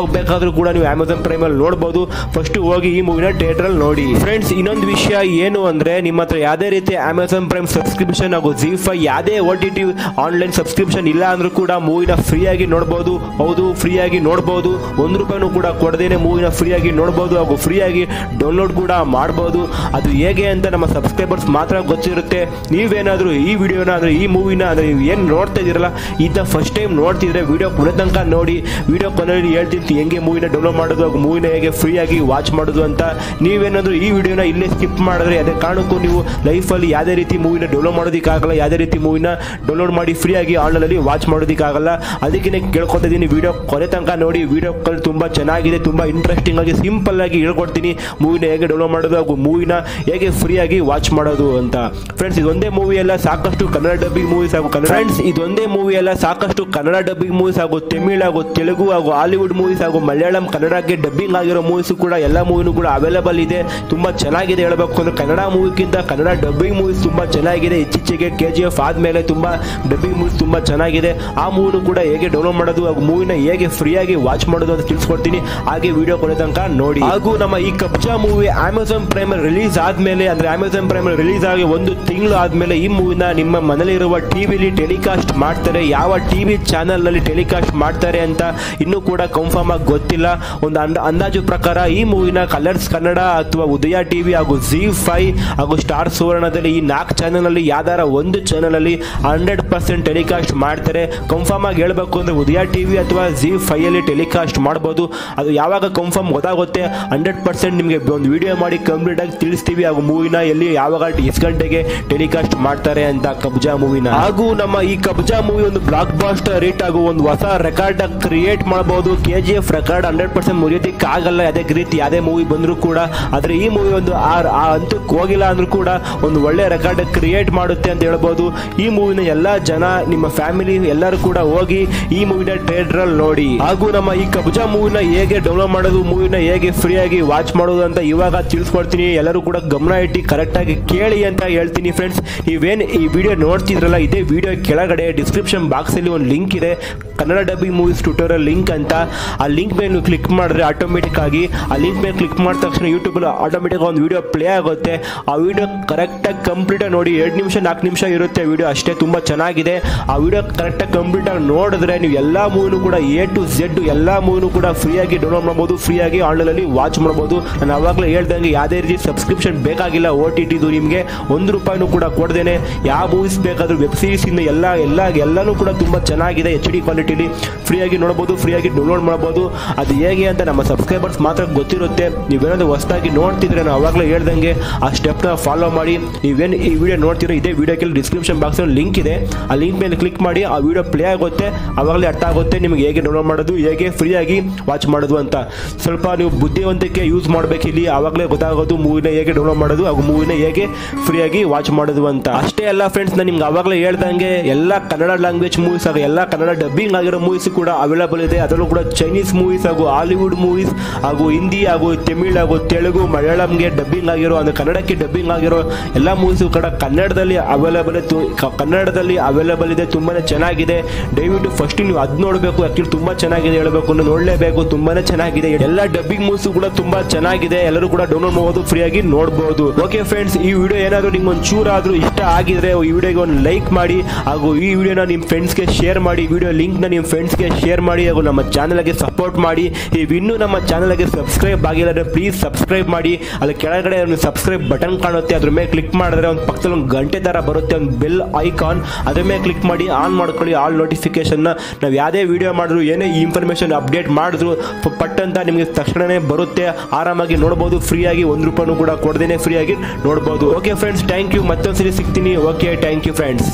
ಆದ್ರೂ ಕೂಡ ನೀವು ಅಮೆಝಾನ್ ಪ್ರೈಮ್ ಅಲ್ಲಿ ನೋಡಬಹುದು ಫಸ್ಟ್ ಹೋಗಿ ಈ ಮೂವಿನ ಥಿಯೇಟರ್ ಅಲ್ಲಿ ನೋಡಿ ಫ್ರೆಂಡ್ಸ್ ಇನ್ನೊಂದು ವಿಷಯ ಏನು ಅಂದ್ರೆ ನಿಮ್ಮ ಹತ್ರ ಯಾವುದೇ ರೀತಿ ಅಮೆಝಾನ್ ಪ್ರೈಮ್ ಸಬ್ಸ್ಕ್ರಿಪ್ಷನ್ ಹಾಗೂ ಜಿ ಫೈ ಯಾವುದೇ O T T online subscription ಇಲ್ಲ ಅಂದ್ರೂ ಕೂಡ ಮೂವಿನ ಫ್ರೀ ಆಗಿ ನೋಡಬಹುದು ಹೌದು ಫ್ರೀ ಆಗಿ ನೋಡಬಹುದು ಒಂದು ರೂಪಾಯಿನೂ ಕೂಡ ಕೊಡದೇನೆ ಮೂವಿನ ಫ್ರೀ ಆಗಿ ನೋಡಬಹುದು ಹಾಗೂ ಫ್ರೀ ಆಗಿ ಡೌನ್ಲೋಡ್ ಕೂಡ ಮಾಡಬಹುದು ಅದು ಹೇಗೆ ಅಂತ ನಮ್ಮ ಸಬ್ಸ್ಕ್ರೈಬರ್ಸ್ ಮಾತ್ರ ಗೊತ್ತಿರುತ್ತೆ ನೀವೇನಾದರೂ ಈ ವಿಡಿಯೋನ ಅಂದ್ರೆ ಈ ಮೂವಿನ ಅಂದ್ರೆ ನೀವು ಏನು ನೋಡ್ತಾ ಇದೀರಲ್ಲ ಇದ ಫಸ್ಟ್ ಟೈಮ್ ನೋಡ್ತಿದ್ರೆ ವಿಡಿಯೋ ಕೊನೆ ತನಕ ನೋಡಿ ವಿಡಿಯೋ ಕೊನೆಯಲ್ಲಿ ಹೇಳ್ತೀನಿ ಹೆಂಗೆ ಮೂವಿನ ಡೌನ್ಲೋಡ್ ಮಾಡೋದು ಹಾಗೂ ಮೂವಿನ ಹೇಗೆ ಫ್ರೀ ಆಗಿ ವಾಚ್ ಮಾಡೋದು ಅಂತ ನೀವೇನಾದರೂ ಈ ವಿಡಿಯೋನ ಇಲ್ಲೇ ಸ್ಕಿಪ್ ಮಾಡಿದ್ರೆ ಅದೇ ಕಾರಣಕ್ಕೂ ನೀವು ಲೈಫಲ್ಲಿ ಯಾವುದೇ ರೀತಿ ಮೂವಿನ ಡೌನ್ಲೋಡ್ ಮಾಡೋದಕ್ಕಾಗಲ್ಲ ಯಾವುದೇ ರೀತಿ ಮೂವಿನ ಡೌನ್ಲೋಡ್ ಮಾಡಿ ಫ್ರೀ ಆಗಿ ಆನ್ಲೈನಲ್ಲಿ ವಾಚ್ ಮಾಡೋದಕ್ಕಾಗಲ್ಲ ಅದಕ್ಕೆ ಕೇಳ್ಕೊತಾ ಇದ್ದೀನಿ ವಿಡಿಯೋ ಕೊನೆ ತನಕ ನೋಡಿ ವಿಡಿಯೋ ಕಾಲ್ ತುಂಬ ಚೆನ್ನಾಗಿದೆ ತುಂಬ ಇಂಟ್ರೆಸ್ಟಿಂಗ್ ಆಗಿ ಸಿಂಪಲ್ ಆಗಿ ಹೇಳ್ಕೊಡ್ತೀನಿ ಮೂವಿನ ಹೇಗೆ ಡೌನ್ಲೋಡ್ ಮಾಡೋದು ಹಾಗೂ ಮೂವಿನ ಹೇಗೆ ಫ್ರೀ ಆಗಿ ವಾಚ್ ಮಾಡೋದು ಅಂತ ಫ್ರೆಂಡ್ಸ್ ಇದೊಂದೇ ಮೂವಿ ಎಲ್ಲ ಸಾಕಷ್ಟು ಕನ್ನಡ ಡಬ್ಬಿಂಗ್ ಮೂವೀಸ್ ಹಾಗೂ ಕನ್ನಡ ಫ್ರೆಂಡ್ಸ್ ಇದೊಂದೇ ಮೂವಿ ಎಲ್ಲ ಸಾಕಷ್ಟು ಕನ್ನಡ ಡಬ್ಬಿಂಗ್ ಮೂವೀಸ್ ಹಾಗೂ ತಮಿಳ್ ಹಾಗೂ ತೆಲುಗು ಹಾಗೂ ಹಾಲಿವುಡ್ ಮೂವೀಸ್ ಹಾಗೂ ಮಲಯಾಳಂ ಕನ್ನಡಕ್ಕೆ ಡಬ್ಬಿಂಗ್ ಆಗಿರೋ ಮೂವೀಸ್ ಕೂಡ ಎಲ್ಲ ಮೂವಿನೂ ಕೂಡ ಅವೈಲೇಬಲ್ ಇದೆ ತುಂಬಾ ಚೆನ್ನಾಗಿದೆ ಹೇಳಬೇಕು ಅಂದ್ರೆ ಕನ್ನಡ ಮೂವಿಗಿಂತ ಕನ್ನಡ ಡಬ್ಬಿಂಗ್ ಮೂವೀಸ್ ತುಂಬಾ ಚೆನ್ನಾಗಿದೆ ಇತ್ತೀಚೆಗೆ ಕೆ ಜಿ ಎಫ್ ಆದ್ಮೇಲೆ ತುಂಬಾ ಡಬ್ಬಿಂಗ್ ಮೂವೀಸ್ ತುಂಬಾ ಚೆನ್ನಾಗಿದೆ ಆ ಮೂವಿನೂ ಕೂಡ ಹೇಗೆ ಡೌನ್ಲೋಡ್ ಮಾಡೋದು ಹಾಗೂ ಮೂವಿನ ಹೇಗೆ ಫ್ರೀ ಆಗಿ ವಾಚ್ ಮಾಡೋದು ಅಂತ ತಿಳಿಸ್ಕೊಡ್ತೀನಿ ಹಾಗೆ ವಿಡಿಯೋ ಕೊನೆ ತನಕ ನೋಡಿ ಹಾಗೂ ನಮ್ಮ ಈ Kabzaa movie Amazon prime release ಆದ್ಮೇಲೆ ಅಂದ್ರೆ ಅಮೆಝಾನ್ ಪ್ರೈಮ್ ರಿಲೀಸ್ ಆಗಿ ಒಂದು ತಿಂಗಳು ಆದ್ಮೇಲೆ ಈ ಮೂವಿನ ನಿಮ್ಮ ಮನೇಲಿರುವ ಟಿವಿಲಿ ಟೆಲಿಕಾಸ್ಟ್ ಮಾಡ್ತಾರೆ ಯಾವ ಟಿವಿ ಚಾನೆಲ್ ನಲ್ಲಿ ಟೆಲಿಕಾಸ್ಟ್ ಮಾಡ್ತಾರೆ ಅಂತ ಇನ್ನೂ ಕೂಡ ಕನ್ಫರ್ಮ್ ಆಗಿ ಗೊತ್ತಿಲ್ಲ ಒಂದು ಅಂದ ಅಂದಾಜು ಪ್ರಕಾರ ಈ ಮೂವಿನ ಕಲರ್ಸ್ ಕನ್ನಡ ಅಥವಾ ಉದಯ ಟಿವಿ ಹಾಗೂ ಜಿ ಫೈ ಹಾಗೂ ಸ್ಟಾರ್ ಸುವರ್ಣದಲ್ಲಿ ಈ ನಾಲ್ಕು ಚಾನೆಲ್ ಅಲ್ಲಿ ಯಾವ್ದಾರ ಒಂದು ಚಾನೆಲ್ ಅಲ್ಲಿ ಹಂಡ್ರೆಡ್ ಪರ್ಸೆಂಟ್ ಟೆಲಿಕಾಸ್ಟ್ ಮಾಡ್ತಾರೆ ಕನ್ಫರ್ಮ್ ಆಗಿ ಹೇಳ್ಬೇಕು ಅಂದ್ರೆ ಉದಯ ಟಿವಿ ಅಥವಾ ಜಿ ಫೈ ಅಲ್ಲಿ ಟೆಲಿಕಾಸ್ಟ್ ಮಾಡ್ಬೋದು ಅದು ಯಾವಾಗ ಕನ್ಫರ್ಮ್ ಗೊತ್ತಾಗುತ್ತೆ ಹಂಡ್ರೆಡ್ ಪರ್ಸೆಂಟ್ ನಿಮಗೆ ಒಂದು ವಿಡಿಯೋ ಮಾಡಿ ಕಂಪ್ಲೀಟ್ ಆಗಿ ತಿಳಿಸ್ತೀವಿ ಹಾಗೂ ಮೂವಿನ ಎಲ್ಲಿ ಯಾವಾಗ ಎಷ್ಟು ಗಂಟೆಗೆ ಟೆಲಿಕಾಸ್ಟ್ ಮಾಡ್ತಾರೆ ಅಂತ ಕಬ್ಜಾ ಮೂವಿನ ಹಾಗೂ ನಮ್ಮ ಈ ಕಬ್ಜಾ ಮೂವಿ ಒಂದು ಬ್ಲಾಕ್ ಬಾಸ್ಟರ್ ರೇಟ್ ಹಾಗೂ ಒಂದು ಹೊಸ ರೆಕಾರ್ಡ್ ಕ್ರಿಯೇಟ್ ಮಾಡಬಹುದು K G F record hundred percent ಮುರಿಯೋದಕ್ಕೆ ಆಗಲ್ಲ ಅದೇ ರೀತಿ ಯಾವುದೇ ಮೂವಿ ಬಂದರೂ ಕೂಡ ಆದ್ರೆ ಈ ಮೂವಿ ಒಂದು ಆ ಆ ಹಂತಕ್ಕೆ ಹೋಗಿಲ್ಲ ಅಂದ್ರೂ ಕೂಡ ಒಂದು ಒಳ್ಳೆ ರೆಕಾರ್ಡ್ ಕ್ರಿಯೇಟ್ ಮಾಡುತ್ತೆ ಅಂತ ಹೇಳ್ಬೋದು ಈ ಮೂವಿನ ಎಲ್ಲ ಜನ ನಿಮ್ಮ ಫ್ಯಾಮಿಲಿ ಎಲ್ಲರೂ ಕೂಡ ಹೋಗಿ ಈ ಮೂವಿನ ಥಿಯೇಟರ್ ಅಲ್ಲಿ ನೋಡಿ ಹಾಗೂ ನಮ್ಮ ಈ ಕಬ್ಜಾ ಮೂವಿನ ಹೇಗೆ ಡೌನ್ಲೋಡ್ ಮಾಡೋದು ಮೂವಿನ ಹೇಗೆ ಫ್ರೀ ಆಗಿ ವಾಚ್ ಮಾಡೋದು ಅಂತ ಇವಾಗ ತಿಳಿಸ್ಕೊಡ್ತೀನಿ ಎಲ್ಲರೂ ಕೂಡ ಗಮನ ಇಟ್ಟು ಕರೆಕ್ಟ್ ಆಗಿ ಕೇಳಿ ಅಂತ ಹೇಳ್ತೀನಿ ಫ್ರೆಂಡ್ಸ್ ನೀವೇನ್ ಈ ವಿಡಿಯೋ ನೋಡ್ತಿದ್ರಲ್ಲ ಇದೇ ವಿಡಿಯೋ ಕೆಳಗಡೆ ಡಿಸ್ಕ್ರಿಪ್ಷನ್ ಬಾಕ್ಸ್ ಅಲ್ಲಿ ಒಂದು ಲಿಂಕ್ ಇದೆ Kannada dubbing movies tutorial link ಅಂತ ಆ ಲಿಂಕ್ ಮೇಲೆ ನೀವು ಕ್ಲಿಕ್ ಮಾಡಿದ್ರೆ ಆಟೋಮೆಟಿಕ್ ಆಗಿ ಆ ಲಿಂಕ್ ಮೇಲೆ ಕ್ಲಿಕ್ ಮಾಡಿದ ತಕ್ಷಣ ಯೂಟ್ಯೂಬ್ ಆಟೋಮೆಟಿಕ್ ಒಂದು ವಿಡಿಯೋ ಪ್ಲೇ ಆಗುತ್ತೆ ಆ ವಿಡಿಯೋ ಕರೆಕ್ಟಾಗಿ ಕಂಪ್ಲೀಟಾಗಿ ನೋಡಿ ಎರಡು ನಿಮಿಷ ನಾಲ್ಕು ನಿಮಿಷ ಇರುತ್ತೆ ವಿಡಿಯೋ ಅಷ್ಟೇ ತುಂಬ ಚೆನ್ನಾಗಿದೆ ಆ ವಿಡಿಯೋ ಕರೆಕ್ಟಾಗಿ ಕಂಪ್ಲೀಟಾಗಿ ನೋಡಿದ್ರೆ ನೀವು ಎಲ್ಲ ಮೂವಿನೂ ಕೂಡ ಎ ಟು ಝೆಡ್ ಎಲ್ಲ ಮೂವಿನೂ ಕೂಡ ಫ್ರೀಯಾಗಿ ಡೌನ್ಲೋಡ್ ಮಾಡ್ಬೋದು ಫ್ರೀಯಾಗಿ ಆನ್ಲೈನಲ್ಲಿ ವಾಚ್ ಮಾಡ್ಬೋದು ನಾನು ಅವಾಗಲೇ ಹೇಳ್ದಂಗೆ ಯಾವುದೇ ರೀತಿ ಸಬ್ಸ್ಕ್ರಿಪ್ಷನ್ ಬೇಕಾಗಿಲ್ಲ ಓ ಟಿ ಟಿದು ನಿಮಗೆ ಒಂದು ರೂಪಾಯಿನೂ ಕೂಡ ಕೊಡ್ದೇನೆ ಯಾವ ಮೂವೀಸ್ ಬೇಕಾದ್ರೂ ವೆಬ್ ಸೀರೀಸ್ ಇಂದ ಎಲ್ಲ ಎಲ್ಲ ಎಲ್ಲನೂ ಕೂಡ ತುಂಬ ಚೆನ್ನಾಗಿದೆ ಎಚ್ ಡಿ ಕ್ವಾಲಿಟಿಲಿ ಫ್ರೀಯಾಗಿ ನೋಡ್ಬೋದು ಫ್ರೀಯಾಗಿ ಡೌನ್ಲೋಡ್ ಮಾಡ್ಬೋದು ಅದು ಹೇಗೆ ಅಂತ ನಮ್ಮ ಸಬ್ಸ್ಕ್ರೈಬರ್ಸ್ ಮಾತ್ರ ಗೊತ್ತಿರುತ್ತೆ ನೀವೇನಾದ್ರು ಹೊಸದಾಗಿ ನೋಡ್ತಿದ್ರೆ ನಾನು ಅವಾಗಲೇ ಹೇಳ್ದಂಗೆ ಆ ಸ್ಟೆಪ್ನ ಫಾಲೋ ಮಾಡಿ ನೀವೇನು ಈ ವಿಡಿಯೋ ನೋಡ್ತಿರೋ ಇದೇ ವಿಡಿಯೋಕ್ಕೆ ಡಿಸ್ಕ್ರಿಪ್ಷನ್ ಬಾಕ್ಸ್ ಲಿಂಕ್ ಇದೆ ಆ ಲಿಂಕ್ ಮೇಲೆ ಕ್ಲಿಕ್ ಮಾಡಿ ಆ ವಿಡಿಯೋ ಪ್ಲೇ ಆಗುತ್ತೆ ಅವಾಗಲೇ ಅರ್ಥ ಆಗುತ್ತೆ ನಿಮಗೆ ಹೇಗೆ ಡೌನ್ಲೋಡ್ ಮಾಡೋದು ಹೇಗೆ ಫ್ರೀಯಾಗಿ ವಾಚ್ ಮಾಡೋದು ಅಂತ ಸ್ವಲ್ಪ ನೀವು ಬುದ್ಧಿವಂತಿಕೆ ಯೂಸ್ ಮಾಡಬೇಕು ಇಲ್ಲಿ ಆವಾಗಲೇ ಗೊತ್ತಾಗೋದು ಮೂವಿನ ಹೇಗೆ ಡೌನ್ಲೋಡ್ ಮಾಡೋದು ಹಾಗೂ ಮೂವಿನ ಹೇಗೆ ಫ್ರೀಯಾಗಿ ವಾಚ್ ಮಾಡೋದು ಅಂತ ಅಷ್ಟೇ ಅಲ್ಲ ಫ್ರೆಂಡ್ಸ್ ನಾನು ನಿಮ್ಗೆ ಅವಾಗಲೇ ಹೇಳ್ದಂಗೆ ಎಲ್ಲ ಕನ್ನಡ ಲ್ಯಾಂಗ್ವೇಜ್ ಮೂವೀಸ್ ಹಾಗೂ ಎಲ್ಲ ಕನ್ನಡ ಡಬ್ಬಿಂಗ್ ಆಗಿರೋ ಮೂವೀಸ್ ಕೂಡ ಅವೈಲೇಬಲ್ ಇದೆ ಅದರಲ್ಲೂ ಕೂಡ ಚೈನೀಸ್ ಮೂವೀಸ್ ಹಾಗೂ ಹಾಲಿವುಡ್ ಮೂವೀಸ್ ಹಾಗೂ ಹಿಂದಿ ಹಾಗೂ ತಮಿಳ್ ಹಾಗೂ ತೆಲುಗು ಮಲಯಾಳಂಗೆ ಡಬ್ಬಿಂಗ್ ಆಗಿರೋ ಅಂದ್ರೆ ಕನ್ನಡಕ್ಕೆ ಡಬ್ಬಿಂಗ್ ಆಗಿರೋ ಎಲ್ಲ ಮೂವೀಸ್ ಕೂಡ ಕನ್ನಡದಲ್ಲಿ ಅವೈಲೇಬಲ್ ಕನ್ನಡದಲ್ಲಿ ಅವೈಲೇಬಲ್ ಇದೆ ತುಂಬಾನೇ ಚೆನ್ನಾಗಿದೆ ದಯವಿಟ್ಟು ಫಸ್ಟ್ ನೀವು ಅದ್ ನೋಡಬೇಕು ಆಕ್ಚುಲಿ ತುಂಬಾ ಚೆನ್ನಾಗಿದೆ ಹೇಳಬೇಕು ಅಂದ್ರೆ ನೋಡಲೇಬೇಕು ತುಂಬಾನೇ ಚೆನ್ನಾಗಿದೆ ಎಲ್ಲ ಡಬ್ಬಿಂಗ್ ಮೂವೀಸ್ ಕೂಡ ತುಂಬಾ ಚೆನ್ನಾಗಿದೆ ಎಲ್ಲರೂ ಕೂಡ ಡೌನ್ಲೋಡ್ ಮಾಡಬಹುದು ಫ್ರೀ ಆಗಿ ನೋಡಬಹುದು ಓಕೆ ಫ್ರೆಂಡ್ಸ್ ಈ ವಿಡಿಯೋ ಏನಾದರೂ ನಿಮ್ಗೆ ಒಂದು ಚೂರಾದ್ರೂ ಇಷ್ಟ ಆಗಿದ್ರೆ ಈ ವಿಡಿಯೋಗೆ ಒಂದು ಲೈಕ್ ಮಾಡಿ ಹಾಗೂ ಈ ವಿಡಿಯೋನ ನಿಮ್ಮ ಫ್ರೆಂಡ್ಸ್ಗೆ ಶೇರ್ ಮಾಡಿ ವಿಡಿಯೋ ಲಿಂಕ್ನ ನಿಮ್ಮ ಫ್ರೆಂಡ್ಸ್ಗೆ ಶೇರ್ ಮಾಡಿ ಹಾಗೂ ನಮ್ಮ ಚಾನಲ್ಗೆ ಸಪೋರ್ಟ್ ಮಾಡಿ ನೀವು ಇನ್ನೂ ನಮ್ಮ ಚಾನಲ್ಗೆ ಸಬ್ಸ್ಕ್ರೈಬ್ ಆಗಿಲ್ಲ ಅಂದರೆ ಪ್ಲೀಸ್ ಸಬ್ಸ್ಕ್ರೈಬ್ ಮಾಡಿ ಅಲ್ಲಿ ಕೆಳಗಡೆ ಒಂದು ಸಬ್ಸ್ಕ್ರೈಬ್ ಬಟನ್ ಕಾಣುತ್ತೆ ಅದ್ರ ಮೇಲೆ ಕ್ಲಿಕ್ ಮಾಡಿದ್ರೆ ಒಂದು ಪಕ್ಕದಲ್ಲಿ ಒಂದು ಗಂಟೆ ಥರ ಬರುತ್ತೆ ಒಂದು ಬೆಲ್ ಐಕಾನ್ ಅದ್ರ ಮೇಲೆ ಕ್ಲಿಕ್ ಮಾಡಿ ಆನ್ ಮಾಡ್ಕೊಳ್ಳಿ ಆಲ್ ನೋಟಿಫಿಕೇಶನ್ನ ನಾವು ಯಾವುದೇ ವಿಡಿಯೋ ಮಾಡಿದ್ರು ಏನೇ ಈ ಇನ್ಫಾರ್ಮೇಷನ್ ಅಪ್ಡೇಟ್ ಮಾಡಿದ್ರು ಪ- ಪಟ್ ಅಂತ ನಿಮಗೆ ತಕ್ಷಣನೇ ಬರುತ್ತೆ ಆರಾಮಾಗಿ ನೋಡ್ಬೋದು ಫ್ರೀಯಾಗಿ ಒಂದು ರೂಪಾಯಿನೂ ಕೂಡ ಕೊಡದೇನೆ ಫ್ರೀಯಾಗಿ ನೋಡ್ಬೋದು ಓಕೆ ಫ್ರೆಂಡ್ಸ್ ಥ್ಯಾಂಕ್ ಯು ಮತ್ತೊಂದ್ಸರಿ ಸಿಗ್ತೀನಿ okay thank you friends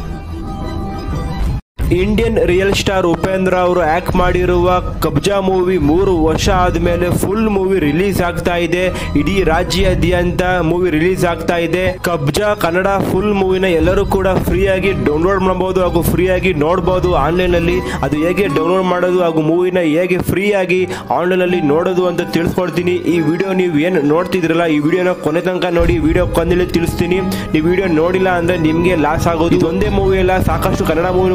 Indian real star Upendra ಅವರು ಆಕ್ಟ್ ಮಾಡಿರುವ ಕಬ್ಜಾ ಮೂವಿ ಮೂರು ವರ್ಷ ಆದ್ಮೇಲೆ ಫುಲ್ ಮೂವಿ ರಿಲೀಸ್ ಆಗ್ತಾ ಇದೆ ಇಡೀ ರಾಜ್ಯಾದ್ಯಂತ ಮೂವಿ ರಿಲೀಸ್ ಆಗ್ತಾ ಇದೆ ಕಬ್ಜಾ ಕನ್ನಡ ಫುಲ್ ಮೂವಿನ ಎಲ್ಲರೂ ಕೂಡ ಫ್ರೀಯಾಗಿ ಡೌನ್ಲೋಡ್ ಮಾಡಬಹುದು ಹಾಗೂ ಫ್ರೀಯಾಗಿ ನೋಡಬಹುದು ಆನ್ಲೈನ್ ಅಲ್ಲಿ ಅದು ಹೇಗೆ ಡೌನ್ಲೋಡ್ ಮಾಡೋದು ಹಾಗೂ ಮೂವಿನ ಹೇಗೆ ಫ್ರೀಯಾಗಿ ಆನ್ಲೈನ್ ಅಲ್ಲಿ ನೋಡೋದು ಅಂತ ತಿಳಿಸ್ಕೊಡ್ತೀನಿ ಈ ವಿಡಿಯೋ ನೀವು ಏನು ನೋಡ್ತಿದ್ರಲ್ಲ ಈ ವಿಡಿಯೋನ ಕೊನೆ ತನಕ ನೋಡಿ ವಿಡಿಯೋ ಕೊನೆಯಲ್ಲಿ ತಿಳಿಸ್ತೀನಿ ನೀವು ವಿಡಿಯೋ ನೋಡಿಲ್ಲ ಅಂದ್ರೆ ನಿಮಗೆ ಲಾಸ್ ಆಗೋದು ಒಂದೇ ಮೂವಿ ಅಲ್ಲ ಸಾಕಷ್ಟು ಕನ್ನಡ ಮೂವಿನೂ ಕೂಡ ನೋಡಬಹುದು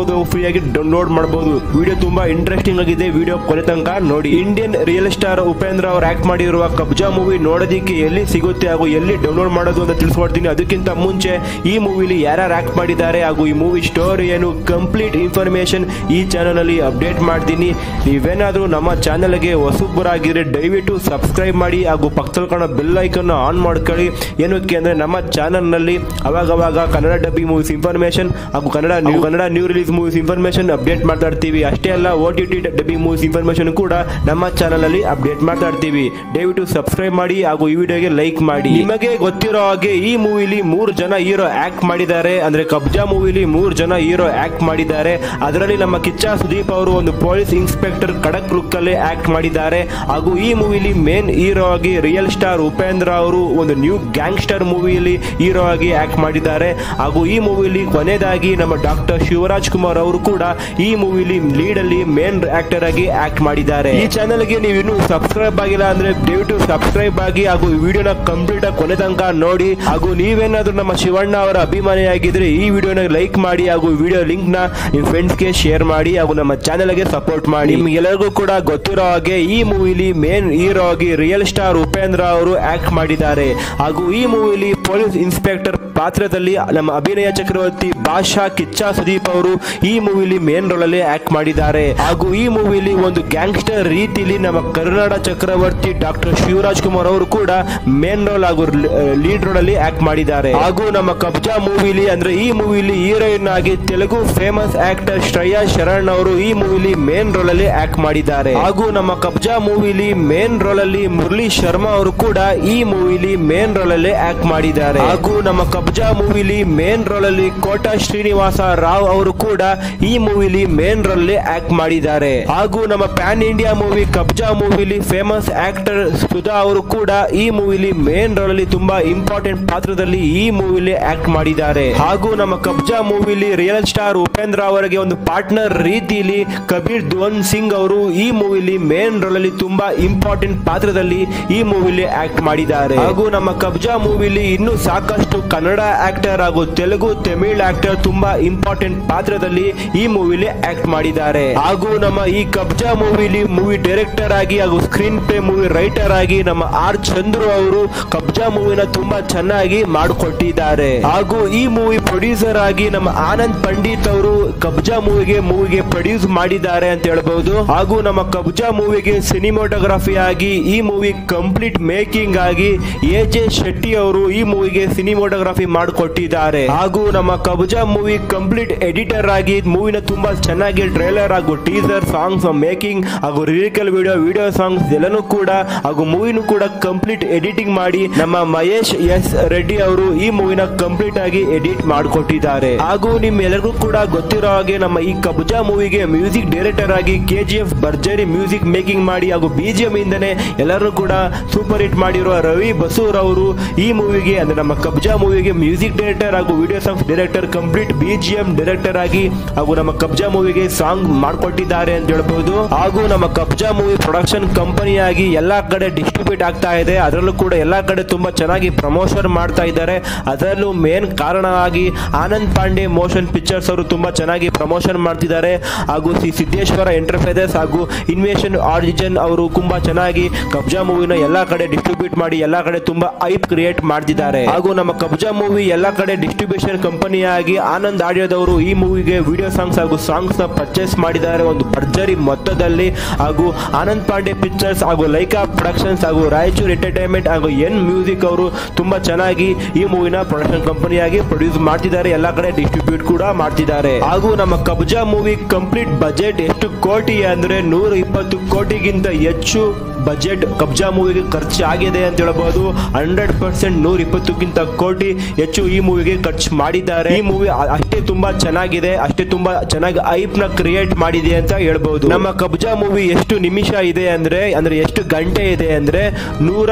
ಮಾಡ್ಬೋದು ಫ್ರೀಯಾಗಿ ಡೌನ್ಲೋಡ್ ಮಾಡಬಹುದು ವಿಡಿಯೋ ತುಂಬಾ ಇಂಟ್ರೆಸ್ಟಿಂಗ್ ಆಗಿದೆ ವಿಡಿಯೋ ಕೊನೆ ತನಕ ನೋಡಿ ಇಂಡಿಯನ್ ರಿಯಲ್ ಸ್ಟಾರ್ ಉಪೇಂದ್ರ ಅವರು ಆಕ್ಟ್ ಮಾಡಿರುವ ಕಬ್ಜಾ ಮೂವಿ ನೋಡೋದಕ್ಕೆ ಎಲ್ಲಿ ಸಿಗುತ್ತೆ ಹಾಗೂ ಎಲ್ಲಿ ಡೌನ್ಲೋಡ್ ಮಾಡೋದು ಅಂತ ತಿಳಿಸ್ಕೊಡ್ತೀನಿ ಅದಕ್ಕಿಂತ ಮುಂಚೆ ಈ ಮೂವಿಲಿ ಯಾರ್ಯಾರು ಆಕ್ಟ್ ಮಾಡಿದ್ದಾರೆ ಹಾಗೂ ಈ ಮೂವಿ ಸ್ಟೋರಿ ಏನು ಕಂಪ್ಲೀಟ್ ಇನ್ಫಾರ್ಮೇಶನ್ ಈ ಚಾನಲ್ ಅಲ್ಲಿ ಅಪ್ಡೇಟ್ ಮಾಡ್ತೀನಿ ನೀವೇನಾದ್ರೂ ನಮ್ಮ ಚಾನಲ್ಗೆ ಹೊಸಬರಾಗಿದ್ರೆ ದಯವಿಟ್ಟು ಸಬ್ಸ್ಕ್ರೈಬ್ ಮಾಡಿ ಹಾಗೂ ಪಕ್ಕದಲ್ಲಿ ಕಾಣೋ ಬೆಲ್ ಐಕನ್ ಆನ್ ಮಾಡ್ಕೊಳ್ಳಿ ಏನಕ್ಕೆ ಅಂದ್ರೆ ನಮ್ಮ ಚಾನಲ್ ನಲ್ಲಿ ಅವಾಗವಾಗ ಕನ್ನಡ ಡಬ್ಬಿ ಮೂವೀಸ್ ಇನ್ಫಾರ್ಮೇಶನ್ ಹಾಗೂ Kannada new Kannada new release movies information update ಮಾಡ್ತಾ ಇರ್ತೀವಿ ಅಷ್ಟೇ ಅಲ್ಲ ಓ ಟಿ ಟಿ ಡಬ್ಬಿ ಮೂವೀಸ್ ಇನ್ಫಾರ್ಮೇಶನ್ ಕೂಡ ನಮ್ಮ ಚಾನಲ್ ಅಲ್ಲಿ ಅಪ್ಡೇಟ್ ಮಾಡ್ತಾ ಇರ್ತೀವಿ ದಯವಿಟ್ಟು ಸಬ್ಸ್ಕ್ರೈಬ್ ಮಾಡಿ ಹಾಗೂ ಈ ವಿಡಿಯೋಗೆ ಲೈಕ್ ಮಾಡಿ ನಿಮಗೆ ಗೊತ್ತಿರೋ ಹಾಗೆ ಈ ಮೂವಿಲಿ ಮೂರು ಜನ ಹೀರೋ ಆಕ್ಟ್ ಮಾಡಿದ್ದಾರೆ ಅಂದ್ರೆ ಕಬ್ಜಾ ಮೂವಿಲಿ ಮೂರು ಜನ ಹೀರೋ ಆಕ್ಟ್ ಮಾಡಿದ್ದಾರೆ ಅದರಲ್ಲಿ ನಮ್ಮ ಕಿಚ್ಚ ಸುದೀಪ್ ಅವರು ಒಂದು ಪೊಲೀಸ್ ಇನ್ಸ್ಪೆಕ್ಟರ್ ಕಡಕ್ ಲುಕ್ ಅಲ್ಲಿ ಆಕ್ಟ್ ಮಾಡಿದ್ದಾರೆ ಹಾಗೂ ಈ ಮೂವಿಲಿ ಮೇನ್ ಹೀರೋ ಆಗಿ ರಿಯಲ್ ಸ್ಟಾರ್ ಉಪೇಂದ್ರ ಅವರು ಒಂದು ನ್ಯೂ ಗ್ಯಾಂಗ್ಸ್ಟರ್ ಮೂವಿಯಲ್ಲಿ ಹೀರೋ ಆಗಿ ಆಕ್ಟ್ ಮಾಡಿದ್ದಾರೆ ಹಾಗೂ ಈ ಮೂವಿಲಿ ಕೊನೆಯದಾಗಿ ನಮ್ಮ ಡಾಕ್ಟರ್ ಶಿವರಾಜ್ ಕುಮಾರ್ ಅವರು ಕೂಡ ಈ ಮೂವಿಲಿ ಲೀಡ್ ಅಲ್ಲಿ ಮೇನ್ ಆಕ್ಟರ್ ಆಗಿ ಆಕ್ಟ್ ಮಾಡಿದ್ದಾರೆ ಈ ಚಾನೆಲ್ ಗೆ ನೀವು ಇನ್ನೂ ಸಬ್ಸ್ಕ್ರೈಬ್ ಆಗಿಲ್ಲ ಅಂದ್ರೆ ದಯವಿಟ್ಟು ಸಬ್ಸ್ಕ್ರೈಬ್ ಆಗಿ ಹಾಗೂ ಈ ವಿಡಿಯೋನ ಕಂಪ್ಲೀಟ್ ಆಗಿ ಕೊನೆ ತನಕ ನೋಡಿ ಹಾಗೂ ನೀವೇನಾದ್ರೂ ನಮ್ಮ ಶಿವಣ್ಣ ಅವರ ಅಭಿಮಾನಿಯಾಗಿದ್ರೆ ಈ ವಿಡಿಯೋನ ಲೈಕ್ ಮಾಡಿ ಹಾಗೂ ವಿಡಿಯೋ ಲಿಂಕ್ ನ ನಿಮ್ಮ ಫ್ರೆಂಡ್ಸ್ ಗೆ ಶೇರ್ ಮಾಡಿ ಹಾಗೂ ನಮ್ಮ ಚಾನೆಲ್ ಗೆ ಸಪೋರ್ಟ್ ಮಾಡಿ ನಿಮ್ಗೆಲ್ಲರಿಗೂ ಕೂಡ ಗೊತ್ತಿರೋ ಹಾಗೆ ಈ ಮೂವಿಲಿ ಮೇನ್ ಹೀರೋ ಆಗಿ ರಿಯಲ್ ಸ್ಟಾರ್ ಉಪೇಂದ್ರ ಅವರು ಆಕ್ಟ್ ಮಾಡಿದ್ದಾರೆ ಹಾಗೂ ಈ ಮೂವಿಲಿ ಪೊಲೀಸ್ ಇನ್ಸ್ಪೆಕ್ಟರ್ ಪಾತ್ರದಲ್ಲಿ ನಮ್ಮ ಅಭಿನಯ ಚಕ್ರವರ್ತಿ ಬಾಷಾ ಕಿಚ್ಚ ಸುದೀಪ್ ಅವರು ಈ ಮೂವಿಲಿ ಮೇನ್ ರೋಲ್ ಅಲ್ಲಿ ಆಕ್ಟ್ ಮಾಡಿದ್ದಾರೆ ಹಾಗೂ ಈ ಮೂವಿಲಿ ಒಂದು ಗ್ಯಾಂಗ್ಸ್ಟರ್ ರೀತಿಲಿ ನಮ್ಮ ಕರುನಾಡ ಚಕ್ರವರ್ತಿ ಡಾಕ್ಟರ್ ಶಿವರಾಜ್ ಕುಮಾರ್ ಅವರು ಕೂಡ ಮೇನ್ ರೋಲ್ ಹಾಗೂ ಲೀಡ್ ರೋಲ್ ಅಲ್ಲಿ ಆಕ್ಟ್ ಮಾಡಿದ್ದಾರೆ ಹಾಗೂ ನಮ್ಮ ಕಬ್ಜಾ ಮೂವಿಲಿ ಅಂದ್ರೆ ಈ ಮೂವಿಲಿ ಹೀರೋಯಿನ್ ಆಗಿ ತೆಲುಗು ಫೇಮಸ್ ಆಕ್ಟರ್ ಶ್ರೇಯಾ ಶರಣ್ ಅವರು ಈ ಮೂವಿಲಿ ಮೇನ್ ರೋಲ್ ಅಲ್ಲಿ ಆಕ್ಟ್ ಮಾಡಿದ್ದಾರೆ ಹಾಗೂ ನಮ್ಮ ಕಬ್ಜಾ ಮೂವಿಲಿ ಮೇನ್ ರೋಲ್ ಅಲ್ಲಿ ಮುರಳಿ ಶರ್ಮಾ ಅವರು ಕೂಡ ಈ ಮೂವಿಲಿ ಮೇನ್ ರೋಲ್ ಅಲ್ಲಿ ಆಕ್ಟ್ ಮಾಡಿದ್ದಾರೆ ಹಾಗೂ ನಮ್ಮ ಕಬ್ಜಾ ಮೂವಿಲಿ ಮೇನ್ ರೋಲ್ ಅಲ್ಲಿ ಕೋಟಾ ಶ್ರೀನಿವಾಸ ರಾವ್ ಅವರು ಕೂಡ ಈ ಮೂವಿಲಿ ಮೇನ್ ರೋಲ್ ಅಲ್ಲಿ ಆಕ್ಟ್ ಮಾಡಿದ್ದಾರೆ ಹಾಗೂ ನಮ್ಮ ಪ್ಯಾನ್ ಇಂಡಿಯಾ ಮೂವಿ ಕಬ್ಜಾ ಮೂವಿಲಿ ಫೇಮಸ್ ಆಕ್ಟರ್ ಸುಧಾ ಅವರು ಕೂಡ ಈ ಮೂವಿಲಿ ಮೇನ್ ರೋಲ್ ಅಲ್ಲಿ ತುಂಬಾ ಇಂಪಾರ್ಟೆಂಟ್ ಪಾತ್ರದಲ್ಲಿ ಈ ಮೂವಿಲಿ ಆಕ್ಟ್ ಮಾಡಿದ್ದಾರೆ ಹಾಗೂ ನಮ್ಮ ಕಬ್ಜಾ ಮೂವಿಲಿ ರಿಯಲ್ ಸ್ಟಾರ್ ಉಪೇಂದ್ರ ಅವರಿಗೆ ಒಂದು ಪಾರ್ಟ್ನರ್ ರೀತಿಯಲ್ಲಿ ಕಬೀರ್ ಧ್ವನ್ ಸಿಂಗ್ ಅವರು ಈ ಮೂವಿಲಿ ಮೇನ್ ರೋಲ್ ಅಲ್ಲಿ ತುಂಬಾ ಇಂಪಾರ್ಟೆಂಟ್ ಪಾತ್ರದಲ್ಲಿ ಈ ಮೂವಿಲಿ ಆಕ್ಟ್ ಮಾಡಿದ್ದಾರೆ ಹಾಗೂ ನಮ್ಮ ಕಬ್ಜಾ ಮೂವಿಲಿ ಇನ್ನೂ ಸಾಕಷ್ಟು ಕನ್ನಡ ಆಕ್ಟರ್ ಹಾಗೂ ತೆಲುಗು ತಮಿಳ್ ಆಕ್ಟರ್ ತುಂಬಾ ಇಂಪಾರ್ಟೆಂಟ್ ಪಾತ್ರದಲ್ಲಿ ಈ ಮೂವಿಲಿ ಆಕ್ಟ್ ಮಾಡಿದ್ದಾರೆ ಹಾಗೂ ನಮ್ಮ ಈ ಕಬ್ಜಾ ಮೂವಿಲಿ ಮೂವಿ ಡೈರೆಕ್ಟರ್ ಆಗಿ ಹಾಗೂ ಸ್ಕ್ರೀನ್ ಪ್ಲೇ ಮೂವಿ ರೈಟರ್ ಆಗಿ ನಮ್ಮ ಆರ್ ಚಂದ್ರು ಅವರು ಕಬ್ಜಾ ಮೂವಿನ ತುಂಬಾ ಚೆನ್ನಾಗಿ ಮಾಡಿಕೊಟ್ಟಿದ್ದಾರೆ ಹಾಗೂ ಈ ಮೂವಿ ಪ್ರೊಡ್ಯೂಸರ್ ಆಗಿ ನಮ್ಮ ಆನಂದ್ ಪಂಡಿತ್ ಅವರು ಕಬ್ಜಾ ಮೂವಿಗೆ ಮೂವಿಗೆ ಪ್ರೊಡ್ಯೂಸ್ ಮಾಡಿದ್ದಾರೆ ಅಂತ ಹೇಳ್ಬಹುದು ಹಾಗೂ ನಮ್ಮ ಕಬ್ಜಾ ಮೂವಿಗೆ ಸಿನಿಮೋಟೋಗ್ರಫಿ ಆಗಿ ಈ ಮೂವಿ ಕಂಪ್ಲೀಟ್ ಮೇಕಿಂಗ್ ಆಗಿ ಎ ಜೆ ಶೆಟ್ಟಿ ಅವರು ಈ ಮೂವಿಗೆ ಸಿನಿಮೋಟೋಗ್ರಫಿ ಮಾಡಿಕೊಟ್ಟಿದ್ದಾರೆ ಹಾಗೂ ನಮ್ಮ ಕಬ್ಜಾ ಮೂವಿ ಕಂಪ್ಲೀಟ್ ಎಡಿಟರ್ ಆಗಿ ಮೂವಿನ ತುಂಬಾ ಚೆನ್ನಾಗಿ ಟ್ರೇಲರ್ ಹಾಗೂ ಟೀಸರ್ ಸಾಂಗ್ಸ್ ಮೇಕಿಂಗ್ ಹಾಗೂ ಲಿರಿಕಲ್ ವಿಡಿಯೋ ವಿಡಿಯೋ ಸಾಂಗ್ಸ್ ಎಲ್ಲನೂ ಕೂಡ ಹಾಗೂ ಮೂವಿನೂ ಕೂಡ ಕಂಪ್ಲೀಟ್ ಎಡಿಟಿಂಗ್ ಮಾಡಿ ನಮ್ಮ ಮಹೇಶ್ ಎಸ್ ರೆಡ್ಡಿ ಅವರು ಈ ಮೂವಿನ ಕಂಪ್ಲೀಟ್ ಆಗಿ ಎಡಿಟ್ ಮಾಡಿಕೊಟ್ಟಿದ್ದಾರೆ ಹಾಗೂ ನಿಮ್ಮೆಲ್ಲರಿಗೂ ಕೂಡ ಗೊತ್ತಿರೋ ಹಾಗೆ ನಮ್ಮ ಈ ಕಬ್ಜಾ ಮೂವಿಗೆ ಮ್ಯೂಸಿಕ್ ಡೈರೆಕ್ಟರ್ ಆಗಿ ಕೆ ಜಿ ಎಫ್ ಭರ್ಜರಿ ಮ್ಯೂಸಿಕ್ ಮೇಕಿಂಗ್ ಮಾಡಿ ಹಾಗೂ ಬಿಜಿಎಂ ಇಂದನೆ ಎಲ್ಲರೂ ಕೂಡ ಸೂಪರ್ ಹಿಟ್ ಮಾಡಿರುವ ರವಿ ಬಸೂರ್ ಅವರು ಈ ಮೂವಿಗೆ ಅಂದ್ರೆ ನಮ್ಮ ಕಬ್ಜಾ ಮೂವಿಗೆ ಮ್ಯೂಸಿಕ್ ಡೈರೆಕ್ಟರ್ ಹಾಗೂ video songs director complete BGM director ಆಗಿ ಹಾಗೂ ನಮ್ಮ ಕಬ್ಜಾ ಮೂವಿಗೆ ಸಾಂಗ್ ಮಾಡಿಕೊಟ್ಟಿದ್ದಾರೆ ಅಂತ ಹೇಳ್ಬಹುದು ಹಾಗೂ ನಮ್ಮ ಕಬ್ಜಾ ಮೂವಿ ಪ್ರೊಡಕ್ಷನ್ ಕಂಪನಿಯಾಗಿ ಎಲ್ಲಾ ಕಡೆ ಡಿಸ್ಟ್ರಿಬ್ಯೂಟ್ ಆಗ್ತಾ ಇದೆ ಅದರಲ್ಲೂ ಕೂಡ ಎಲ್ಲಾ ಕಡೆ ತುಂಬಾ ಚೆನ್ನಾಗಿ ಪ್ರಮೋಷನ್ ಮಾಡ್ತಾ ಇದ್ದಾರೆ ಅದರಲ್ಲೂ ಮೇನ್ ಕಾರಣವಾಗಿ ಆನಂದ್ ಪಾಂಡೆ ಮೋಷನ್ ಪಿಕ್ಚರ್ಸ್ ಅವರು ತುಂಬಾ ಚೆನ್ನಾಗಿ ಪ್ರಮೋಷನ್ ಮಾಡ್ತಿದ್ದಾರೆ ಹಾಗೂ ಸಿ ಸಿದ್ದೇಶ್ವರ ಎಂಟರ್ಪ್ರೈಸಸ್ ಹಾಗೂ ಇನ್ವೇಷನ್ ಆರಿಜಿನ್ ಅವರು ತುಂಬಾ ಚೆನ್ನಾಗಿ ಕಬ್ಜಾ ಮೂವಿನ ಎಲ್ಲಾ ಕಡೆ ಡಿಸ್ಟ್ರಿಬ್ಯೂಟ್ ಮಾಡಿ ಎಲ್ಲಾ ಕಡೆ ತುಂಬಾ ಐಪ್ ಕ್ರಿಯೇಟ್ ಮಾಡ್ತಿದ್ದಾರೆ ಹಾಗೂ ನಮ್ಮ ಕಬ್ಜಾ ಮೂವಿ ಎಲ್ಲಾ ಕಡೆ ಡಿಸ್ಟ್ರಿಬ್ಯೂಷನ್ ಕಂಪನಿಯಾಗಿ ಆನಂದ್ ಆಡಿಯೋದವರು ಈ ಮೂವಿಗೆ ವಿಡಿಯೋ ಸಾಂಗ್ಸ್ ಹಾಗೂ ಸಾಂಗ್ಸ್ ನ ಪರ್ಚೇಸ್ ಮಾಡಿದ್ದಾರೆ ಒಂದು ಭರ್ಜರಿ ಮೊತ್ತದಲ್ಲಿ ಹಾಗೂ ಆನಂದ್ ಪಾಂಡೆ ಪಿಕ್ಚರ್ಸ್ ಹಾಗೂ ಲೈಕಾ ಪ್ರೊಡಕ್ಷನ್ಸ್ ಹಾಗೂ ರಾಯಚೂರ್ ಎಂಟರ್ಟೈನ್ಮೆಂಟ್ ಹಾಗೂ ಎನ್ ಮ್ಯೂಸಿಕ್ ಅವರು ತುಂಬಾ ಚೆನ್ನಾಗಿ ಈ ಮೂವಿನ ಪ್ರೊಡಕ್ಷನ್ ಕಂಪನಿಯಾಗಿ ಪ್ರೊಡ್ಯೂಸ್ ಮಾಡ್ತಿದ್ದಾರೆ ಎಲ್ಲಾ ಕಡೆ ಡಿಸ್ಟ್ರಿಬ್ಯೂಟ್ ಕೂಡ ಮಾಡ್ತಿದ್ದಾರೆ ಹಾಗೂ ನಮ್ಮ ಕಬ್ಜಾ ಮೂವಿ ಕಂಪ್ಲೀಟ್ ಬಜೆಟ್ ಎಷ್ಟು ಕೋಟಿ ಅಂದ್ರೆ ನೂರ ಇಪ್ಪತ್ತು ಕೋಟಿಗಿಂತ ಹೆಚ್ಚು ಬಜೆಟ್ ಕಬ್ಜಾ ಮೂವಿಗೆ ಖರ್ಚು ಆಗಿದೆ ಅಂತ ಹೇಳ್ಬಹುದು ಹಂಡ್ರೆಡ್ ಪರ್ಸೆಂಟ್ ನೂರ ಇಪ್ಪತ್ತಕ್ಕಿಂತ ಕೋಟಿ ಹೆಚ್ಚು ಈ ಮೂವಿಗೆ ಖರ್ಚು ಮಾಡಿದ್ದಾರೆ ಈ ಮೂವಿ ಅಷ್ಟೇ ತುಂಬಾ ಚೆನ್ನಾಗಿದೆ ಅಷ್ಟೇ ತುಂಬಾ ಚೆನ್ನಾಗಿ ಐಪ್ ನ ಕ್ರಿಯೇಟ್ ಮಾಡಿದೆ ಅಂತ ಹೇಳ್ಬಹುದು ನಮ್ಮ ಕಬ್ಜಾ ಮೂವಿ ಎಷ್ಟು ನಿಮಿಷ ಇದೆ ಅಂದ್ರೆ ಅಂದ್ರೆ ಎಷ್ಟು ಗಂಟೆ ಇದೆ ಅಂದ್ರೆ ನೂರ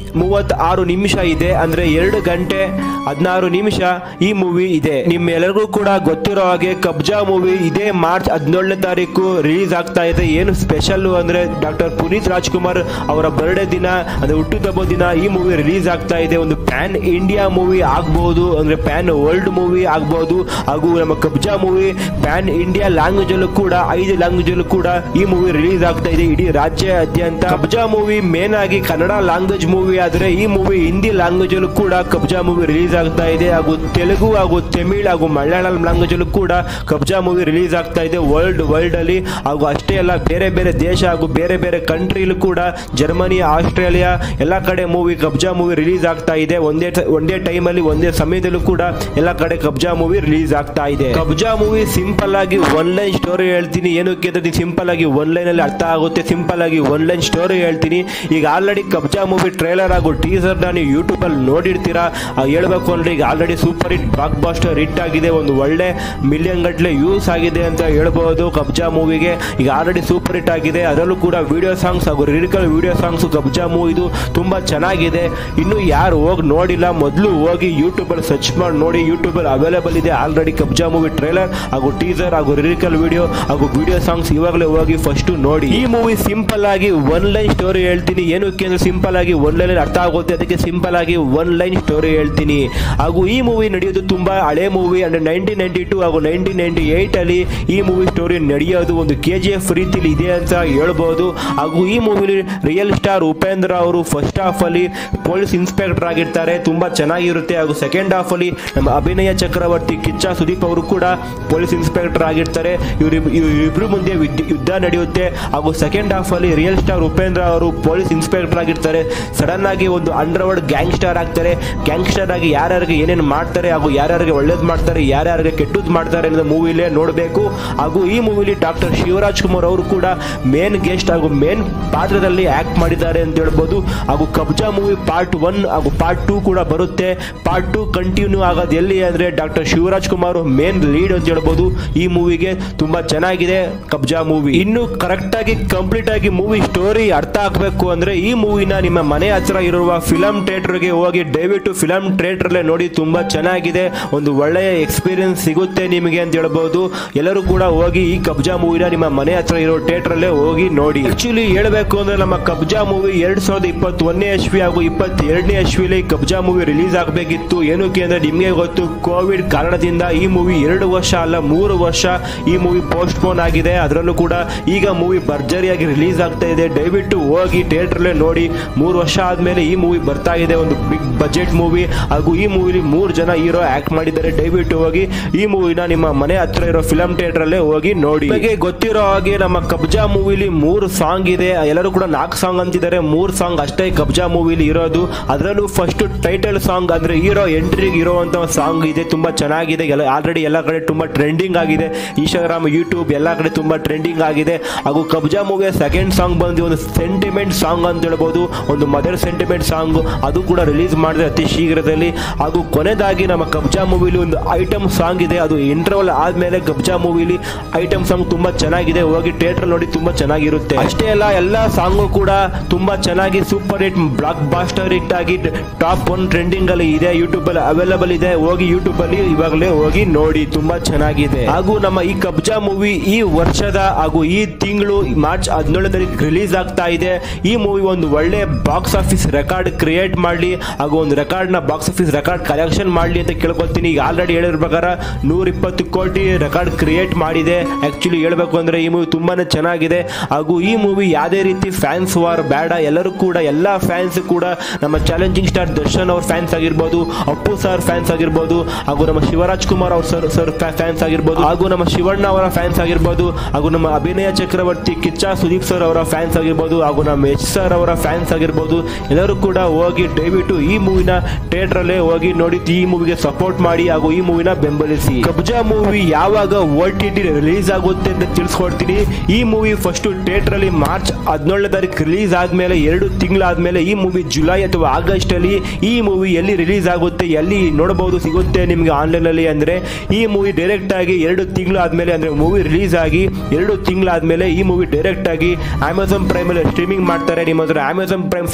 ಮೂವತ್ತಾರು ನಿಮಿಷ ಇದೆ ಅಂದ್ರೆ ಎರಡು ಗಂಟೆ ಹದಿನಾರು ನಿಮಿಷ ಈ ಮೂವಿ ಇದೆ ನಿಮ್ಮೆಲ್ಲರಿಗೂ ಕೂಡ ಗೊತ್ತಿರೋ ಹಾಗೆ ಕಬ್ಜಾ ಮೂವಿ ಇದೇ ಮಾರ್ಚ್ ಹದಿನೇಳನೇ ತಾರೀಕು ರಿಲೀಸ್ ಆಗ್ತಾ ಇದೆ ಏನು ಸ್ಪೆಷಲ್ ಅಂದ್ರೆ ಡಾಕ್ಟರ್ ಪುನೀತ್ ರಾಜ್ಕುಮಾರ್ ಅವರ ಬರ್ಡೇ ದಿನ ಅಂದ್ರೆ ಹುಟ್ಟುಹಬ್ಬ ದಿನ ಈ ಮೂವಿ ರಿಲೀಸ್ ಆಗ್ತಾ ಇದೆ ಒಂದು ಪ್ಯಾನ್ ಇಂಡಿಯಾ ಮೂವಿ ಆಗ್ಬಹುದು ಅಂದ್ರೆ ಪ್ಯಾನ್ ವರ್ಲ್ಡ್ ಮೂವಿ ಆಗ್ಬಹುದು ಹಾಗೂ ನಮ್ಮ Kabzaa movie pan India language ಅಲ್ಲೂ ಕೂಡ ಐದು ಲ್ಯಾಂಗ್ವೇಜ್ ಅಲ್ಲೂ ಕೂಡ ಈ ಮೂವಿ ರಿಲೀಸ್ ಆಗ್ತಾ ಇದೆ ಇಡೀ ರಾಜ್ಯಾದ್ಯಂತ ಕಬ್ಜಾ ಮೂವಿ ಮೇನ್ ಆಗಿ ಕನ್ನಡ ಲ್ಯಾಂಗ್ವೇಜ್ ಮೂವಿ ಆದ್ರೆ ಈ ಮೂವಿ ಹಿಂದಿ ಲ್ಯಾಂಗ್ವೇಜ್ ಅಲ್ಲೂ ಕೂಡ ಕಬ್ಜಾ ಮೂವಿ ರಿಲೀಸ್ ಆಗ್ತಾ ಇದೆ ಹಾಗೂ ತೆಲುಗು ಹಾಗೂ ತಮಿಳ್ ಹಾಗೂ ಮಲಯಾಳಂ ಲ್ಯಾಂಗ್ವೇಜ್ ಅಲ್ಲೂ ಕೂಡ ಕಬ್ಜಾ ಮೂವಿ ರಿಲೀಸ್ ಆಗ್ತಾ ಇದೆ ವರ್ಲ್ಡ್ ವರ್ಲ್ಡ್ ಅಲ್ಲಿ ಹಾಗೂ ಅಷ್ಟೇ ಅಲ್ಲ ಬೇರೆ ಬೇರೆ ದೇಶ ಹಾಗೂ ಬೇರೆ ಬೇರೆ ಕಂಟ್ರಿಲೂ ಕೂಡ ಜರ್ಮನಿ ಆಸ್ಟ್ರೇಲಿಯಾ ಎಲ್ಲ ಕಡೆ ಮೂವಿ ಕಬ್ಜಾ ಮೂವಿ ರಿಲೀಸ್ ಆಗ್ತಾ ಇದೆ ಒಂದೇ ಟ- ಒಂದೇ ಟೈಮ್ ಅಲ್ಲಿ ಒಂದೇ ಸಮಯದಲ್ಲೂ ಕೂಡ ಎಲ್ಲ ಕಡೆ ಕಬ್ಜಾ ಮೂವಿ ರಿಲೀಸ್ ಆಗ್ತಾ ಇದೆ ಕಬ್ಜಾ ಮೂವಿ ಸಿಂಪಲ್ ಆಗಿ ಒನ್ ಲೈನ್ ಸ್ಟೋರಿ ಹೇಳ್ತೀನಿ ಏನಕ್ಕೆ ಅಂದ್ರೆ ಸಿಂಪಲ್ ಆಗಿ ಒನ್ ಲೈನ್ ಅಲ್ಲಿ ಅರ್ಥ ಆಗುತ್ತೆ ಸಿಂಪಲ್ ಆಗಿ ಒನ್ ಲೈನ್ ಸ್ಟೋರಿ ಹೇಳ್ತೀನಿ ಈಗ ಆಲ್ರೆಡಿ ಕಬ್ಜಾ ಮೂವಿ ಟ್ರೇಲರ್ ಹಾಗೂ ಟೀಸರ್ ನೀವು ಯೂಟ್ಯೂಬ್ ಅಲ್ಲಿ ನೋಡಿರ್ತೀರಾ ಆ ಹೇಳ್ಬೇಕು ಅಂದ್ರೆ ಈಗ already super hit blockbuster hit ಆಗಿದೆ ಒಂದು ಒಳ್ಳೆ ಮಿಲಿಯನ್ ಗಟ್ಟಲೆ ಯೂಸ್ ಆಗಿದೆ ಅಂತ ಹೇಳ್ಬಹುದು ಕಬ್ಜಾ ಮೂವಿಗೆ ಈಗ ಆಲ್ರೆಡಿ ಸೂಪರ್ ಹಿಟ್ ಆಗಿದೆ ಅದರಲ್ಲೂ ಕೂಡ ವಿಡಿಯೋ ಸಾಂಗ್ಸ್ ಹಾಗೂ ಲಿರಿಕಲ್ ವಿಡಿಯೋ ಸಾಂಗ್ಸ್ ಕಬ್ಜಾ ಮೂವಿದು ತುಂಬಾ ಚೆನ್ನಾಗಿದೆ ಇನ್ನು ಯಾರು ಹೋಗಿ ನೋಡಿಲ್ಲ ಮೊದಲು ಹೋಗಿ ಯೂಟ್ಯೂಬ್ ಅಲ್ಲಿ ಸರ್ಚ್ ಮಾಡಿ ನೋಡಿ ಯೂಟ್ಯೂಬ್ ಅಲ್ಲಿ ಅವೈಲೇಬಲ್ ಇದೆ ಆಲ್ರೆಡಿ ಕಬ್ಜಾ ಮೂವಿ ಟ್ರೇಲರ್ ಹಾಗೂ ಟೀಸರ್ ಹಾಗೂ ಲಿರಿಕಲ್ ವಿಡಿಯೋ ಹಾಗೂ ವಿಡಿಯೋ ಸಾಂಗ್ಸ್ ಇವಾಗಲೇ ಹೋಗಿ ಫಸ್ಟ್ ನೋಡಿ ಈ ಮೂವಿ ಸಿಂಪಲ್ ಆಗಿ ಒನ್ ಲೈನ್ ಸ್ಟೋರಿ ಹೇಳ್ತೀನಿ ಏನಕ್ಕೆ ಅಂದ್ರೆ ಸಿಂಪಲ್ ಆಗಿ ಒನ್ ಲೈನ್ ಅರ್ಥ ಆಗುತ್ತೆ ಅದಕ್ಕೆ ಸಿಂಪಲ್ ಆಗಿ ಒನ್ ಲೈನ್ ಸ್ಟೋರಿ ಹೇಳ್ತೀನಿ ಹಾಗೂ ಈ ಮೂವಿ ನಡೆಯೋದು ತುಂಬಾ ಹಳೆ ಮೂವಿ ಅಂದ್ರೆ ನೈನ್ಟೀನ್ ನೈನ್ಟಿ ಟೂ ಹಾಗೂ ನೈನ್ಟೀನ್ ನೈನ್ಟಿ ಏಟ್ ಅಲ್ಲಿ ಈ ಮೂವಿ ಸ್ಟೋರಿ ನಡೆಯೋದು ಒಂದು ಕೆ ಜಿ ಎಫ್ ರೀತಿಲಿ ಇದೆ ಅಂತ ಹೇಳ್ಬೋದು ಹಾಗೂ ಈ ಮೂವಿಲಿ ರಿಯಲ್ ಸ್ಟಾರ್ ಉಪೇಂದ್ರ ಅವರು ಫಸ್ಟ್ ಹಾಫ್ ಅಲ್ಲಿ ಪೊಲೀಸ್ ಇನ್ಸ್ಪೆಕ್ಟರ್ ಆಗಿರ್ತಾರೆ ತುಂಬಾ ಚೆನ್ನಾಗಿರುತ್ತೆ ಹಾಗೂ ಸೆಕೆಂಡ್ ಹಾಫ್ ಅಲ್ಲಿ ನಮ್ಮ ಅಭಿನಯ ಚಕ್ರವರ್ತಿ ಕಿಚ್ಚ ಸುದೀಪ್ ಅವರು ಕೂಡ ಪೊಲೀಸ್ ಇನ್ಸ್ಪೆಕ್ಟರ್ ಆಗಿರ್ತಾರೆ ಇವರು ಇಬ್ರು ಮುಂದೆ ವಿದ್- ಯುದ್ಧ ನಡೆಯುತ್ತೆ ಹಾಗೂ ಸೆಕೆಂಡ್ ಹಾಫ್ ಅಲ್ಲಿ ರಿಯಲ್ ಸ್ಟಾರ್ ಉಪೇಂದ್ರ ಅವರು ಪೊಲೀಸ್ ಇನ್ಸ್ಪೆಕ್ಟರ್ ಆಗಿರ್ತಾರೆ ಸಡನ್ ಆಗಿ ಒಂದು ಅಂಡರ್ ವರ್ಲ್ಡ್ ಗ್ಯಾಂಗ್ ಸ್ಟಾರ್ ಆಗ್ತಾರೆ ಗ್ಯಾಂಗ್ ಸ್ಟಾರ್ ಆಗಿ ಯಾರ್ಯಾರಿಗೆ ಏನೇನು ಮಾಡ್ತಾರೆ ಹಾಗೂ ಯಾರ್ಯಾರಿಗೆ ಒಳ್ಳೇದು ಮಾಡ್ತಾರೆ ಯಾರ್ಯಾರಿಗೆ ಕೆಟ್ಟದ್ದು ಮಾಡ್ತಾರೆ ಅನ್ನೋದು ಮೂವಿಲೇ ನೋಡಬೇಕು ಹಾಗೂ ಈ ಮೂವಿಲಿ ಡಾಕ್ಟರ್ ಶಿವರಾಜ್ ಕುಮಾರ್ ಅವರು ಕೂಡ ಮೇನ್ ಗೆಸ್ಟ್ ಹಾಗೂ ಮೇನ್ ಪಾತ್ರದಲ್ಲಿ ಆಕ್ಟ್ ಮಾಡಿದ್ದಾರೆ ಅಂತ ಹೇಳ್ಬೋದು ಹಾಗೂ ಕಬ್ಜಾ ಮೂವಿ ಪಾರ್ಟ್ ಒನ್ ಹಾಗೂ ಪಾರ್ಟ್ ಟೂ ಕೂಡ ಬರುತ್ತೆ ಪಾರ್ಟ್ ಟೂ ಕಂಟಿನ್ಯೂ ಆಗೋದು ಎಲ್ಲಿ ಅಂದ್ರೆ doctor Shivaraj Kumar main lead ಅಂತ ಹೇಳ್ಬೋದು ಈ ಮೂವಿಗೆ ತುಂಬಾ ಚೆನ್ನಾಗಿದೆ ಕಬ್ಜಾ ಮೂವಿ ಇನ್ನು ಕರೆಕ್ಟ್ ಆಗಿ ಕಂಪ್ಲೀಟ್ ಆಗಿ ಮೂವಿ ಸ್ಟೋರಿ ಅರ್ಥ ಆಗ್ಬೇಕು ಅಂದ್ರೆ ಈ ಮೂವಿನ ನಿಮ್ಮ ಮನೆ ಹತ್ರ ಇರುವ ಫಿಲಂ ಥಿಯೇಟರ್ಗೆ ಹೋಗಿ ದಯವಿಟ್ಟು ಫಿಲಂ ಥಿಯೇಟರ್ಲೆ ನೋಡಿ ತುಂಬಾ ಚೆನ್ನಾಗಿದೆ ಒಂದು ಒಳ್ಳೆಯ ಎಕ್ಸ್ಪೀರಿಯನ್ಸ್ ಸಿಗುತ್ತೆ ನಿಮಗೆ ಅಂತ ಹೇಳ್ಬೋದು ಎಲ್ಲರೂ ಕೂಡ ಹೋಗಿ ಈ ಕಬ್ಜಾ ಮೂವಿನ ನಿಮ್ಮ ಮನೆ ಹತ್ರ ಇರೋ ಥಿಯೇಟರ್ ಅಲ್ಲೇ ಹೋಗಿ ನೋಡಿ ಆಕ್ಚುಲಿ ಹೇಳ್ಬೇಕು ಅಂದ್ರೆ ನಮ್ಮ ಕಬ್ಜಾ ಮೂವಿ ಎರಡ್ ಸಾವಿರದ ಇಪ್ಪತ್ತೊಂದನೇ ಎಸ್ವಿ ಹಾಗೂ ಇಪ್ಪತ್ತೆರಡನೇ ಎಸ್ವಿಲಿ ಕಬ್ಜಾ ಮೂವಿ ರಿಲೀಸ್ ಆಗಬೇಕಿತ್ತು ಏನಕ್ಕೆ ಅಂದ್ರೆ ನಿಮಗೆ ಗೊತ್ತು ಕೋವಿಡ್ ಕಾರಣದಿಂದ ಈ ಮೂವಿ ಎರಡು ವರ್ಷ ಅಲ್ಲ ಮೂರು ವರ್ಷ ಈ ಮೂವಿ ಪೋಸ್ಟ್ ಪೋನ್ ಆಗಿದೆ ಅದರಲ್ಲೂ ಕೂಡ ಈಗ ಮೂವಿ ಭರ್ಜರಿಯಾಗಿ ರಿಲೀಸ್ ಆಗ್ತಾ ಇದೆ ದಯವಿಟ್ಟು ಹೋಗಿ ಥಿಯೇಟರ್ಲೆ ನೋಡಿ ಮೂರು ವರ್ಷ ಆದ್ಮೇಲೆ ಈ ಮೂವಿ ಬರ್ತಾ ಇದೆ ಒಂದು ಬಿಗ್ ಬಜೆಟ್ ಮೂವಿ ಹಾಗೂ ಈ ಮೂವಿಲಿ ಮೂರು ಜನ ಹೀರೋ ಆಕ್ಟ್ ಮಾಡಿದ್ದಾರೆ ದಯವಿಟ್ಟು ಹೋಗಿ ಈ ಮೂವಿನ ನಿಮ್ಮ ಮನೆ ಹತ್ರ ಇರೋ ಫಿಲಂ ಥಿಯೇಟರ್ ಅಲ್ಲೇ ಹೋಗಿ ನೋಡಿ ನಿಮಗೆ ಗೊತ್ತಿರೋ ಹಾಗೆ ನಮ್ಮ ಕಬ್ಜಾ ಮೂವಿಲಿ ಮೂರು ಸಾಂಗ್ ಇದೆ ಎಲ್ಲರೂ ಕೂಡ ನಾಲ್ಕು ಸಾಂಗ್ ಅಂತಿದ್ದಾರೆ ಮೂರು ಸಾಂಗ್ ಅಷ್ಟೇ ಕಬ್ಜಾ ಮೂವಿಲಿ ಇರೋದು ಅದರಲ್ಲೂ ಫಸ್ಟ್ ಟೈಟಲ್ ಸಾಂಗ್ ಅಂದ್ರೆ ಹೀರೋ ಎಂಟ್ರಿಗೆ ಇರುವಂತ ಸಾಂಗ್ ಇದೆ ತುಂಬಾ ಚೆನ್ನಾಗಿದೆ ಎಲ್ಲ ಆಲ್ರೆಡಿ ಎಲ್ಲ ಕಡೆ ತುಂಬಾ ಟ್ರೆಂಡಿಂಗ್ ಆಗಿದೆ ಇನ್ಸ್ಟಾಗ್ರಾಮ್ ಯೂಟ್ಯೂಬ್ ಎಲ್ಲ ಕಡೆ ತುಂಬಾ ಟ್ರೆಂಡಿಂಗ್ ಆಗಿದೆ ಹಾಗೂ ಕಬ್ಜಾ ಮೂವಿಯ ಸೆಕೆಂಡ್ ಸಾಂಗ್ ಬಂದು ಒಂದು ಸೆಂಟಿಮೆಂಟ್ ಸಾಂಗ್ ಅಂತ ಹೇಳ್ಬೋದು ಒಂದು ಮದರ್ ಸೆಂಟಿಮೆಂಟ್ ಸಾಂಗ್ ಅದು ಕೂಡ ರಿಲೀಸ್ ಮಾಡಿದೆ ಅತಿ ಶೀಘ್ರದಲ್ಲಿ ಹಾಗೂ ಕೊನೆದಾಗಿ ನಮ್ಮ ಕಬ್ಜಾ ಮೂವಿಲಿ ಒಂದು ಐಟಮ್ ಸಾಂಗ್ ಇದೆ ಅದು ಇಂಟರ್ವಲ್ ಆದ್ಮೇಲೆ ಕಬ್ಜಾ ಮೂವಿಲಿ ಐಟಮ್ ಸಾಂಗ್ ತುಂಬಾ ಚೆನ್ನಾಗಿದೆ ಹೋಗಿ ಥಿಯೇಟರ್ ನೋಡಿ ತುಂಬಾ ಚೆನ್ನಾಗಿರುತ್ತೆ ಅಷ್ಟೇ ಅಲ್ಲ ಎಲ್ಲ ಸಾಂಗು ಕೂಡ ತುಂಬಾ ಚೆನ್ನಾಗಿ super hit blockbuster hit ಆಗಿ ಟಾಪ್ ಒನ್ ಟ್ರೆಂಡಿಂಗ್ ಅಲ್ಲಿ ಇದೆ ಯೂಟ್ಯೂಬ್ ಅಲ್ಲಿ ಅವೈಲೇಬಲ್ ಇದೆ ಹೋಗಿ ಯೂಟ್ಯೂಬ್ ಅಲ್ಲಿ ಇವಾಗಲೇ ಹೋಗಿ ನೋಡಿ ತುಂಬಾ ಚೆನ್ನಾಗಿದೆ ಹಾಗೂ ನಮ್ಮ ಈ ಕಬ್ಜಾ ಮೂವಿ ಈ ವರ್ಷದ ಹಾಗೂ ಈ ತಿಂಗಳು ಮಾರ್ಚ್ ಹದಿನೇಳು ತಾರೀಕು ರಿಲೀಸ್ ಆಗ್ತಾ ಇದೆ ಈ ಮೂವಿ ಒಂದು ಒಳ್ಳೆ ಬಾಕ್ಸ್ ಆಫೀಸ್ ರೆಕಾರ್ಡ್ ಕ್ರಿಯೇಟ್ ಮಾಡಲಿ ಹಾಗೂ ಒಂದು ರೆಕಾರ್ಡ್ ನ ಬಾಕ್ಸ್ ಆಫೀಸ್ ರೆಕಾರ್ಡ್ ಕಲೆಕ್ಷನ್ ಮಾಡಲಿ ಅಂತ ಕೇಳ್ಕೊತೀನಿ ಈಗ ಆಲ್ರೆಡಿ ಹೇಳಿರೋ ಪ್ರಕಾರ ನೂರ ಇಪ್ಪತ್ತು ಕೋಟಿ ರೆಕಾರ್ಡ್ ಕ್ರಿಯೇಟ್ ಮಾಡಿದೆ ಆಕ್ಚುಲಿ ಹೇಳ್ಬೇಕು ಅಂದ್ರೆ ಈ ಮೂವಿ ತುಂಬಾನೇ ಚೆನ್ನಾಗಿದೆ ಹಾಗೂ ಈ ಮೂವಿ ಯಾವುದೇ ರೀತಿ ಫ್ಯಾನ್ಸ್ ವಾರ್ ಬೇಡ ಎಲ್ಲರೂ ಕೂಡ ಎಲ್ಲ ಫ್ಯಾನ್ಸ್ ಕೂಡ ನಮ್ಮ ಚಾಲೆಂಜಿಂಗ್ ಸ್ಟಾರ್ ದರ್ಶನ್ ಅವ್ರ ಫ್ಯಾನ್ಸ್ ಆಗಿರ್ಬೋದು ಅಪ್ಪು ಸರ್ ಫ್ಯಾನ್ಸ್ ಆಗಿರ್ಬೋದು ಹಾಗೂ ನಮ್ಮ ಶಿವರಾಜ್ ಕುಮಾರ್ ಅವ್ರ ಸರ್ ಸರ್ ಫ್ಯಾನ್ಸ್ ಆಗಿರ್ಬೋದು ಹಾಗೂ ನಮ್ಮ ಶಿವಣ್ಣ ಅವರ ಫ್ಯಾನ್ಸ್ ಆಗಿರ್ಬೋದು ಹಾಗೂ ನಮ್ಮ ಅಭಿನಯ ಚಕ್ರವರ್ತಿ ಕಿಚ್ಚ ಸುದೀಪ್ ಸರ್ ಅವರ ಫ್ಯಾನ್ಸ್ ಆಗಿರ್ಬೋದು ಹಾಗೂ ನಮ್ಮ ಎಚ್ ಸರ್ ಅವರ ಫ್ಯಾನ್ಸ್ ಆಗಿರ್ಬೋದು ಎಲ್ಲರೂ ಕೂಡ ಹೋಗಿ ದಯವಿಟ್ಟು ಈ ಮೂವಿನ ಥಿಯೇಟರ್ ಅಲ್ಲೇ ಹೋಗಿ ನೋಡಿ ಈ ಮೂವಿಗೆ ಸಪೋರ್ಟ್ ಮಾಡಿ ಹಾಗೂ ಈ ಮೂವಿನ ಬೆಂಬಲಿಸಿ ಕಬ್ಜಾ ಮೂವಿ ಯಾವಾಗ ಓ ಟಿ ಟಿ ರಿಲೀಸ್ ಆಗುತ್ತೆ ಅಂತ ತಿಳಿಸ್ಕೊಡ್ತೀನಿ ಈ ಮೂವಿ ಫಸ್ಟ್ ಥಿಯೇಟರ್ ಅಲ್ಲಿ ಮಾರ್ಚ್ ಹದಿನೇಳನೇ ತಾರೀಕು ರಿಲೀಸ್ ಆದ್ಮೇಲೆ ಎರಡು ತಿಂಗಳಾದ್ಮೇಲೆ ಈ ಮೂವಿ ಜುಲೈ ಅಥವಾ ಆಗಸ್ಟ್ ಅಲ್ಲಿ ಈ ಮೂವಿ ಎಲ್ಲಿ ರಿಲೀಸ್ ಆಗುತ್ತೆ ಎಲ್ಲಿ ನೋಡಬಹುದು ಸಿಗುತ್ತೆ ನಿಮಗೆ ಆನ್ಲೈನ್ ಅಲ್ಲಿ ಅಂದ್ರೆ ಈ ಮೂವಿ ಡೈರೆಕ್ಟ್ ಆಗಿ ಎರಡು ತಿಂಗಳು ಆದ್ಮೇಲೆ ಅಂದ್ರೆ ಮೂವಿ ರಿಲೀಸ್ ಆಗಿ ಎರಡು ತಿಂಗಳಾದ್ಮೇಲೆ ಈ ಮೂವಿ ಡೈರೆಕ್ಟ್ ಆಗಿ ಅಮೆಝಾನ್ ಪ್ರೈಮ್ ಅಲ್ಲಿ ಸ್ಟ್ರೀಮಿಂಗ್ ಮಾಡ್ತಾರೆ ನಿಮ್ಮ ಹತ್ರ ಅಮೆಝಾನ್ ಪ್ರೈಮ್ ಸಬ್ಸ್ಕ್ರಿಪ್ಷನ್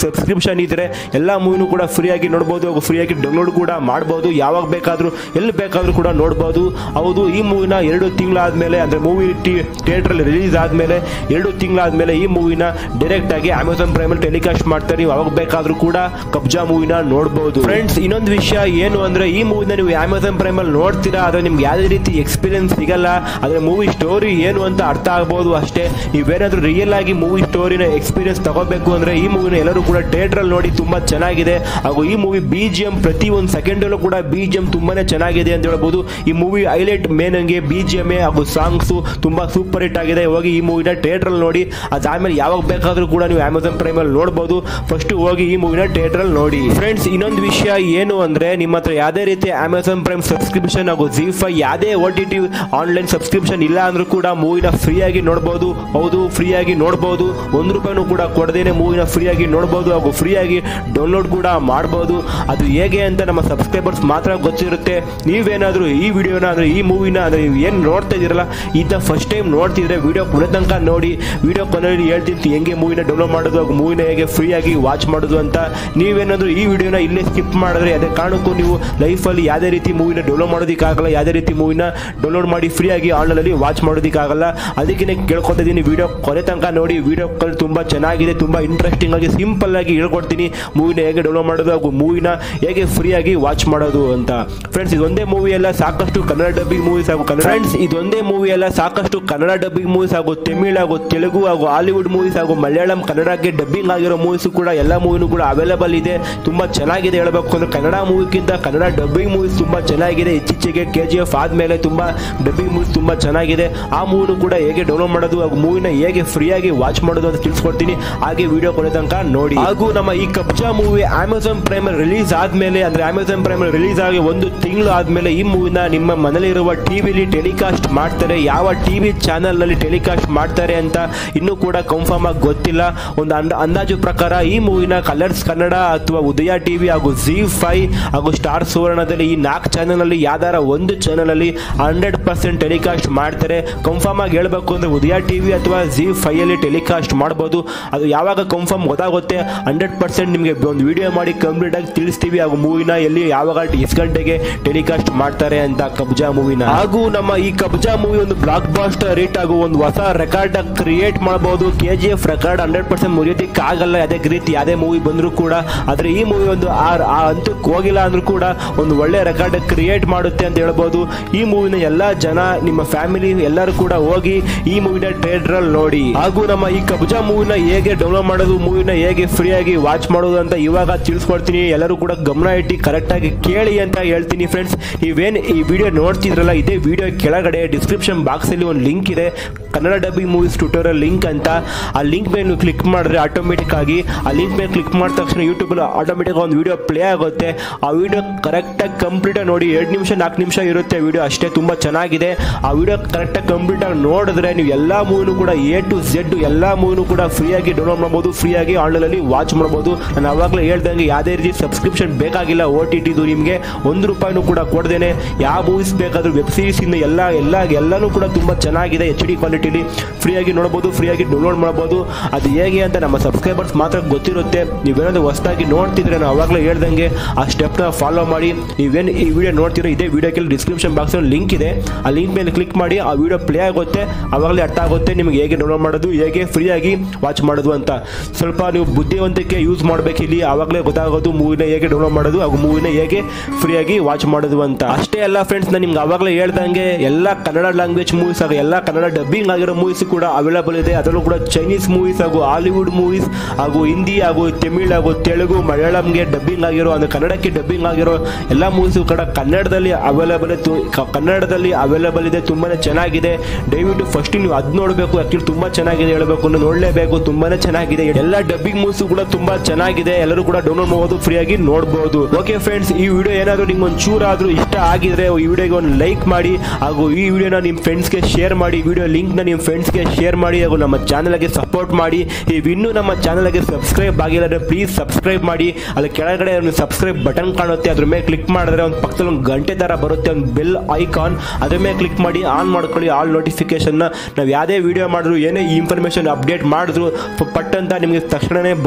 ಸಬ್ಸ್ಕ್ರಿಪ್ಷನ್ ಇದ್ರೆ ಎಲ್ಲ ಮೂವಿನೂ ಕೂಡ ಫ್ರೀಯಾಗಿ ನೋಡ್ಬೋದು ಹಾಗೂ ಫ್ರೀಯಾಗಿ ಡೌನ್ಲೋಡ್ ಕೂಡ ಮಾಡ್ಬೋದು ಯಾವಾಗ ಬೇಕಾದರೂ ಎಲ್ಲಿ ಬೇಕಾದರೂ ಕೂಡ ನೋಡ್ಬೋದು ಹೌದು ಈ ಮೂವಿನ ಎರಡು ತಿಂಗಳಾದ್ಮೇಲೆ ಅಂದರೆ ಮೂವಿ ಥಿಯೇಟ್ರಲ್ಲಿ ರಿಲೀಸ್ ಆದಮೇಲೆ ಎರಡು ತಿಂಗಳಾದ್ಮೇಲೆ ಈ ಮೂವಿನ ಡೈರೆಕ್ಟ್ ಆಗಿ ಅಮೆಝಾನ್ ಪ್ರೈಮಲ್ಲಿ ಟೆಲಿಕಾಸ್ಟ್ ಮಾಡ್ತಾರೆ ನೀವು ಯಾವಾಗ ಬೇಕಾದರೂ ಕೂಡ ಕಬ್ಜಾ ಮೂವಿನ ನೋಡ್ಬೋದು ಫ್ರೆಂಡ್ಸ್ ಇನ್ನೊಂದು ವಿಷಯ ಏನು ಅಂದ್ರೆ ಈ ಮೂವಿನ ನೀವು ಅಮೆಝಾನ್ ಪ್ರೈಮಲ್ಲಿ ನೋಡ್ತೀರಾ ಆದರೆ ನಿಮ್ಗೆ ಯಾವುದೇ ರೀತಿ ಎಕ್ಸ್ಪೀರಿಯನ್ಸ್ ಸಿಗಲ್ಲ ಆದರೆ ಮೂವಿ ಸ್ಟೋರಿ ಏನು ಅಂತ ಅರ್ಥ ಆಗ್ಬೋದು ಅಷ್ಟೇ ನೀವೇನಾದ್ರೂ ರಿಯಲ್ ಆಗಿ ಮೂವಿ ಸ್ಟೋರಿನ ಎಕ್ಸ್ಪೀರಿಯನ್ಸ್ ತಗೋಬೇಕು ಅಂದ್ರೆ ಈ ಮೂವಿನ ಎಲ್ಲರೂ ಕೂಡ ಥಿಯೇಟ್ರಲ್ಲಿ ನೋಡಿ ತುಂಬಾ ಚೆನ್ನಾಗಿದೆ ಹಾಗೂ ಈ ಮೂವಿ ಬಿ ಜಿ ಎಂ ಪ್ರತಿ ಒಂದು ಸೆಕೆಂಡಲ್ಲೂ ಕೂಡ ಬಿ ಜಿ ಎಂ ತುಂಬಾನೇ ಚೆನ್ನಾಗಿದೆ ಅಂತ ಹೇಳ್ಬೋದು ಈ ಮೂವಿ ಹೈಲೈಟ್ ಮೇನ್ ಹಂಗೆ ಬಿ ಜಿ ಎಮ್ ಹಾಗೂ ಸಾಂಗ್ಸು ತುಂಬಾ ಸೂಪರ್ ಹಿಟ್ ಆಗಿದೆ ಹೋಗಿ ಈ ಮೂವಿನ ಥಿಯೇಟ್ರಲ್ಲಿ ನೋಡಿ ಅದಾದ್ಮೇಲೆ ಯಾವಾಗ ಬೇಕಾದ್ರೂ ಕೂಡ ನೀವು ಅಮೆಝಾನ್ ಪ್ರೈಮಲ್ಲಿ ನೋಡ್ಬೋದು ಫಸ್ಟ್ ಹೋಗಿ ಈ ಮೂವಿನ ಥಿಯೇಟ್ರಲ್ಲಿ ನೋಡಿ ಫ್ರೆಂಡ್ಸ್ ಇನ್ನೊಂದು ವಿಷಯ ಏನು ಅಂದ್ರೆ ನಿಮ್ಮ ಹತ್ರ ಯಾವುದೇ ರೀತಿ ಅಮೆಝಾನ್ ಪ್ರೈಮ್ ಸಬ್ಸ್ಕ್ರಿಪ್ಷನ್ ಹಾಗೂ ಜಿ ಫೈ ಯಾವುದೇ O T T online subscription ಇಲ್ಲ ಅಂದ್ರೂ ಕೂಡ ಮೂವಿನ ಫ್ರೀಯಾಗಿ ನೋಡ್ಬೋದು ಹೌದು ಫ್ರೀಯಾಗಿ ನೋಡ್ಬೋದು ಒಂದು ರೂಪಾಯಿನೂ ಕೂಡ ಕೊಡದೇನೆ ಮೂವಿನ ಫ್ರೀಯಾಗಿ ನೋಡ್ಬೋದು ಹಾಗೂ ಫ್ರೀಯಾಗಿ ಡೌನ್ಲೋಡ್ ಕೂಡ ಮಾಡ್ಬೋದು ಅದು ಹೇಗೆ ಅಂತ ನಮ್ಮ ಸಬ್ಸ್ಕ್ರೈಬರ್ಸ್ ಮಾತ್ರ ಗೊತ್ತಿರುತ್ತೆ ನೀವೇನಾದರೂ ಈ ವಿಡಿಯೋನ ಅಂದರೆ ಈ ಮೂವಿನ ಅಂದರೆ ನೀವು ಏನು ನೋಡ್ತಾ ಇದ್ದೀರಲ್ಲ ಇದನ್ನ ಫಸ್ಟ್ ಟೈಮ್ ನೋಡ್ತಿದ್ರೆ ವಿಡಿಯೋ ಕೊನೆ ತನಕ ನೋಡಿ ವಿಡಿಯೋ ಕೊನೆಯಲ್ಲಿ ಹೇಳ್ತೀನಿ ಹೆಂಗೆ ಮೂವಿನ ಡೌನ್ಲೋಡ್ ಮಾಡೋದು ಹಾಗೂ ಮೂವಿನ ಹೇಗೆ ಫ್ರೀಯಾಗಿ ವಾಚ್ ಮಾಡೋದು ಅಂತ ನೀವೇನಾದರೂ ಈ ವಿಡಿಯೋನ ಇಲ್ಲೇ ಸ್ಕಿಪ್ ಮಾಡಿದ್ರೆ ಅದೇ ಕಾರಣಕ್ಕೂ ನೀವು ಲೈಫಲ್ಲಿ ಯಾವುದೇ ರೀತಿ ಮೂವಿನ ಡೌನ್ಲೋಡ್ ಮಾಡೋದಕ್ಕಾಗಲ್ಲ ಯಾವುದೇ ರೀತಿ ಮೂವಿನ ಡೌನ್ಲೋಡ್ ಮಾಡಿ ಫ್ರೀಯಾಗಿ ಆನ್ಲೈನಲ್ಲಿ ವಾಚ್ ಮಾಡೋದಕ್ಕಾಗಲ್ಲ ಅದಕ್ಕೆ ಕೇಳ್ಕೊತಾ ಇದ್ದೀನಿ ವಿಡಿಯೋ ಕೊನೆ ತನಕ ನೋಡಿ ವಿಡಿಯೋ ಕಾಲ್ ತುಂಬ ಚೆನ್ನಾಗಿದೆ ತುಂಬ ಇಂಟ್ರೆಸ್ಟಿಂಗ್ ಆಗಿ ಸಿಂಪಲ್ ಆಗಿ ಹೇಳ್ಕೊಡ್ತೀನಿ ಮೂವಿನ ಹೇಗೆ ಡೌನ್ಲೋಡ್ ಮಾಡೋದು ಹಾಗೂ ಮೂವಿನ ಹೇಗೆ ಫ್ರೀಯಾಗಿ ವಾಚ್ ಮಾಡೋದು ಅಂತ ಫ್ರೆಂಡ್ಸ್ ಇದೊಂದೇ ಮೂವಿ ಎಲ್ಲ ಸಾಕಷ್ಟು ಕನ್ನಡ ಡಬ್ಬಿಂಗ್ ಮೂವೀಸ್ ಹಾಗೂ ಕನ್ನಡ ಫ್ರೆಂಡ್ಸ್ ಇದೊಂದೇ ಮೂವಿ ಎಲ್ಲ ಸಾಕಷ್ಟು ಕನ್ನಡ ಡಬ್ಬಿಂಗ್ ಮೂವೀಸ್ ಹಾಗೂ ತಮಿಳ್ ಹಾಗೂ ತೆಲುಗು ಹಾಗೂ ಹಾಲಿವುಡ್ ಮೂವೀಸ್ ಹಾಗೂ ಮಲಯಾಳಂ ಕನ್ನಡಕ್ಕೆ ಡಬ್ಬಿಂಗ್ ಆಗಿರೋ ಮೂವೀಸ್ ಕೂಡ ಎಲ್ಲ ಮೂವಿನೂ ಕೂಡ ಅವೈಲೇಬಲ್ ಇದೆ ತುಂಬಾ ಚೆನ್ನಾಗಿದೆ ಹೇಳಬೇಕು ಅಂದ್ರೆ ಕನ್ನಡ ಮೂವಿಗಿಂತ ಕನ್ನಡ ಡಬ್ಬಿಂಗ್ ಮೂವೀಸ್ ತುಂಬಾ ಚೆನ್ನಾಗಿದೆ ಇತ್ತೀಚೆಗೆ ಕೆ ಜಿ ಎಫ್ ಆದ್ಮೇಲೆ ತುಂಬಾ ಡಬ್ಬಿಂಗ್ ಮೂವೀಸ್ ತುಂಬಾ ಚೆನ್ನಾಗಿದೆ ಆ ಮೂವಿನೂ ಕೂಡ ಹೇಗೆ ಡೌನ್ಲೋಡ್ ಮಾಡೋದು ಹಾಗೂ ಮೂವಿನ ಹೇಗೆ ಫ್ರೀಯಾಗಿ ವಾಚ್ ಮಾಡೋದು ಅಂತ ತಿಳಿಸ್ಕೊಡ್ತೀನಿ ಹಾಗೆ ವಿಡಿಯೋ ಕೊನೆ ತನಕ ನೋಡಿ ಹಾಗೂ ನಮ್ಮ ಈ Kabzaa movie Amazon prime release ಆದ್ಮೇಲೆ ಅಂದ್ರೆ ಅಮೆಝಾನ್ ಪ್ರೈಮ್ ರಿಲೀಸ್ ಆಗಿ ಒಂದು ತಿಂಗಳು ಆದ್ಮೇಲೆ ಈ ಮೂವಿನ ನಿಮ್ಮ ಮನೇಲಿರುವ ಟಿವಿಲಿ ಟೆಲಿಕಾಸ್ಟ್ ಮಾಡ್ತಾರೆ ಯಾವ ಟಿವಿ ಚಾನೆಲ್ ನಲ್ಲಿ ಟೆಲಿಕಾಸ್ಟ್ ಮಾಡ್ತಾರೆ ಅಂತ ಇನ್ನೂ ಕೂಡ ಕನ್ಫರ್ಮ್ ಆಗಿ ಗೊತ್ತಿಲ್ಲ ಒಂದು ಅಂದ- ಅಂದಾಜು ಪ್ರಕಾರ ಈ ಮೂವಿನ ಕಲರ್ಸ್ ಕನ್ನಡ ಅಥವಾ ಉದಯ ಟಿವಿ ಹಾಗೂ ಜಿ ಫೈ ಹಾಗೂ ಸ್ಟಾರ್ ಸುವರ್ಣದಲ್ಲಿ ಈ ನಾಲ್ಕು ಚಾನೆಲ್ ಅಲ್ಲಿ ಯಾವ್ದಾರ ಒಂದು ಚಾನೆಲ್ ಅಲ್ಲಿ ಹಂಡ್ರೆಡ್ ಪರ್ಸೆಂಟ್ ಟೆಲಿಕಾಸ್ಟ್ ಮಾಡ್ತಾರೆ ಕನ್ಫರ್ಮ್ ಆಗಿ ಹೇಳ್ಬೇಕು ಅಂದ್ರೆ ಉದಯ ಟಿವಿ ಅಥವಾ ಜಿ ಫೈ ಅಲ್ಲಿ ಟೆಲಿಕಾಸ್ಟ್ ಮಾಡ್ಬೋದು ಅದು ಯಾವಾಗ ಕನ್ಫರ್ಮ್ ಗೊತ್ತಾಗುತ್ತೆ ಹಂಡ್ರೆಡ್ ಪರ್ಸೆಂಟ್ ನಿಮಗೆ ಒಂದು ವಿಡಿಯೋ ಮಾಡಿ ಕಂಪ್ಲೀಟ್ ಆಗಿ ತಿಳಿಸ್ತೀವಿ ಹಾಗೂ ಮೂವಿನ ಎಲ್ಲಿ ಯಾವಾಗ ಎಷ್ಟು ಗಂಟೆಗೆ ಟೆಲಿಕಾಸ್ಟ್ ಮಾಡ್ತಾರೆ ಅಂತ ಕಬ್ಜಾ ಮೂವಿನ ಹಾಗೂ ನಮ್ಮ ಈ ಕಬ್ಜಾ ಮೂವಿ ಒಂದು ಬ್ಲಾಕ್ ಬಾಸ್ಟರ್ ಹಿಟ್ ಹಾಗೂ ಒಂದು ಹೊಸ ರೆಕಾರ್ಡ್ ಕ್ರಿಯೇಟ್ ಮಾಡಬಹುದು K G F record hundred percent ಮುರಿಯೋದಕ್ಕೆ ಆಗಲ್ಲ ಅದೇ ರೀತಿ ಯಾವುದೇ ಮೂವಿ ಬಂದರೂ ಕೂಡ ಆದ್ರೆ ಈ ಮೂವಿ ಒಂದು ಆ ಆ ಹಂತಕ್ಕೆ ಹೋಗಿಲ್ಲ ಅಂದ್ರೂ ಕೂಡ ಒಂದು ಒಳ್ಳೆ ರೆಕಾರ್ಡ್ ಕ್ರಿಯೇಟ್ ಮಾಡುತ್ತೆ ಅಂತ ಹೇಳ್ಬೋದು ಈ ಮೂವಿನ ಎಲ್ಲಾ ಜನ ನಿಮ್ಮ ಫ್ಯಾಮಿಲಿ ಎಲ್ಲರೂ ಕೂಡ ಹೋಗಿ ಈ ಮೂವಿನ ಥಿಯೇಟರ್ ನೋಡಿ ಹಾಗೂ ನಮ್ಮ ಈ ಕಬ್ಜಾ ಮೂವಿನ ಹೇಗೆ ಡೌನ್ಲೋಡ್ ಮಾಡೋದು ಮೂವಿನ ಹೇಗೆ ಫ್ರೀ ಆಗಿ ವಾಚ್ ಮಾಡೋದು ಅಂತ ಇವಾಗ ತಿಳಿಸ್ಕೊಡ್ತೀನಿ ಎಲ್ಲರೂ ಕೂಡ ಗಮನ ಇಟ್ಟು ಕರೆಕ್ಟ್ ಆಗಿ ಕೇಳಿ ಅಂತ ಹೇಳ್ತೀನಿ ಫ್ರೆಂಡ್ಸ್ ನೀವೇನು ಈ ವಿಡಿಯೋ ನೋಡ್ತಿದ್ರಲ್ಲ ಇದೇ ವಿಡಿಯೋ ಕೆಳಗಡೆ ಡಿಸ್ಕ್ರಿಪ್ಷನ್ ಬಾಕ್ಸ್ ಅಲ್ಲಿ ಒಂದು ಲಿಂಕ್ ಇದೆ Kannada dubbing movies tutorial link ಅಂತ ಆ ಲಿಂಕ್ ಮೇಲೆ ನೀವು ಕ್ಲಿಕ್ ಮಾಡಿದ್ರೆ ಆಟೋಮೆಟಿಕ್ ಆಗಿ ಆ ಲಿಂಕ್ ಮೇಲೆ ಕ್ಲಿಕ್ ಮಾಡಿದ ತಕ್ಷಣ ಯೂಟ್ಯೂಬಲ್ಲಿ ಆಟೋಮೆಟಿಕ್ ಒಂದು ವಿಡಿಯೋ ಪ್ಲೇ ಆಗುತ್ತೆ ಆ ವಿಡಿಯೋ ಕರೆಕ್ಟಾಗಿ ಕಂಪ್ಲೀಟಾಗಿ ನೋಡಿ ಎರಡು ನಿಮಿಷ ನಾಲ್ಕು ನಿಮಿಷ ಇರುತ್ತೆ ವಿಡಿಯೋ ಅಷ್ಟೇ ತುಂಬ ಚೆನ್ನಾಗಿದೆ ಆ ವಿಡಿಯೋ ಕರೆಕ್ಟಾಗಿ ಕಂಪ್ಲೀಟಾಗಿ ನೋಡಿದ್ರೆ ನೀವು ಎಲ್ಲ ಮೂವಿನೂ ಕೂಡ ಎ ಟು ಝೆಡ್ ಎಲ್ಲ ಮೂವಿನೂ ಕೂಡ ಫ್ರೀಯಾಗಿ ಡೌನ್ಲೋಡ್ ಮಾಡ್ಬೋದು ಫ್ರೀಯಾಗಿ ಆನ್ಲೈನಲ್ಲಿ ವಾಚ್ ಮಾಡ್ಬೋದು ನಾನು ಅವಾಗಲೇ ಹೇಳ್ದಂಗೆ ಯಾವುದೇ ರೀತಿ ಸಬ್ಸ್ಕ್ರಿಪ್ಷನ್ ಬೇಕಾಗಿಲ್ಲ ಓ ಟಿ ಟಿದು ನಿಮಗೆ ಒಂದು ರೂಪಾಯಿನೂ ಕೂಡ ಕೊಡ್ದೇನೆ ಯಾವ ಮೂವೀಸ್ ಬೇಕಾದರೂ ವೆಬ್ ಸೀರೀಸ್ ಇಂದ ಎಲ್ಲ ಎಲ್ಲ ಎಲ್ಲನೂ ಕೂಡ ತುಂಬ ಚೆನ್ನಾಗಿದೆ ಎಚ್ ಡಿ ಕ್ವಾಲಿಟಿಲಿ ಫ್ರೀಯಾಗಿ ನೋಡ್ಬೋದು ಫ್ರೀಯಾಗಿ ಡೌನ್ಲೋಡ್ ಮಾಡ್ಬೋದು ಅದು ಹೇಗೆ ಅಂತ ನಮ್ಮ ಸಬ್ಸ್ಕ್ರೈಬರ್ಸ್ ಮಾತ್ರ ಗೊತ್ತಿರುತ್ತೆ ನೀವೇನಾದ್ರು ಹೊಸದಾಗಿ ನೋಡ್ತಿದ್ರೆ ನಾನು ಅವಾಗಲೇ ಹೇಳ್ದಂಗೆ ಆ ಸ್ಟೆಪ್ನ ಫಾಲೋ ಮಾಡಿ ನೀವೇನು ಈ ವಿಡಿಯೋ ನೋಡ್ತಿರೋ ಇದೇ ವಿಡಿಯೋಕ್ಕೆ ಡಿಸ್ಕ್ರಿಪ್ಷನ್ ಬಾಕ್ಸಲ್ಲಿ ಲಿಂಕ್ ಇದೆ ಆ ಲಿಂಕ್ ಮೇಲೆ ಕ್ಲಿಕ್ ಮಾಡಿ ಆ ವಿಡಿಯೋ ಪ್ಲೇ ಆಗುತ್ತೆ ಅವಾಗಲೇ ಅರ್ಥ ಆಗುತ್ತೆ ನಿಮಗೆ ಹೇಗೆ ಡೌನ್ಲೋಡ್ ಮಾಡೋದು ಹೇಗೆ ಫ್ರೀಯಾಗಿ ವಾಚ್ ಮಾಡೋದು ಅಂತ ಸ್ವಲ್ಪ ನೀವು ಬುದ್ಧಿವಂತಿಕೆ ಯೂಸ್ ಮಾಡಬೇಕು ಇಲ್ಲಿ ಆವಾಗಲೇ ಗೊತ್ತಾಗೋದು ಮೂವಿನ ಹೇಗೆ ಡೌನ್ಲೋಡ್ ಮಾಡೋದು ಹಾಗೂ ಮೂವಿನ ಹೇಗೆ ಫ್ರೀಯಾಗಿ ವಾಚ್ ಮಾಡೋದು ಅಂತ ಅಷ್ಟೇ ಅಲ್ಲ ಫ್ರೆಂಡ್ಸ್ ನಾನು ನಿಮ್ಗೆ ಅವಾಗಲೇ ಹೇಳ್ದಂಗೆ ಎಲ್ಲ ಕನ್ನಡ ಲ್ಯಾಂಗ್ವೇಜ್ ಮೂವೀಸ್ ಹಾಗೂ ಎಲ್ಲ ಕನ್ನಡ ಡಬ್ಬಿಂಗ್ ಆಗಿರೋ ಮೂವೀಸ್ ಕೂಡ ಅವೈಲೇಬಲ್ ಇದೆ ಅದರಲ್ಲೂ ಕೂಡ ಚೈನೀಸ್ ಮೂವೀಸ್ ಹಾಗೂ ಹಾಲಿವುಡ್ ಮೂವೀಸ್ ಹಾಗೂ ಹಿಂದಿ ಹಾಗೂ ತಮಿಳ್ ಹಾಗೂ ತೆಲುಗು ಮಲಯಾಳಂಗೆ ಡಬ್ಬಿಂಗ್ ಆಗಿರೋ ಅಂದ್ರೆ ಕನ್ನಡಕ್ಕೆ ಡಬ್ಬಿಂಗ್ ಆಗಿರೋ ಎಲ್ಲ ಮೂವೀಸ್ ಕೂಡ ಕನ್ನಡದಲ್ಲಿ ಅವೈಲೇಬಲ್ ಕನ್ನಡದಲ್ಲಿ ಅವೈಲೇಬಲ್ ಇದೆ ತುಂಬಾನೇ ಚೆನ್ನಾಗಿದೆ ದಯವಿಟ್ಟು ಫಸ್ಟ್ ನೀವು ಅದ್ ನೋಡಬೇಕು ಆಕ್ಚುಲಿ ತುಂಬಾ ಚೆನ್ನಾಗಿದೆ ಹೇಳಬೇಕು ಅಂದ್ರೆ ನೋಡಲೇಬೇಕು ತುಂಬಾನೇ ಚೆನ್ನಾಗಿದೆ ಎಲ್ಲ ಡಬ್ಬಿಂಗ್ ಮೂವೀಸ್ ಕೂಡ ತುಂಬಾ ಚೆನ್ನಾಗಿದೆ ಎಲ್ಲರೂ ಕೂಡ ಡೌನ್ಲೋಡ್ ಮಾಡಬಹುದು ಫ್ರೀಯಾಗಿ ನೋಡಬಹುದು ಓಕೆ ಫ್ರೆಂಡ್ಸ್ ಈ ವಿಡಿಯೋ ಏನಾದರೂ ನಿಮ್ಗೆ ಒಂದು ಚೂರಾದ್ರೂ ಇಷ್ಟ ಆಗಿದ್ರೆ ಈ ವಿಡಿಯೋಗೆ ಒಂದು ಲೈಕ್ ಮಾಡಿ ಹಾಗೂ ಈ ವಿಡಿಯೋನ ನಿಮ್ಮ ಫ್ರೆಂಡ್ಸ್ಗೆ ಶೇರ್ ಮಾಡಿ ವಿಡಿಯೋ ಲಿಂಕ್ನ ನಿಮ್ಮ ಫ್ರೆಂಡ್ಸ್ಗೆ ಶೇರ್ ಮಾಡಿ ಹಾಗೂ ನಮ್ಮ ಚಾನಲ್ಗೆ ಸಪೋರ್ಟ್ ಮಾಡಿ ನೀವು ಇನ್ನೂ ನಮ್ಮ ಚಾನಲ್ಗೆ ಸಬ್ಸ್ಕ್ರೈಬ್ ಆಗಿಲ್ಲ ಅಂದರೆ ಪ್ಲೀಸ್ ಸಬ್ಸ್ಕ್ರೈಬ್ ಮಾಡಿ ಅಲ್ಲಿ ಕೆಳಗಡೆ ಒಂದು ಸಬ್ಸ್ಕ್ರೈಬ್ ಬಟನ್ ಕಾಣುತ್ತೆ ಅದ್ರ ಮೇಲೆ ಕ್ಲಿಕ್ ಮಾಡಿದ್ರೆ ಒಂದು ಪಕ್ಕದಲ್ಲಿ ಒಂದು ಗಂಟೆ ಥರ ಬರುತ್ತೆ ಒಂದು ಬೆಲ್ ಐಕಾನ್ ಅದ್ರ ಮೇಲೆ ಕ್ಲಿಕ್ ಮಾಡಿ ಆನ್ ಮಾಡ್ಕೊಳ್ಳಿ ಆಲ್ ನೋಟಿಫಿಕೇಶನ್ನ ನಾವು ಯಾವುದೇ ವಿಡಿಯೋ ಮಾಡಿದ್ರು ಏನೇ ಇನ್ಫಾರ್ಮೇಷನ್ ಅಪ್ಡೇಟ್ ಮಾಡಿದ್ರು ಪ- ಪಟ್ ಅಂತ ನಿಮಗೆ ತಕ್ಷಣವೇ ಬರುತ್ತೆ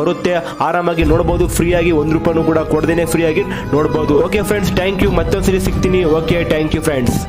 ಆರಾಮಾಗಿ ನೋಡಬಹುದು ಫ್ರೀ ಆಗಿ ಒಂದು ರೂಪಾಯಿ ಕೂಡ ಕೊಡದೇನೆ ಫ್ರೀ ಆಗಿ ನೋಡಬಹುದು ಓಕೆ ಫ್ರೆಂಡ್ಸ್ ಥ್ಯಾಂಕ್ ಯು ಮತ್ತೊಂದ್ಸರಿ ಸಿಗ್ತೀನಿ okay thank you friends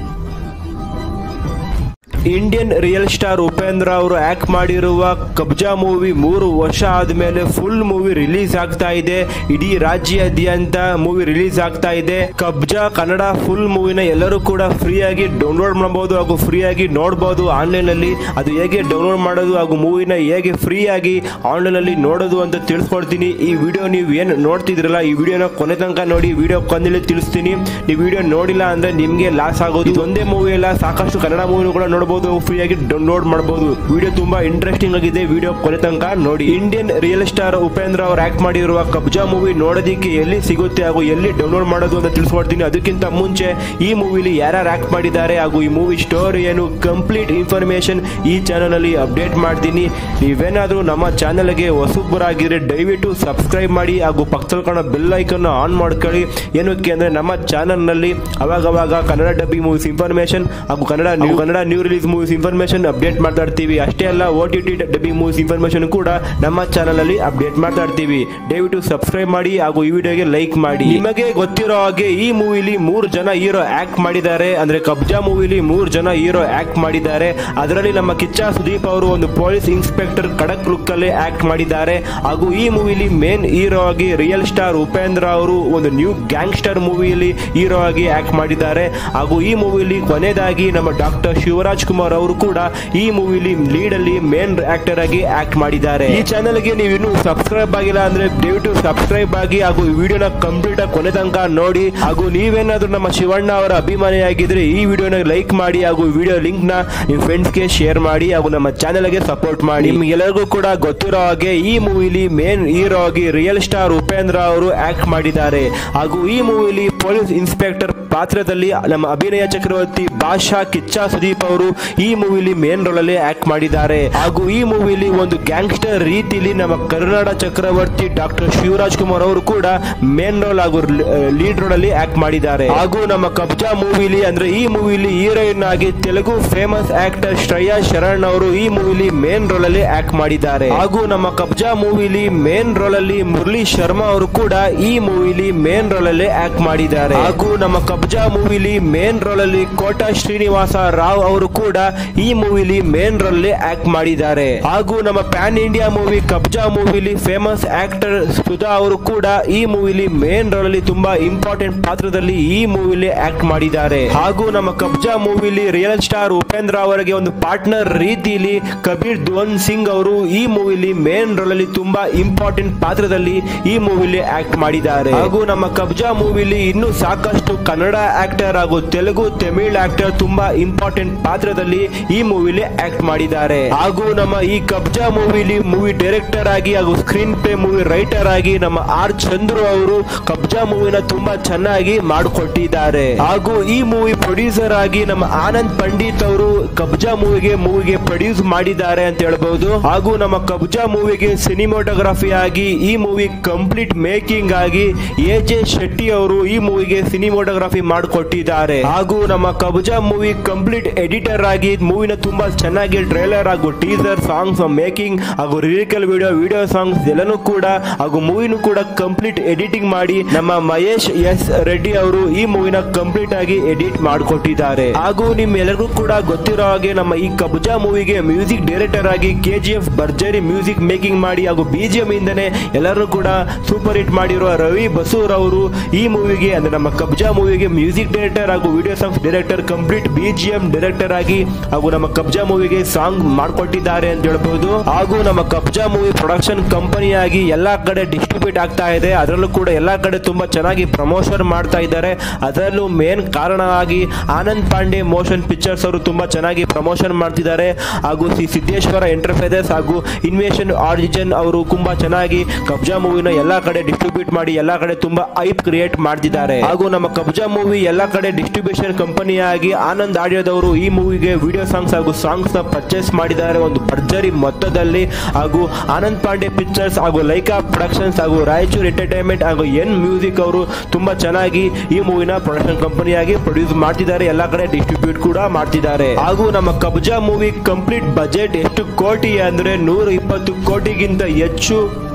Indian real star Upendra ಅವರು ಆಕ್ಟ್ ಮಾಡಿರುವ ಕಬ್ಜಾ ಮೂವಿ ಮೂರು ವರ್ಷ ಆದ್ಮೇಲೆ ಫುಲ್ ಮೂವಿ ರಿಲೀಸ್ ಆಗ್ತಾ ಇದೆ ಇಡೀ ರಾಜ್ಯಾದ್ಯಂತ ಮೂವಿ ರಿಲೀಸ್ ಆಗ್ತಾ ಇದೆ ಕಬ್ಜಾ ಕನ್ನಡ ಫುಲ್ ಮೂವಿನ ಎಲ್ಲರೂ ಕೂಡ ಫ್ರೀ ಆಗಿ ಡೌನ್ಲೋಡ್ ಮಾಡಬಹುದು ಹಾಗೂ ಫ್ರೀ ಆಗಿ ನೋಡಬಹುದು ಆನ್ಲೈನ್ ಅಲ್ಲಿ ಅದು ಹೇಗೆ ಡೌನ್ಲೋಡ್ ಮಾಡೋದು ಹಾಗೂ ಮೂವಿನ ಹೇಗೆ ಫ್ರೀ ಆಗಿ ಆನ್ಲೈನ್ ಅಲ್ಲಿ ನೋಡೋದು ಅಂತ ತಿಳಿಸ್ಕೊಡ್ತೀನಿ ಈ ವಿಡಿಯೋ ನೀವು ಏನು ನೋಡ್ತಿದ್ರಲ್ಲ ಈ ವಿಡಿಯೋನ ಕೊನೆ ತನಕ ನೋಡಿ ವಿಡಿಯೋ ಕೊನೆಯಲ್ಲಿ ತಿಳಿಸ್ತೀನಿ ನೀವು ವಿಡಿಯೋ ನೋಡಿಲ್ಲ ಅಂದ್ರೆ ನಿಮ್ಗೆ ಲಾಸ್ ಆಗೋದು ಇದು ಒಂದೇ ಮೂವಿ ಅಲ್ಲ ಸಾಕಷ್ಟು ಕನ್ನಡ ಮೂವಿ ಕೂಡ ನೋಡಬಹುದು ಫ್ರೀ ಆಗಿ ಡೌನ್ಲೋಡ್ ಮಾಡಬಹುದು ವಿಡಿಯೋ ತುಂಬಾ ಇಂಟ್ರೆಸ್ಟಿಂಗ್ ಆಗಿದೆ ವಿಡಿಯೋ ಕೊನೆ ತನಕ ನೋಡಿ ಇಂಡಿಯನ್ ರಿಯಲ್ ಸ್ಟಾರ್ ಉಪೇಂದ್ರ ಅವರು ಆಕ್ಟ್ ಮಾಡಿರುವ ಕಬ್ಜಾ ಮೂವಿ ನೋಡೋದಿಕ್ಕೆ ಎಲ್ಲಿ ಸಿಗುತ್ತೆ ಹಾಗೂ ಎಲ್ಲಿ ಡೌನ್ಲೋಡ್ ಮಾಡೋದು ಅಂತ ತಿಳಿಸ್ಕೊಡ್ತೀನಿ ಅದಕ್ಕಿಂತ ಮುಂಚೆ ಈ ಮೂವಿಲಿ ಯಾರ್ಯಾರು ಆಕ್ಟ್ ಮಾಡಿದ್ದಾರೆ ಹಾಗೂ ಈ ಮೂವಿ ಸ್ಟೋರಿ ಏನು ಕಂಪ್ಲೀಟ್ ಇನ್ಫಾರ್ಮೇಶನ್ ಈ ಚಾನಲ್ ಅಲ್ಲಿ ಅಪ್ಡೇಟ್ ಮಾಡ್ತೀನಿ ನೀವೇನಾದ್ರೂ ನಮ್ಮ ಚಾನಲ್ಗೆ ಹೊಸಬರಾಗಿದ್ರೆ ದಯವಿಟ್ಟು ಸಬ್ಸ್ಕ್ರೈಬ್ ಮಾಡಿ ಹಾಗೂ ಪಕ್ಕದಲ್ಲಿ ಕಾಣೋ ಬೆಲ್ ಐಕನ್ ಆನ್ ಮಾಡ್ಕೊಳ್ಳಿ ಏನಕ್ಕೆ ಅಂದ್ರೆ ನಮ್ಮ ಚಾನಲ್ ನಲ್ಲಿ ಅವಾಗವಾಗ ಕನ್ನಡ ಡಬ್ಬಿಂಗ್ ಮೂವೀಸ್ ಇನ್ಫಾರ್ಮೇಶನ್ ಹಾಗೂ Kannada new Kannada new release movies information update ಮಾಡ್ತಾ ಇರ್ತೀವಿ ಅಷ್ಟೇ ಅಲ್ಲ O T T dubbing movies information ಕೂಡ ನಮ್ಮ ಚಾನಲ್ ಅಲ್ಲಿ ಅಪ್ಡೇಟ್ ಮಾಡ್ತಾ ಇರ್ತೀವಿ ದಯವಿಟ್ಟು ಸಬ್ಸ್ಕ್ರೈಬ್ ಮಾಡಿ ಹಾಗೂ ಈ ವಿಡಿಯೋಗೆ ಲೈಕ್ ಮಾಡಿ ನಿಮಗೆ ಗೊತ್ತಿರೋ ಹಾಗೆ ಈ ಮೂವಿಲಿ ಮೂರು ಜನ ಹೀರೋ ಆಕ್ಟ್ ಮಾಡಿದ್ದಾರೆ ಅಂದ್ರೆ ಕಬ್ಜಾ ಮೂವಿಲಿ ಮೂರು ಜನ ಹೀರೋ ಆಕ್ಟ್ ಮಾಡಿದ್ದಾರೆ ಅದರಲ್ಲಿ ನಮ್ಮ ಕಿಚ್ಚ ಸುದೀಪ್ ಅವರು ಒಂದು ಪೊಲೀಸ್ ಇನ್ಸ್ಪೆಕ್ಟರ್ ಖಡಕ್ ಲುಕ್ ಅಲ್ಲಿ ಆಕ್ಟ್ ಮಾಡಿದ್ದಾರೆ ಹಾಗೂ ಈ ಮೂವಿಲಿ ಮೇನ್ ಹೀರೋ ಆಗಿ ರಿಯಲ್ ಸ್ಟಾರ್ ಉಪೇಂದ್ರ ಅವರು ಒಂದು ನ್ಯೂ ಗ್ಯಾಂಗ್ಸ್ಟರ್ ಮೂವಿಯಲ್ಲಿ ಹೀರೋ ಆಗಿ ಆಕ್ಟ್ ಮಾಡಿದ್ದಾರೆ ಹಾಗೂ ಈ ಮೂವಿಲಿ ಕೊನೆಯದಾಗಿ ನಮ್ಮ ಡಾಕ್ಟರ್ ಶಿವರಾಜ್ ಕುಮಾರ್ ಅವರು ಕೂಡ ಈ ಮೂವಿಲಿ ಲೀಡ್ ಅಲ್ಲಿ ಮೇನ್ ಆಕ್ಟರ್ ಆಗಿ ಆಕ್ಟ್ ಮಾಡಿದ್ದಾರೆ ಈ ಚಾನೆಲ್ ಗೆ ನೀವು ಇನ್ನೂ ಸಬ್ಸ್ಕ್ರೈಬ್ ಆಗಿಲ್ಲ ಅಂದ್ರೆ ದಯವಿಟ್ಟು ಸಬ್ಸ್ಕ್ರೈಬ್ ಆಗಿ ಹಾಗೂ ಈ ವಿಡಿಯೋನ ಕಂಪ್ಲೀಟ್ ಆಗಿ ಕೊನೆ ತನಕ ನೋಡಿ ಹಾಗೂ ನೀವೇನಾದ್ರೂ ನಮ್ಮ ಶಿವಣ್ಣ ಅವರ ಅಭಿಮಾನಿಯಾಗಿದ್ರೆ ಈ ವಿಡಿಯೋನ ಲೈಕ್ ಮಾಡಿ ಹಾಗೂ ವಿಡಿಯೋ ಲಿಂಕ್ ನ ನಿಮ್ಮ ಫ್ರೆಂಡ್ಸ್ ಗೆ ಶೇರ್ ಮಾಡಿ ಹಾಗೂ ನಮ್ಮ ಚಾನೆಲ್ ಗೆ ಸಪೋರ್ಟ್ ಮಾಡಿ ನಿಮ್ಗೆಲ್ಲರಿಗೂ ಕೂಡ ಗೊತ್ತಿರೋ ಹಾಗೆ ಈ ಮೂವಿಲಿ ಮೇನ್ ಹೀರೋ ಆಗಿ ರಿಯಲ್ ಸ್ಟಾರ್ ಉಪೇಂದ್ರ ಅವರು ಆಕ್ಟ್ ಮಾಡಿದ್ದಾರೆ ಹಾಗೂ ಈ ಮೂವಿಲಿ ಪೊಲೀಸ್ ಇನ್ಸ್ಪೆಕ್ಟರ್ ಪಾತ್ರದಲ್ಲಿ ನಮ್ಮ ಅಭಿನಯ ಚಕ್ರವರ್ತಿ ಬಾಷಾ ಕಿಚ್ಚ ಸುದೀಪ್ ಅವರು ಈ ಮೂವಿಲಿ ಮೇನ್ ರೋಲ್ ಅಲ್ಲಿ ಆಕ್ಟ್ ಮಾಡಿದ್ದಾರೆ ಹಾಗೂ ಈ ಮೂವಿಲಿ ಒಂದು ಗ್ಯಾಂಗ್ಸ್ಟರ್ ರೀತಿಲಿ ನಮ್ಮ ಕರ್ನಾಡ ಚಕ್ರವರ್ತಿ ಡಾಕ್ಟರ್ ಶಿವರಾಜ್ ಕುಮಾರ್ ಅವರು ಕೂಡ ಮೇನ್ ರೋಲ್ ಹಾಗೂ ಲೀಡ್ ರೋಲ್ ಅಲ್ಲಿ ಆಕ್ಟ್ ಮಾಡಿದ್ದಾರೆ ಹಾಗೂ ನಮ್ಮ ಕಬ್ಜಾ ಮೂವಿಲಿ ಅಂದ್ರೆ ಈ ಮೂವಿಲಿ ಹೀರೋಯಿನ್ ಆಗಿ ತೆಲುಗು ಫೇಮಸ್ ಆಕ್ಟರ್ ಶ್ರೇಯಾ ಶರಣ್ ಅವರು ಈ ಮೂವಿಲಿ ಮೇನ್ ರೋಲ್ ಅಲ್ಲಿ ಆಕ್ಟ್ ಮಾಡಿದ್ದಾರೆ ಹಾಗೂ ನಮ್ಮ ಕಬ್ಜಾ ಮೂವಿಲಿ ಮೇನ್ ರೋಲ್ ಅಲ್ಲಿ ಮುರಳಿ ಶರ್ಮಾ ಅವರು ಕೂಡ ಈ ಮೂವಿಲಿ ಮೇನ್ ರೋಲ್ ಅಲ್ಲಿ ಆಕ್ಟ್ ಮಾಡಿದ್ದಾರೆ ಹಾಗೂ ನಮ್ಮ ಕಬ್ಜಾ ಮೂವಿಲಿ ಮೇನ್ ರೋಲ್ ಅಲ್ಲಿ ಕೋಟಾ ಶ್ರೀನಿವಾಸ ರಾವ್ ಅವರು ಕೂಡ ಈ ಮೂವಿಲಿ ಮೇನ್ ರೋಲ್ ಅಲ್ಲಿ ಆಕ್ಟ್ ಮಾಡಿದ್ದಾರೆ ಹಾಗೂ ನಮ್ಮ ಪ್ಯಾನ್ ಇಂಡಿಯಾ ಮೂವಿ ಕಬ್ಜಾ ಮೂವಿಲಿ ಫೇಮಸ್ ಆಕ್ಟರ್ ಸುಧಾ ಅವರು ಕೂಡ ಈ ಮೂವಿಲಿ ಮೇನ್ ರೋಲ್ ಅಲ್ಲಿ ತುಂಬಾ ಇಂಪಾರ್ಟೆಂಟ್ ಪಾತ್ರದಲ್ಲಿ ಈ ಮೂವಿಲಿ ಆಕ್ಟ್ ಮಾಡಿದ್ದಾರೆ ಹಾಗೂ ನಮ್ಮ ಕಬ್ಜಾ ಮೂವಿಲಿ ರಿಯಲ್ ಸ್ಟಾರ್ ಉಪೇಂದ್ರ ಅವರಿಗೆ ಒಂದು ಪಾರ್ಟ್ನರ್ ರೀತಿಯಲ್ಲಿ ಕಬೀರ್ ಧ್ವನ್ ಸಿಂಗ್ ಅವರು ಈ ಮೂವಿಲಿ ಮೇನ್ ರೋಲ್ ಅಲ್ಲಿ ತುಂಬಾ ಇಂಪಾರ್ಟೆಂಟ್ ಪಾತ್ರದಲ್ಲಿ ಈ ಮೂವಿಲಿ ಆಕ್ಟ್ ಮಾಡಿದ್ದಾರೆ ಹಾಗೂ ನಮ್ಮ ಕಬ್ಜಾ ಮೂವಿಲಿ ಇನ್ನೂ ಸಾಕಷ್ಟು ಕನ್ನಡ ಆಕ್ಟರ್ ಹಾಗೂ ತೆಲುಗು ತಮಿಳ್ ಆಕ್ಟರ್ ತುಂಬಾ ಇಂಪಾರ್ಟೆಂಟ್ ಪಾತ್ರದಲ್ಲಿ ಈ ಮೂವಿಲಿ ಆಕ್ಟ್ ಮಾಡಿದ್ದಾರೆ ಹಾಗೂ ನಮ್ಮ ಈ ಕಬ್ಜಾ ಮೂವಿಲಿ ಮೂವಿ ಡೈರೆಕ್ಟರ್ ಆಗಿ ಹಾಗೂ ಸ್ಕ್ರೀನ್ ಪ್ಲೇ ಮೂವಿ ರೈಟರ್ ಆಗಿ ನಮ್ಮ ಆರ್ ಚಂದ್ರು ಅವರು ಕಬ್ಜಾ ಮೂವಿನ ತುಂಬಾ ಚೆನ್ನಾಗಿ ಮಾಡಿಕೊಟ್ಟಿದ್ದಾರೆ ಹಾಗೂ ಈ ಮೂವಿ ಪ್ರೊಡ್ಯೂಸರ್ ಆಗಿ ನಮ್ಮ ಆನಂದ್ ಪಂಡಿತ್ ಅವರು ಕಬ್ಜಾ ಮೂವಿಗೆ ಮೂವಿಗೆ ಪ್ರೊಡ್ಯೂಸ್ ಮಾಡಿದ್ದಾರೆ ಅಂತ ಹೇಳ್ಬಹುದು ಹಾಗೂ ನಮ್ಮ ಕಬ್ಜಾ ಮೂವಿಗೆ ಸಿನಿಮಾಟೋಗ್ರಫಿ ಆಗಿ ಈ ಮೂವಿ ಕಂಪ್ಲೀಟ್ ಮೇಕಿಂಗ್ ಆಗಿ ಎ ಜೆ ಶೆಟ್ಟಿ ಅವರು ಈ ಮೂವಿಗೆ ಸಿನಿಮಾಟೋಗ್ರಫಿ ಮಾಡಿಕೊಟ್ಟಿದ್ದಾರೆ ಹಾಗೂ ನಮ್ಮ ಕಬ್ಜಾ ಮೂವಿ ಕಂಪ್ಲೀಟ್ ಎಡಿಟರ್ ಆಗಿ ಮೂವಿನ ತುಂಬಾ ಚೆನ್ನಾಗಿ ಟ್ರೇಲರ್ ಹಾಗೂ ಟೀಸರ್ ಸಾಂಗ್ಸ್ ಮೇಕಿಂಗ್ ಹಾಗೂ ಲಿರಿಕಲ್ ವಿಡಿಯೋ ವಿಡಿಯೋ ಸಾಂಗ್ಸ್ ಎಲ್ಲನೂ ಕೂಡ ಹಾಗೂ ಮೂವಿನೂ ಕೂಡ ಕಂಪ್ಲೀಟ್ ಎಡಿಟಿಂಗ್ ಮಾಡಿ ನಮ್ಮ ಮಹೇಶ್ ಎಸ್ ರೆಡ್ಡಿ ಅವರು ಈ ಮೂವಿನ ಕಂಪ್ಲೀಟ್ ಆಗಿ ಎಡಿಟ್ ಮಾಡಿಕೊಟ್ಟಿದ್ದಾರೆ ಹಾಗೂ ನಿಮ್ಮೆಲ್ಲರಿಗೂ ಕೂಡ ಗೊತ್ತಿರೋ ಹಾಗೆ ನಮ್ಮ ಈ ಕಬ್ಜಾ ಮೂವಿಗೆ ಮ್ಯೂಸಿಕ್ ಡೈರೆಕ್ಟರ್ ಆಗಿ ಕೆ ಜಿ ಎಫ್ ಭರ್ಜರಿ ಮ್ಯೂಸಿಕ್ ಮೇಕಿಂಗ್ ಮಾಡಿ ಹಾಗೂ ಬಿಜಿಎಂ ಇಂದನೆ ಎಲ್ಲರೂ ಕೂಡ ಸೂಪರ್ ಹಿಟ್ ಮಾಡಿರುವ ರವಿ ಬಸೂರ್ ಅವರು ಈ ಮೂವಿಗೆ ಅಂದ್ರೆ ನಮ್ಮ ಕಬ್ಜಾ ಮೂವಿಗೆ ಮ್ಯೂಸಿಕ್ ಡೈರೆಕ್ಟರ್ ಹಾಗೂ video songs director complete BGM director ಆಗಿ ಹಾಗೂ ನಮ್ಮ ಕಬ್ಜಾ ಮೂವಿಗೆ ಸಾಂಗ್ ಮಾಡಿಕೊಟ್ಟಿದ್ದಾರೆ ಅಂತ ಹೇಳ್ಬಹುದು ಹಾಗೂ ನಮ್ಮ ಕಬ್ಜಾ ಮೂವಿ ಪ್ರೊಡಕ್ಷನ್ ಕಂಪನಿಯಾಗಿ ಎಲ್ಲಾ ಕಡೆ ಡಿಸ್ಟ್ರಿಬ್ಯೂಟ್ ಆಗ್ತಾ ಇದೆ ಅದರಲ್ಲೂ ಕೂಡ ಎಲ್ಲಾ ಕಡೆ ತುಂಬಾ ಚೆನ್ನಾಗಿ ಪ್ರಮೋಷನ್ ಮಾಡ್ತಾ ಇದ್ದಾರೆ ಅದರಲ್ಲೂ ಮೇನ್ ಕಾರಣವಾಗಿ ಆನಂದ್ ಪಾಂಡೆ ಮೋಷನ್ ಪಿಕ್ಚರ್ಸ್ ಅವರು ತುಂಬಾ ಚೆನ್ನಾಗಿ ಪ್ರಮೋಷನ್ ಮಾಡ್ತಿದ್ದಾರೆ ಹಾಗೂ ಸಿ ಸಿದ್ದೇಶ್ವರ ಎಂಟರ್ಪ್ರೈಸಸ್ ಹಾಗೂ ಇನ್ವೇಷನ್ ಆರಿಜಿನ್ ಅವರು ತುಂಬಾ ಚೆನ್ನಾಗಿ ಕಬ್ಜಾ ಮೂವಿನ ಎಲ್ಲಾ ಕಡೆ ಡಿಸ್ಟ್ರಿಬ್ಯೂಟ್ ಮಾಡಿ ಎಲ್ಲಾ ಕಡೆ ತುಂಬಾ ಐಪ್ ಕ್ರಿಯೇಟ್ ಮಾಡ್ತಿದ್ದಾರೆ ಹಾಗೂ ನಮ್ಮ ಕಬ್ಜಾ ಮೂವಿ ಎಲ್ಲಾ ಕಡೆ ಡಿಸ್ಟ್ರಿಬ್ಯೂಷನ್ ಕಂಪನಿಯಾಗಿ ಆನಂದ್ ಆಡಿಯೋದವರು ಈ ಮೂವಿಗೆ ವಿಡಿಯೋ ಸಾಂಗ್ಸ್ ಹಾಗೂ ಸಾಂಗ್ಸ್ ನ ಪರ್ಚೇಸ್ ಮಾಡಿದ್ದಾರೆ ಒಂದು ಭರ್ಜರಿ ಮೊತ್ತದಲ್ಲಿ ಹಾಗೂ ಆನಂದ್ ಪಾಂಡೆ ಪಿಕ್ಚರ್ಸ್ ಹಾಗೂ ಲೈಕಾ ಪ್ರೊಡಕ್ಷನ್ಸ್ ಹಾಗೂ ರಾಯಚೂರ್ ಎಂಟರ್ಟೈನ್ಮೆಂಟ್ ಹಾಗೂ ಎನ್ ಮ್ಯೂಸಿಕ್ ಅವರು ತುಂಬಾ ಚೆನ್ನಾಗಿ ಈ ಮೂವಿನ ಪ್ರೊಡಕ್ಷನ್ ಕಂಪನಿಯಾಗಿ ಪ್ರೊಡ್ಯೂಸ್ ಮಾಡ್ತಿದ್ದಾರೆ ಎಲ್ಲಾ ಕಡೆ ಡಿಸ್ಟ್ರಿಬ್ಯೂಟ್ ಕೂಡ ಮಾಡ್ತಿದ್ದಾರೆ ಹಾಗೂ ನಮ್ಮ ಕಬ್ಜಾ ಮೂವಿ ಕಂಪ್ಲೀಟ್ ಬಜೆಟ್ ಎಷ್ಟು ಕೋಟಿ ಅಂದ್ರೆ ನೂರ ಇಪ್ಪತ್ತು ಕೋಟಿಗಿಂತ ಹೆಚ್ಚು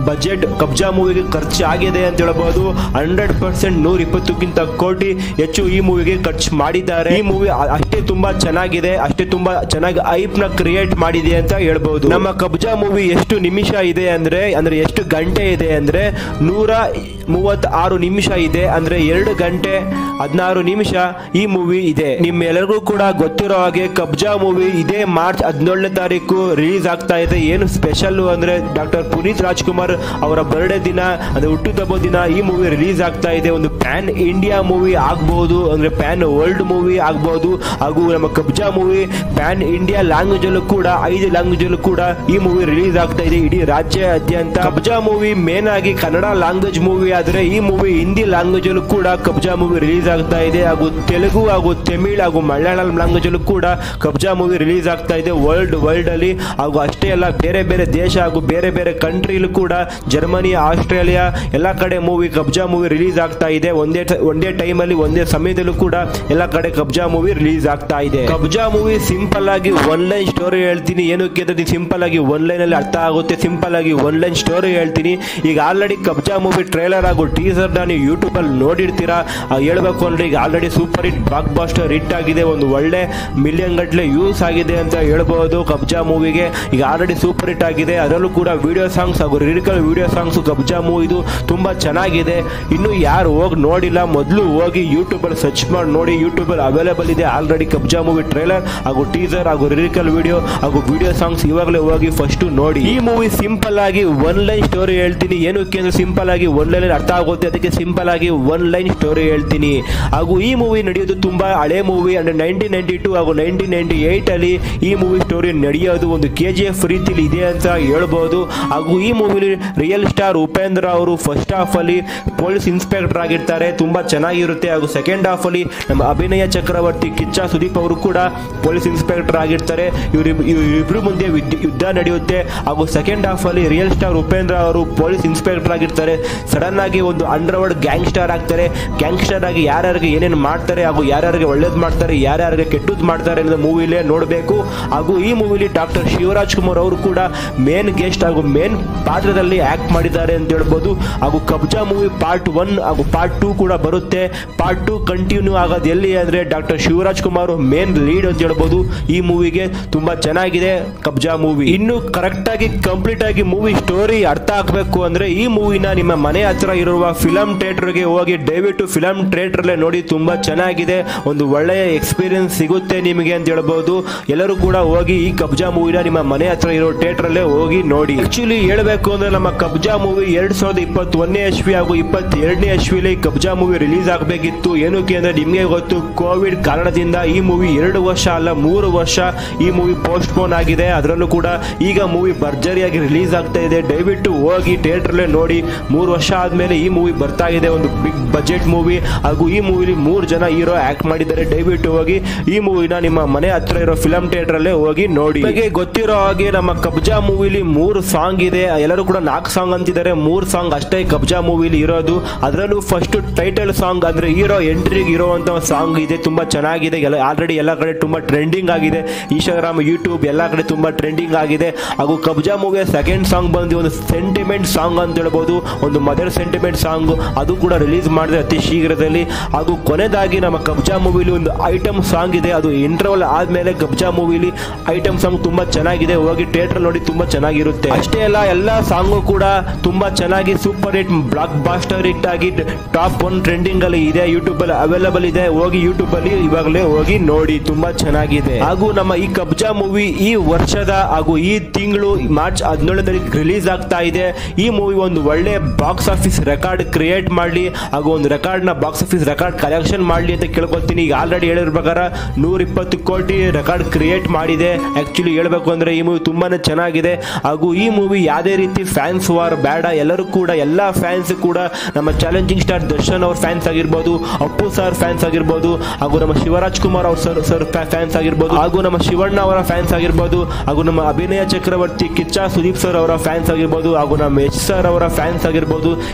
ಬಜೆಟ್ ಕಬ್ಜಾ ಮೂವಿಗೆ ಖರ್ಚು ಆಗಿದೆ ಅಂತ ಹೇಳ್ಬೋದು ಹಂಡ್ರೆಡ್ ಪರ್ಸೆಂಟ್ ನೂರ ಇಪ್ಪತ್ತಕ್ಕಿಂತ ಕೋಟಿ ಹೆಚ್ಚು ಈ ಮೂವಿಗೆ ಖರ್ಚು ಮಾಡಿದ್ದಾರೆ ಈ ಮೂವಿ ಅಷ್ಟೇ ತುಂಬಾ ಚೆನ್ನಾಗಿದೆ ಅಷ್ಟೇ ತುಂಬಾ ಚೆನ್ನಾಗಿ ಐಪ್ ನ ಕ್ರಿಯೇಟ್ ಮಾಡಿದೆ ಅಂತ ಹೇಳ್ಬಹುದು ನಮ್ಮ ಕಬ್ಜಾ ಮೂವಿ ಎಷ್ಟು ನಿಮಿಷ ಇದೆ ಅಂದ್ರೆ ಅಂದ್ರೆ ಎಷ್ಟು ಗಂಟೆ ಇದೆ ಅಂದ್ರೆ ನೂರ ಮೂವತ್ತ ಆರು ನಿಮಿಷ ಇದೆ ಅಂದ್ರೆ ಎರಡು ಗಂಟೆ ಹದಿನಾರು ನಿಮಿಷ ಈ ಮೂವಿ ಇದೆ ನಿಮ್ಮೆಲ್ಲರಿಗೂ ಕೂಡ ಗೊತ್ತಿರೋ ಹಾಗೆ ಕಬ್ಜಾ ಮೂವಿ ಇದೇ ಮಾರ್ಚ್ ಹದಿನೇಳನೇ ತಾರೀಕು ರಿಲೀಸ್ ಆಗ್ತಾ ಇದೆ ಏನು ಸ್ಪೆಷಲ್ ಅಂದ್ರೆ ಡಾಕ್ಟರ್ ಪುನೀತ್ ರಾಜ್ಕುಮಾರ್ ಅವರ ಬರ್ಡೇ ದಿನ ಅಂದ್ರೆ ಹುಟ್ಟುಹಬ್ಬ ದಿನ ಈ ಮೂವಿ ರಿಲೀಸ್ ಆಗ್ತಾ ಇದೆ ಒಂದು ಪ್ಯಾನ್ ಇಂಡಿಯಾ ಮೂವಿ ಆಗ್ಬಹುದು ಅಂದ್ರೆ ಪ್ಯಾನ್ ವರ್ಲ್ಡ್ ಮೂವಿ ಆಗ್ಬಹುದು ಹಾಗೂ ನಮ್ಮ Kabzaa movie pan India language ಅಲ್ಲೂ ಕೂಡ ಐದು ಲ್ಯಾಂಗ್ವೇಜ್ ಅಲ್ಲೂ ಕೂಡ ಈ ಮೂವಿ ರಿಲೀಸ್ ಆಗ್ತಾ ಇದೆ ಇಡೀ ರಾಜ್ಯಾದ್ಯಂತ ಕಬ್ಜಾ ಮೂವಿ ಮೇನ್ ಆಗಿ ಕನ್ನಡ ಲ್ಯಾಂಗ್ವೇಜ್ ಮೂವಿ ಆದ್ರೆ ಈ ಮೂವಿ ಹಿಂದಿ ಲ್ಯಾಂಗ್ವೇಜ್ ಅಲ್ಲೂ ಕೂಡ ಕಬ್ಜಾ ಮೂವಿ ರಿಲೀಸ್ ಆಗ್ತಾ ಇದೆ ಹಾಗೂ ತೆಲುಗು ಹಾಗೂ ತಮಿಳ್ ಹಾಗೂ ಮಲಯಾಳಂ ಲ್ಯಾಂಗ್ವೇಜ್ ಅಲ್ಲೂ ಕೂಡ ಕಬ್ಜಾ ಮೂವಿ ರಿಲೀಸ್ ಆಗ್ತಾ ಇದೆ ವರ್ಲ್ಡ್ ವರ್ಲ್ಡ್ ಅಲ್ಲಿ ಹಾಗೂ ಅಷ್ಟೇ ಅಲ್ಲ ಬೇರೆ ಬೇರೆ ದೇಶ ಹಾಗೂ ಬೇರೆ ಬೇರೆ ಕಂಟ್ರಿಲೂ ಕೂಡ ಜರ್ಮನಿ ಆಸ್ಟ್ರೇಲಿಯಾ ಎಲ್ಲ ಕಡೆ ಮೂವಿ ಕಬ್ಜಾ ಮೂವಿ ರಿಲೀಸ್ ಆಗ್ತಾ ಇದೆ ಒಂದೇ ಟ- ಒಂದೇ ಟೈಮ್ ಅಲ್ಲಿ ಒಂದೇ ಸಮಯದಲ್ಲೂ ಕೂಡ ಎಲ್ಲ ಕಡೆ ಕಬ್ಜಾ ಮೂವಿ ರಿಲೀಸ್ ಆಗ್ತಾ ಇದೆ ಕಬ್ಜಾ ಮೂವಿ ಸಿಂಪಲ್ ಆಗಿ ಒನ್ ಲೈನ್ ಸ್ಟೋರಿ ಹೇಳ್ತೀನಿ ಏನಕ್ಕೆ ಅಂದ್ರೆ ಸಿಂಪಲ್ ಆಗಿ ಒನ್ ಲೈನ್ ಅಲ್ಲಿ ಅರ್ಥ ಆಗುತ್ತೆ ಸಿಂಪಲ್ ಆಗಿ ಒನ್ ಲೈನ್ ಸ್ಟೋರಿ ಹೇಳ್ತೀನಿ ಈಗ ಆಲ್ರೆಡಿ ಕಬ್ಜಾ ಮೂವಿ ಟ್ರೇಲರ್ ಹಾಗೂ ಟೀಸರ್ ನೀವು ಯೂಟ್ಯೂಬ್ ಅಲ್ಲಿ ನೋಡಿರ್ತೀರಾ ಆ, ಹೇಳ್ಬೇಕು ಅಂದ್ರೆ ಈಗ already super hit blockbuster hit ಆಗಿದೆ ಒಂದು ಒಳ್ಳೆ ಮಿಲಿಯನ್ ಗಟ್ಟಲೆ ಯೂಸ್ ಆಗಿದೆ ಅಂತ ಹೇಳ್ಬಹುದು ಕಬ್ಜಾ ಮೂವಿಗೆ ಈಗ ಆಲ್ರೆಡಿ ಸೂಪರ್ ಹಿಟ್ ಆಗಿದೆ ಅದರಲ್ಲೂ ಕೂಡ ವಿಡಿಯೋ ಸಾಂಗ್ಸ್ ಹಾಗೂ ಲಿರಿಕಲ್ ವಿಡಿಯೋ ಸಾಂಗ್ಸ್ ಕಬ್ಜಾ ಮೂವಿದು ತುಂಬಾ ಚೆನ್ನಾಗಿದೆ ಇನ್ನು ಯಾರು ಹೋಗಿ ನೋಡಿಲ್ಲ ಮೊದಲು ಹೋಗಿ ಯೂಟ್ಯೂಬ್ ಅಲ್ಲಿ ಸರ್ಚ್ ಮಾಡಿ ನೋಡಿ ಯೂಟ್ಯೂಬ್ ಅಲ್ಲಿ ಅವೈಲೇಬಲ್ ಇದೆ ಆಲ್ರೆಡಿ ಕಬ್ಜಾ ಮೂವಿ ಟ್ರೇಲರ್ ಹಾಗೂ ಟೀಸರ್ ಹಾಗೂ ಲಿರಿಕಲ್ ವಿಡಿಯೋ ಹಾಗೂ ವಿಡಿಯೋ ಸಾಂಗ್ಸ್ ಇವಾಗಲೇ ಹೋಗಿ ಫಸ್ಟ್ ನೋಡಿ ಈ ಮೂವಿ ಸಿಂಪಲ್ ಆಗಿ ಒನ್ ಲೈನ್ ಸ್ಟೋರಿ ಹೇಳ್ತೀನಿ ಏನಕ್ಕೆ ಅಂದ್ರೆ ಸಿಂಪಲ್ ಆಗಿ ಒನ್ ಲೈನ್ ಅರ್ಥ ಆಗುತ್ತೆ ಅದಕ್ಕೆ ಸಿಂಪಲ್ ಆಗಿ ಒನ್ ಲೈನ್ ಸ್ಟೋರಿ ಹೇಳ್ತೀನಿ ಹಾಗೂ ಈ ಮೂವಿ ನಡೆಯೋದು ತುಂಬಾ ಹಳೆ ಮೂವಿ ಅಂದ್ರೆ ನೈನ್ಟೀನ್ ನೈನ್ಟಿ ಟು ಹಾಗೂ ನೈನ್ಟೀನ್ ನೈನ್ಟಿ ಏಟ್ ಅಲ್ಲಿ ಈ ಮೂವಿ ಸ್ಟೋರಿ ನಡೆಯೋದು ಒಂದು ಕೆ ಜಿ ಎಫ್ ರೀತಿಲಿ ಇದೆ ಅಂತ ಹೇಳ್ಬೋದು ಹಾಗೂ ಈ ಮೂವಿಲಿ ರಿಯಲ್ ಸ್ಟಾರ್ ಉಪೇಂದ್ರ ಅವರು ಫಸ್ಟ್ ಹಾಫ್ ಅಲ್ಲಿ ಪೊಲೀಸ್ ಇನ್ಸ್ಪೆಕ್ಟರ್ ಆಗಿರ್ತಾರೆ ತುಂಬಾ ಚೆನ್ನಾಗಿರುತ್ತೆ ಹಾಗೂ ಸೆಕೆಂಡ್ ಹಾಫ್ ಅಲ್ಲಿ ನಮ್ಮ ಅಭಿನಯ ಚಕ್ರವರ್ತಿ ಕಿಚ್ಚ ಸುದೀಪ್ ಅವರು ಕೂಡ ಪೊಲೀಸ್ ಇನ್ಸ್ಪೆಕ್ಟರ್ ಆಗಿರ್ತಾರೆ ಇವ್ರ ಇಬ್ರು ಮುಂದೆ ವಿದ್- ಯುದ್ಧ ನಡೆಯುತ್ತೆ ಹಾಗೂ ಸೆಕೆಂಡ್ ಹಾಫ್ ಅಲ್ಲಿ ರಿಯಲ್ ಸ್ಟಾರ್ ಉಪೇಂದ್ರ ಅವರು ಪೊಲೀಸ್ ಇನ್ಸ್ಪೆಕ್ಟರ್ ಆಗಿರ್ತಾರೆ ಸಡನ್ ಆಗಿ ಒಂದು ಅಂಡರ್ ವರ್ಲ್ಡ್ ಗ್ಯಾಂಗ್ ಸ್ಟಾರ್ ಆಗ್ತಾರೆ ಗ್ಯಾಂಗ್ ಸ್ಟಾರ್ ಆಗಿ ಯಾರ್ಯಾರಿಗೆ ಏನೇನು ಮಾಡ್ತಾರೆ ಹಾಗೂ ಯಾರ್ಯಾರಿಗೆ ಒಳ್ಳೇದು ಮಾಡ್ತಾರೆ ಯಾರ್ಯಾರಿಗೆ ಕೆಟ್ಟದ್ದು ಮಾಡ್ತಾರೆ ಅನ್ನೋದು ಮೂವಿಲೇ ನೋಡಬೇಕು ಹಾಗೂ ಈ ಮೂವಿಲಿ ಡಾಕ್ಟರ್ ಶಿವರಾಜ್ ಕುಮಾರ್ ಅವರು ಕೂಡ ಮೇನ್ ಗೆಸ್ಟ್ ಹಾಗೂ ಮೇನ್ ಪಾತ್ರದಲ್ಲಿ ಆಕ್ಟ್ ಮಾಡಿದ್ದಾರೆ ಅಂತ ಹೇಳ್ಬೋದು ಹಾಗೂ ಕಬ್ಜಾ ಮೂವಿ ಪಾರ್ಟ್ ಒನ್ ಹಾಗೂ ಪಾರ್ಟ್ ಟೂ ಕೂಡ ಬರುತ್ತೆ ಪಾರ್ಟ್ ಟೂ ಕಂಟಿನ್ಯೂ ಆಗೋದು ಎಲ್ಲಿ ಅಂದ್ರೆ doctor Shivaraj Kumar main lead ಅಂತ ಹೇಳ್ಬೋದು ಈ ಮೂವಿಗೆ ತುಂಬಾ ಚೆನ್ನಾಗಿದೆ ಕಬ್ಜಾ ಮೂವಿ ಇನ್ನು ಕರೆಕ್ಟ್ ಆಗಿ ಕಂಪ್ಲೀಟ್ ಆಗಿ ಮೂವಿ ಸ್ಟೋರಿ ಅರ್ಥ ಆಗ್ಬೇಕು ಅಂದ್ರೆ ಈ ಮೂವಿನ ನಿಮ್ಮ ಮನೆ ಹತ್ರ ಇರುವ ಫಿಲಂ ಥಿಯೇಟರ್ಗೆ ಹೋಗಿ ದಯವಿಟ್ಟು ಫಿಲಂ ಥಿಯೇಟರ್ಲೆ ನೋಡಿ ತುಂಬಾ ಚೆನ್ನಾಗಿದೆ ಒಂದು ಒಳ್ಳೆಯ ಎಕ್ಸ್ಪೀರಿಯನ್ಸ್ ಸಿಗುತ್ತೆ ನಿಮಗೆ ಅಂತ ಹೇಳ್ಬೋದು ಎಲ್ಲರೂ ಕೂಡ ಹೋಗಿ ಈ ಕಬ್ಜಾ ಮೂವಿನ ನಿಮ್ಮ ಮನೆ ಹತ್ರ ಇರೋ ಥಿಯೇಟರ್ ಅಲ್ಲೇ ಹೋಗಿ ನೋಡಿ ಆಕ್ಚುಲಿ ಹೇಳ್ಬೇಕು ಅಂದ್ರೆ ನಮ್ಮ ಕಬ್ಜಾ ಮೂವಿ ಎರಡ್ ಸಾವಿರದ ಇಪ್ಪತ್ತೊಂದನೇ ಎಸ್ವಿ ಹಾಗೂ ಇಪ್ಪತ್ತೆರಡನೇ ಎಸ್ವಿಲಿ ಕಬ್ಜಾ ಮೂವಿ ರಿಲೀಸ್ ಆಗಬೇಕಿತ್ತು ಏನಕ್ಕೆ ಅಂದ್ರೆ ನಿಮಗೆ ಗೊತ್ತು ಕೋವಿಡ್ ಕಾರಣದಿಂದ ಈ ಮೂವಿ ಎರಡು ವರ್ಷ ಅಲ್ಲ ಮೂರು ವರ್ಷ ಈ ಮೂವಿ ಪೋಸ್ಟ್ ಪೋನ್ ಆಗಿದೆ ಅದರಲ್ಲೂ ಕೂಡ ಈಗ ಮೂವಿ ಭರ್ಜರಿಯಾಗಿ ರಿಲೀಸ್ ಆಗ್ತಾ ಇದೆ ದಯವಿಟ್ಟು ಹೋಗಿ ಥಿಯೇಟರ್ಲೆ ನೋಡಿ ಮೂರು ವರ್ಷ ಆದ್ಮೇಲೆ ಈ ಮೂವಿ ಬರ್ತಾ ಇದೆ ಒಂದು ಬಿಗ್ ಬಜೆಟ್ ಮೂವಿ ಹಾಗೂ ಈ ಮೂವಿಲಿ ಮೂರು ಜನ ಹೀರೋ ಆಕ್ಟ್ ಮಾಡಿದ್ದಾರೆ ದಯವಿಟ್ಟು ಹೋಗಿ ಈ ಮೂವಿನ ನಿಮ್ಮ ಮನೆ ಹತ್ರ ಇರೋ ಫಿಲಂ ಥಿಯೇಟರ್ ಅಲ್ಲೇ ಹೋಗಿ ನೋಡಿ ನಿಮಗೆ ಗೊತ್ತಿರೋ ಹಾಗೆ ನಮ್ಮ ಕಬ್ಜಾ ಮೂವಿಲಿ ಮೂರು ಸಾಂಗ್ ಇದೆ ಎಲ್ಲರೂ ಕೂಡ ನಾಲ್ಕು ಸಾಂಗ್ ಅಂತಿದ್ದಾರೆ ಮೂರು ಸಾಂಗ್ ಅಷ್ಟೇ ಕಬ್ಜಾ ಮೂವಿಲಿ ಇರೋದು ಅದರಲ್ಲೂ ಫಸ್ಟ್ ಟೈಟಲ್ ಸಾಂಗ್ ಅಂದ್ರೆ ಹೀರೋ ಎಂಟ್ರಿಗೆ ಇರುವಂತ ಸಾಂಗ್ ಇದೆ ತುಂಬಾ ಚೆನ್ನಾಗಿದೆ ಎಲ್ಲ ಆಲ್ರೆಡಿ ಎಲ್ಲ ಕಡೆ ತುಂಬಾ ಟ್ರೆಂಡಿಂಗ್ ಆಗಿದೆ ಇನ್ಸ್ಟಾಗ್ರಾಮ್ ಯೂಟ್ಯೂಬ್ ಎಲ್ಲ ಕಡೆ ತುಂಬಾ ಟ್ರೆಂಡಿಂಗ್ ಆಗಿದೆ ಹಾಗೂ ಕಬ್ಜಾ ಮೂವಿಯ ಸೆಕೆಂಡ್ ಸಾಂಗ್ ಬಂದು ಒಂದು ಸೆಂಟಿಮೆಂಟ್ ಸಾಂಗ್ ಅಂತ ಹೇಳ್ಬೋದು ಒಂದು ಮದರ್ ಸೆಂಟಿಮೆಂಟ್ ಸಾಂಗ್ ಅದು ಕೂಡ ರಿಲೀಸ್ ಮಾಡಿದೆ ಅತಿ ಶೀಘ್ರದಲ್ಲಿ ಹಾಗೂ ಕೊನೆದಾಗಿ ನಮ್ಮ ಕಬ್ಜಾ ಮೂವಿಲಿ ಒಂದು ಐಟಮ್ ಸಾಂಗ್ ಇದೆ ಅದು ಇಂಟರ್ವಲ್ ಆದ್ಮೇಲೆ ಕಬ್ಜಾ ಮೂವಿಲಿ ಐಟಮ್ ಸಾಂಗ್ ತುಂಬಾ ಚೆನ್ನಾಗಿದೆ ಹೋಗಿ ಥಿಯೇಟರ್ ನೋಡಿ ತುಂಬಾ ಚೆನ್ನಾಗಿರುತ್ತೆ ಅಷ್ಟೇ ಅಲ್ಲ ಎಲ್ಲ ಸಾಂಗು ಕೂಡ ತುಂಬಾ ಚೆನ್ನಾಗಿ super hit blockbuster hit ಆಗಿ ಟಾಪ್ ಒನ್ ಟ್ರೆಂಡಿಂಗ್ ಅಲ್ಲಿ ಇದೆ ಯೂಟ್ಯೂಬ್ ಅಲ್ಲಿ ಅವೈಲೇಬಲ್ ಇದೆ ಹೋಗಿ ಯೂಟ್ಯೂಬ್ ಅಲ್ಲಿ ಇವಾಗಲೇ ಹೋಗಿ ನೋಡಿ ತುಂಬಾ ಚೆನ್ನಾಗಿದೆ ಹಾಗೂ ನಮ್ಮ ಈ ಕಬ್ಜಾ ಮೂವಿ ಈ ವರ್ಷದ ಹಾಗೂ ಈ ತಿಂಗಳು ಮಾರ್ಚ್ ಹದಿನೇಳನೇ ತಾರೀಕು ರಿಲೀಸ್ ಆಗ್ತಾ ಇದೆ ಈ ಮೂವಿ ಒಂದು ಒಳ್ಳೆ ಬಾಕ್ಸ್ ಆಫೀಸ್ ರೆಕಾರ್ಡ್ ಕ್ರಿಯೇಟ್ ಮಾಡಲಿ ಹಾಗೂ ಒಂದು ರೆಕಾರ್ಡ್ ನ ಬಾಕ್ಸ್ ಆಫೀಸ್ ರೆಕಾರ್ಡ್ ಕಲೆಕ್ಷನ್ ಮಾಡಲಿ ಅಂತ ಕೇಳ್ಕೊತೀನಿ ಈಗ ಆಲ್ರೆಡಿ ಹೇಳಿರೋ ಪ್ರಕಾರ ನೂರ ಇಪ್ಪತ್ತು ಕೋಟಿ ರೆಕಾರ್ಡ್ ಕ್ರಿಯೇಟ್ ಮಾಡಿದೆ ಆಕ್ಚುಲಿ ಹೇಳ್ಬೇಕು ಅಂದ್ರೆ ಈ ಮೂವಿ ತುಂಬಾನೇ ಚೆನ್ನಾಗಿದೆ ಹಾಗೂ ಈ ಮೂವಿ ಯಾವುದೇ ರೀತಿ ಫ್ಯಾನ್ಸ್ ವಾರ್ ಬೇಡ ಎಲ್ಲರೂ ಕೂಡ ಎಲ್ಲ ಫ್ಯಾನ್ಸ್ ಕೂಡ ನಮ್ಮ ಚಾಲೆಂಜಿಂಗ್ ಸ್ಟಾರ್ ದರ್ಶನ್ ಅವ್ರ ಫ್ಯಾನ್ಸ್ ಆಗಿರ್ಬೋದು ಅಪ್ಪು ಸರ್ ಫ್ಯಾನ್ಸ್ ಆಗಿರ್ಬೋದು ಹಾಗೂ ನಮ್ಮ ಶಿವರಾಜ್ ಕುಮಾರ್ ಅವ್ರ ಸರ್ ಸರ್ ಫ್ಯಾನ್ಸ್ ಆಗಿರ್ಬೋದು ಹಾಗೂ ನಮ್ಮ ಶಿವಣ್ಣ ಅವರ ಫ್ಯಾನ್ಸ್ ಆಗಿರ್ಬೋದು ಹಾಗೂ ನಮ್ಮ ಅಭಿನಯ ಚಕ್ರವರ್ತಿ ಕಿಚ್ಚ ಸುದೀಪ್ ಸರ್ ಅವರ ಫ್ಯಾನ್ಸ್ ಆಗಿರ್ಬೋದು ಹಾಗೂ ನಮ್ಮ ಯಶ್ ಸರ್ ಅವರ ಫ್ಯಾನ್ಸ್ ಆಗಿರ್ಬೋದು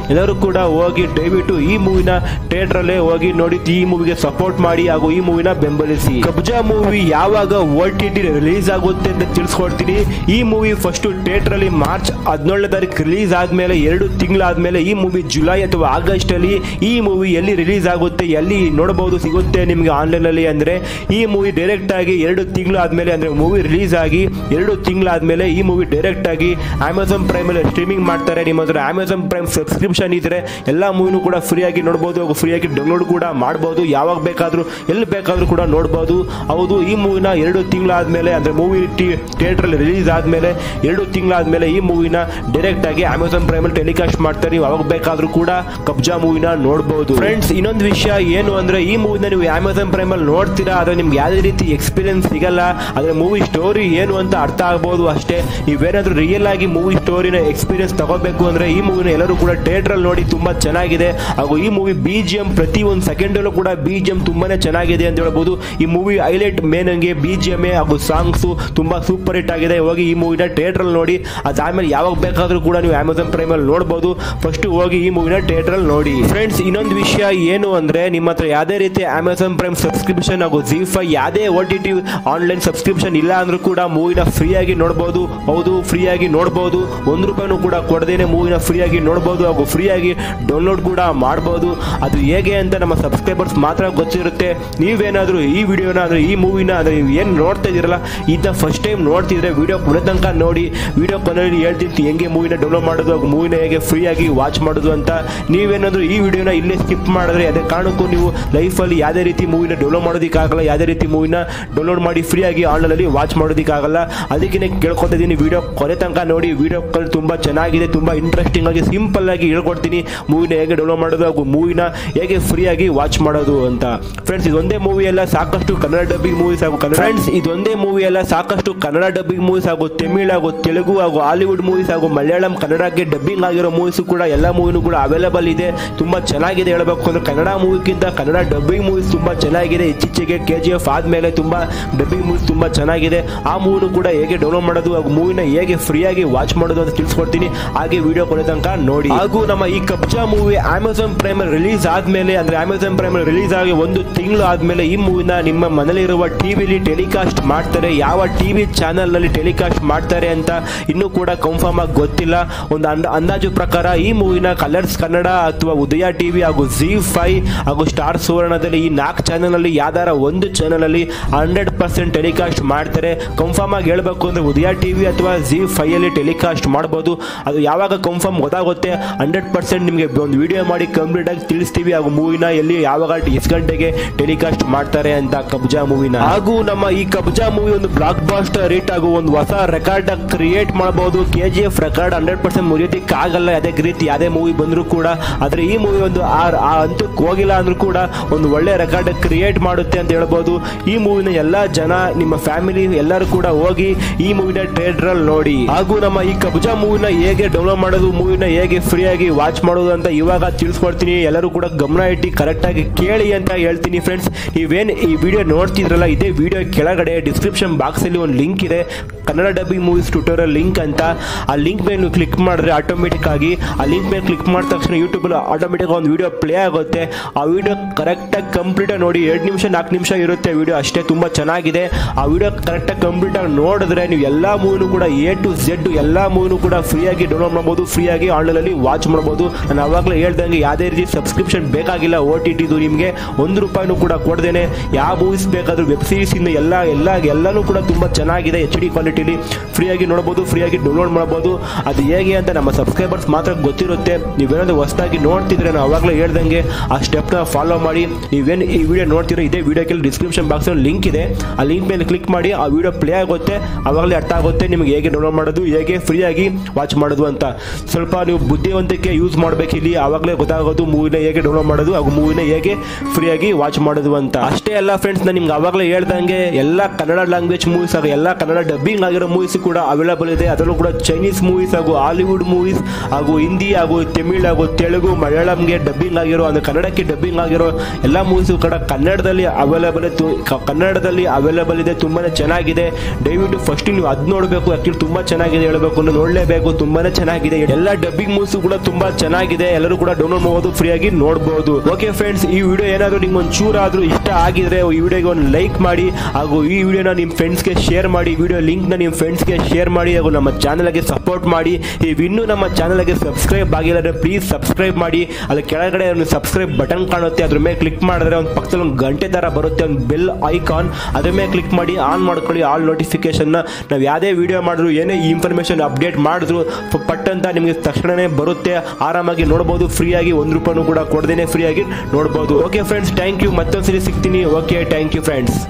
ಎಲ್ಲರೂ ಕೂಡ ಹೋಗಿ ದಯವಿಟ್ಟು ಈ ಮೂವಿನ ಥಿಯೇಟರ್ ಅಲ್ಲೇ ಹೋಗಿ ನೋಡಿ ಈ ಮೂವಿಗೆ ಸಪೋರ್ಟ್ ಮಾಡಿ ಹಾಗೂ ಈ ಮೂವಿನ ಬೆಂಬಲಿಸಿ ಕಬ್ಜಾ ಮೂವಿ ಯಾವಾಗ ಓ ಟಿ ಟಿ ರಿಲೀಸ್ ಆಗುತ್ತೆ ಅಂತ ತಿಳಿಸ್ಕೊಡ್ತೀನಿ ಈ ಮೂವಿ ಫಸ್ಟ್ ಥಿಯೇಟರ್ ಅಲ್ಲಿ ಮಾರ್ಚ್ ಹದಿನೇಳನೇ ತಾರೀಕು ರಿಲೀಸ್ ಆದ್ಮೇಲೆ ಎರಡು ತಿಂಗಳಾದ್ಮೇಲೆ ಈ ಮೂವಿ ಜುಲೈ ಅಥವಾ ಆಗಸ್ಟ್ ಅಲ್ಲಿ ಈ ಮೂವಿ ಎಲ್ಲಿ ರಿಲೀಸ್ ಆಗುತ್ತೆ ಎಲ್ಲಿ ನೋಡಬಹುದು ಸಿಗುತ್ತೆ ನಿಮಗೆ ಆನ್ಲೈನ್ ಅಲ್ಲಿ ಅಂದ್ರೆ ಈ ಮೂವಿ ಡೈರೆಕ್ಟ್ ಆಗಿ ಎರಡು ತಿಂಗಳು ಆದ್ಮೇಲೆ ಅಂದ್ರೆ ಮೂವಿ ರಿಲೀಸ್ ಆಗಿ ಎರಡು ತಿಂಗಳಾದ್ಮೇಲೆ ಈ ಮೂವಿ ಡೈರೆಕ್ಟ್ ಆಗಿ ಅಮೆಝಾನ್ ಪ್ರೈಮ್ ಅಲ್ಲಿ ಸ್ಟ್ರೀಮಿಂಗ್ ಮಾಡ್ತಾರೆ ನಿಮ್ಮ ಹತ್ರ ಅಮೆಝಾನ್ ಪ್ರೈಮ್ ಸಬ್ಸ್ಕ್ರಿಪ್ಷನ್ ಇದ್ರೆ ಎಲ್ಲ ಮೂವಿನೂ ಕೂಡ ಫ್ರೀ ಆಗಿ ನೋಡಬಹುದು ಹಾಗೂ ಫ್ರೀ ಆಗಿ ಡೌನ್ಲೋಡ್ ಕೂಡ ಮಾಡಬಹುದು ಯಾವಾಗ ಬೇಕಾದ್ರೂ ಎಲ್ಲಿ ಬೇಕಾದ್ರೂ ಕೂಡ ನೋಡಬಹುದು ಹೌದು ಈ ಮೂವಿನ ಎರಡು ತಿಂಗಳಾದ್ಮೇಲೆ ಅಂದ್ರೆ ಮೂವಿ ಥಿಯೇಟರ್ ಅಲ್ಲಿ ರಿಲೀಸ್ ಆದ್ಮೇಲೆ ಎರಡು ತಿಂಗಳಾದ್ಮೇಲೆ ಈ ಮೂವಿನ ಡೈರೆಕ್ಟ್ ಆಗಿ ಅಮೆಝಾನ್ ಪ್ರೈಮ್ ಅಲ್ಲಿ ಟೆಲಿಕಾಸ್ಟ್ ಮಾಡ್ತಾರೆ ನೀವು ಯಾವಾಗ ಬೇಕಾದ್ರೂ ಕೂಡ ಕಬ್ಜಾ ಮೂವಿನ ನೋಡಬಹುದು ಫ್ರೆಂಡ್ಸ್ ಇನ್ನೊಂದು ವಿಷಯ ಏನು ಅಂದ್ರೆ ಈ ಮೂವಿನ ನೀವು ಅಮೆಝಾನ್ ಪ್ರೈಮ್ ಅಲ್ಲಿ ನೋಡ್ತೀರಾ ಆದ್ರೆ ನಿಮ್ಗೆ ಯಾವುದೇ ರೀತಿ ಎಕ್ಸ್ಪೀರಿಯನ್ಸ್ ಸಿಗಲ್ಲ ಆದ್ರೆ ಮೂವಿ ಸ್ಟೋರಿ ಏನು ಅಂತ ಅರ್ಥ ಆಗ್ಬೋದು ಅಷ್ಟೇ ನೀವೇನಾದ್ರೂ ರಿಯಲ್ ಆಗಿ ಮೂವಿ ಸ್ಟೋರಿನ ಎಕ್ಸ್ಪೀರಿಯನ್ಸ್ ತಗೋಬೇಕು ಅಂದ್ರೆ ಈ ಮೂವಿನ ಎಲ್ಲರೂ ಕೂಡ ಥಿಯೇಟರ್ ಅಲ್ಲಿ ನೋಡಿ ತುಂಬಾ ಚೆನ್ನಾಗಿದೆ ಹಾಗೂ ಈ ಮೂವಿ ಬಿ ಜಿ ಎಂ ಪ್ರತಿ ಒಂದು ಸೆಕೆಂಡಲ್ಲೂ ಕೂಡ ಬಿ ಜಿ ಎಂ ತುಂಬಾನೇ ಚೆನ್ನಾಗಿದೆ ಅಂತ ಹೇಳ್ಬೋದು ಈ ಮೂವಿ ಹೈಲೈಟ್ ಮೇನ್ ಹಂಗೆ ಬಿ ಜಿ ಎಮ್ ಹಾಗೂ ಸಾಂಗ್ಸು ತುಂಬಾ ಸೂಪರ್ ಹಿಟ್ ಆಗಿದೆ ಹೋಗಿ ಈ ಮೂವಿನ ಥಿಯೇಟರ್ ಅಲ್ಲಿ ನೋಡಿ ಅದಾದ್ಮೇಲೆ ಯಾವಾಗ ಬೇಕಾದ್ರೂ ಕೂಡ ನೀವು ಅಮೆಝಾನ್ ಪ್ರೈಮ್ ಅಲ್ಲಿ ನೋಡಬಹುದು ಫಸ್ಟ್ ಹೋಗಿ ಈ ಮೂವಿನ ಥಿಯೇಟರ್ ಅಲ್ಲಿ ನೋಡಿ ಫ್ರೆಂಡ್ಸ್ ಇನ್ನೊಂದು ವಿಷಯ ಏನು ಅಂದ್ರೆ ನಿಮ್ಮ ಹತ್ರ ಯಾವುದೇ ರೀತಿ ಅಮೆಝಾನ್ ಪ್ರೈಮ್ ಸಬ್ಸ್ಕ್ರಿಪ್ಷನ್ ಹಾಗೂ ಜಿ ಫೈ ಯಾವುದೇ O T T online subscription ಇಲ್ಲ ಅಂದ್ರೂ ಕೂಡ ಮೂವಿನ ಫ್ರೀ ಆಗಿ ನೋಡಬಹುದು ಹೌದು ಫ್ರೀ ಆಗಿ ನೋಡಬಹುದು ಒಂದು ರೂಪಾಯಿನೂ ಕೂಡ ಕೊಡದೇನೆ ಮೂವಿನ ಫ್ರೀ ಆಗಿ ನೋಡಬಹುದು ಹಾಗೂ ಫ್ರೀ ಆಗಿ ಡೌನ್ಲೋಡ್ ಕೂಡ ಮಾಡಬಹುದು ಅದು ಹೇಗೆ ಅಂತ ನಮ್ಮ ಸಬ್ಸ್ಕ್ರೈಬರ್ಸ್ ಮಾತ್ರ ಗೊತ್ತಿರುತ್ತೆ ನೀವೇನಾದ್ರೂ ಈ ವಿಡಿಯೋನ ಅಂದ್ರೆ ಈ ಮೂವಿನ ಅಂದ್ರೆ ನೀವು ಏನು ನೋಡ್ತಾ ಇದೀರಲ್ಲ ಇದನ್ನ ಫಸ್ಟ್ ಟೈಮ್ ನೋಡ್ತಿದ್ರೆ ವಿಡಿಯೋ ಕೊನೆ ತನಕ ನೋಡಿ ವಿಡಿಯೋ ಕೊನೆಯಲ್ಲಿ ಹೇಳ್ತೀನಿ ಹೆಂಗೆ ಮೂವಿನ ಡೌನ್ಲೋಡ್ ಮಾಡೋದು ಹಾಗೂ ಮೂವಿನ ಹೇಗೆ ಫ್ರೀ ಆಗಿ ವಾಚ್ ಮಾಡೋದು ಅಂತ ನೀವೇನಾದ್ರೂ ಈ ವಿಡಿಯೋನ ಇಲ್ಲೇ ಸ್ಕಿಪ್ ಮಾಡಿದ್ರೆ ಅದೇ ಕಾರಣಕ್ಕೂ ನೀವು ಲೈಫಲ್ಲಿ ಯಾವುದೇ ರೀತಿ ಮೂವಿನ ಡೌನ್ಲೋಡ್ ಮಾಡೋದಕ್ಕಾಗಲ್ಲ ಯಾವುದೇ ರೀತಿ ಮೂವಿನ ಡೌನ್ಲೋಡ್ ಮಾಡಿ ಫ್ರೀ ಆಗಿ ಆನ್ಲೈನಲ್ಲಿ ವಾಚ್ ಮಾಡೋದಕ್ಕಾಗಲ್ಲ ಅದಕ್ಕೆ ಕೇಳ್ಕೊತಾ ಇದ್ದೀನಿ ವಿಡಿಯೋ ಕೊನೆ ತನಕ ನೋಡಿ ವಿಡಿಯೋ ತುಂಬ ಚೆನ್ನಾಗಿದೆ ತುಂಬ ಇಂಟ್ರೆಸ್ಟಿಂಗ್ ಆಗಿ ಸಿಂಪಲ್ ಆಗಿ ಹೇಳ್ಕೊಡ್ತೀನಿ ಮೂವಿನ ಹೇಗೆ ಡೌನ್ಲೋಡ್ ಮಾಡೋದು ಹಾಗೂ ಮೂವಿನ ಹೇಗೆ ಫ್ರೀ ಆಗಿ ವಾಚ್ ಮಾಡೋದು ಅಂತ ಫ್ರೆಂಡ್ಸ್ ಇದೊಂದೇ ಮೂವಿ ಎಲ್ಲ ಸಾಕಷ್ಟು ಕನ್ನಡ ಡಬ್ಬಿಂಗ್ ಮೂವೀಸ್ ಹಾಗೂ ಫ್ರೆಂಡ್ಸ್ ಇದೊಂದೇ ಮೂವಿ ಎಲ್ಲ ಸಾಕಷ್ಟು ಕನ್ನಡ ಡಬ್ಬಿಂಗ್ ಮೂವೀಸ್ ಹಾಗೂ ತಮಿಳ್ ಹಾಗೂ ತೆಲುಗು ಹಾಗೂ ಹಾಲಿವುಡ್ ಮೂವೀಸ್ ಹಾಗೂ ಮಲಯಾಳಂ ಕನ್ನಡಕ್ಕೆ ಡಬ್ಬಿಂಗ್ ಆಗಿರೋ ಮೂವೀಸ್ ಕೂಡ ಎಲ್ಲ ಮೂವಿನೂ ಕೂಡ ಅವೈಲೇಬಲ್ ಇದೆ ತುಂಬಾ ಚೆನ್ನಾಗಿದೆ ಹೇಳಬೇಕು ಅಂದ್ರೆ ಕನ್ನಡ ಮೂವಿಗಿಂತ ಕನ್ನಡ ಡಬ್ಬಿಂಗ್ ಮೂವೀಸ್ ತುಂಬಾ ಚೆನ್ನಾಗಿದೆ ಇತ್ತೀಚೆಗೆ ಕೆ ಜಿ ಎಫ್ ಆದ್ಮೇಲೆ ತುಂಬಾ ಡಬ್ಬಿಂಗ್ ಮೂವೀಸ್ ತುಂಬಾ ಚೆನ್ನಾಗಿದೆ ಆ ಮೂವಿನೂ ಕೂಡ ಹೇಗೆ ಡೌನ್ಲೋಡ್ ಮಾಡೋದು ಹಾಗೂ ಮೂವಿನ ಹೇಗೆ ಫ್ರೀ ಆಗಿ ವಾಚ್ ಮಾಡೋದು ಅಂತ ತಿಳಿಸ್ಕೊಡ್ತೀನಿ ಹಾಗೆ ವಿಡಿಯೋ ಕೊನೆ ತನಕ ನೋಡಿ ಹಾಗೂ ನಮ್ಮ ಈ Kabzaa movie Amazon prime release ಆದ್ಮೇಲೆ ಅಂದ್ರೆ ಅಮೆಝಾನ್ ಪ್ರೈಮ್ ರಿಲೀಸ್ ಆಗಿ ಒಂದು ತಿಂಗಳು ಆದ್ಮೇಲೆ ಈ ಮೂವಿನ ನಿಮ್ಮ ಮನೇಲಿರುವ ಟಿವಿಲಿ ಟೆಲಿಕಾಸ್ಟ್ ಮಾಡ್ತಾರೆ ಯಾವ ಟಿವಿ ಚಾನೆಲ್ ನಲ್ಲಿ ಟೆಲಿಕಾಸ್ಟ್ ಮಾಡ್ತಾರೆ ಅಂತ ಇನ್ನೂ ಕೂಡ ಕನ್ಫರ್ಮ್ ಆಗಿ ಗೊತ್ತಿಲ್ಲ ಒಂದು ಅಂದ- ಅಂದಾಜು ಪ್ರಕಾರ ಈ ಮೂವಿನ ಕಲರ್ಸ್ ಕನ್ನಡ ಅಥವಾ ಉದಯ ಟಿವಿ ಹಾಗೂ ಜಿ ಫೈ ಹಾಗೂ ಸ್ಟಾರ್ ಸುವರ್ಣದಲ್ಲಿ ಈ ನಾಲ್ಕು ಚಾನೆಲ್ ಅಲ್ಲಿ ಯಾವ್ದಾರ ಒಂದು ಚಾನೆಲ್ ಅಲ್ಲಿ ಹಂಡ್ರೆಡ್ ಪರ್ಸೆಂಟ್ ಟೆಲಿಕಾಸ್ಟ್ ಮಾಡ್ತಾರೆ ಕನ್ಫರ್ಮ್ ಆಗಿ ಹೇಳ್ಬೇಕು ಅಂದ್ರೆ ಉದಯ ಟಿವಿ ಅಥವಾ ಜಿ ಫೈ ಅಲ್ಲಿ ಟೆಲಿಕಾಸ್ಟ್ ಮಾಡ್ಬೋದು ಅದು ಯಾವಾಗ ಕನ್ಫರ್ಮ್ ಗೊತ್ತಾಗುತ್ತೆ ಹಂಡ್ರೆಡ್ ಪರ್ಸೆಂಟ್ ನಿಮಗೆ ಒಂದು ವಿಡಿಯೋ ಮಾಡಿ ಕಂಪ್ಲೀಟ್ ಆಗಿ ತಿಳಿಸ್ತೀವಿ ಹಾಗೂ ಮೂವಿನ ಎಲ್ಲಿ ಯಾವಾಗ ಎಷ್ಟು ಗಂಟೆಗೆ ಟೆಲಿಕಾಸ್ಟ್ ಮಾಡ್ತಾರೆ ಅಂತ ಕಬ್ಜಾ ಮೂವಿನ ಹಾಗೂ ನಮ್ಮ ಈ ಕಬ್ಜಾ ಮೂವಿ ಒಂದು ಬ್ಲಾಕ್ ಬಾಸ್ಟರ್ ಹಿಟ್ ಹಾಗೂ ಒಂದು ಹೊಸ ರೆಕಾರ್ಡ್ ಕ್ರಿಯೇಟ್ ಮಾಡಬಹುದು K G F record hundred percent ಮುರಿಯೋದಕ್ಕೆ ಆಗಲ್ಲ ಅದೇ ರೀತಿ ಯಾವುದೇ ಮೂವಿ ಬಂದರೂ ಕೂಡ ಆದ್ರೆ ಈ ಮೂವಿ ಒಂದು ಆ ಆ ಹಂತಕ್ಕೆ ಹೋಗಿಲ್ಲ ಅಂದ್ರೂ ಕೂಡ ಒಂದು ಒಳ್ಳೆ ರೆಕಾರ್ಡ್ ಕ್ರಿಯೇಟ್ ಮಾಡುತ್ತೆ ಅಂತ ಹೇಳ್ಬೋದು ಈ ಮೂವಿನ ಎಲ್ಲಾ ಜನ ನಿಮ್ಮ ಫ್ಯಾಮಿಲಿ ಎಲ್ಲರೂ ಕೂಡ ಹೋಗಿ ಈ ಮೂವಿನ ಥಿಯೇಟರ್ ಅಲ್ಲಿ ನೋಡಿ ಹಾಗೂ ನಮ್ಮ ಈ ಕಬ್ಜಾ ಮೂವಿನ ಹೇಗೆ ಡೌನ್ಲೋಡ್ ಮಾಡೋದು ಮೂವಿನ ಹೇಗೆ ಫ್ರೀ ಆಗಿ ವಾಚ್ ಮಾಡೋದು ಅಂತ ಇವಾಗ ತಿಳಿಸ್ಕೊಡ್ತೀನಿ ಎಲ್ಲರೂ ಕೂಡ ಗಮನ ಇಟ್ಟು ಕರೆಕ್ಟ್ ಆಗಿ ಕೇಳಿ ಅಂತ ಹೇಳ್ತೀನಿ ಫ್ರೆಂಡ್ಸ್ ನೀವೇನು ಈ ವಿಡಿಯೋ ನೋಡ್ತಿದ್ರಲ್ಲ ಇದೇ ವಿಡಿಯೋ ಕೆಳಗಡೆ ಡಿಸ್ಕ್ರಿಪ್ಷನ್ ಬಾಕ್ಸ್ ಅಲ್ಲಿ ಒಂದು ಲಿಂಕ್ ಇದೆ Kannada dubbing movies tutorial link ಅಂತ ಆ ಲಿಂಕ್ ಮೇಲೆ ನೀವು ಕ್ಲಿಕ್ ಮಾಡಿದ್ರೆ ಆಟೋಮೆಟಿಕ್ ಆಗಿ ಆ ಲಿಂಕ್ ಮೇಲೆ ಕ್ಲಿಕ್ ಮಾಡಿದ ತಕ್ಷಣ ಯೂಟ್ಯೂಬಲ್ಲಿ ಆಟೋಮೆಟಿಕ್ ಒಂದು ವಿಡಿಯೋ ಪ್ಲೇ ಆಗುತ್ತೆ ಆ ವಿಡಿಯೋ ಕರೆಕ್ಟಾಗಿ ಕಂಪ್ಲೀಟಾಗಿ ನೋಡಿ ಎರಡು ನಿಮಿಷ ನಾಲ್ಕು ನಿಮಿಷ ಇರುತ್ತೆ ವಿಡಿಯೋ ಅಷ್ಟೇ ತುಂಬ ಚೆನ್ನಾಗಿದೆ ಆ ವಿಡಿಯೋ ಕರೆಕ್ಟಾಗಿ ಕಂಪ್ಲೀಟಾಗಿ ನೋಡಿದ್ರೆ ನೀವು ಎಲ್ಲ ಮೂವಿನೂ ಕೂಡ ಎ ಟು ಝೆಡ್ ಎಲ್ಲ ಮೂವಿನೂ ಕೂಡ ಫ್ರೀಯಾಗಿ ಡೌನ್ಲೋಡ್ ಮಾಡ್ಬೋದು ಫ್ರೀಯಾಗಿ ಆನ್ಲೈನಲ್ಲಿ ವಾಚ್ ಮಾಡ್ಬೋದು ನಾನು ಅವಾಗಲೇ ಹೇಳ್ದಂಗೆ ಯಾವುದೇ ರೀತಿ ಸಬ್ಸ್ಕ್ರಿಪ್ಷನ್ ಬೇಕಾಗಿಲ್ಲ ಓ ಟಿ ಟಿದು ನಿಮಗೆ ಒಂದು ರೂಪಾಯಿನೂ ಕೂಡ ಕೊಡ್ದೇನೆ ಯಾವ ಮೂವೀಸ್ ಬೇಕಾದರೂ ವೆಬ್ ಸೀರೀಸ್ ಇಂದ ಎಲ್ಲ ಎಲ್ಲ ಎಲ್ಲನೂ ಕೂಡ ತುಂಬ ಚೆನ್ನಾಗಿದೆ ಎಚ್ ಡಿ ಕ್ವಾಲಿಟಿಲಿ ಫ್ರೀಯಾಗಿ ನೋಡ್ಬೋದು ಫ್ರೀಯಾಗಿ ಡೌನ್ಲೋಡ್ ಮಾಡ್ಬೋದು ಅದು ಹೇಗೆ ಅಂತ ನಮ್ಮ ಸಬ್ಸ್ಕ್ರೈಬರ್ಸ್ ಮಾತ್ರ ಗೊತ್ತಿರುತ್ತೆ ನೀವೇನಾದ್ರು ಹೊಸದಾಗಿ ನೋಡ್ತಿದ್ರೆ ನಾವು ಅವಾಗಲೇ ಹೇಳ್ದಂಗೆ ಆ ಸ್ಟೆಪ್ನ ಫಾಲೋ ಮಾಡಿ ನೀವೇನು ಈ ವಿಡಿಯೋ ನೋಡ್ತಿರೋ ಇದೇ ವಿಡಿಯೋಕ್ಕೆ ಡಿಸ್ಕ್ರಿಪ್ಷನ್ ಬಾಕ್ಸ್ ಲಿಂಕ್ ಇದೆ ಆ ಲಿಂಕ್ ಮೇಲೆ ಕ್ಲಿಕ್ ಮಾಡಿ ಆ ವಿಡಿಯೋ ಪ್ಲೇ ಆಗುತ್ತೆ ಅವಾಗಲೇ ಅರ್ಥ ಆಗುತ್ತೆ ನಿಮಗೆ ಹೇಗೆ ಡೌನ್ಲೋಡ್ ಮಾಡೋದು ಹೇಗೆ ಫ್ರೀಯಾಗಿ ವಾಚ್ ಮಾಡೋದು ಅಂತ ಸ್ವಲ್ಪ ನೀವು ಬುದ್ಧಿವಂತಿಕೆ ಯೂಸ್ ಮಾಡಬೇಕು ಇಲ್ಲಿ ಆವಾಗಲೇ ಗೊತ್ತಾಗೋದು ಮೂವಿನ ಹೇಗೆ ಡೌನ್ಲೋಡ್ ಮಾಡೋದು ಹಾಗೂ ಮೂವಿನ ಹೇಗೆ ಫ್ರೀಯಾಗಿ ವಾಚ್ ಮಾಡೋದು ಅಂತ ಅಷ್ಟೇ ಅಲ್ಲ ಫ್ರೆಂಡ್ಸ್ ನಾನು ನಿಮ್ಗೆ ಅವಾಗಲೇ ಹೇಳ್ದಂಗೆ ಎಲ್ಲ ಕನ್ನಡ ಲ್ಯಾಂಗ್ವೇಜ್ ಮೂವೀಸ್ ಹಾಗೂ ಎಲ್ಲ ಕನ್ನಡ ಡಬ್ಬಿಂಗ್ ಆಗಿರೋ ಮೂವೀಸ್ ಕೂಡ ಅವೈಲೇಬಲ್ ಇದೆ ಅದರಲ್ಲೂ ಕೂಡ ಚೈನೀಸ್ ಮೂವೀಸ್ ಹಾಗೂ ಹಾಲಿವುಡ್ ಮೂವೀಸ್ ಹಾಗೂ ಹಿಂದಿ ಹಾಗೂ ತಮಿಳ್ ಹಾಗೂ ತೆಲುಗು ಮಲಯಾಳಂಗೆ ಡಬ್ಬಿಂಗ್ ಆಗಿರೋ ಅಂದ್ರೆ ಕನ್ನಡಕ್ಕೆ ಡಬ್ಬಿಂಗ್ ಆಗಿರೋ ಎಲ್ಲ ಮೂವೀಸು ಕೂಡ ಕನ್ನಡದಲ್ಲಿ ಅವೈಲೇಬಲ್ ಕನ್ನಡದಲ್ಲಿ ಅವೈಲೇಬಲ್ ಇದೆ ತುಂಬಾನೇ ಚೆನ್ನಾಗಿದೆ ದಯವಿಟ್ಟು ಫಸ್ಟ್ ನೀವು ಅದ್ ನೋಡಬೇಕು ಆಕ್ಚುಲಿ ತುಂಬಾ ಚೆನ್ನಾಗಿದೆ ಹೇಳಬೇಕು ಅಂದ್ರೆ ನೋಡಲೇಬೇಕು ತುಂಬಾನೇ ಚೆನ್ನಾಗಿದೆ ಎಲ್ಲ ಡಬ್ಬಿಂಗ್ ಮೂವೀಸ್ ಕೂಡ ತುಂಬಾ ತುಂಬಾ ಚೆನ್ನಾಗಿದೆ ಎಲ್ಲರೂ ಕೂಡ ಡೌನ್ಲೋಡ್ ಮಾಡಬಹುದು ಫ್ರೀ ಆಗಿ ನೋಡಬಹುದು ಓಕೆ ಫ್ರೆಂಡ್ಸ್ ಈ ವಿಡಿಯೋ ಏನಾದರೂ ನಿಮ್ಗೆ ಒಂದು ಚೂರಾದ್ರೂ ಇಷ್ಟ ಆಗಿದ್ರೆ ಈ ವಿಡಿಯೋಗೆ ಒಂದು ಲೈಕ್ ಮಾಡಿ ಹಾಗೂ ಈ ವಿಡಿಯೋನ ನಿಮ್ಮ ಫ್ರೆಂಡ್ಸ್ಗೆ ಶೇರ್ ಮಾಡಿ ವಿಡಿಯೋ ಲಿಂಕ್ನ ನಿಮ್ಮ ಫ್ರೆಂಡ್ಸ್ಗೆ ಶೇರ್ ಮಾಡಿ ಹಾಗೂ ನಮ್ಮ ಚಾನಲ್ಗೆ ಸಪೋರ್ಟ್ ಮಾಡಿ ನೀವು ಇನ್ನೂ ನಮ್ಮ ಚಾನಲ್ಗೆ ಸಬ್ಸ್ಕ್ರೈಬ್ ಆಗಿಲ್ಲ ಅಂದರೆ ಪ್ಲೀಸ್ ಸಬ್ಸ್ಕ್ರೈಬ್ ಮಾಡಿ ಅಲ್ಲಿ ಕೆಳಗಡೆ ಒಂದು ಸಬ್ಸ್ಕ್ರೈಬ್ ಬಟನ್ ಕಾಣುತ್ತೆ ಅದ್ರ ಮೇಲೆ ಕ್ಲಿಕ್ ಮಾಡಿದ್ರೆ ಒಂದು ಪಕ್ಕದಲ್ಲಿ ಒಂದು ಗಂಟೆ ಥರ ಬರುತ್ತೆ ಒಂದು ಬೆಲ್ ಐಕಾನ್ ಅದ್ರ ಮೇಲೆ ಕ್ಲಿಕ್ ಮಾಡಿ ಆನ್ ಮಾಡ್ಕೊಳ್ಳಿ ಆಲ್ ನೋಟಿಫಿಕೇಶನ್ನ ನಾವು ಯಾವುದೇ ವಿಡಿಯೋ ಮಾಡಿದ್ರು ಏನೇ ಇನ್ಫಾರ್ಮೇಷನ್ ಅಪ್ಡೇಟ್ ಮಾಡಿದ್ರು ಪ- ಪಟ್ ಅಂತ ನಿಮಗೆ ತಕ್ಷಣನೇ ಬರುತ್ತೆ ಆರಾಮಾಗಿ ನೋಡ್ಬೋದು ಫ್ರೀಯಾಗಿ ಒಂದು ರೂಪಾಯಿನೂ ಕೂಡ ಕೊಡದೇನೆ ಫ್ರೀಯಾಗಿ ನೋಡ್ಬೋದು ಓಕೆ ಫ್ರೆಂಡ್ಸ್ ಥ್ಯಾಂಕ್ ಯು ಮತ್ತೊಂದ್ಸಲಿ ಸಿಗ್ತೀನಿ okay thank you friends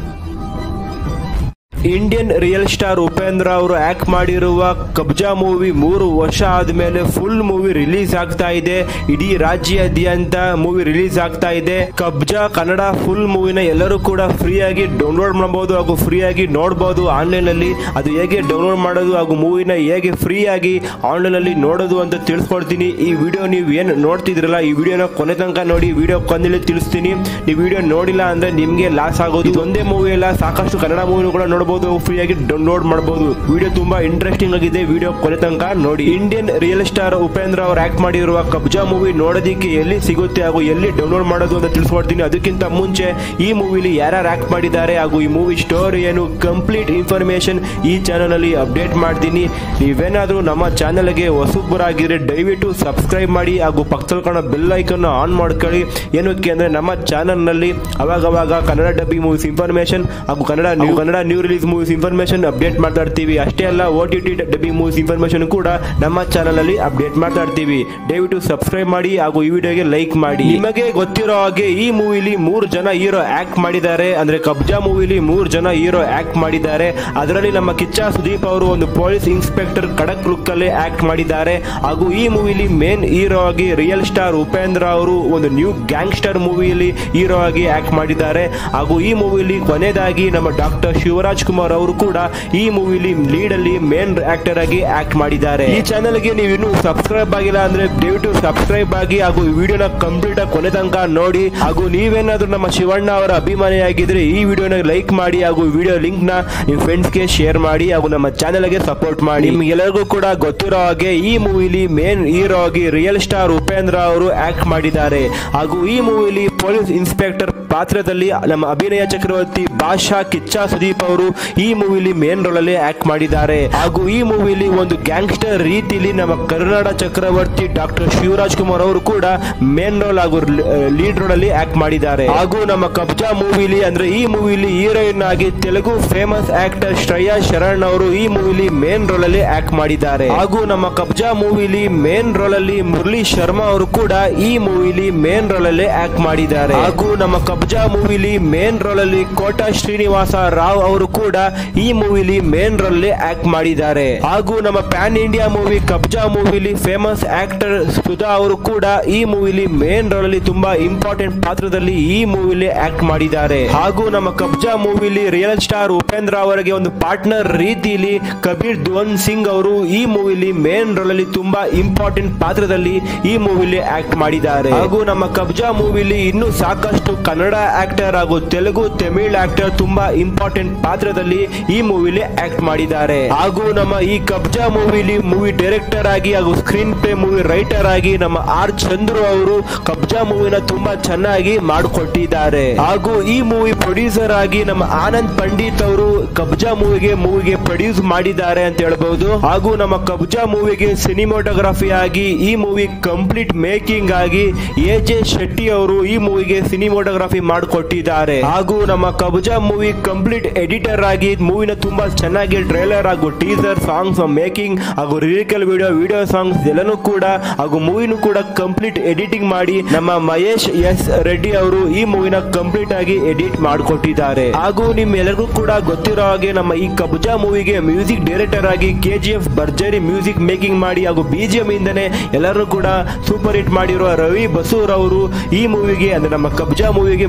Indian real star Upendra ಅವರು ಆಕ್ಟ್ ಮಾಡಿರುವ ಕಬ್ಜಾ ಮೂವಿ ಮೂರು ವರ್ಷ ಆದ್ಮೇಲೆ ಫುಲ್ ಮೂವಿ ರಿಲೀಸ್ ಆಗ್ತಾ ಇದೆ ಇಡೀ ರಾಜ್ಯಾದ್ಯಂತ ಮೂವಿ ರಿಲೀಸ್ ಆಗ್ತಾ ಇದೆ ಕಬ್ಜಾ ಕನ್ನಡ ಫುಲ್ ಮೂವಿನ ಎಲ್ಲರೂ ಕೂಡ ಫ್ರೀ ಆಗಿ ಡೌನ್ಲೋಡ್ ಮಾಡಬಹುದು ಹಾಗೂ ಫ್ರೀ ಆಗಿ ನೋಡಬಹುದು ಆನ್ಲೈನ್ ಅಲ್ಲಿ ಅದು ಹೇಗೆ ಡೌನ್ಲೋಡ್ ಮಾಡೋದು ಹಾಗೂ ಮೂವಿನ ಹೇಗೆ ಫ್ರೀ ಆಗಿ ಆನ್ಲೈನ್ ಅಲ್ಲಿ ನೋಡೋದು ಅಂತ ತಿಳಿಸ್ಕೊಡ್ತೀನಿ ಈ ವಿಡಿಯೋ ನೀವು ಏನು ನೋಡ್ತಿದ್ರಲ್ಲ ಈ ವಿಡಿಯೋನ ಕೊನೆ ತನಕ ನೋಡಿ ವಿಡಿಯೋ ಕೊನೆಯಲ್ಲಿ ತಿಳಿಸ್ತೀನಿ ನೀವು ವಿಡಿಯೋ ನೋಡಿಲ್ಲ ಅಂದ್ರೆ ನಿಮ್ಗೆ ಲಾಸ್ ಆಗೋದು ಇದು ಒಂದೇ ಮೂವಿ ಅಲ್ಲ ಸಾಕಷ್ಟು ಕನ್ನಡ ಮೂವಿನೂ ಕೂಡ ನೋಡಬಹುದು ಫ್ರೀ ಆಗಿ ಡೌನ್ಲೋಡ್ ಮಾಡಬಹುದು ವಿಡಿಯೋ ತುಂಬಾ ಇಂಟ್ರೆಸ್ಟಿಂಗ್ ಆಗಿದೆ ವಿಡಿಯೋ ಕೊನೆ ತನಕ ನೋಡಿ ಇಂಡಿಯನ್ ರಿಯಲ್ ಸ್ಟಾರ್ ಉಪೇಂದ್ರ ಅವರು ಆಕ್ಟ್ ಮಾಡಿರುವ ಕಬ್ಜಾ ಮೂವಿ ನೋಡೋದಕ್ಕೆ ಎಲ್ಲಿ ಸಿಗುತ್ತೆ ಹಾಗೂ ಎಲ್ಲಿ ಡೌನ್ಲೋಡ್ ಮಾಡೋದು ಅಂತ ತಿಳಿಸ್ಕೊಡ್ತೀನಿ ಅದಕ್ಕಿಂತ ಮುಂಚೆ ಈ ಮೂವಿಲಿ ಯಾರ್ಯಾರು ಆಕ್ಟ್ ಮಾಡಿದ್ದಾರೆ ಹಾಗೂ ಈ ಮೂವಿ ಸ್ಟೋರಿ ಏನು ಕಂಪ್ಲೀಟ್ ಇನ್ಫಾರ್ಮೇಶನ್ ಈ ಚಾನಲ್ ಅಲ್ಲಿ ಅಪ್ಡೇಟ್ ಮಾಡ್ತೀನಿ ನೀವೇನಾದ್ರೂ ನಮ್ಮ ಚಾನಲ್ಗೆ ಹೊಸಬರಾಗಿದ್ರೆ ದಯವಿಟ್ಟು ಸಬ್ಸ್ಕ್ರೈಬ್ ಮಾಡಿ ಹಾಗೂ ಪಕ್ಕದಲ್ಲಿ ಕಾಣೋ ಬೆಲ್ ಐಕನ್ ಆನ್ ಮಾಡ್ಕೊಳ್ಳಿ ಏನಕ್ಕೆ ಅಂದ್ರೆ ನಮ್ಮ ಚಾನಲ್ ನಲ್ಲಿ ಅವಾಗವಾಗ ಕನ್ನಡ ಡಬ್ಬಿಂಗ್ ಮೂವೀಸ್ ಇನ್ಫಾರ್ಮೇಶನ್ ಹಾಗೂ Kannada new Kannada new release movies information update ಮಾಡ್ತಾ ಇರ್ತೀವಿ ಅಷ್ಟೇ ಅಲ್ಲ O T T dubbing movies information ಕೂಡ ನಮ್ಮ ಚಾನಲ್ ಅಲ್ಲಿ ಅಪ್ಡೇಟ್ ಮಾಡ್ತಾ ಇರ್ತೀವಿ ದಯವಿಟ್ಟು ಸಬ್ಸ್ಕ್ರೈಬ್ ಮಾಡಿ ಹಾಗೂ ಈ ವಿಡಿಯೋಗೆ ಲೈಕ್ ಮಾಡಿ ನಿಮಗೆ ಗೊತ್ತಿರೋ ಹಾಗೆ ಈ ಮೂವಿಲಿ ಮೂರು ಜನ ಹೀರೋ ಆಕ್ಟ್ ಮಾಡಿದ್ದಾರೆ ಅಂದ್ರೆ ಕಬ್ಜಾ ಮೂವಿಲಿ ಮೂರು ಜನ ಹೀರೋ ಆಕ್ಟ್ ಮಾಡಿದ್ದಾರೆ ಅದರಲ್ಲಿ ನಮ್ಮ ಕಿಚ್ಚ ಸುದೀಪ್ ಅವರು ಒಂದು ಪೊಲೀಸ್ ಇನ್ಸ್ಪೆಕ್ಟರ್ ಖಡಕ್ ಲುಕ್ ಅಲ್ಲಿ ಆಕ್ಟ್ ಮಾಡಿದ್ದಾರೆ ಹಾಗೂ ಈ ಮೂವಿಲಿ ಮೇನ್ ಹೀರೋ ಆಗಿ ರಿಯಲ್ ಸ್ಟಾರ್ ಉಪೇಂದ್ರ ಅವರು ಒಂದು ನ್ಯೂ ಗ್ಯಾಂಗ್ಸ್ಟರ್ ಮೂವಿಯಲ್ಲಿ ಹೀರೋ ಆಗಿ ಆಕ್ಟ್ ಮಾಡಿದ್ದಾರೆ ಹಾಗೂ ಈ ಮೂವಿಲಿ ಕೊನೆಯದಾಗಿ ನಮ್ಮ ಡಾಕ್ಟರ್ ಶಿವರಾಜ್ ಕುಮಾರ್ ಅವರು ಕೂಡ ಈ ಮೂವಿಲಿ ಲೀಡ್ ಅಲ್ಲಿ ಮೇನ್ ಆಕ್ಟರ್ ಆಗಿ ಆಕ್ಟ್ ಮಾಡಿದ್ದಾರೆ ಈ ಚಾನೆಲ್ಗೆ ನೀವು ಇನ್ನೂ ಸಬ್ಸ್ಕ್ರೈಬ್ ಆಗಿಲ್ಲ ಅಂದ್ರೆ ದಯವಿಟ್ಟು ಸಬ್ಸ್ಕ್ರೈಬ್ ಆಗಿ ಹಾಗೂ ಈ ವಿಡಿಯೋನ ಕಂಪ್ಲೀಟ್ ಆಗಿ ಕೊನೆ ತನಕ ನೋಡಿ ಹಾಗೂ ನೀವೇನಾದ್ರೂ ನಮ್ಮ ಶಿವಣ್ಣ ಅವರ ಅಭಿಮಾನಿಯಾಗಿದ್ರೆ ಈ ವಿಡಿಯೋನ ಲೈಕ್ ಮಾಡಿ ಹಾಗೂ ವಿಡಿಯೋ ಲಿಂಕ್ ನ ನಿಮ್ಮ ಫ್ರೆಂಡ್ಸ್ಗೆ ಶೇರ್ ಮಾಡಿ ಹಾಗೂ ನಮ್ಮ ಚಾನೆಲ್ಗೆ ಸಪೋರ್ಟ್ ಮಾಡಿ ನಿಮ್ಗೆಲ್ಲರಿಗೂ ಕೂಡ ಗೊತ್ತಿರೋ ಹಾಗೆ ಈ ಮೂವಿಲಿ ಮೇನ್ ಹೀರೋ ಆಗಿ ರಿಯಲ್ ಸ್ಟಾರ್ ಉಪೇಂದ್ರ ಅವರು ಆಕ್ಟ್ ಮಾಡಿದ್ದಾರೆ ಹಾಗೂ ಈ ಮೂವಿಲಿ ಪೊಲೀಸ್ ಇನ್ಸ್ಪೆಕ್ಟರ್ ಪಾತ್ರದಲ್ಲಿ ನಮ್ಮ ಅಭಿನಯ ಚಕ್ರವರ್ತಿ ಬಾಷಾ ಕಿಚ್ಚ ಸುದೀಪ್ ಅವರು ಈ ಮೂವಿಲಿ ಮೇನ್ ರೋಲ್ ಅಲ್ಲಿ ಆಕ್ಟ್ ಮಾಡಿದ್ದಾರೆ ಹಾಗೂ ಈ ಮೂವಿಲಿ ಒಂದು ಗ್ಯಾಂಗ್ಸ್ಟರ್ ರೀತಿಲಿ ನಮ್ಮ ಕರ್ನಾಡ ಚಕ್ರವರ್ತಿ ಡಾಕ್ಟರ್ ಶಿವರಾಜ್ ಕುಮಾರ್ ಅವರು ಕೂಡ ಮೇನ್ ರೋಲ್ ಹಾಗೂ ಲೀಡ್ ರೋಲ್ ಅಲ್ಲಿ ಆಕ್ಟ್ ಮಾಡಿದ್ದಾರೆ ಹಾಗೂ ನಮ್ಮ ಕಬ್ಜಾ ಮೂವಿಲಿ ಅಂದ್ರೆ ಈ ಮೂವಿಲಿ ಹೀರೋಯಿನ್ ಆಗಿ ತೆಲುಗು ಫೇಮಸ್ ಆಕ್ಟರ್ ಶ್ರೇಯಾ ಶರಣ್ ಅವರು ಈ ಮೂವಿಲಿ ಮೇನ್ ರೋಲ್ ಅಲ್ಲಿ ಆಕ್ಟ್ ಮಾಡಿದ್ದಾರೆ ಹಾಗೂ ನಮ್ಮ ಕಬ್ಜಾ ಮೂವಿಲಿ ಮೇನ್ ರೋಲ್ ಅಲ್ಲಿ ಮುರಳಿ ಶರ್ಮಾ ಅವರು ಕೂಡ ಈ ಮೂವಿಲಿ ಮೇನ್ ರೋಲ್ ಅಲ್ಲಿ ಆಕ್ಟ್ ಮಾಡಿದ್ದಾರೆ ಹಾಗೂ ನಮ್ಮ ಕಬ್ಜಾ ಮೂವಿಲಿ ಮೇನ್ ರೋಲ್ ಅಲ್ಲಿ ಕೋಟಾ ಶ್ರೀನಿವಾಸ ರಾವ್ ಅವರು ಕೂಡ ಈ ಮೂವಿಲಿ ಮೇನ್ ರೋಲ್ ಅಲ್ಲಿ ಆಕ್ಟ್ ಮಾಡಿದ್ದಾರೆ ಹಾಗೂ ನಮ್ಮ ಪ್ಯಾನ್ ಇಂಡಿಯಾ ಮೂವಿ ಕಬ್ಜಾ ಮೂವಿಲಿ ಫೇಮಸ್ ಆಕ್ಟರ್ ಸುಧಾ ಅವರು ಕೂಡ ಈ ಮೂವಿಲಿ ಮೇನ್ ರೋಲ್ ಅಲ್ಲಿ ತುಂಬಾ ಇಂಪಾರ್ಟೆಂಟ್ ಪಾತ್ರದಲ್ಲಿ ಈ ಮೂವಿಲಿ ಆಕ್ಟ್ ಮಾಡಿದ್ದಾರೆ ಹಾಗೂ ನಮ್ಮ ಕಬ್ಜಾ ಮೂವಿಲಿ ರಿಯಲ್ ಸ್ಟಾರ್ ಉಪೇಂದ್ರ ಅವರಿಗೆ ಒಂದು ಪಾರ್ಟ್ನರ್ ರೀತಿಯಲ್ಲಿ ಕಬೀರ್ ಧ್ವನ್ ಸಿಂಗ್ ಅವರು ಈ ಮೂವಿಲಿ ಮೇನ್ ರೋಲ್ ಅಲ್ಲಿ ತುಂಬಾ ಇಂಪಾರ್ಟೆಂಟ್ ಪಾತ್ರದಲ್ಲಿ ಈ ಮೂವಿಲಿ ಆಕ್ಟ್ ಮಾಡಿದ್ದಾರೆ ಹಾಗೂ ನಮ್ಮ ಕಬ್ಜಾ ಮೂವಿಲಿ ಇನ್ನೂ ಸಾಕಷ್ಟು ಕನ್ನಡ ಆಕ್ಟರ್ ಹಾಗೂ ತೆಲುಗು ತಮಿಳ್ ಆಕ್ಟರ್ ತುಂಬಾ ಇಂಪಾರ್ಟೆಂಟ್ ಪಾತ್ರದಲ್ಲಿ ಈ ಮೂವಿಲಿ ಆಕ್ಟ್ ಮಾಡಿದ್ದಾರೆ ಹಾಗೂ ನಮ್ಮ ಈ ಕಬ್ಜಾ ಮೂವಿಲಿ ಮೂವಿ ಡೈರೆಕ್ಟರ್ ಆಗಿ ಹಾಗೂ ಸ್ಕ್ರೀನ್ ಪ್ಲೇ ಮೂವಿ ರೈಟರ್ ಆಗಿ ನಮ್ಮ ಆರ್ ಚಂದ್ರು ಅವರು ಕಬ್ಜಾ ಮೂವಿನ ತುಂಬಾ ಚೆನ್ನಾಗಿ ಮಾಡಿಕೊಟ್ಟಿದ್ದಾರೆ ಹಾಗೂ ಈ ಮೂವಿ ಪ್ರೊಡ್ಯೂಸರ್ ಆಗಿ ನಮ್ಮ ಆನಂದ್ ಪಂಡಿತ್ ಅವರು ಕಬ್ಜಾ ಮೂವಿಗೆ ಮೂವಿಗೆ ಪ್ರೊಡ್ಯೂಸ್ ಮಾಡಿದ್ದಾರೆ ಅಂತ ಹೇಳ್ಬಹುದು ಹಾಗೂ ನಮ್ಮ ಕಬ್ಜಾ ಮೂವಿಗೆ ಸಿನಿಮಾಟೋಗ್ರಫಿ ಆಗಿ ಈ ಮೂವಿ ಕಂಪ್ಲೀಟ್ ಮೇಕಿಂಗ್ ಆಗಿ ಎ ಜೆ ಶೆಟ್ಟಿ ಅವರು ಈ ಮೂವಿಗೆ ಸಿನಿಮಾಟೋಗ್ರಫಿ ಮಾಡಿಕೊಟ್ಟಿದ್ದಾರೆ ಹಾಗೂ ನಮ್ಮ ಕಬ್ಜಾ ಮೂವಿ ಕಂಪ್ಲೀಟ್ ಎಡಿಟರ್ ಆಗಿ ಮೂವಿನ ತುಂಬಾ ಚೆನ್ನಾಗಿ ಟ್ರೇಲರ್ ಹಾಗೂ ಟೀಸರ್ ಸಾಂಗ್ಸ್ ಮೇಕಿಂಗ್ ಹಾಗೂ ಲಿರಿಕಲ್ ವಿಡಿಯೋ ವಿಡಿಯೋ ಸಾಂಗ್ಸ್ ಎಲ್ಲನೂ ಕೂಡ ಹಾಗೂ ಮೂವಿನೂ ಕೂಡ ಕಂಪ್ಲೀಟ್ ಎಡಿಟಿಂಗ್ ಮಾಡಿ ನಮ್ಮ ಮಹೇಶ್ ಎಸ್ ರೆಡ್ಡಿ ಅವರು ಈ ಮೂವಿನ ಕಂಪ್ಲೀಟ್ ಆಗಿ ಎಡಿಟ್ ಮಾಡಿಕೊಟ್ಟಿದ್ದಾರೆ ಹಾಗೂ ನಿಮ್ಮೆಲ್ಲರಿಗೂ ಕೂಡ ಗೊತ್ತಿರೋ ಹಾಗೆ ನಮ್ಮ ಈ ಕಬ್ಜಾ ಮೂವಿಗೆ ಮ್ಯೂಸಿಕ್ ಡೈರೆಕ್ಟರ್ ಆಗಿ ಕೆ ಜಿ ಎಫ್ ಭರ್ಜರಿ ಮ್ಯೂಸಿಕ್ ಮೇಕಿಂಗ್ ಮಾಡಿ ಹಾಗೂ ಬಿಜಿಎಂ ಇಂದನೇ ಎಲ್ಲರೂ ಕೂಡ ಸೂಪರ್ ಹಿಟ್ ಮಾಡಿರುವ ರವಿ ಬಸೂರ್ ಅವರು ಈ ಮೂವಿಗೆ ಅಂದ್ರೆ ನಮ್ಮ ಕಬ್ಜಾ ಮೂವಿಗೆ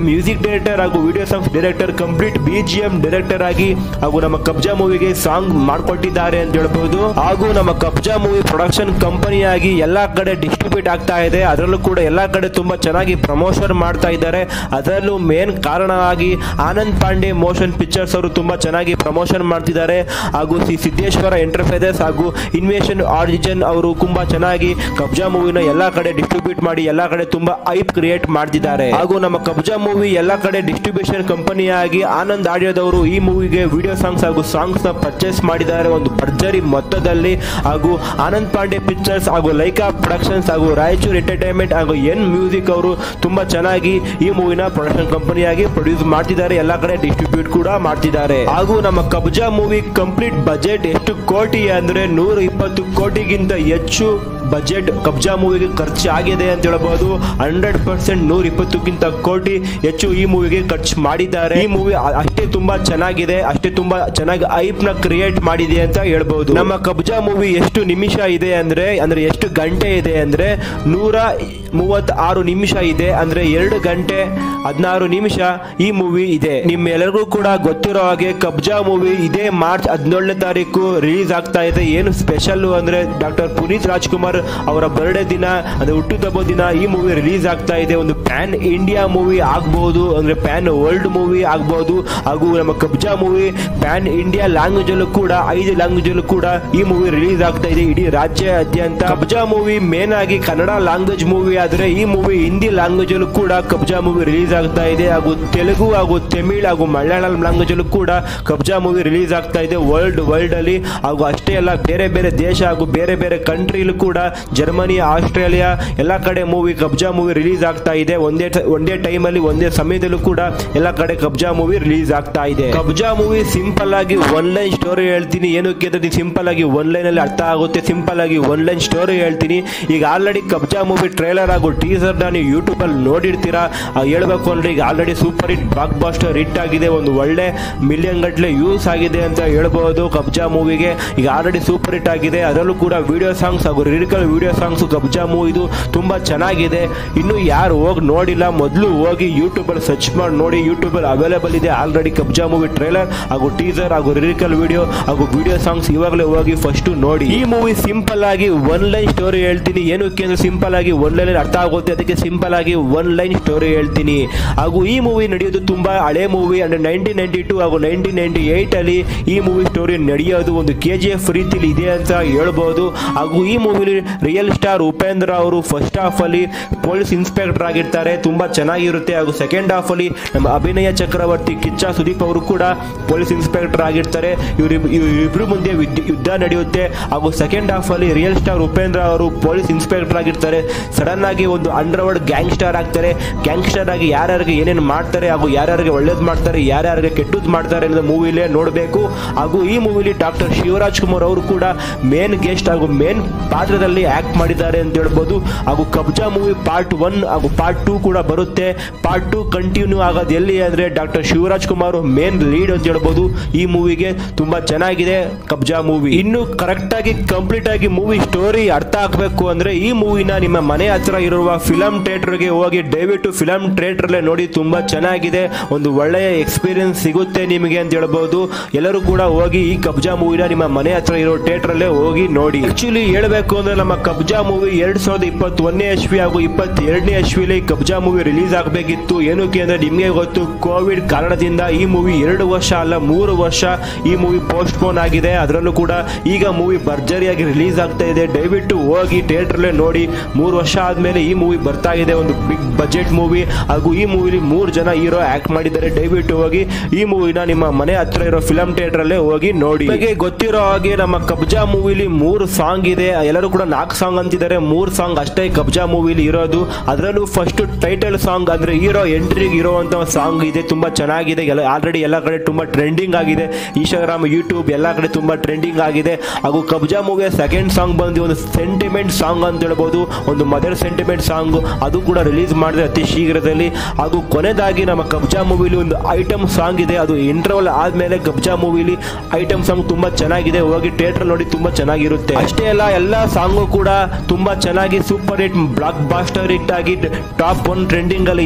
ಮ್ಯೂಸಿಕ್ ಡೈರೆಕ್ಟರ್ ಹಾಗೂ video songs director complete B G M director ಆಗಿ ಹಾಗೂ ನಮ್ಮ ಕಬ್ಜಾ ಮೂವಿಗೆ ಸಾಂಗ್ ಮಾಡ್ಕೊಟ್ಟಿದ್ದಾರೆ ಅಂತ ಹೇಳ್ಬಹುದು ಹಾಗೂ ನಮ್ಮ ಕಬ್ಜಾ ಮೂವಿ ಪ್ರೊಡಕ್ಷನ್ ಕಂಪನಿಯಾಗಿ ಎಲ್ಲಾ ಕಡೆ ಡಿಸ್ಟ್ರಿಬ್ಯೂಟ್ ಆಗ್ತಾ ಇದೆ ಅದರಲ್ಲೂ ಕೂಡ ಎಲ್ಲಾ ಕಡೆ ತುಂಬಾ ಚೆನ್ನಾಗಿ ಪ್ರಮೋಷನ್ ಮಾಡ್ತಾ ಇದ್ದಾರೆ ಅದರಲ್ಲೂ ಮೇನ್ ಕಾರಣವಾಗಿ ಆನಂದ್ ಪಾಂಡೆ ಮೋಷನ್ ಪಿಕ್ಚರ್ಸ್ ಅವರು ತುಂಬಾ ಚೆನ್ನಾಗಿ ಪ್ರಮೋಷನ್ ಮಾಡ್ತಿದ್ದಾರೆ ಹಾಗೂ ಸಿ ಸಿದ್ದೇಶ್ವರ ಎಂಟರ್ಪ್ರೈಸಸ್ ಹಾಗೂ ಇನ್ವೇಷನ್ ಆರಿಜಿನ್ ಅವರು ತುಂಬಾ ಚೆನ್ನಾಗಿ ಕಬ್ಜಾ ಮೂವಿನ ಎಲ್ಲಾ ಕಡೆ ಡಿಸ್ಟ್ರಿಬ್ಯೂಟ್ ಮಾಡಿ ಎಲ್ಲಾ ಕಡೆ ತುಂಬಾ ಐಪ್ ಕ್ರಿಯೇಟ್ ಮಾಡ್ತಿದ್ದಾರೆ ಹಾಗೂ ನಮ್ಮ ಕಬ್ಜಾ ಮೂವಿ ಎಲ್ಲಾ ಕಡೆ ಡಿಸ್ಟ್ರಿಬ್ಯೂಷನ್ ಕಂಪನಿಯಾಗಿ ಆನಂದ್ ಆಡಿಯೋದವರು ಈ ಮೂವಿಗೆ ವಿಡಿಯೋ ಸಾಂಗ್ಸ್ ಹಾಗೂ ಸಾಂಗ್ಸ್ ನ ಪರ್ಚೇಸ್ ಮಾಡಿದ್ದಾರೆ ಒಂದು ಭರ್ಜರಿ ಮೊತ್ತದಲ್ಲಿ ಹಾಗೂ ಆನಂದ್ ಪಾಂಡೆ ಪಿಕ್ಚರ್ಸ್ ಹಾಗೂ ಲೈಕಾ ಪ್ರೊಡಕ್ಷನ್ಸ್ ಹಾಗೂ ರಾಯಚೂರ್ ಎಂಟರ್ಟೈನ್ಮೆಂಟ್ ಹಾಗೂ ಎನ್ ಮ್ಯೂಸಿಕ್ ಅವರು ತುಂಬಾ ಚೆನ್ನಾಗಿ ಈ ಮೂವಿನ ಪ್ರೊಡಕ್ಷನ್ ಕಂಪನಿಯಾಗಿ ಪ್ರೊಡ್ಯೂಸ್ ಮಾಡ್ತಿದ್ದಾರೆ ಎಲ್ಲಾ ಕಡೆ ಡಿಸ್ಟ್ರಿಬ್ಯೂಟ್ ಕೂಡ ಮಾಡ್ತಿದ್ದಾರೆ ಹಾಗೂ ನಮ್ಮ ಕಬ್ಜಾ ಮೂವಿ ಕಂಪ್ಲೀಟ್ ಬಜೆಟ್ ಎಷ್ಟು ಕೋಟಿ ಅಂದ್ರೆ ನೂರ ಇಪ್ಪತ್ತು ಕೋಟಿಗಿಂತ ಹೆಚ್ಚು ಬಜೆಟ್ ಕಬ್ಜಾ ಮೂವಿಗೆ ಖರ್ಚು ಆಗಿದೆ ಅಂತ ಹೇಳ್ಬಹುದು ಹಂಡ್ರೆಡ್ ಪರ್ಸೆಂಟ್ ನೂರ ಇಪ್ಪತ್ತಕ್ಕಿಂತ ಕೋಟಿ ಹೆಚ್ಚು ಈ ಮೂವಿಗೆ ಖರ್ಚು ಮಾಡಿದ್ದಾರೆ ಈ ಮೂವಿ ಅಷ್ಟೇ ತುಂಬಾ ಚೆನ್ನಾಗಿದೆ ಅಷ್ಟೇ ತುಂಬಾ ಚೆನ್ನಾಗಿ ಐಪ್ ನ ಕ್ರಿಯೇಟ್ ಮಾಡಿದೆ ಅಂತ ಹೇಳ್ಬಹುದು ನಮ್ಮ ಕಬ್ಜಾ ಮೂವಿ ಎಷ್ಟು ನಿಮಿಷ ಇದೆ ಅಂದ್ರೆ ಅಂದ್ರೆ ಎಷ್ಟು ಗಂಟೆ ಇದೆ ಅಂದ್ರೆ ನೂರ ಮೂವತ್ ಆರು ನಿಮಿಷ ಇದೆ ಅಂದ್ರೆ ಎರಡು ಗಂಟೆ ಹದಿನಾರು ನಿಮಿಷ ಈ ಮೂವಿ ಇದೆ ನಿಮ್ಮೆಲ್ಲರಿಗೂ ಕೂಡ ಗೊತ್ತಿರೋ ಹಾಗೆ ಕಬ್ಜಾ ಮೂವಿ ಇದೇ ಮಾರ್ಚ್ ಹದಿನೇಳನೇ ತಾರೀಕು ರಿಲೀಸ್ ಆಗ್ತಾ ಇದೆ ಏನು ಸ್ಪೆಷಲ್ ಅಂದ್ರೆ ಡಾಕ್ಟರ್ ಪುನೀತ್ ರಾಜ್ಕುಮಾರ್ ಅವರ ಬರ್ಡೇ ದಿನ ಅಂದ್ರೆ ಹುಟ್ಟುಹಬ್ಬ ದಿನ ಈ ಮೂವಿ ರಿಲೀಸ್ ಆಗ್ತಾ ಇದೆ ಒಂದು ಪ್ಯಾನ್ ಇಂಡಿಯಾ ಮೂವಿ ಆಗ್ಬಹುದು ಅಂದ್ರೆ ಪ್ಯಾನ್ ವರ್ಲ್ಡ್ ಮೂವಿ ಆಗ್ಬಹುದು ಹಾಗೂ ನಮ್ಮ Kabzaa movie pan India language ಅಲ್ಲೂ ಕೂಡ ಐದು ಲ್ಯಾಂಗ್ವೇಜ್ ಅಲ್ಲೂ ಕೂಡ ಈ ಮೂವಿ ರಿಲೀಸ್ ಆಗ್ತಾ ಇದೆ ಇಡೀ ರಾಜ್ಯಾದ್ಯಂತ ಕಬ್ಜಾ ಮೂವಿ ಮೇನ್ ಆಗಿ ಕನ್ನಡ ಲ್ಯಾಂಗ್ವೇಜ್ ಮೂವಿ ಆದ್ರೆ ಈ ಮೂವಿ ಹಿಂದಿ ಲ್ಯಾಂಗ್ವೇಜ್ ಅಲ್ಲೂ ಕೂಡ ಕಬ್ಜಾ ಮೂವಿ ರಿಲೀಸ್ ಆಗ್ತಾ ಇದೆ ಹಾಗೂ ತೆಲುಗು ಹಾಗೂ ತಮಿಳ್ ಹಾಗೂ ಮಲಯಾಳಂ ಲ್ಯಾಂಗ್ವೇಜ್ ಅಲ್ಲೂ ಕೂಡ ಕಬ್ಜಾ ಮೂವಿ ರಿಲೀಸ್ ಆಗ್ತಾ ಇದೆ ವರ್ಲ್ಡ್ ವರ್ಲ್ಡ್ ಅಲ್ಲಿ ಹಾಗೂ ಅಷ್ಟೇ ಅಲ್ಲ ಬೇರೆ ಬೇರೆ ದೇಶ ಹಾಗೂ ಬೇರೆ ಬೇರೆ ಕಂಟ್ರಿಲೂ ಕೂಡ ಜರ್ಮನಿ ಆಸ್ಟ್ರೇಲಿಯಾ ಎಲ್ಲ ಕಡೆ ಮೂವಿ ಕಬ್ಜಾ ಮೂವಿ ರಿಲೀಸ್ ಆಗ್ತಾ ಇದೆ ಒಂದೇ ಟ- ಒಂದೇ ಟೈಮ್ ಅಲ್ಲಿ ಒಂದೇ ಸಮಯದಲ್ಲೂ ಕೂಡ ಎಲ್ಲ ಕಡೆ ಕಬ್ಜಾ ಮೂವಿ ರಿಲೀಸ್ ಆಗ್ತಾ ಇದೆ ಕಬ್ಜಾ ಮೂವಿ ಸಿಂಪಲ್ ಆಗಿ ಒನ್ ಲೈನ್ ಸ್ಟೋರಿ ಹೇಳ್ತೀನಿ ಏನಕ್ಕೆ ಅಂದ್ರೆ ಸಿಂಪಲ್ ಆಗಿ ಒನ್ ಲೈನ್ ಅಲ್ಲಿ ಅರ್ಥ ಆಗುತ್ತೆ ಸಿಂಪಲ್ ಆಗಿ ಒನ್ ಲೈನ್ ಸ್ಟೋರಿ ಹೇಳ್ತೀನಿ ಈಗ ಆಲ್ರೆಡಿ ಕಬ್ಜಾ ಮೂವಿ ಟ್ರೇಲರ್ ಹಾಗೂ ಟೀಸರ್ ನೀವು ಯೂಟ್ಯೂಬ್ ಅಲ್ಲಿ ನೋಡಿರ್ತೀರಾ ಆ, ಹೇಳ್ಬೇಕು ಅಂದ್ರೆ ಈಗ already super hit blockbuster hit ಆಗಿದೆ ಒಂದು ಒಳ್ಳೆ ಮಿಲಿಯನ್ ಗಟ್ಟಲೆ ಯೂಸ್ ಆಗಿದೆ ಅಂತ ಹೇಳ್ಬಹುದು ಕಬ್ಜಾ ಮೂವಿಗೆ ಈಗ ಆಲ್ರೆಡಿ ಸೂಪರ್ ಹಿಟ್ ಆಗಿದೆ ಅದರಲ್ಲೂ ಕೂಡ ವಿಡಿಯೋ ಸಾಂಗ್ಸ್ ಹಾಗೂ ಲಿರಿಕಲ್ ವಿಡಿಯೋ ಸಾಂಗ್ಸ್ ಕಬ್ಜಾ ಮೂವಿದು ತುಂಬಾ ಚೆನ್ನಾಗಿದೆ ಇನ್ನು ಯಾರು ಹೋಗಿ ನೋಡಿಲ್ಲ ಮೊದಲು ಹೋಗಿ ಯೂಟ್ಯೂಬ್ ಅಲ್ಲಿ ಸರ್ಚ್ ಮಾಡಿ ನೋಡಿ ಯೂಟ್ಯೂಬ್ ಅಲ್ಲಿ ಅವೈಲೇಬಲ್ ಇದೆ ಆಲ್ರೆಡಿ ಕಬ್ಜಾ ಮೂವಿ ಟ್ರೇಲರ್ ಹಾಗೂ ಟೀಸರ್ ಹಾಗೂ ಲಿರಿಕಲ್ ವಿಡಿಯೋ ಹಾಗೂ ವಿಡಿಯೋ ಸಾಂಗ್ಸ್ ಇವಾಗಲೇ ಹೋಗಿ ಫಸ್ಟ್ ನೋಡಿ ಈ ಮೂವಿ ಸಿಂಪಲ್ ಆಗಿ ಒನ್ ಲೈನ್ ಸ್ಟೋರಿ ಹೇಳ್ತೀನಿ ಏನಕ್ಕೆ ಅಂದ್ರೆ ಸಿಂಪಲ್ ಆಗಿ ಒನ್ ಲೈನ್ ಅರ್ಥ ಆಗುತ್ತೆ ಅದಕ್ಕೆ ಸಿಂಪಲ್ ಆಗಿ ಒನ್ ಲೈನ್ ಸ್ಟೋರಿ ಹೇಳ್ತೀನಿ ಹಾಗೂ ಈ ಮೂವಿ ನಡೆಯೋದು ತುಂಬಾ ಹಳೆ ಮೂವಿ ಅಂದ್ರೆ ನೈನ್ಟೀನ್ ನೈನ್ಟಿ ಟೂ ಹಾಗೂ ನೈನ್ಟೀನ್ ನೈನ್ಟಿ ಏಟ್ ಅಲ್ಲಿ ಈ ಮೂವಿ ಸ್ಟೋರಿ ನಡೆಯೋದು ಒಂದು ಕೆ ಜಿ ಎಫ್ ರೀತಿಲಿ ಇದೆ ಅಂತ ಹೇಳ್ಬೋದು ಹಾಗೂ ಈ ಮೂವಿಲಿ ರಿಯಲ್ ಸ್ಟಾರ್ ಉಪೇಂದ್ರ ಅವರು ಫಸ್ಟ್ ಹಾಫ್ ಅಲ್ಲಿ ಪೊಲೀಸ್ ಇನ್ಸ್ಪೆಕ್ಟರ್ ಆಗಿರ್ತಾರೆ ತುಂಬಾ ಚೆನ್ನಾಗಿರುತ್ತೆ ಹಾಗೂ ಸೆಕೆಂಡ್ ಹಾಫ್ ಅಲ್ಲಿ ನಮ್ಮ ಅಭಿನಯ ಚಕ್ರವರ್ತಿ ಕಿಚ್ಚ ಸುದೀಪ್ ಅವರು ಕೂಡ ಪೊಲೀಸ್ ಇನ್ಸ್ಪೆಕ್ಟರ್ ಆಗಿರ್ತಾರೆ ಇವ್ರ ಇಬ್ರು ಮುಂದೆ ವಿದ್- ಯುದ್ಧ ನಡೆಯುತ್ತೆ ಹಾಗೂ ಸೆಕೆಂಡ್ ಹಾಫ್ ಅಲ್ಲಿ ರಿಯಲ್ ಸ್ಟಾರ್ ಉಪೇಂದ್ರ ಅವರು ಪೊಲೀಸ್ ಇನ್ಸ್ಪೆಕ್ಟರ್ ಆಗಿರ್ತಾರೆ ಸಡನ್ ಆಗಿ ಒಂದು ಅಂಡರ್ವರ್ಲ್ಡ್ ಗ್ಯಾಂಗ್ ಸ್ಟಾರ್ ಆಗ್ತಾರೆ ಗ್ಯಾಂಗ್ಸ್ಟರ್ ಆಗಿ ಯಾರ್ಯಾರಿಗೆ ಏನೇನು ಮಾಡ್ತಾರೆ ಹಾಗೂ ಯಾರ್ಯಾರಿಗೆ ಒಳ್ಳೇದು ಮಾಡ್ತಾರೆ ಯಾರ್ಯಾರಿಗೆ ಕೆಟ್ಟದ್ದು ಮಾಡ್ತಾರೆ ಅನ್ನೋದು ಮೂವಿಲೇ ನೋಡಬೇಕು ಹಾಗೂ ಈ ಮೂವಿಲಿ ಡಾಕ್ಟರ್ ಶಿವರಾಜ್ ಕುಮಾರ್ ಅವರು ಕೂಡ ಮೇನ್ ಗೆಸ್ಟ್ ಹಾಗೂ ಮೇನ್ ಪಾತ್ರದಲ್ಲಿ ಆಕ್ಟ್ ಮಾಡಿದ್ದಾರೆ ಅಂತ ಹೇಳ್ಬೋದು ಹಾಗೂ ಕಬ್ಜಾ ಮೂವಿ ಪಾರ್ಟ್ ಒನ್ ಹಾಗೂ ಪಾರ್ಟ್ ಟೂ ಕೂಡ ಬರುತ್ತೆ ಪಾರ್ಟ್ ಟೂ ಕಂಟಿನ್ಯೂ ಆಗೋದು ಎಲ್ಲಿ ಅಂದ್ರೆ doctor Shivaraj Kumar main lead ಅಂತ ಹೇಳ್ಬೋದು ಈ ಮೂವಿಗೆ ತುಂಬಾ ಚೆನ್ನಾಗಿದೆ ಕಬ್ಜಾ ಮೂವಿ ಇನ್ನು ಕರೆಕ್ಟ್ ಆಗಿ ಕಂಪ್ಲೀಟ್ ಆಗಿ ಮೂವಿ ಸ್ಟೋರಿ ಅರ್ಥ ಆಗ್ಬೇಕು ಅಂದ್ರೆ ಈ ಮೂವಿನ ನಿಮ್ಮ ಮನೆ ಹತ್ರ ಇರುವ ಫಿಲಂ ಥಿಯೇಟರ್ಗೆ ಹೋಗಿ ದಯವಿಟ್ಟು ಫಿಲಂ ಥಿಯೇಟರ್ಲೆ ನೋಡಿ ತುಂಬಾ ಚೆನ್ನಾಗಿದೆ ಒಂದು ಒಳ್ಳೆಯ ಎಕ್ಸ್ಪೀರಿಯನ್ಸ್ ಸಿಗುತ್ತೆ ನಿಮಗೆ ಅಂತ ಹೇಳ್ಬೋದು ಎಲ್ಲರೂ ಕೂಡ ಹೋಗಿ ಈ ಕಬ್ಜಾ ಮೂವಿನ ನಿಮ್ಮ ಮನೆ ಹತ್ರ ಇರೋ ಥಿಯೇಟರ್ ಅಲ್ಲೇ ಹೋಗಿ ನೋಡಿ ಆಕ್ಚುಲಿ ಹೇಳ್ಬೇಕು ಅಂದ್ರೆ ನಮ್ಮ ಕಬ್ಜಾ ಮೂವಿ ಎರಡ್ ಸಾವಿರದ ಇಪ್ಪತ್ತೊಂದನೇ ಎಸ್ವಿ ಹಾಗೂ ಇಪ್ಪತ್ತೆರಡನೇ ಎಸ್ವಿಲಿ ಕಬ್ಜಾ ಮೂವಿ ರಿಲೀಸ್ ಆಗಬೇಕಿತ್ತು ಏನಕ್ಕೆ ಅಂದ್ರೆ ನಿಮಗೆ ಗೊತ್ತು ಕೋವಿಡ್ ಕಾರಣದಿಂದ ಈ ಮೂವಿ ಎರಡು ವರ್ಷ ಅಲ್ಲ ಮೂರು ವರ್ಷ ಈ ಮೂವಿ ಪೋಸ್ಟ್ ಪೋನ್ ಆಗಿದೆ ಅದರಲ್ಲೂ ಕೂಡ ಈಗ ಮೂವಿ ಭರ್ಜರಿಯಾಗಿ ರಿಲೀಸ್ ಆಗ್ತಾ ಇದೆ ದಯವಿಟ್ಟು ಹೋಗಿ ಥಿಯೇಟರ್ಲೆ ನೋಡಿ ಮೂರು ವರ್ಷ ಆದ್ಮೇಲೆ ಈ ಮೂವಿ ಬರ್ತಾ ಇದೆ ಒಂದು ಬಿಗ್ ಬಜೆಟ್ ಮೂವಿ ಹಾಗೂ ಈ ಮೂವಿಲಿ ಮೂರು ಜನ ಹೀರೋ ಆಕ್ಟ್ ಮಾಡಿದ್ದಾರೆ ದಯವಿಟ್ಟು ಹೋಗಿ ಈ ಮೂವಿನ ನಿಮ್ಮ ಮನೆ ಹತ್ರ ಇರೋ ಫಿಲಂ ಥಿಯೇಟರ್ ಅಲ್ಲೇ ಹೋಗಿ ನೋಡಿ ನಿಮಗೆ ಗೊತ್ತಿರೋ ಹಾಗೆ ನಮ್ಮ ಕಬ್ಜಾ ಮೂವಿಲಿ ಮೂರು ಸಾಂಗ್ ಇದೆ ಎಲ್ಲರೂ ಕೂಡ ನಾಲ್ಕು ಸಾಂಗ್ ಅಂತಿದ್ದಾರೆ ಮೂರು ಸಾಂಗ್ ಅಷ್ಟೇ ಕಬ್ಜಾ ಮೂವಿಲಿ ಇರೋದು ಅದರಲ್ಲೂ ಫಸ್ಟ್ ಟೈಟಲ್ ಸಾಂಗ್ ಅಂದ್ರೆ ಹೀರೋ ಎಂಟ್ರಿಗೆ ಇರುವಂತ ಸಾಂಗ್ ಇದೆ ತುಂಬಾ ಚೆನ್ನಾಗಿದೆ ಎಲ್ಲ ಆಲ್ರೆಡಿ ಎಲ್ಲ ಕಡೆ ತುಂಬಾ ಟ್ರೆಂಡಿಂಗ್ ಆಗಿದೆ ಇನ್ಸ್ಟಾಗ್ರಾಮ್ ಯೂಟ್ಯೂಬ್ ಎಲ್ಲ ಕಡೆ ತುಂಬಾ ಟ್ರೆಂಡಿಂಗ್ ಆಗಿದೆ ಹಾಗೂ ಕಬ್ಜಾ ಮೂವಿಯ ಸೆಕೆಂಡ್ ಸಾಂಗ್ ಬಂದು ಒಂದು ಸೆಂಟಿಮೆಂಟ್ ಸಾಂಗ್ ಅಂತ ಹೇಳ್ಬೋದು ಒಂದು ಮದರ್ ಸೆಂಟಿಮೆಂಟ್ ಸಾಂಗ್ ಅದು ಕೂಡ ರಿಲೀಸ್ ಮಾಡಿದೆ ಅತಿ ಶೀಘ್ರದಲ್ಲಿ ಹಾಗೂ ಕೊನೆದಾಗಿ ನಮ್ಮ ಕಬ್ಜಾ ಮೂವಿಲಿ ಒಂದು ಐಟಮ್ ಸಾಂಗ್ ಇದೆ ಅದು ಇಂಟರ್ವಲ್ ಆದ್ಮೇಲೆ ಕಬ್ಜಾ ಮೂವಿಲಿ ಐಟಮ್ ಸಾಂಗ್ ತುಂಬಾ ಚೆನ್ನಾಗಿದೆ ಹೋಗಿ ಥಿಯೇಟರ್ ನೋಡಿ ತುಂಬಾ ಚೆನ್ನಾಗಿರುತ್ತೆ ಅಷ್ಟೇ ಅಲ್ಲ ಎಲ್ಲ ಸಾಂಗು ಕೂಡ ತುಂಬಾ ಚೆನ್ನಾಗಿ super hit blockbuster hit ಆಗಿ ಟಾಪ್ ಒನ್ ಟ್ರೆಂಡಿಂಗ್ ಅಲ್ಲಿ ಇದೆ ಯೂಟ್ಯೂಬ್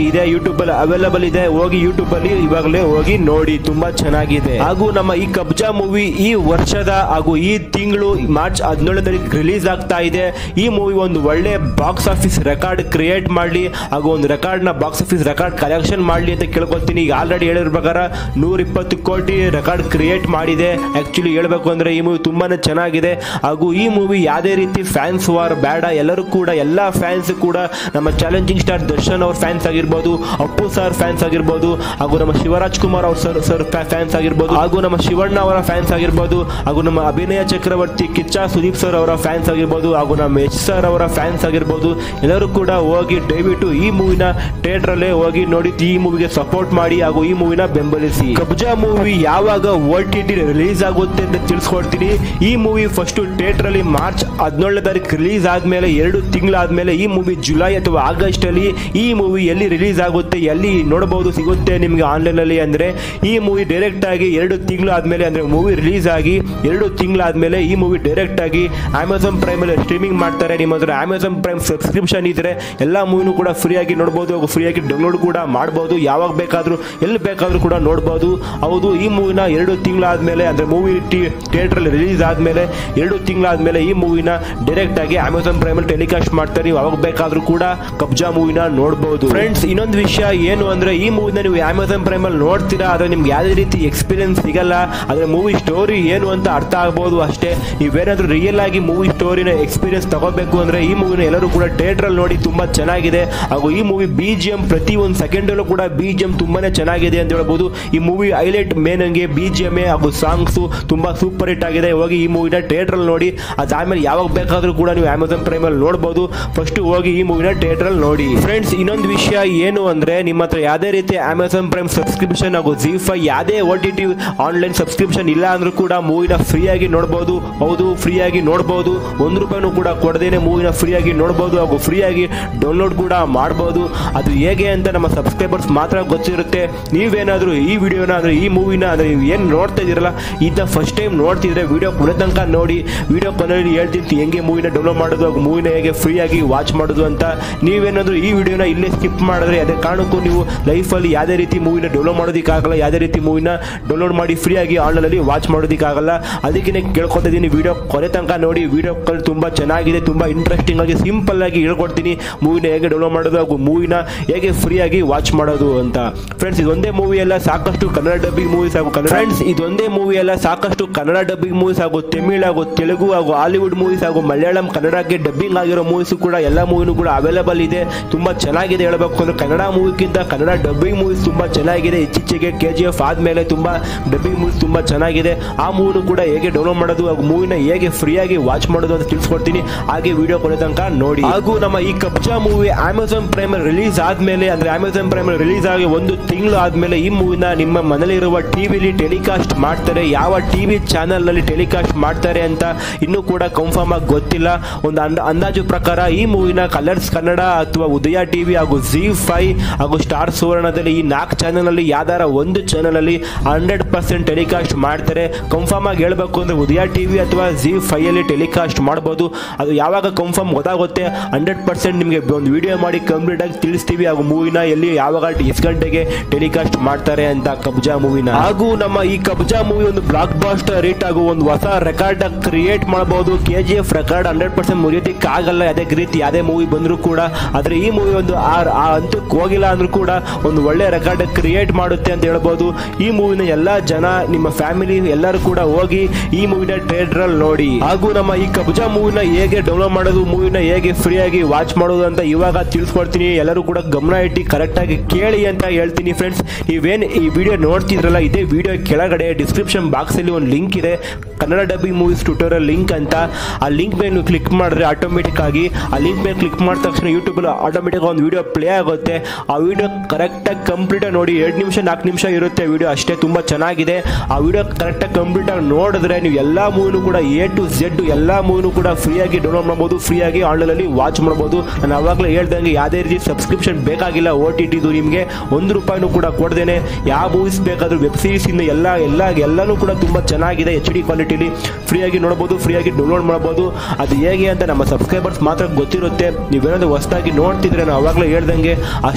ಯೂಟ್ಯೂಬ್ ಅಲ್ಲಿ ಅವೈಲಬಲ್ ಇದೆ ಹೋಗಿ ಯೂಟ್ಯೂಬ್ ಅಲ್ಲಿ ಇವಾಗಲೇ ಹೋಗಿ ನೋಡಿ ತುಂಬಾ ಚೆನ್ನಾಗಿದೆ ಹಾಗೂ ನಮ್ಮ ಈ ಕಬ್ಜಾ ಮೂವಿ ಈ ವರ್ಷದ ಹಾಗೂ ಈ ತಿಂಗಳು ಮಾರ್ಚ್ ಹದಿನೇಳನೇ ತಾರೀಕು ರಿಲೀಸ್ ಆಗ್ತಾ ಇದೆ ಈ ಮೂವಿ ಒಂದು ಒಳ್ಳೆ ಬಾಕ್ಸ್ ಆಫೀಸ್ ರೆಕಾರ್ಡ್ ಕ್ರಿಯೇಟ್ ಮಾಡಲಿ ಹಾಗೂ ಒಂದು ರೆಕಾರ್ಡ್ ನ ಬಾಕ್ಸ್ ಆಫೀಸ್ ರೆಕಾರ್ಡ್ ಕಲೆಕ್ಷನ್ ಮಾಡಲಿ ಅಂತ ಕೇಳ್ಕೊತೀನಿ ಈಗ ಆಲ್ರೆಡಿ ಹೇಳಿರೋ ಪ್ರಕಾರ ನೂರ ಇಪ್ಪತ್ತು ಕೋಟಿ ರೆಕಾರ್ಡ್ ಕ್ರಿಯೇಟ್ ಮಾಡಿದೆ ಆಕ್ಚುಲಿ ಹೇಳ್ಬೇಕು ಅಂದ್ರೆ ಈ ಮೂವಿ ತುಂಬಾನೇ ಚೆನ್ನಾಗಿದೆ ಹಾಗೂ ಈ ಮೂವಿ ಯಾವುದೇ ರೀತಿ ಫ್ಯಾನ್ಸ್ ವಾರ್ ಬೇಡ ಎಲ್ಲರೂ ಕೂಡ ಎಲ್ಲ ಫ್ಯಾನ್ಸ್ ಕೂಡ ನಮ್ಮ ಚಾಲೆಂಜಿಂಗ್ ಸ್ಟಾರ್ ದರ್ಶನ್ ಅವ್ರ ಫ್ಯಾನ್ಸ್ ಆಗಿರ್ಬೋದು ಅಪ್ಪು ಸರ್ ಫ್ಯಾನ್ಸ್ ಆಗಿರ್ಬೋದು ಹಾಗೂ ನಮ್ಮ ಶಿವರಾಜ್ ಕುಮಾರ್ ಅವ್ರ ಸರ್ ಸರ್ ಫ್ಯಾನ್ಸ್ ಆಗಿರ್ಬೋದು ಹಾಗೂ ನಮ್ಮ ಶಿವಣ್ಣ ಅವರ ಫ್ಯಾನ್ಸ್ ಆಗಿರ್ಬೋದು ಹಾಗೂ ನಮ್ಮ ಅಭಿನಯ ಚಕ್ರವರ್ತಿ ಕಿಚ್ಚ ಸುದೀಪ್ ಸರ್ ಅವರ ಫ್ಯಾನ್ಸ್ ಆಗಿರ್ಬೋದು ಹಾಗೂ ನಮ್ಮ ಎಚ್ ಸರ್ ಅವರ ಫ್ಯಾನ್ಸ್ ಆಗಿರ್ಬೋದು ಎಲ್ಲರೂ ಕೂಡ ಹೋಗಿ ದಯವಿಟ್ಟು ಈ ಮೂವಿನ ಥಿಯೇಟರ್ ಅಲ್ಲೇ ಹೋಗಿ ನೋಡಿ ಈ ಮೂವಿಗೆ ಸಪೋರ್ಟ್ ಮಾಡಿ ಹಾಗೂ ಈ ಮೂವಿನ ಬೆಂಬಲಿಸಿ ಕಬ್ಜಾ ಮೂವಿ ಯಾವಾಗ ಓ ಟಿ ಟಿ ರಿಲೀಸ್ ಆಗುತ್ತೆ ಅಂತ ತಿಳಿಸ್ಕೊಡ್ತೀನಿ ಈ ಮೂವಿ ಫಸ್ಟ್ ಥಿಯೇಟರ್ ಅಲ್ಲಿ ಮಾರ್ಚ್ ಹದಿನೇಳನೇ ತಾರೀಕು ರಿಲೀಸ್ ಆದ್ಮೇಲೆ ಎರಡು ತಿಂಗಳಾದ್ಮೇಲೆ ಈ ಮೂವಿ ಜುಲೈ ಅಥವಾ ಆಗಸ್ಟ್ ಅಲ್ಲಿ ಈ ಮೂವಿ ಎಲ್ಲಿ ರಿಲೀಸ್ ಆಗುತ್ತೆ ಎಲ್ಲಿ ನೋಡಬಹುದು ಸಿಗುತ್ತೆ ನಿಮಗೆ ಆನ್ಲೈನ್ ಅಲ್ಲಿ ಅಂದ್ರೆ ಈ ಮೂವಿ ಡೈರೆಕ್ಟ್ ಆಗಿ ಎರಡು ತಿಂಗಳು ಆದ್ಮೇಲೆ ಅಂದ್ರೆ ಮೂವಿ ರಿಲೀಸ್ ಆಗಿ ಎರಡು ತಿಂಗಳಾದ್ಮೇಲೆ ಈ ಮೂವಿ ಡೈರೆಕ್ಟ್ ಆಗಿ ಅಮೆಝಾನ್ ಪ್ರೈಮ್ ಅಲ್ಲಿ ಸ್ಟ್ರೀಮಿಂಗ್ ಮಾಡ್ತಾರೆ ನಿಮ್ಮ ಹತ್ರ ಅಮೆಝಾನ್ ಪ್ರೈಮ್ ಸಬ್ಸ್ಕ್ರಿಪ್ಷನ್ ಇದ್ರೆ ಎಲ್ಲ ಮೂವಿನೂ ಕೂಡ ಫ್ರೀ ಆಗಿ ನೋಡಬಹುದು ಹಾಗೂ ಫ್ರೀ ಆಗಿ ಡೌನ್ಲೋಡ್ ಕೂಡ ಮಾಡಬಹುದು ಯಾವಾಗ ಬೇಕಾದ್ರೂ ಎಲ್ಲಿ ಬೇಕಾದ್ರೂ ಕೂಡ ನೋಡಬಹುದು ಹೌದು ಈ ಮೂವಿನ ಎರಡು ತಿಂಗಳಾದ್ಮೇಲೆ ಅಂದ್ರೆ ಮೂವಿ ಥಿಯೇಟರ್ ಅಲ್ಲಿ ರಿಲೀಸ್ ಆದ್ಮೇಲೆ ಎರಡು ತಿಂಗಳಾದ್ಮೇಲೆ ಈ ಮೂವಿನ ಡೈರೆಕ್ಟ್ ಆಗಿ ಅಮೆಝಾನ್ ಪ್ರೈಮ್ ಅಲ್ಲಿ ಟೆಲಿಕಾಸ್ಟ್ ಮಾಡ್ತಾರೆ ನೀವು ಯಾವಾಗ ಬೇಕಾದ್ರೂ ಕೂಡ ಕಬ್ಜಾ ಮೂವಿನ ನೋಡಬಹುದು ಫ್ರೆಂಡ್ಸ್ ಇನ್ನೊಂದು ವಿಷಯ ಏನು ಅಂದ್ರೆ ಈ ಮೂವಿನ ನೀವು ಅಮೆಝಾನ್ ಪ್ರೈಮ್ ಅಲ್ಲಿ ನೋಡ್ತೀರಾ ಆದ್ರೆ ನಿಮ್ಗೆ ಯಾವುದೇ ರೀತಿ ಎಕ್ಸ್ಪೀರಿಯನ್ಸ್ ಸಿಗಲ್ಲ ಆದ್ರೆ ಮೂವಿ ಸ್ಟೋರಿ ಏನು ಅಂತ ಅರ್ಥ ಆಗ್ಬೋದು ಅಷ್ಟೇ ನೀವೇನಾದ್ರೂ ರಿಯಲ್ ಆಗಿ ಮೂವಿ ಸ್ಟೋರಿನ ಎಕ್ಸ್ಪೀರಿಯನ್ಸ್ ತಗೋಬೇಕು ಅಂದ್ರೆ ಈ ಮೂವಿನ ಎಲ್ಲರೂ ಕೂಡ ಥಿಯೇಟರ್ ಅಲ್ಲಿ ನೋಡಿ ತುಂಬಾ ಚೆನ್ನಾಗಿದೆ ಹಾಗೂ ಈ ಮೂವಿ ಬಿ ಜಿ ಎಂ ಪ್ರತಿ ಒಂದು ಸೆಕೆಂಡ್ ಅಲ್ಲೂ ಕೂಡ ಬಿ ಜಿ ಎಂ ತುಂಬಾನೇ ಚೆನ್ನಾಗಿದೆ ಅಂತ ಹೇಳ್ಬೋದು ಈ ಮೂವಿ ಹೈಲೈಟ್ ಮೇನ್ ಹಂಗೆ ಬಿ ಜಿ ಎಂ ಹಾಗೂ ಸಾಂಗ್ಸ್ ತುಂಬಾ ಸೂಪರ್ ಹಿಟ್ ಆಗಿದೆ ಹೋಗಿ ಈ ಮೂವಿನ ಥಿಯೇಟರ್ ಅಲ್ಲಿ ನೋಡಿ ಅದಾದ್ಮೇಲೆ ಯಾವಾಗ ಬೇಕಾದ್ರೂ ಕೂಡ ನೀವು ಅಮೆಝಾನ್ ಪ್ರೈಮ್ ಅಲ್ಲಿ ನೋಡಬಹುದು ಫಸ್ಟ್ ಹೋಗಿ ಈ ಮೂವಿನ ಥಿಯೇಟರ್ ಅಲ್ಲಿ ನೋಡಿ ಫ್ರೆಂಡ್ಸ್ ಇನ್ನೊಂದು ವಿಷಯ ಏನು ಅಂದ್ರೆ ನಿಮ್ಮ ಹತ್ರ ಯಾವುದೇ ರೀತಿ ಅಮೆಝಾನ್ ಪ್ರೈಮ್ ಸಬ್ಸ್ಕ್ರಿಪ್ಷನ್ ಹಾಗೂ ಜಿ ಫೈ ಯಾವುದೇ O T T online subscription ಇಲ್ಲ ಅಂದ್ರೂ ಕೂಡ ಮೂವಿನ ಫ್ರೀ ಆಗಿ ನೋಡಬಹುದು ಹೌದು ಫ್ರೀ ಆಗಿ ನೋಡಬಹುದು ಒಂದು ರೂಪಾಯಿನೂ ಕೂಡ ಕೊಡದೇನೆ ಮೂವಿನ ಫ್ರೀ ಆಗಿ ನೋಡಬಹುದು ಹಾಗೂ ಫ್ರೀ ಆಗಿ ಡೌನ್ಲೋಡ್ ಕೂಡ ಮಾಡಬಹುದು ಅದು ಹೇಗೆ ಅಂತ ನಮ್ಮ ಸಬ್ಸ್ಕ್ರೈಬರ್ಸ್ ಮಾತ್ರ ಗೊತ್ತಿರುತ್ತೆ ನೀವೇನಾದ್ರೂ ಈ ವಿಡಿಯೋನ ಅಂದ್ರೆ ಈ ಮೂವಿನ ಅಂದ್ರೆ ನೀವು ಏನು ನೋಡ್ತಾ ಇದೀರಲ್ಲ ಇದ್ದ ಫಸ್ಟ್ ಟೈಮ್ ನೋಡ್ತಿದ್ರೆ ವಿಡಿಯೋ ಕೊನೆ ತನಕ ನೋಡಿ ವಿಡಿಯೋ ಕೊನೆಯಲ್ಲಿ ಹೇಳ್ತೀನಿ ಹೆಂಗೆ ಮೂವಿನ ಡೌನ್ಲೋಡ್ ಮಾಡೋದು ಹಾಗೂ ಮೂವಿನ ಹೇಗೆ ಫ್ರೀ ಆಗಿ ವಾಚ್ ಮಾಡೋದು ಅಂತ ನೀವೇನಾದ್ರೂ ಈ ವಿಡಿಯೋನ ಇಲ್ಲೇ ಸ್ಕಿಪ್ ಮಾಡಿದ್ರೆ ಅದೇ ಕಾರಣಕ್ಕೂ ನೀವು ಲೈಫಲ್ಲಿ ಯಾವುದೇ ರೀತಿ ಮೂವಿನ ಡೌನ್ಲೋಡ್ ಮಾಡೋದಕ್ಕಾಗಲ್ಲ ಯಾವುದೇ ರೀತಿ ಮೂವಿನ ಡೌನ್ಲೋಡ್ ಮಾಡಿ ಫ್ರೀ ಆಗಿ ಆನ್ಲೈನಲ್ಲಿ ವಾಚ್ ಮಾಡೋದಕ್ಕಾಗಲ್ಲ ಅದಕ್ಕೆ ಕೇಳ್ಕೊತಾ ಇದ್ದೀನಿ ವಿಡಿಯೋ ಕೊನೆ ತನಕ ನೋಡಿ ವಿಡಿಯೋ ಕಾಲ್ ತುಂಬ ಚೆನ್ನಾಗಿದೆ ತುಂಬ ಇಂಟ್ರೆಸ್ಟಿಂಗ್ ಆಗಿ ಸಿಂಪಲ್ ಆಗಿ ಹೇಳ್ಕೊಡ್ತೀನಿ ಮೂವಿನ ಹೇಗೆ ಡೌನ್ಲೋಡ್ ಮಾಡೋದು ಹಾಗೂ ಮೂವಿನ ಹೇಗೆ ಫ್ರೀ ಆಗಿ ವಾಚ್ ಮಾಡೋದು ಅಂತ ಫ್ರೆಂಡ್ಸ್ ಇದೊಂದೇ ಮೂವಿ ಎಲ್ಲ ಸಾಕಷ್ಟು ಕನ್ನಡ ಡಬ್ಬಿಂಗ್ ಮೂವೀಸ್ ಹಾಗೂ ಕನ್ನಡ ಫ್ರೆಂಡ್ಸ್ ಇದೊಂದೇ ಮೂವಿ ಎಲ್ಲ ಸಾಕಷ್ಟು ಕನ್ನಡ ಡಬ್ಬಿಂಗ್ ಮೂವೀಸ್ ಹಾಗೂ ತಮಿಳ್ ಹಾಗೂ ತೆಲುಗು ಹಾಗೂ ಹಾಲಿವುಡ್ ಮೂವೀಸ್ ಹಾಗೂ ಮಲಯಾಳಂ ಕನ್ನಡಕ್ಕೆ ಡಬ್ಬಿಂಗ್ ಆಗಿರೋ ಮೂವೀಸ್ ಕೂಡ ಎಲ್ಲ ಮೂವಿನೂ ಕೂಡ ಅವೈಲೇಬಲ್ ಇದೆ ತುಂಬಾ ಚೆನ್ನಾಗಿದೆ ಹೇಳಬೇಕು ಅಂದ್ರೆ ಕನ್ನಡ ಮೂವಿಗಿಂತ ಕನ್ನಡ ಡಬ್ಬಿಂಗ್ ಮೂವೀಸ್ ತುಂಬಾ ಚೆನ್ನಾಗಿದೆ ಇತ್ತೀಚೆಗೆ ಕೆ ಜಿ ಎಫ್ ಆದ್ಮೇಲೆ ತುಂಬಾ ಡಬ್ಬಿಂಗ್ ಮೂವೀಸ್ ತುಂಬಾ ಚೆನ್ನಾಗಿದೆ ಆ ಮೂವಿನೂ ಕೂಡ ಹೇಗೆ ಡೌನ್ಲೋಡ್ ಮಾಡೋದು ಹಾಗೂ ಮೂವಿನ ಹೇಗೆ ಫ್ರೀ ಆಗಿ ವಾಚ್ ಮಾಡೋದು ಅಂತ ತಿಳಿಸ್ಕೊಡ್ತೀನಿ ಹಾಗೆ ವಿಡಿಯೋ ಕೊನೆ ತನಕ ನೋಡಿ ಹಾಗೂ ನಮ್ಮ ಈ Kabzaa movie Amazon prime release ಆದ್ಮೇಲೆ ಅಂದ್ರೆ ಅಮೆಝಾನ್ ಪ್ರೈಮ್ ರಿಲೀಸ್ ಆಗಿ ಒಂದು ತಿಂಗಳು ಆದ್ಮೇಲೆ ಈ ಮೂವಿನ ನಿಮ್ಮ ಮನೇಲಿರುವ ಟಿವಿಲಿ ಟೆಲಿಕಾಸ್ಟ್ ಮಾಡ್ತಾರೆ ಯಾವ ಟಿವಿ ಚಾನೆಲ್ ನಲ್ಲಿ ಟೆಲಿಕಾಸ್ಟ್ ಮಾಡ್ತಾರೆ ಅಂತ ಇನ್ನೂ ಕೂಡ ಕನ್ಫರ್ಮ್ ಆಗಿ ಗೊತ್ತಿಲ್ಲ ಒಂದು ಅಂದ ಅಂದಾಜು ಪ್ರಕಾರ ಈ ಮೂವಿನ ಕಲರ್ಸ್ ಕನ್ನಡ ಅಥವಾ ಉದಯ ಟಿವಿ ಹಾಗೂ ಜಿ ಫೈ ಹಾಗೂ ಸ್ಟಾರ್ ಸುವರ್ಣದಲ್ಲಿ ಈ ನಾಲ್ಕು ಚಾನೆಲ್ ಅಲ್ಲಿ ಯಾವ್ದಾರ ಒಂದು ಚಾನೆಲ್ ಅಲ್ಲಿ ಹಂಡ್ರೆಡ್ ಪರ್ಸೆಂಟ್ ಟೆಲಿಕಾಸ್ಟ್ ಮಾಡ್ತಾರೆ ಕನ್ಫರ್ಮ್ ಆಗಿ ಹೇಳ್ಬೇಕು ಅಂದ್ರೆ ಉದಯ ಟಿವಿ ಅಥವಾ ಜಿ ಫೈ ಅಲ್ಲಿ ಟೆಲಿಕಾಸ್ಟ್ ಮಾಡ್ಬೋದು ಅದು ಯಾವಾಗ ಕನ್ಫರ್ಮ್ ಗೊತ್ತಾಗುತ್ತೆ ಹಂಡ್ರೆಡ್ ಪರ್ಸೆಂಟ್ ನಿಮಗೆ ಒಂದು ವಿಡಿಯೋ ಮಾಡಿ ಕಂಪ್ಲೀಟ್ ಆಗಿ ತಿಳಿಸ್ತೀವಿ ಹಾಗೂ ಮೂವಿನ ಎಲ್ಲಿ ಯಾವಾಗ ಎಷ್ಟು ಗಂಟೆಗೆ ಟೆಲಿಕಾಸ್ಟ್ ಮಾಡ್ತಾರೆ ಅಂತ ಕಬ್ಜಾ ಮೂವಿನ ಹಾಗೂ ನಮ್ಮ ಈ ಕಬ್ಜಾ ಮೂವಿ ಒಂದು ಬ್ಲಾಕ್ ಬಾಸ್ಟರ್ ರೇಟ್ ಹಾಗೂ ಒಂದು ಹೊಸ ರೆಕಾರ್ಡ್ ಕ್ರಿಯೇಟ್ ಮಾಡಬಹುದು K G F record hundred percent ಮುರಿಯೋದಕ್ಕೆ ಆಗಲ್ಲ ಅದೇ ರೀತಿ ಯಾವುದೇ ಮೂವಿ ಬಂದರೂ ಕೂಡ ಆದ್ರೆ ಈ ಮೂವಿ ಒಂದು ಆ ಆ ಹಂತಕ್ಕೆ ಹೋಗಿಲ್ಲ ಅಂದ್ರೂ ಕೂಡ ಒಂದು ಒಳ್ಳೆ ರೆಕಾರ್ಡ್ ಕ್ರಿಯೇಟ್ ಮಾಡುತ್ತೆ ಅಂತ ಹೇಳ್ಬೋದು ಈ ಮೂವಿನ ಎಲ್ಲಾ ಜನ ನಿಮ್ಮ ಫ್ಯಾಮಿಲಿ ಎಲ್ಲರೂ ಕೂಡ ಹೋಗಿ ಈ ಮೂವಿನ ಥಿಯೇಟರ್ ಅಲ್ಲಿ ನೋಡಿ ಹಾಗೂ ನಮ್ಮ ಈ ಕಬ್ಜಾ ಮೂವಿನ ಹೇಗೆ ಡೌನ್ಲೋಡ್ ಮಾಡೋದು ಮೂವಿನ ಹೇಗೆ ಫ್ರೀ ಆಗಿ ವಾಚ್ ಮಾಡೋದು ಅಂತ ಇವಾಗ ತಿಳಿಸ್ಕೊಡ್ತೀನಿ ಎಲ್ಲರೂ ಕೂಡ ಗಮನ ಇಟ್ಟು ಕರೆಕ್ಟ್ ಆಗಿ ಕೇಳಿ ಅಂತ ಹೇಳ್ತೀನಿ ಫ್ರೆಂಡ್ಸ್ ನೀವೇನ್ ಈ ವಿಡಿಯೋ ನೋಡ್ತಿದ್ರಲ್ಲ ಇದೇ ವಿಡಿಯೋ ಕೆಳಗಡೆ ಡಿಸ್ಕ್ರಿಪ್ಷನ್ ಬಾಕ್ಸ್ ಅಲ್ಲಿ ಒಂದು ಲಿಂಕ್ ಇದೆ Kannada dubbing movies tutorial link ಅಂತ ಆ ಲಿಂಕ್ ಮೇಲೆ ನೀವು ಕ್ಲಿಕ್ ಮಾಡಿದ್ರೆ ಆಟೋಮೆಟಿಕ್ ಆಗಿ ಆ ಲಿಂಕ್ ಮೇಲೆ ಕ್ಲಿಕ್ ಮಾಡಿದ ತಕ್ಷಣ ಯೂಟ್ಯೂಬ್ ಆಟೋಮೆಟಿಕ್ ಒಂದು ವಿಡಿಯೋ ಪ್ಲೇ ಆಗುತ್ತೆ ಆ ವಿಡಿಯೋ ಕರೆಕ್ಟಾಗಿ ಕಂಪ್ಲೀಟಾಗಿ ನೋಡಿ ಎರಡು ನಿಮಿಷ ನಾಲ್ಕು ನಿಮಿಷ ಇರುತ್ತೆ ವಿಡಿಯೋ ಅಷ್ಟೇ ತುಂಬ ಚೆನ್ನಾಗಿದೆ ಆ ವಿಡಿಯೋ ಕರೆಕ್ಟಾಗಿ ಕಂಪ್ಲೀಟಾಗಿ ನೋಡಿದ್ರೆ ನೀವು ಎಲ್ಲ ಮೂವಿನೂ ಕೂಡ ಎ ಟು ಝೆಡ್ ಎಲ್ಲ ಮೂವಿನೂ ಕೂಡ ಫ್ರೀಯಾಗಿ ಡೌನ್ಲೋಡ್ ಮಾಡ್ಬೋದು ಫ್ರೀಯಾಗಿ ಆನ್ಲೈನಲ್ಲಿ ವಾಚ್ ಮಾಡ್ಬೋದು ನಾನು ಅವಾಗಲೇ ಹೇಳ್ದಂಗೆ ಯಾವುದೇ ರೀತಿ ಸಬ್ಸ್ಕ್ರಿಪ್ಷನ್ ಬೇಕಾಗಿಲ್ಲ ಓ ಟಿ ಟಿದು ನಿಮಗೆ ಒಂದು ರೂಪಾಯಿನೂ ಕೂಡ ಕೊಡ್ದೇನೆ ಯಾವ ಮೂವೀಸ್ ಬೇಕಾದ್ರೂ ವೆಬ್ ಸೀರೀಸ್ ಇಂದ ಎಲ್ಲ ಎಲ್ಲ ಎಲ್ಲನೂ ಕೂಡ ತುಂಬ ಚೆನ್ನಾಗಿದೆ ಎಚ್ ಡಿ ಕ್ವಾಲಿಟಿಲಿ ಫ್ರೀಯಾಗಿ ನೋಡ್ಬೋದು ಫ್ರೀಯಾಗಿ ಡೌನ್ಲೋಡ್ ಮಾಡ್ಬೋದು ಅದು ಹೇಗೆ ಅಂತ ನಮ್ಮ ಸಬ್ಸ್ಕ್ರೈಬರ್ಸ್ ಮಾತ್ರ ಗೊತ್ತಿರುತ್ತೆ ನೀವೇನಾದ್ರೂ ಹೊಸದಾಗಿ ನೋಡ್ತಿದ್ರೆ ನಾನು ಅವಾಗಲೇ ಹೇಳ್ದಂಗೆ ಅಷ್ಟು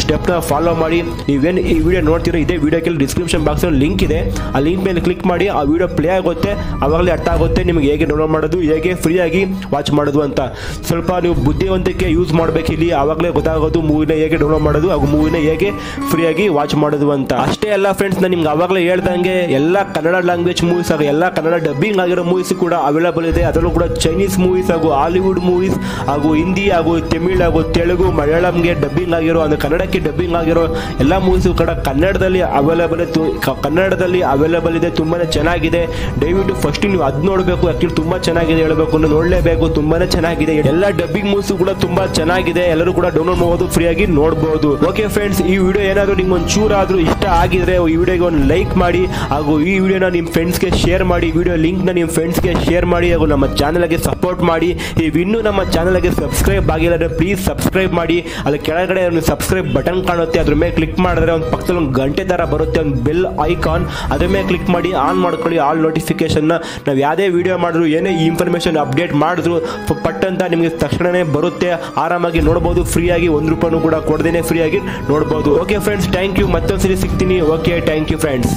ಸ್ಟೆಪ್ನ ಫಾಲೋ ಮಾಡಿ ನೀವೇನು ಈ ವಿಡಿಯೋ ನೋಡ್ತೀರೋ ಇದೇ ವಿಡಿಯೋಕ್ಕೆ ಡಿಸ್ಕ್ರಿಪ್ಷನ್ ಬಾಕ್ಸ್ ಲಿಂಕ್ ಇದೆ ಆ ಲಿಂಕ್ ಮೇಲೆ ಕ್ಲಿಕ್ ಮಾಡಿ ಆ ವಿಡಿಯೋ ಪ್ಲೇ ಆಗುತ್ತೆ ಆವಾಗಲೇ ಅರ್ಥ ಆಗುತ್ತೆ ನಿಮಗೆ ಹೇಗೆ ಡೌನ್ಲೋಡ್ ಮಾಡೋದು ಹೇಗೆ ಫ್ರೀಯಾಗಿ ವಾಚ್ ಮಾಡೋದು ಅಂತ ಸ್ವಲ್ಪ ನೀವು ಬುದ್ಧಿವಂತಿಕೆ ಯೂಸ್ ಮಾಡಬೇಕು ಇಲ್ಲಿ ಆವಾಗಲೇ ಗೊತ್ತಾಗೋದು ಮೂವಿನ ಹೇಗೆ ಡೌನ್ಲೋಡ್ ಮಾಡೋದು ಹಾಗೂ ಮೂವಿನ ಹೇಗೆ ಫ್ರೀಯಾಗಿ ವಾಚ್ ಮಾಡೋದು ಅಂತ ಅಷ್ಟೇ ಅಲ್ಲ ಫ್ರೆಂಡ್ಸ್ ನಾನು ನಿಮ್ಗೆ ಆವಾಗಲೇ ಹೇಳ್ದಂಗೆ ಎಲ್ಲ ಕನ್ನಡ ಲ್ಯಾಂಗ್ವೇಜ್ ಮೂವೀಸ್ ಹಾಗೂ ಎಲ್ಲ ಕನ್ನಡ ಡಬ್ಬಿಂಗ್ ಆಗಿರೋ ಮೂವೀಸ್ ಕೂಡ ಅವೈಲೇಬಲ್ ಇದೆ ಅದರಲ್ಲೂ ಕೂಡ ಚೈನೀಸ್ ಮೂವೀಸ್ ಹಾಗೂ ಹಾಲಿವುಡ್ ಮೂವೀಸ್ ಹಾಗೂ ಹಿಂದಿ ಹಾಗೂ ತಮಿಳ್ ಹಾಗೂ ತೆಲುಗು ಮಲಯಾಳಂಗೆ ಡಬ್ಬಿಂಗ್ ಆಗಿರೋ ಅಂದ್ರೆ ಕನ್ನಡಕ್ಕೆ ಡಬ್ಬಿಂಗ್ ಆಗಿರೋ ಎಲ್ಲ ಮೂವೀಸು ಕೂಡ ಕನ್ನಡದಲ್ಲಿ ಅವೈಲೇಬಲ್ ಕನ್ನಡದಲ್ಲಿ ಅವೈಲೇಬಲ್ ಇದೆ ತುಂಬಾನೇ ಚೆನ್ನಾಗಿದೆ ದಯವಿಟ್ಟು ಫಸ್ಟ್ ನೀವು ಅದ್ ನೋಡಬೇಕು ಆಕ್ಚುಲಿ ತುಂಬಾ ಚೆನ್ನಾಗಿದೆ ಹೇಳಬೇಕು ಅಂದ್ರೆ ನೋಡಲೇಬೇಕು ತುಂಬಾನೇ ಚೆನ್ನಾಗಿದೆ ಎಲ್ಲ ಡಬ್ಬಿಂಗ್ ಮೂವೀಸ್ ಕೂಡ ತುಂಬಾ ಚೆನ್ನಾಗಿದೆ ಎಲ್ಲರೂ ಕೂಡ ಡೌನ್ಲೋಡ್ ಮಾಡಬಹುದು ಫ್ರೀಯಾಗಿ ನೋಡಬಹುದು ಓಕೆ ಫ್ರೆಂಡ್ಸ್ ಈ ವಿಡಿಯೋ ಏನಾದರೂ ನಿಮ್ಗೆ ಒಂದು ಚೂರಾದ್ರೂ ಇಷ್ಟ ಆಗಿದ್ರೆ ಈ ವಿಡಿಯೋಗೆ ಒಂದು ಲೈಕ್ ಮಾಡಿ ಹಾಗೂ ಈ ವಿಡಿಯೋನ ನಿಮ್ಮ ಫ್ರೆಂಡ್ಸ್ಗೆ ಶೇರ್ ಮಾಡಿ ವಿಡಿಯೋ ಲಿಂಕ್ನ ನಿಮ್ಮ ಫ್ರೆಂಡ್ಸ್ಗೆ ಶೇರ್ ಮಾಡಿ ಹಾಗೂ ನಮ್ಮ ಚಾನಲ್ಗೆ ಸಪೋರ್ಟ್ ಮಾಡಿ ನೀವು ಇನ್ನೂ ನಮ್ಮ ಚಾನಲ್ಗೆ ಸಬ್ಸ್ಕ್ರೈಬ್ ಆಗಿಲ್ಲ ಅಂದರೆ ಪ್ಲೀಸ್ ಸಬ್ಸ್ಕ್ರೈಬ್ ಮಾಡಿ ಅಲ್ಲಿ ಕೆಳಗಡೆ ಒಂದು ಸಬ್ಸ್ಕ್ರೈಬ್ ಬಟನ್ ಕಾಣುತ್ತೆ ಅದ್ರ ಮೇಲೆ ಕ್ಲಿಕ್ ಮಾಡಿದ್ರೆ ಒಂದು ಪಕ್ಕದಲ್ಲಿ ಒಂದು ಗಂಟೆ ಥರ ಬರುತ್ತೆ ಒಂದು ಬೆಲ್ ಐಕಾನ್ ಅದ್ರ ಮೇಲೆ ಕ್ಲಿಕ್ ಮಾಡಿ ಆನ್ ಮಾಡ್ಕೊಳ್ಳಿ ಆಲ್ ನೋಟಿಫಿಕೇಶನ್ನ ನಾವು ಯಾವುದೇ ವಿಡಿಯೋ ಮಾಡಿದ್ರು ಏನೇ ಈ ಇನ್ಫಾರ್ಮೇಷನ್ ಅಪ್ಡೇಟ್ ಮಾಡಿದ್ರು ಪ- ಪಟ್ ಅಂತ ನಿಮಗೆ ತಕ್ಷಣನೇ ಬರುತ್ತೆ ಆರಾಮಾಗಿ ನೋಡ್ಬೋದು ಫ್ರೀಯಾಗಿ ಒಂದು ರೂಪಾಯಿನೂ ಕೂಡ ಕೊಡದೇನೆ ಫ್ರೀಯಾಗಿ ನೋಡ್ಬೋದು ಓಕೆ ಫ್ರೆಂಡ್ಸ್ ಥ್ಯಾಂಕ್ ಯು ಮತ್ತೊಂದ್ಸರಿ ಸಿಗ್ತೀನಿ okay thank you friends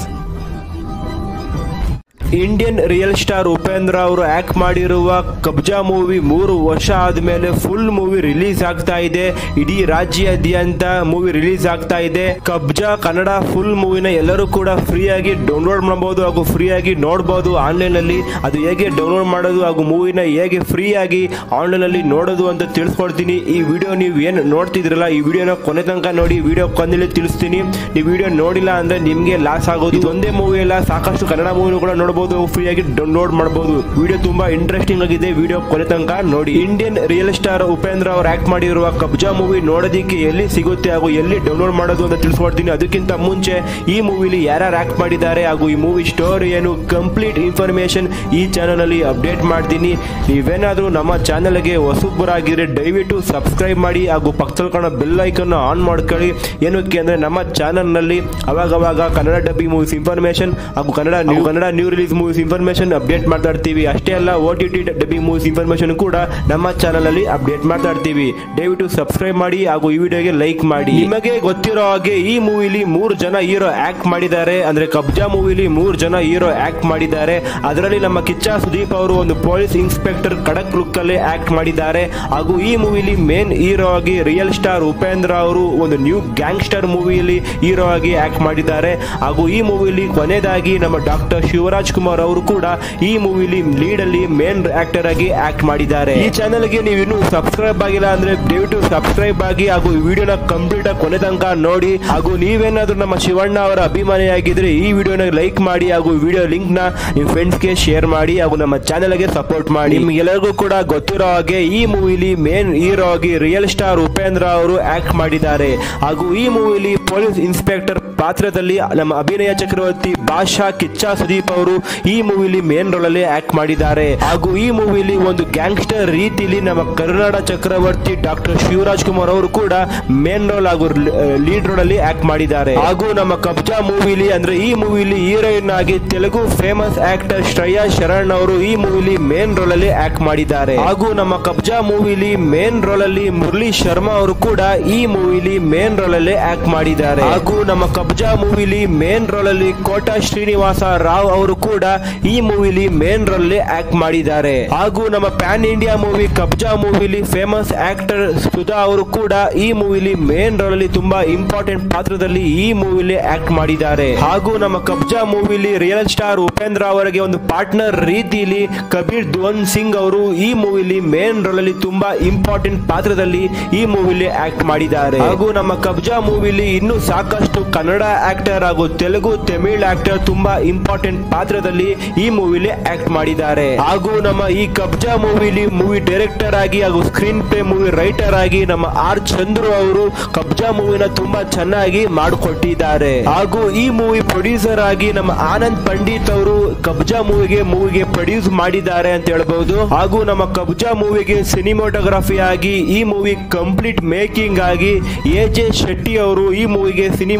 Indian real star Upendra ಅವರು ಆಕ್ಟ್ ಮಾಡಿರುವ ಕಬ್ಜಾ ಮೂವಿ ಮೂರು ವರ್ಷ ಆದ್ಮೇಲೆ ಫುಲ್ ಮೂವಿ ರಿಲೀಸ್ ಆಗ್ತಾ ಇದೆ ಇಡೀ ರಾಜ್ಯಾದ್ಯಂತ ಮೂವಿ ರಿಲೀಸ್ ಆಗ್ತಾ ಇದೆ ಕಬ್ಜಾ ಕನ್ನಡ ಫುಲ್ ಮೂವಿನ ಎಲ್ಲರೂ ಕೂಡ ಫ್ರೀಯಾಗಿ ಡೌನ್ಲೋಡ್ ಮಾಡಬಹುದು ಹಾಗೂ ಫ್ರೀಯಾಗಿ ನೋಡಬಹುದು ಆನ್ಲೈನ್ ಅಲ್ಲಿ ಅದು ಹೇಗೆ ಡೌನ್ಲೋಡ್ ಮಾಡೋದು ಹಾಗೂ ಮೂವಿನ ಹೇಗೆ ಫ್ರೀಯಾಗಿ ಆನ್ಲೈನ್ ಅಲ್ಲಿ ನೋಡೋದು ಅಂತ ತಿಳಿಸ್ಕೊಡ್ತೀನಿ ಈ ವಿಡಿಯೋ ನೀವು ಏನು ನೋಡ್ತಿದ್ರಲ್ಲ ಈ ವಿಡಿಯೋನ ಕೊನೆ ತನಕ ನೋಡಿ ವಿಡಿಯೋ ಕೊನೆಯಲ್ಲಿ ತಿಳಿಸ್ತೀನಿ ನೀವು ವಿಡಿಯೋ ನೋಡಿಲ್ಲ ಅಂದ್ರೆ ನಿಮ್ಗೆ ಲಾಸ್ ಆಗೋದು ಇದು ಒಂದೇ ಮೂವಿ ಅಲ್ಲ ಸಾಕಷ್ಟು ಕನ್ನಡ ಮೂವಿನೂ ಕೂಡ ನೋಡಬಹುದು ಫ್ರೀಯಾಗಿ ಡೌನ್ಲೋಡ್ ಮಾಡಬಹುದು ವಿಡಿಯೋ ತುಂಬಾ ಇಂಟ್ರೆಸ್ಟಿಂಗ್ ಆಗಿದೆ ವಿಡಿಯೋ ಕೊನೆ ತನಕ ನೋಡಿ ಇಂಡಿಯನ್ ರಿಯಲ್ ಸ್ಟಾರ್ ಉಪೇಂದ್ರ ಅವರು ಆಕ್ಟ್ ಮಾಡಿರುವ ಕಬ್ಜಾ ಮೂವಿ ನೋಡೋದಕ್ಕೆ ಎಲ್ಲಿ ಸಿಗುತ್ತೆ ಹಾಗೂ ಎಲ್ಲಿ ಡೌನ್ಲೋಡ್ ಮಾಡೋದು ಅಂತ ತಿಳಿಸ್ಕೊಡ್ತೀನಿ ಅದಕ್ಕಿಂತ ಮುಂಚೆ ಈ ಮೂವಿಲಿ ಯಾರ್ಯಾರು ಆಕ್ಟ್ ಮಾಡಿದ್ದಾರೆ ಹಾಗೂ ಈ ಮೂವಿ ಸ್ಟೋರಿ ಏನು ಕಂಪ್ಲೀಟ್ ಇನ್ಫಾರ್ಮೇಶನ್ ಈ ಚಾನಲ್ ಅಲ್ಲಿ ಅಪ್ಡೇಟ್ ಮಾಡ್ತೀನಿ ನೀವೇನಾದ್ರೂ ನಮ್ಮ ಚಾನಲ್ಗೆ ಹೊಸಬರಾಗಿದ್ರೆ ದಯವಿಟ್ಟು ಸಬ್ಸ್ಕ್ರೈಬ್ ಮಾಡಿ ಹಾಗೂ ಪಕ್ಕದಲ್ಲಿ ಕಾಣೋ ಬೆಲ್ ಐಕನ್ ಆನ್ ಮಾಡ್ಕೊಳ್ಳಿ ಏನಕ್ಕೆ ಅಂದ್ರೆ ನಮ್ಮ ಚಾನಲ್ ನಲ್ಲಿ ಅವಾಗವಾಗ ಕನ್ನಡ ಡಬ್ಬಿ ಮೂವೀಸ್ ಇನ್ಫಾರ್ಮೇಶನ್ ಹಾಗೂ Kannada new Kannada new release movies information update ಮಾಡ್ತಾ ಇರ್ತೀವಿ ಅಷ್ಟೇ ಅಲ್ಲ ಓ ಟಿ ಟಿ ಡಬ್ಬಿ ಮೂವೀಸ್ ಇನ್ಫಾರ್ಮೇಶನ್ ಕೂಡ ನಮ್ಮ ಚಾನಲ್ ಅಲ್ಲಿ ಅಪ್ಡೇಟ್ ಮಾಡ್ತಾ ಇರ್ತೀವಿ ದಯವಿಟ್ಟು ಸಬ್ಸ್ಕ್ರೈಬ್ ಮಾಡಿ ಹಾಗೂ ಈ ವಿಡಿಯೋಗೆ ಲೈಕ್ ಮಾಡಿ ನಿಮಗೆ ಗೊತ್ತಿರೋ ಹಾಗೆ ಈ ಮೂವಿಲಿ ಮೂರು ಜನ ಹೀರೋ ಆಕ್ಟ್ ಮಾಡಿದ್ದಾರೆ ಅಂದ್ರೆ ಕಬ್ಜಾ ಮೂವಿಲಿ ಮೂರು ಜನ ಹೀರೋ ಆಕ್ಟ್ ಮಾಡಿದ್ದಾರೆ ಅದರಲ್ಲಿ ನಮ್ಮ ಕಿಚ್ಚ ಸುದೀಪ್ ಅವರು ಒಂದು ಪೊಲೀಸ್ ಇನ್ಸ್ಪೆಕ್ಟರ್ ಕಡಕ್ ಲುಕ್ ಅಲ್ಲಿ ಆಕ್ಟ್ ಮಾಡಿದ್ದಾರೆ ಹಾಗೂ ಈ ಮೂವಿಲಿ ಮೇನ್ ಹೀರೋ ಆಗಿ ರಿಯಲ್ ಸ್ಟಾರ್ ಉಪೇಂದ್ರ ಅವರು ಒಂದು ನ್ಯೂ ಗ್ಯಾಂಗ್ಸ್ಟರ್ ಮೂವಿಯಲ್ಲಿ ಹೀರೋ ಆಗಿ ಆಕ್ಟ್ ಮಾಡಿದ್ದಾರೆ ಹಾಗೂ ಈ ಮೂವಿಲಿ ಕೊನೆಯದಾಗಿ ನಮ್ಮ ಡಾಕ್ಟರ್ ಶಿವರಾಜ್ ಕುಮಾರ್ ಅವರು ಕೂಡ ಈ ಮೂವಿಲಿ ಲೀಡ್ ಅಲ್ಲಿ ಮೇನ್ ಆಕ್ಟರ್ ಆಗಿ ಆಕ್ಟ್ ಮಾಡಿದ್ದಾರೆ ಈ ಚಾನೆಲ್ಗೆ ನೀವು ಇನ್ನೂ ಸಬ್ಸ್ಕ್ರೈಬ್ ಆಗಿಲ್ಲ ಅಂದ್ರೆ ದಯವಿಟ್ಟು ಸಬ್ಸ್ಕ್ರೈಬ್ ಆಗಿ ಹಾಗೂ ಈ ವಿಡಿಯೋನ ಕಂಪ್ಲೀಟ್ ಆಗಿ ಕೊನೆ ತನಕ ನೋಡಿ ಹಾಗೂ ನೀವೇನಾದ್ರೂ ನಮ್ಮ ಶಿವಣ್ಣ ಅವರ ಅಭಿಮಾನಿಯಾಗಿದ್ರೆ ಈ ವಿಡಿಯೋನ ಲೈಕ್ ಮಾಡಿ ಹಾಗೂ ವಿಡಿಯೋ ಲಿಂಕ್ ನ ನಿಮ್ಮ ಫ್ರೆಂಡ್ಸ್ಗೆ ಶೇರ್ ಮಾಡಿ ಹಾಗೂ ನಮ್ಮ ಚಾನೆಲ್ಗೆ ಸಪೋರ್ಟ್ ಮಾಡಿ ನಿಮ್ಗೆಲ್ಲರಿಗೂ ಕೂಡ ಗೊತ್ತಿರೋ ಹಾಗೆ ಈ ಮೂವಿಲಿ ಮೇನ್ ಹೀರೋ ಆಗಿ ರಿಯಲ್ ಸ್ಟಾರ್ ಉಪೇಂದ್ರ ಅವರು ಆಕ್ಟ್ ಮಾಡಿದ್ದಾರೆ ಹಾಗೂ ಈ ಮೂವಿಲಿ ಪೊಲೀಸ್ ಇನ್ಸ್ಪೆಕ್ಟರ್ ಪಾತ್ರದಲ್ಲಿ ನಮ್ಮ ಅಭಿನಯ ಚಕ್ರವರ್ತಿ ಬಾಷಾ ಕಿಚ್ಚ ಸುದೀಪ್ ಅವರು ಈ ಮೂವಿಲಿ ಮೇನ್ ರೋಲ್ ಅಲ್ಲಿ ಆಕ್ಟ್ ಮಾಡಿದ್ದಾರೆ ಹಾಗೂ ಈ ಮೂವಿಲಿ ಒಂದು ಗ್ಯಾಂಗ್ಸ್ಟರ್ ರೀತಿಲಿ ನಮ್ಮ ಕರುನಾಡ ಚಕ್ರವರ್ತಿ ಡಾಕ್ಟರ್ ಶಿವರಾಜ್ ಕುಮಾರ್ ಅವರು ಕೂಡ ಮೇನ್ ರೋಲ್ ಹಾಗೂ ಲೀಡ್ ರೋಲ್ ಅಲ್ಲಿ ಆಕ್ಟ್ ಮಾಡಿದ್ದಾರೆ ಹಾಗೂ ನಮ್ಮ ಕಬ್ಜಾ ಮೂವಿಲಿ ಅಂದ್ರೆ ಈ ಮೂವಿಲಿ ಹೀರೋಯಿನ್ ಆಗಿ ತೆಲುಗು ಫೇಮಸ್ ಆಕ್ಟರ್ ಶ್ರೇಯಾ ಶರಣ್ ಅವರು ಈ ಮೂವಿಲಿ ಮೇನ್ ರೋಲ್ ಅಲ್ಲಿ ಆಕ್ಟ್ ಮಾಡಿದ್ದಾರೆ ಹಾಗೂ ನಮ್ಮ ಕಬ್ಜಾ ಮೂವಿಲಿ ಮೇನ್ ರೋಲ್ ಅಲ್ಲಿ ಮುರಳಿ ಶರ್ಮಾ ಅವರು ಕೂಡ ಈ ಮೂವಿಲಿ ಮೇನ್ ರೋಲ್ ಅಲ್ಲಿ ಆಕ್ಟ್ ಮಾಡಿದ್ದಾರೆ ಹಾಗೂ ನಮ್ಮ ಕಬ್ಜಾ ಮೂವಿಲಿ ಮೇನ್ ರೋಲ್ ಅಲ್ಲಿ ಕೋಟಾ ಶ್ರೀನಿವಾಸ ರಾವ್ ಅವರು ಕೂಡ ಈ ಮೂವಿಲಿ ಮೇನ್ ರೋಲ್ ಅಲ್ಲಿ ಆಕ್ಟ್ ಮಾಡಿದ್ದಾರೆ ಹಾಗೂ ನಮ್ಮ ಪ್ಯಾನ್ ಇಂಡಿಯಾ ಮೂವಿ ಕಬ್ಜಾ ಮೂವಿಲಿ ಫೇಮಸ್ ಆಕ್ಟರ್ ಸುಧಾ ಅವರು ಕೂಡ ಈ ಮೂವಿಲಿ ಮೇನ್ ರೋಲ್ ಅಲ್ಲಿ ತುಂಬಾ ಇಂಪಾರ್ಟೆಂಟ್ ಪಾತ್ರದಲ್ಲಿ ಈ ಮೂವಿಲಿ ಆಕ್ಟ್ ಮಾಡಿದ್ದಾರೆ ಹಾಗೂ ನಮ್ಮ ಕಬ್ಜಾ ಮೂವಿಲಿ ರಿಯಲ್ ಸ್ಟಾರ್ ಉಪೇಂದ್ರ ಅವರಿಗೆ ಒಂದು ಪಾರ್ಟ್ನರ್ ರೀತಿಯಲ್ಲಿ ಕಬೀರ್ ಧ್ವನ್ ಸಿಂಗ್ ಅವರು ಈ ಮೂವಿಲಿ ಮೇನ್ ರೋಲ್ ಅಲ್ಲಿ ತುಂಬಾ ಇಂಪಾರ್ಟೆಂಟ್ ಪಾತ್ರದಲ್ಲಿ ಈ ಮೂವಿಲಿ ಆಕ್ಟ್ ಮಾಡಿದ್ದಾರೆ ಹಾಗೂ ನಮ್ಮ ಕಬ್ಜಾ ಮೂವಿಲಿ ಇನ್ನೂ ಸಾಕಷ್ಟು ಕನ್ನಡ ಆಕ್ಟರ್ ಹಾಗೂ ತೆಲುಗು ತಮಿಳ್ ಆಕ್ಟರ್ ತುಂಬಾ ಇಂಪಾರ್ಟೆಂಟ್ ಪಾತ್ರದಲ್ಲಿ ಈ ಮೂವಿಲಿ ಆಕ್ಟ್ ಮಾಡಿದ್ದಾರೆ ಹಾಗೂ ನಮ್ಮ ಈ ಕಬ್ಜಾ ಮೂವಿಲಿ ಮೂವಿ ಡೈರೆಕ್ಟರ್ ಆಗಿ ಹಾಗೂ ಸ್ಕ್ರೀನ್ ಪ್ಲೇ ಮೂವಿ ರೈಟರ್ ಆಗಿ ನಮ್ಮ ಆರ್ ಚಂದ್ರು ಅವರು ಕಬ್ಜಾ ಮೂವಿನ ತುಂಬಾ ಚೆನ್ನಾಗಿ ಮಾಡಿಕೊಟ್ಟಿದ್ದಾರೆ ಹಾಗೂ ಈ ಮೂವಿ ಪ್ರೊಡ್ಯೂಸರ್ ಆಗಿ ನಮ್ಮ ಆನಂದ್ ಪಂಡಿತ್ ಅವರು ಕಬ್ಜಾ ಮೂವಿಗೆ ಮೂವಿಗೆ ಪ್ರೊಡ್ಯೂಸ್ ಮಾಡಿದ್ದಾರೆ ಅಂತ ಹೇಳ್ಬಹುದು ಹಾಗೂ ನಮ್ಮ ಕಬ್ಜಾ ಮೂವಿಗೆ ಸಿನಿಮೋಟೋಗ್ರಫಿ ಆಗಿ ಈ ಮೂವಿ ಕಂಪ್ಲೀಟ್ ಮೇಕಿಂಗ್ ಆಗಿ ಎ ಜೆ ಶೆಟ್ಟಿ ಅವರು ಈ ಮೂವಿಗೆ ಸಿನಿಮೋಟೋಗ್ರಫಿ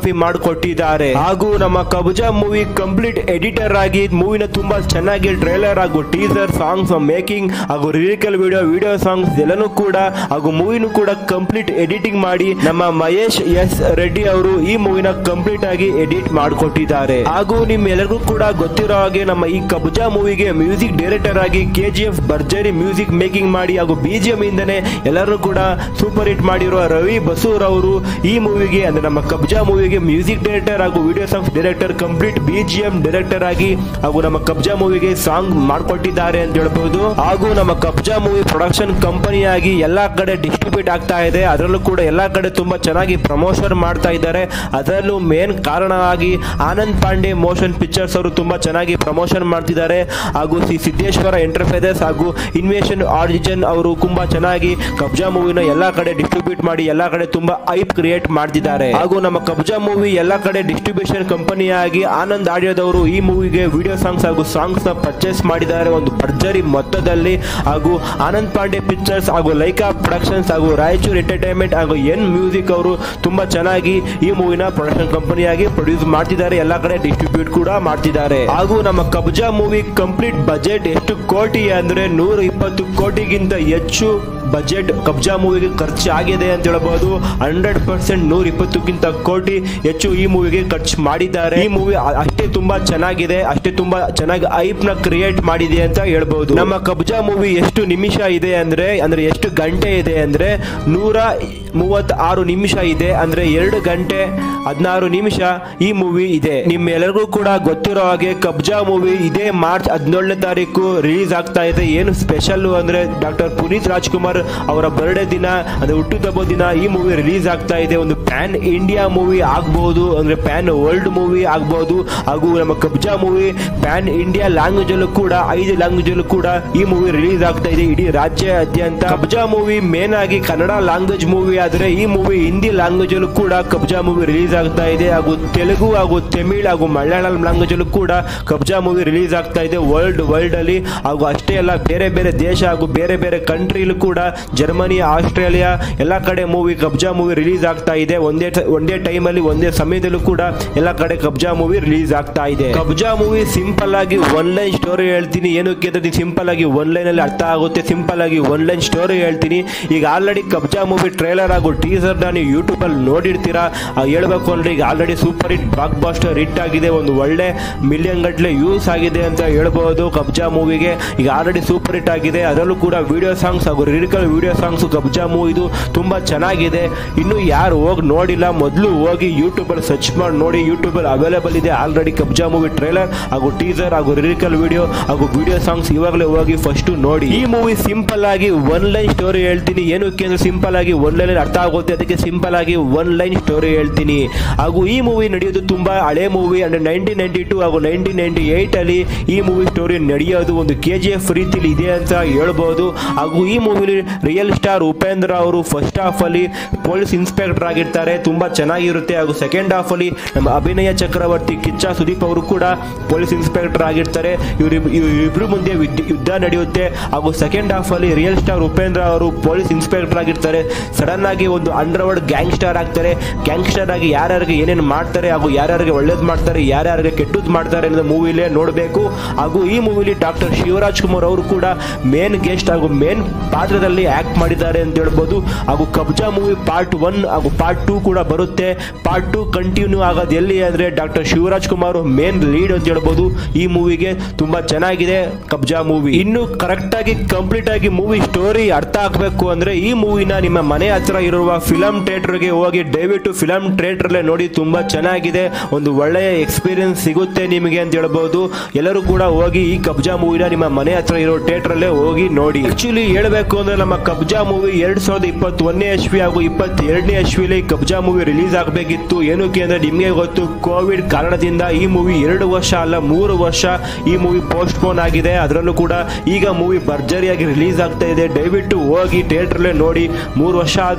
ಕಾಪಿ ಮಾಡಿಕೊಟ್ಟಿದ್ದಾರೆ ಹಾಗೂ ನಮ್ಮ ಕಬ್ಜಾ ಮೂವಿ ಕಂಪ್ಲೀಟ್ ಎಡಿಟರ್ ಆಗಿ ಮೂವಿನ ತುಂಬಾ ಚೆನ್ನಾಗಿ ಟ್ರೇಲರ್ ಹಾಗೂ ಟೀಸರ್ ಸಾಂಗ್ಸ್ ಮೇಕಿಂಗ್ ಹಾಗೂ ಲಿರಿಕಲ್ ವಿಡಿಯೋ ವಿಡಿಯೋ ಸಾಂಗ್ಸ್ ಎಲ್ಲನೂ ಕೂಡ ಹಾಗೂ ಮೂವಿನೂ ಕೂಡ ಕಂಪ್ಲೀಟ್ ಎಡಿಟಿಂಗ್ ಮಾಡಿ ನಮ್ಮ ಮಹೇಶ್ ಎಸ್ ರೆಡ್ಡಿ ಅವರು ಈ ಮೂವಿನ ಕಂಪ್ಲೀಟ್ ಆಗಿ ಎಡಿಟ್ ಮಾಡಿಕೊಟ್ಟಿದ್ದಾರೆ ಹಾಗೂ ನಿಮ್ಮೆಲ್ಲರಿಗೂ ಕೂಡ ಗೊತ್ತಿರೋ ಹಾಗೆ ನಮ್ಮ ಈ ಕಬ್ಜಾ ಮೂವಿಗೆ ಮ್ಯೂಸಿಕ್ ಡೈರೆಕ್ಟರ್ ಆಗಿ ಕೆ ಜಿ ಎಫ್ ಭರ್ಜರಿ ಮ್ಯೂಸಿಕ್ ಮೇಕಿಂಗ್ ಮಾಡಿ ಹಾಗೂ ಬಿಜಿಎಂ ಇಂದನೇ ಎಲ್ಲರೂ ಕೂಡ ಸೂಪರ್ ಹಿಟ್ ಮಾಡಿರುವ ರವಿ ಬಸೂರ್ ಅವರು ಈ ಮೂವಿಗೆ ಅಂದ್ರೆ ನಮ್ಮ ಕಬ್ಜಾ ಮೂವಿಗೆ ಮ್ಯೂಸಿಕ್ ಡೈರೆಕ್ಟರ್ ಹಾಗೂ video songs director complete BGM director ಆಗಿ ಹಾಗೂ ನಮ್ಮ ಕಬ್ಜಾ ಮೂವಿಗೆ ಸಾಂಗ್ ಮಾಡ್ಕೊಟ್ಟಿದ್ದಾರೆ ಅಂತ ಹೇಳ್ಬಹುದು ಹಾಗೂ ನಮ್ಮ ಕಬ್ಜಾ ಮೂವಿ ಪ್ರೊಡಕ್ಷನ್ ಕಂಪನಿಯಾಗಿ ಎಲ್ಲಾ ಕಡೆ ಡಿಸ್ಟ್ರಿಬ್ಯೂಟ್ ಆಗ್ತಾ ಇದೆ ಅದರಲ್ಲೂ ಕೂಡ ಎಲ್ಲಾ ಕಡೆ ತುಂಬಾ ಚೆನ್ನಾಗಿ ಪ್ರಮೋಷನ್ ಮಾಡ್ತಾ ಇದ್ದಾರೆ ಅದರಲ್ಲೂ ಮೇನ್ ಕಾರಣವಾಗಿ ಆನಂದ್ ಪಾಂಡೆ ಮೋಷನ್ ಪಿಕ್ಚರ್ಸ್ ಅವರು ತುಂಬಾ ಚೆನ್ನಾಗಿ ಪ್ರಮೋಷನ್ ಮಾಡ್ತಿದ್ದಾರೆ ಹಾಗೂ ಸಿ ಸಿದ್ದೇಶ್ವರ ಎಂಟರ್ಪ್ರೈಸಸ್ ಹಾಗೂ ಇನ್ವೇಷನ್ ಆರಿಜಿನ್ ಅವರು ತುಂಬಾ ಚೆನ್ನಾಗಿ ಕಬ್ಜಾ ಮೂವಿನ ಎಲ್ಲಾ ಕಡೆ ಡಿಸ್ಟ್ರಿಬ್ಯೂಟ್ ಮಾಡಿ ಎಲ್ಲಾ ಕಡೆ ತುಂಬಾ ಐಪ್ ಕ್ರಿಯೇಟ್ ಮಾಡ್ತಿದ್ದಾರೆ ಹಾಗೂ ನಮ್ಮ ಕಬ್ಜಾ ಮೂವಿ ಎಲ್ಲಾ ಕಡೆ ಡಿಸ್ಟ್ರಿಬ್ಯೂಷನ್ ಕಂಪನಿಯಾಗಿ ಆನಂದ್ ಆಡಿಯೋದವರು ಈ ಮೂವಿಗೆ ವಿಡಿಯೋ ಸಾಂಗ್ಸ್ ಹಾಗೂ ಸಾಂಗ್ಸ್ ನ ಪರ್ಚೇಸ್ ಮಾಡಿದ್ದಾರೆ ಒಂದು ಭರ್ಜರಿ ಮೊತ್ತದಲ್ಲಿ ಹಾಗೂ ಆನಂದ್ ಪಾಂಡೆ ಪಿಕ್ಚರ್ಸ್ ಹಾಗೂ ಲೈಕಾ ಪ್ರೊಡಕ್ಷನ್ಸ್ ಹಾಗೂ ರಾಯಚೂರ್ ಎಂಟರ್ಟೈನ್ಮೆಂಟ್ ಹಾಗೂ ಎನ್ ಮ್ಯೂಸಿಕ್ ಅವರು ತುಂಬಾ ಚೆನ್ನಾಗಿ ಈ ಮೂವಿನ ಪ್ರೊಡಕ್ಷನ್ ಕಂಪನಿಯಾಗಿ ಪ್ರೊಡ್ಯೂಸ್ ಮಾಡ್ತಿದ್ದಾರೆ ಎಲ್ಲಾ ಕಡೆ ಡಿಸ್ಟ್ರಿಬ್ಯೂಟ್ ಕೂಡ ಮಾಡ್ತಿದ್ದಾರೆ ಹಾಗೂ ನಮ್ಮ ಕಬ್ಜಾ ಮೂವಿ ಕಂಪ್ಲೀಟ್ ಬಜೆಟ್ ಎಷ್ಟು ಕೋಟಿ ಅಂದ್ರೆ ನೂರ ಇಪ್ಪತ್ತು ಕೋಟಿಗಿಂತ ಹೆಚ್ಚು ಬಜೆಟ್ ಕಬ್ಜಾ ಮೂವಿಗೆ ಖರ್ಚು ಆಗಿದೆ ಅಂತ ಹೇಳ್ಬಹುದು ಹಂಡ್ರೆಡ್ ಪರ್ಸೆಂಟ್ ನೂರ ಇಪ್ಪತ್ತಕ್ಕಿಂತ ಕೋಟಿ ಹೆಚ್ಚು ಈ ಮೂವಿಗೆ ಖರ್ಚು ಮಾಡಿದ್ದಾರೆ ಈ ಮೂವಿ ಅಷ್ಟೇ ತುಂಬಾ ಚೆನ್ನಾಗಿದೆ ಅಷ್ಟೇ ತುಂಬಾ ಚೆನ್ನಾಗಿ ಐಪ್ ನ ಕ್ರಿಯೇಟ್ ಮಾಡಿದೆ ಅಂತ ಹೇಳ್ಬಹುದು ನಮ್ಮ ಕಬ್ಜಾ ಮೂವಿ ಎಷ್ಟು ನಿಮಿಷ ಇದೆ ಅಂದ್ರೆ ಅಂದ್ರೆ ಎಷ್ಟು ಗಂಟೆ ಇದೆ ಅಂದ್ರೆ ನೂರ ಮೂವತ್ ಆರು ನಿಮಿಷ ಇದೆ ಅಂದ್ರೆ ಎರಡು ಗಂಟೆ ಹದಿನಾರು ನಿಮಿಷ ಈ ಮೂವಿ ಇದೆ ನಿಮ್ಮೆಲ್ಲರಿಗೂ ಕೂಡ ಗೊತ್ತಿರೋ ಹಾಗೆ ಕಬ್ಜಾ ಮೂವಿ ಇದೇ ಮಾರ್ಚ್ ಹದಿನೇಳನೇ ತಾರೀಕು ರಿಲೀಸ್ ಆಗ್ತಾ ಇದೆ ಏನು ಸ್ಪೆಷಲ್ ಅಂದ್ರೆ ಡಾಕ್ಟರ್ ಪುನೀತ್ ರಾಜ್ಕುಮಾರ್ ಅವರ ಬರ್ಡೇ ದಿನ ಅಂದ್ರೆ ಹುಟ್ಟುಹಬ್ಬ ದಿನ ಈ ಮೂವಿ ರಿಲೀಸ್ ಆಗ್ತಾ ಇದೆ ಒಂದು ಪ್ಯಾನ್ ಇಂಡಿಯಾ ಮೂವಿ ಆಗ್ಬಹುದು ಅಂದ್ರೆ ಪ್ಯಾನ್ ವರ್ಲ್ಡ್ ಮೂವಿ ಆಗ್ಬಹುದು ಹಾಗೂ ನಮ್ಮ Kabzaa movie pan India language ಅಲ್ಲೂ ಕೂಡ ಐದು ಲ್ಯಾಂಗ್ವೇಜ್ ಅಲ್ಲೂ ಕೂಡ ಈ ಮೂವಿ ರಿಲೀಸ್ ಆಗ್ತಾ ಇದೆ ಇಡೀ ರಾಜ್ಯಾದ್ಯಂತ ಕಬ್ಜಾ ಮೂವಿ ಮೇನ್ ಆಗಿ ಕನ್ನಡ ಲ್ಯಾಂಗ್ವೇಜ್ ಮೂವಿ ಆದ್ರೆ ಈ ಮೂವಿ ಹಿಂದಿ ಲ್ಯಾಂಗ್ವೇಜ್ ಅಲ್ಲೂ ಕೂಡ ಕಬ್ಜಾ ಮೂವಿ ರಿಲೀಸ್ ಆಗ್ತಾ ಇದೆ ಹಾಗೂ ತೆಲುಗು ಹಾಗೂ ತಮಿಳ್ ಹಾಗೂ ಮಲಯಾಳಂ ಲ್ಯಾಂಗ್ವೇಜ್ ಅಲ್ಲೂ ಕೂಡ ಕಬ್ಜಾ ಮೂವಿ ರಿಲೀಸ್ ಆಗ್ತಾ ಇದೆ ವರ್ಲ್ಡ್ ವರ್ಲ್ಡ್ ಅಲ್ಲಿ ಹಾಗೂ ಅಷ್ಟೇ ಅಲ್ಲ ಬೇರೆ ಬೇರೆ ದೇಶ ಹಾಗೂ ಬೇರೆ ಬೇರೆ ಕಂಟ್ರಿಲೂ ಕೂಡ ಜರ್ಮನಿ ಆಸ್ಟ್ರೇಲಿಯಾ ಎಲ್ಲ ಕಡೆ ಮೂವಿ ಕಬ್ಜಾ ಮೂವಿ ರಿಲೀಸ್ ಆಗ್ತಾ ಇದೆ ಒಂದೇ ಟ- ಒಂದೇ ಟೈಮ್ ಅಲ್ಲಿ ಒಂದೇ ಸಮಯದಲ್ಲೂ ಕೂಡ ಎಲ್ಲ ಕಡೆ ಕಬ್ಜಾ ಮೂವಿ ರಿಲೀಸ್ ಆಗ್ತಾ ಇದೆ ಕಬ್ಜಾ ಮೂವಿ ಸಿಂಪಲ್ ಆಗಿ ಒನ್ ಲೈನ್ ಸ್ಟೋರಿ ಹೇಳ್ತೀನಿ ಏನಕ್ಕೆ ಅಂದ್ರೆ ಸಿಂಪಲ್ ಆಗಿ ಒನ್ ಲೈನ್ ಅಲ್ಲಿ ಅರ್ಥ ಆಗುತ್ತೆ ಸಿಂಪಲ್ ಆಗಿ ಒನ್ ಲೈನ್ ಸ್ಟೋರಿ ಹೇಳ್ತೀನಿ ಈಗ ಆಲ್ರೆಡಿ ಕಬ್ಜಾ ಮೂವಿ ಟ್ರೇಲರ್ ಹಾಗೂ ಟೀಸರ್ ನೀವು ಯೂಟ್ಯೂಬ್ ಅಲ್ಲಿ ನೋಡಿರ್ತೀರಾ ಆ ಹೇಳ್ಬೇಕು ಅಂದ್ರೆ ಈಗ already super hit blockbuster hit ಆಗಿದೆ ಒಂದು ಒಳ್ಳೆ ಮಿಲಿಯನ್ ಗಟ್ಟಲೆ ಯೂಸ್ ಆಗಿದೆ ಅಂತ ಹೇಳ್ಬಹುದು ಕಬ್ಜಾ ಮೂವಿಗೆ ಈಗ ಆಲ್ರೆಡಿ ಸೂಪರ್ ಹಿಟ್ ಆಗಿದೆ ಅದರಲ್ಲೂ ಕೂಡ ವಿಡಿಯೋ ಸಾಂಗ್ಸ್ ಹಾಗೂ ಲಿರಿಕಲ್ ವಿಡಿಯೋ ಸಾಂಗ್ಸ್ ಕಬ್ಜಾ ಮೂವಿದು ತುಂಬಾ ಚೆನ್ನಾಗಿದೆ ಇನ್ನು ಯಾರು ಹೋಗಿ ನೋಡಿಲ್ಲ ಮೊದಲು ಹೋಗಿ ಯೂಟ್ಯೂಬ್ ಅಲ್ಲಿ ಸರ್ಚ್ ಮಾಡಿ ನೋಡಿ ಯೂಟ್ಯೂಬ್ ಅಲ್ಲಿ ಅವೈಲೇಬಲ್ ಇದೆ ಆಲ್ರೆಡಿ ಕಬ್ಜಾ ಮೂವಿ ಟ್ರೇಲರ್ ಹಾಗೂ ಟೀಸರ್ ಹಾಗೂ ಲಿರಿಕಲ್ ವಿಡಿಯೋ ಹಾಗೂ ವಿಡಿಯೋ ಸಾಂಗ್ಸ್ ಇವಾಗಲೇ ಹೋಗಿ ಫಸ್ಟ್ ನೋಡಿ ಈ ಮೂವಿ ಸಿಂಪಲ್ ಆಗಿ ಒನ್ ಲೈನ್ ಸ್ಟೋರಿ ಹೇಳ್ತೀನಿ ಏನಕ್ಕೆ ಅಂದ್ರೆ ಸಿಂಪಲ್ ಆಗಿ ಒನ್ ಲೈನ್ ಅರ್ಥ ಆಗುತ್ತೆ ಅದಕ್ಕೆ ಸಿಂಪಲ್ ಆಗಿ ಒನ್ ಲೈನ್ ಸ್ಟೋರಿ ಹೇಳ್ತೀನಿ ಹಾಗೂ ಈ ಮೂವಿ ನಡೆಯೋದು ತುಂಬಾ ಹಳೆ ಮೂವಿ ಅಂದ್ರೆ ನೈನ್ಟೀನ್ ನೈನ್ಟಿ ಟೂ ಹಾಗೂ ನೈನ್ಟೀನ್ ನೈನ್ಟಿ ಏಟ್ ಅಲ್ಲಿ ಈ ಮೂವಿ ಸ್ಟೋರಿ ನಡೆಯೋದು ಒಂದು ಕೆ ಜಿ ಎಫ್ ರೀತಿಲಿ ಇದೆ ಅಂತ ಹೇಳ್ಬೋದು ಹಾಗೂ ಈ ಮೂವಿಲಿ ರಿಯಲ್ ಸ್ಟಾರ್ ಉಪೇಂದ್ರ ಅವರು ಫಸ್ಟ್ ಹಾಫ್ ಅಲ್ಲಿ ಪೊಲೀಸ್ ಇನ್ಸ್ಪೆಕ್ಟರ್ ಆಗಿರ್ತಾರೆ ತುಂಬಾ ಚೆನ್ನಾಗಿರುತ್ತೆ ಹಾಗೂ ಸೆಕೆಂಡ್ ಹಾಫ್ ಅಲ್ಲಿ ನಮ್ಮ ಅಭಿನಯ ಚಕ್ರವರ್ತಿ ಕಿಚ್ಚ ಸುದೀಪ್ ಅವರು ಕೂಡ ಪೊಲೀಸ್ ಇನ್ಸ್ಪೆಕ್ಟರ್ ಆಗಿರ್ತಾರೆ ಇವರು ಇಬ್ರು ಮುಂದೆ ವಿದ್- ಯುದ್ಧ ನಡೆಯುತ್ತೆ ಹಾಗೂ ಸೆಕೆಂಡ್ ಹಾಫ್ ಅಲ್ಲಿ ರಿಯಲ್ ಸ್ಟಾರ್ ಉಪೇಂದ್ರ ಅವರು ಪೊಲೀಸ್ ಇನ್ಸ್ಪೆಕ್ಟರ್ ಆಗಿರ್ತಾರೆ ಸಡನ್ ಆಗಿ ಒಂದು ಅಂಡರ್ ವರ್ಲ್ಡ್ ಗ್ಯಾಂಗ್ ಸ್ಟಾರ್ ಆಗ್ತಾರೆ ಗ್ಯಾಂಗ್ ಸ್ಟಾರ್ ಆಗಿ ಯಾರ್ಯಾರಿಗೆ ಏನೇನು ಮಾಡ್ತಾರೆ ಹಾಗೂ ಯಾರ್ಯಾರಿಗೆ ಒಳ್ಳೇದು ಮಾಡ್ತಾರೆ ಯಾರ್ಯಾರಿಗೆ ಕೆಟ್ಟದ್ದು ಮಾಡ್ತಾರೆ ಅನ್ನೋದು ಮೂವಿಲೇ ನೋಡಬೇಕು ಹಾಗೂ ಈ ಮೂವಿಲಿ ಡಾಕ್ಟರ್ ಶಿವರಾಜ್ ಕುಮಾರ್ ಅವರು ಕೂಡ ಮೇನ್ ಗೆಸ್ಟ್ ಹಾಗೂ ಮೇನ್ ಪಾತ್ರದಲ್ಲಿ ಆಕ್ಟ್ ಮಾಡಿದ್ದಾರೆ ಅಂತ ಹೇಳ್ಬೋದು ಹಾಗೂ ಕಬ್ಜಾ ಮೂವಿ ಪಾರ್ಟ್ ಒನ್ ಹಾಗೂ ಪಾರ್ಟ್ ಟೂ ಕೂಡ ಬರುತ್ತೆ ಪಾರ್ಟ್ ಟೂ ಕಂಟಿನ್ಯೂ ಆಗೋದು ಎಲ್ಲಿ ಅಂದ್ರೆ doctor Shivaraj Kumar main lead ಅಂತ ಹೇಳ್ಬೋದು ಈ ಮೂವಿಗೆ ತುಂಬಾ ಚೆನ್ನಾಗಿದೆ ಕಬ್ಜಾ ಮೂವಿ ಇನ್ನು ಕರೆಕ್ಟ್ ಆಗಿ ಕಂಪ್ಲೀಟ್ ಆಗಿ ಮೂವಿ ಸ್ಟೋರಿ ಅರ್ಥ ಆಗ್ಬೇಕು ಅಂದ್ರೆ ಈ ಮೂವಿನ ನಿಮ್ಮ ಮನೆ ಹತ್ರ ಇರುವ ಫಿಲಂ ಥಿಯೇಟರ್ಗೆ ಹೋಗಿ ದಯವಿಟ್ಟು ಫಿಲಂ ಥಿಯೇಟರ್ಲೆ ನೋಡಿ ತುಂಬಾ ಚೆನ್ನಾಗಿದೆ ಒಂದು ಒಳ್ಳೆಯ ಎಕ್ಸ್ಪೀರಿಯನ್ಸ್ ಸಿಗುತ್ತೆ ನಿಮಗೆ ಅಂತ ಹೇಳ್ಬೋದು ಎಲ್ಲರೂ ಕೂಡ ಹೋಗಿ ಈ ಕಬ್ಜಾ ಮೂವಿನ ನಿಮ್ಮ ಮನೆ ಹತ್ರ ಇರೋ ಥಿಯೇಟರ್ ಅಲ್ಲೇ ಹೋಗಿ ನೋಡಿ ಆಕ್ಚುಲಿ ಹೇಳ್ಬೇಕು ಅಂದ್ರೆ ನಮ್ಮ ಕಬ್ಜಾ ಮೂವಿ ಎರಡ್ ಸಾವಿರದ ಇಪ್ಪತ್ತೊಂದನೇ ಎಸ್ವಿ ಹಾಗೂ ಇಪ್ಪತ್ತೆರಡನೇ ಎಸ್ವಿಲಿ ಕಬ್ಜಾ ಮೂವಿ ರಿಲೀಸ್ ಆಗಬೇಕಿತ್ತು ಏನಕ್ಕೆ ಅಂದ್ರೆ ನಿಮಗೆ ಗೊತ್ತು ಕೋವಿಡ್ ಕಾರಣದಿಂದ ಈ ಮೂವಿ ಎರಡು ವರ್ಷ ಅಲ್ಲ ಮೂರು ವರ್ಷ ಈ ಮೂವಿ ಪೋಸ್ಟ್ ಪೋನ್ ಆಗಿದೆ ಅದರಲ್ಲೂ ಕೂಡ ಈಗ ಮೂವಿ ಭರ್ಜರಿಯಾಗಿ ರಿಲೀಸ್ ಆಗ್ತಾ ಇದೆ ದಯವಿಟ್ಟು ಹೋಗಿ ಥಿಯೇಟರ್ಲೆ ನೋಡಿ ಮೂರು ವರ್ಷ ಆದ್ಮೇಲೆ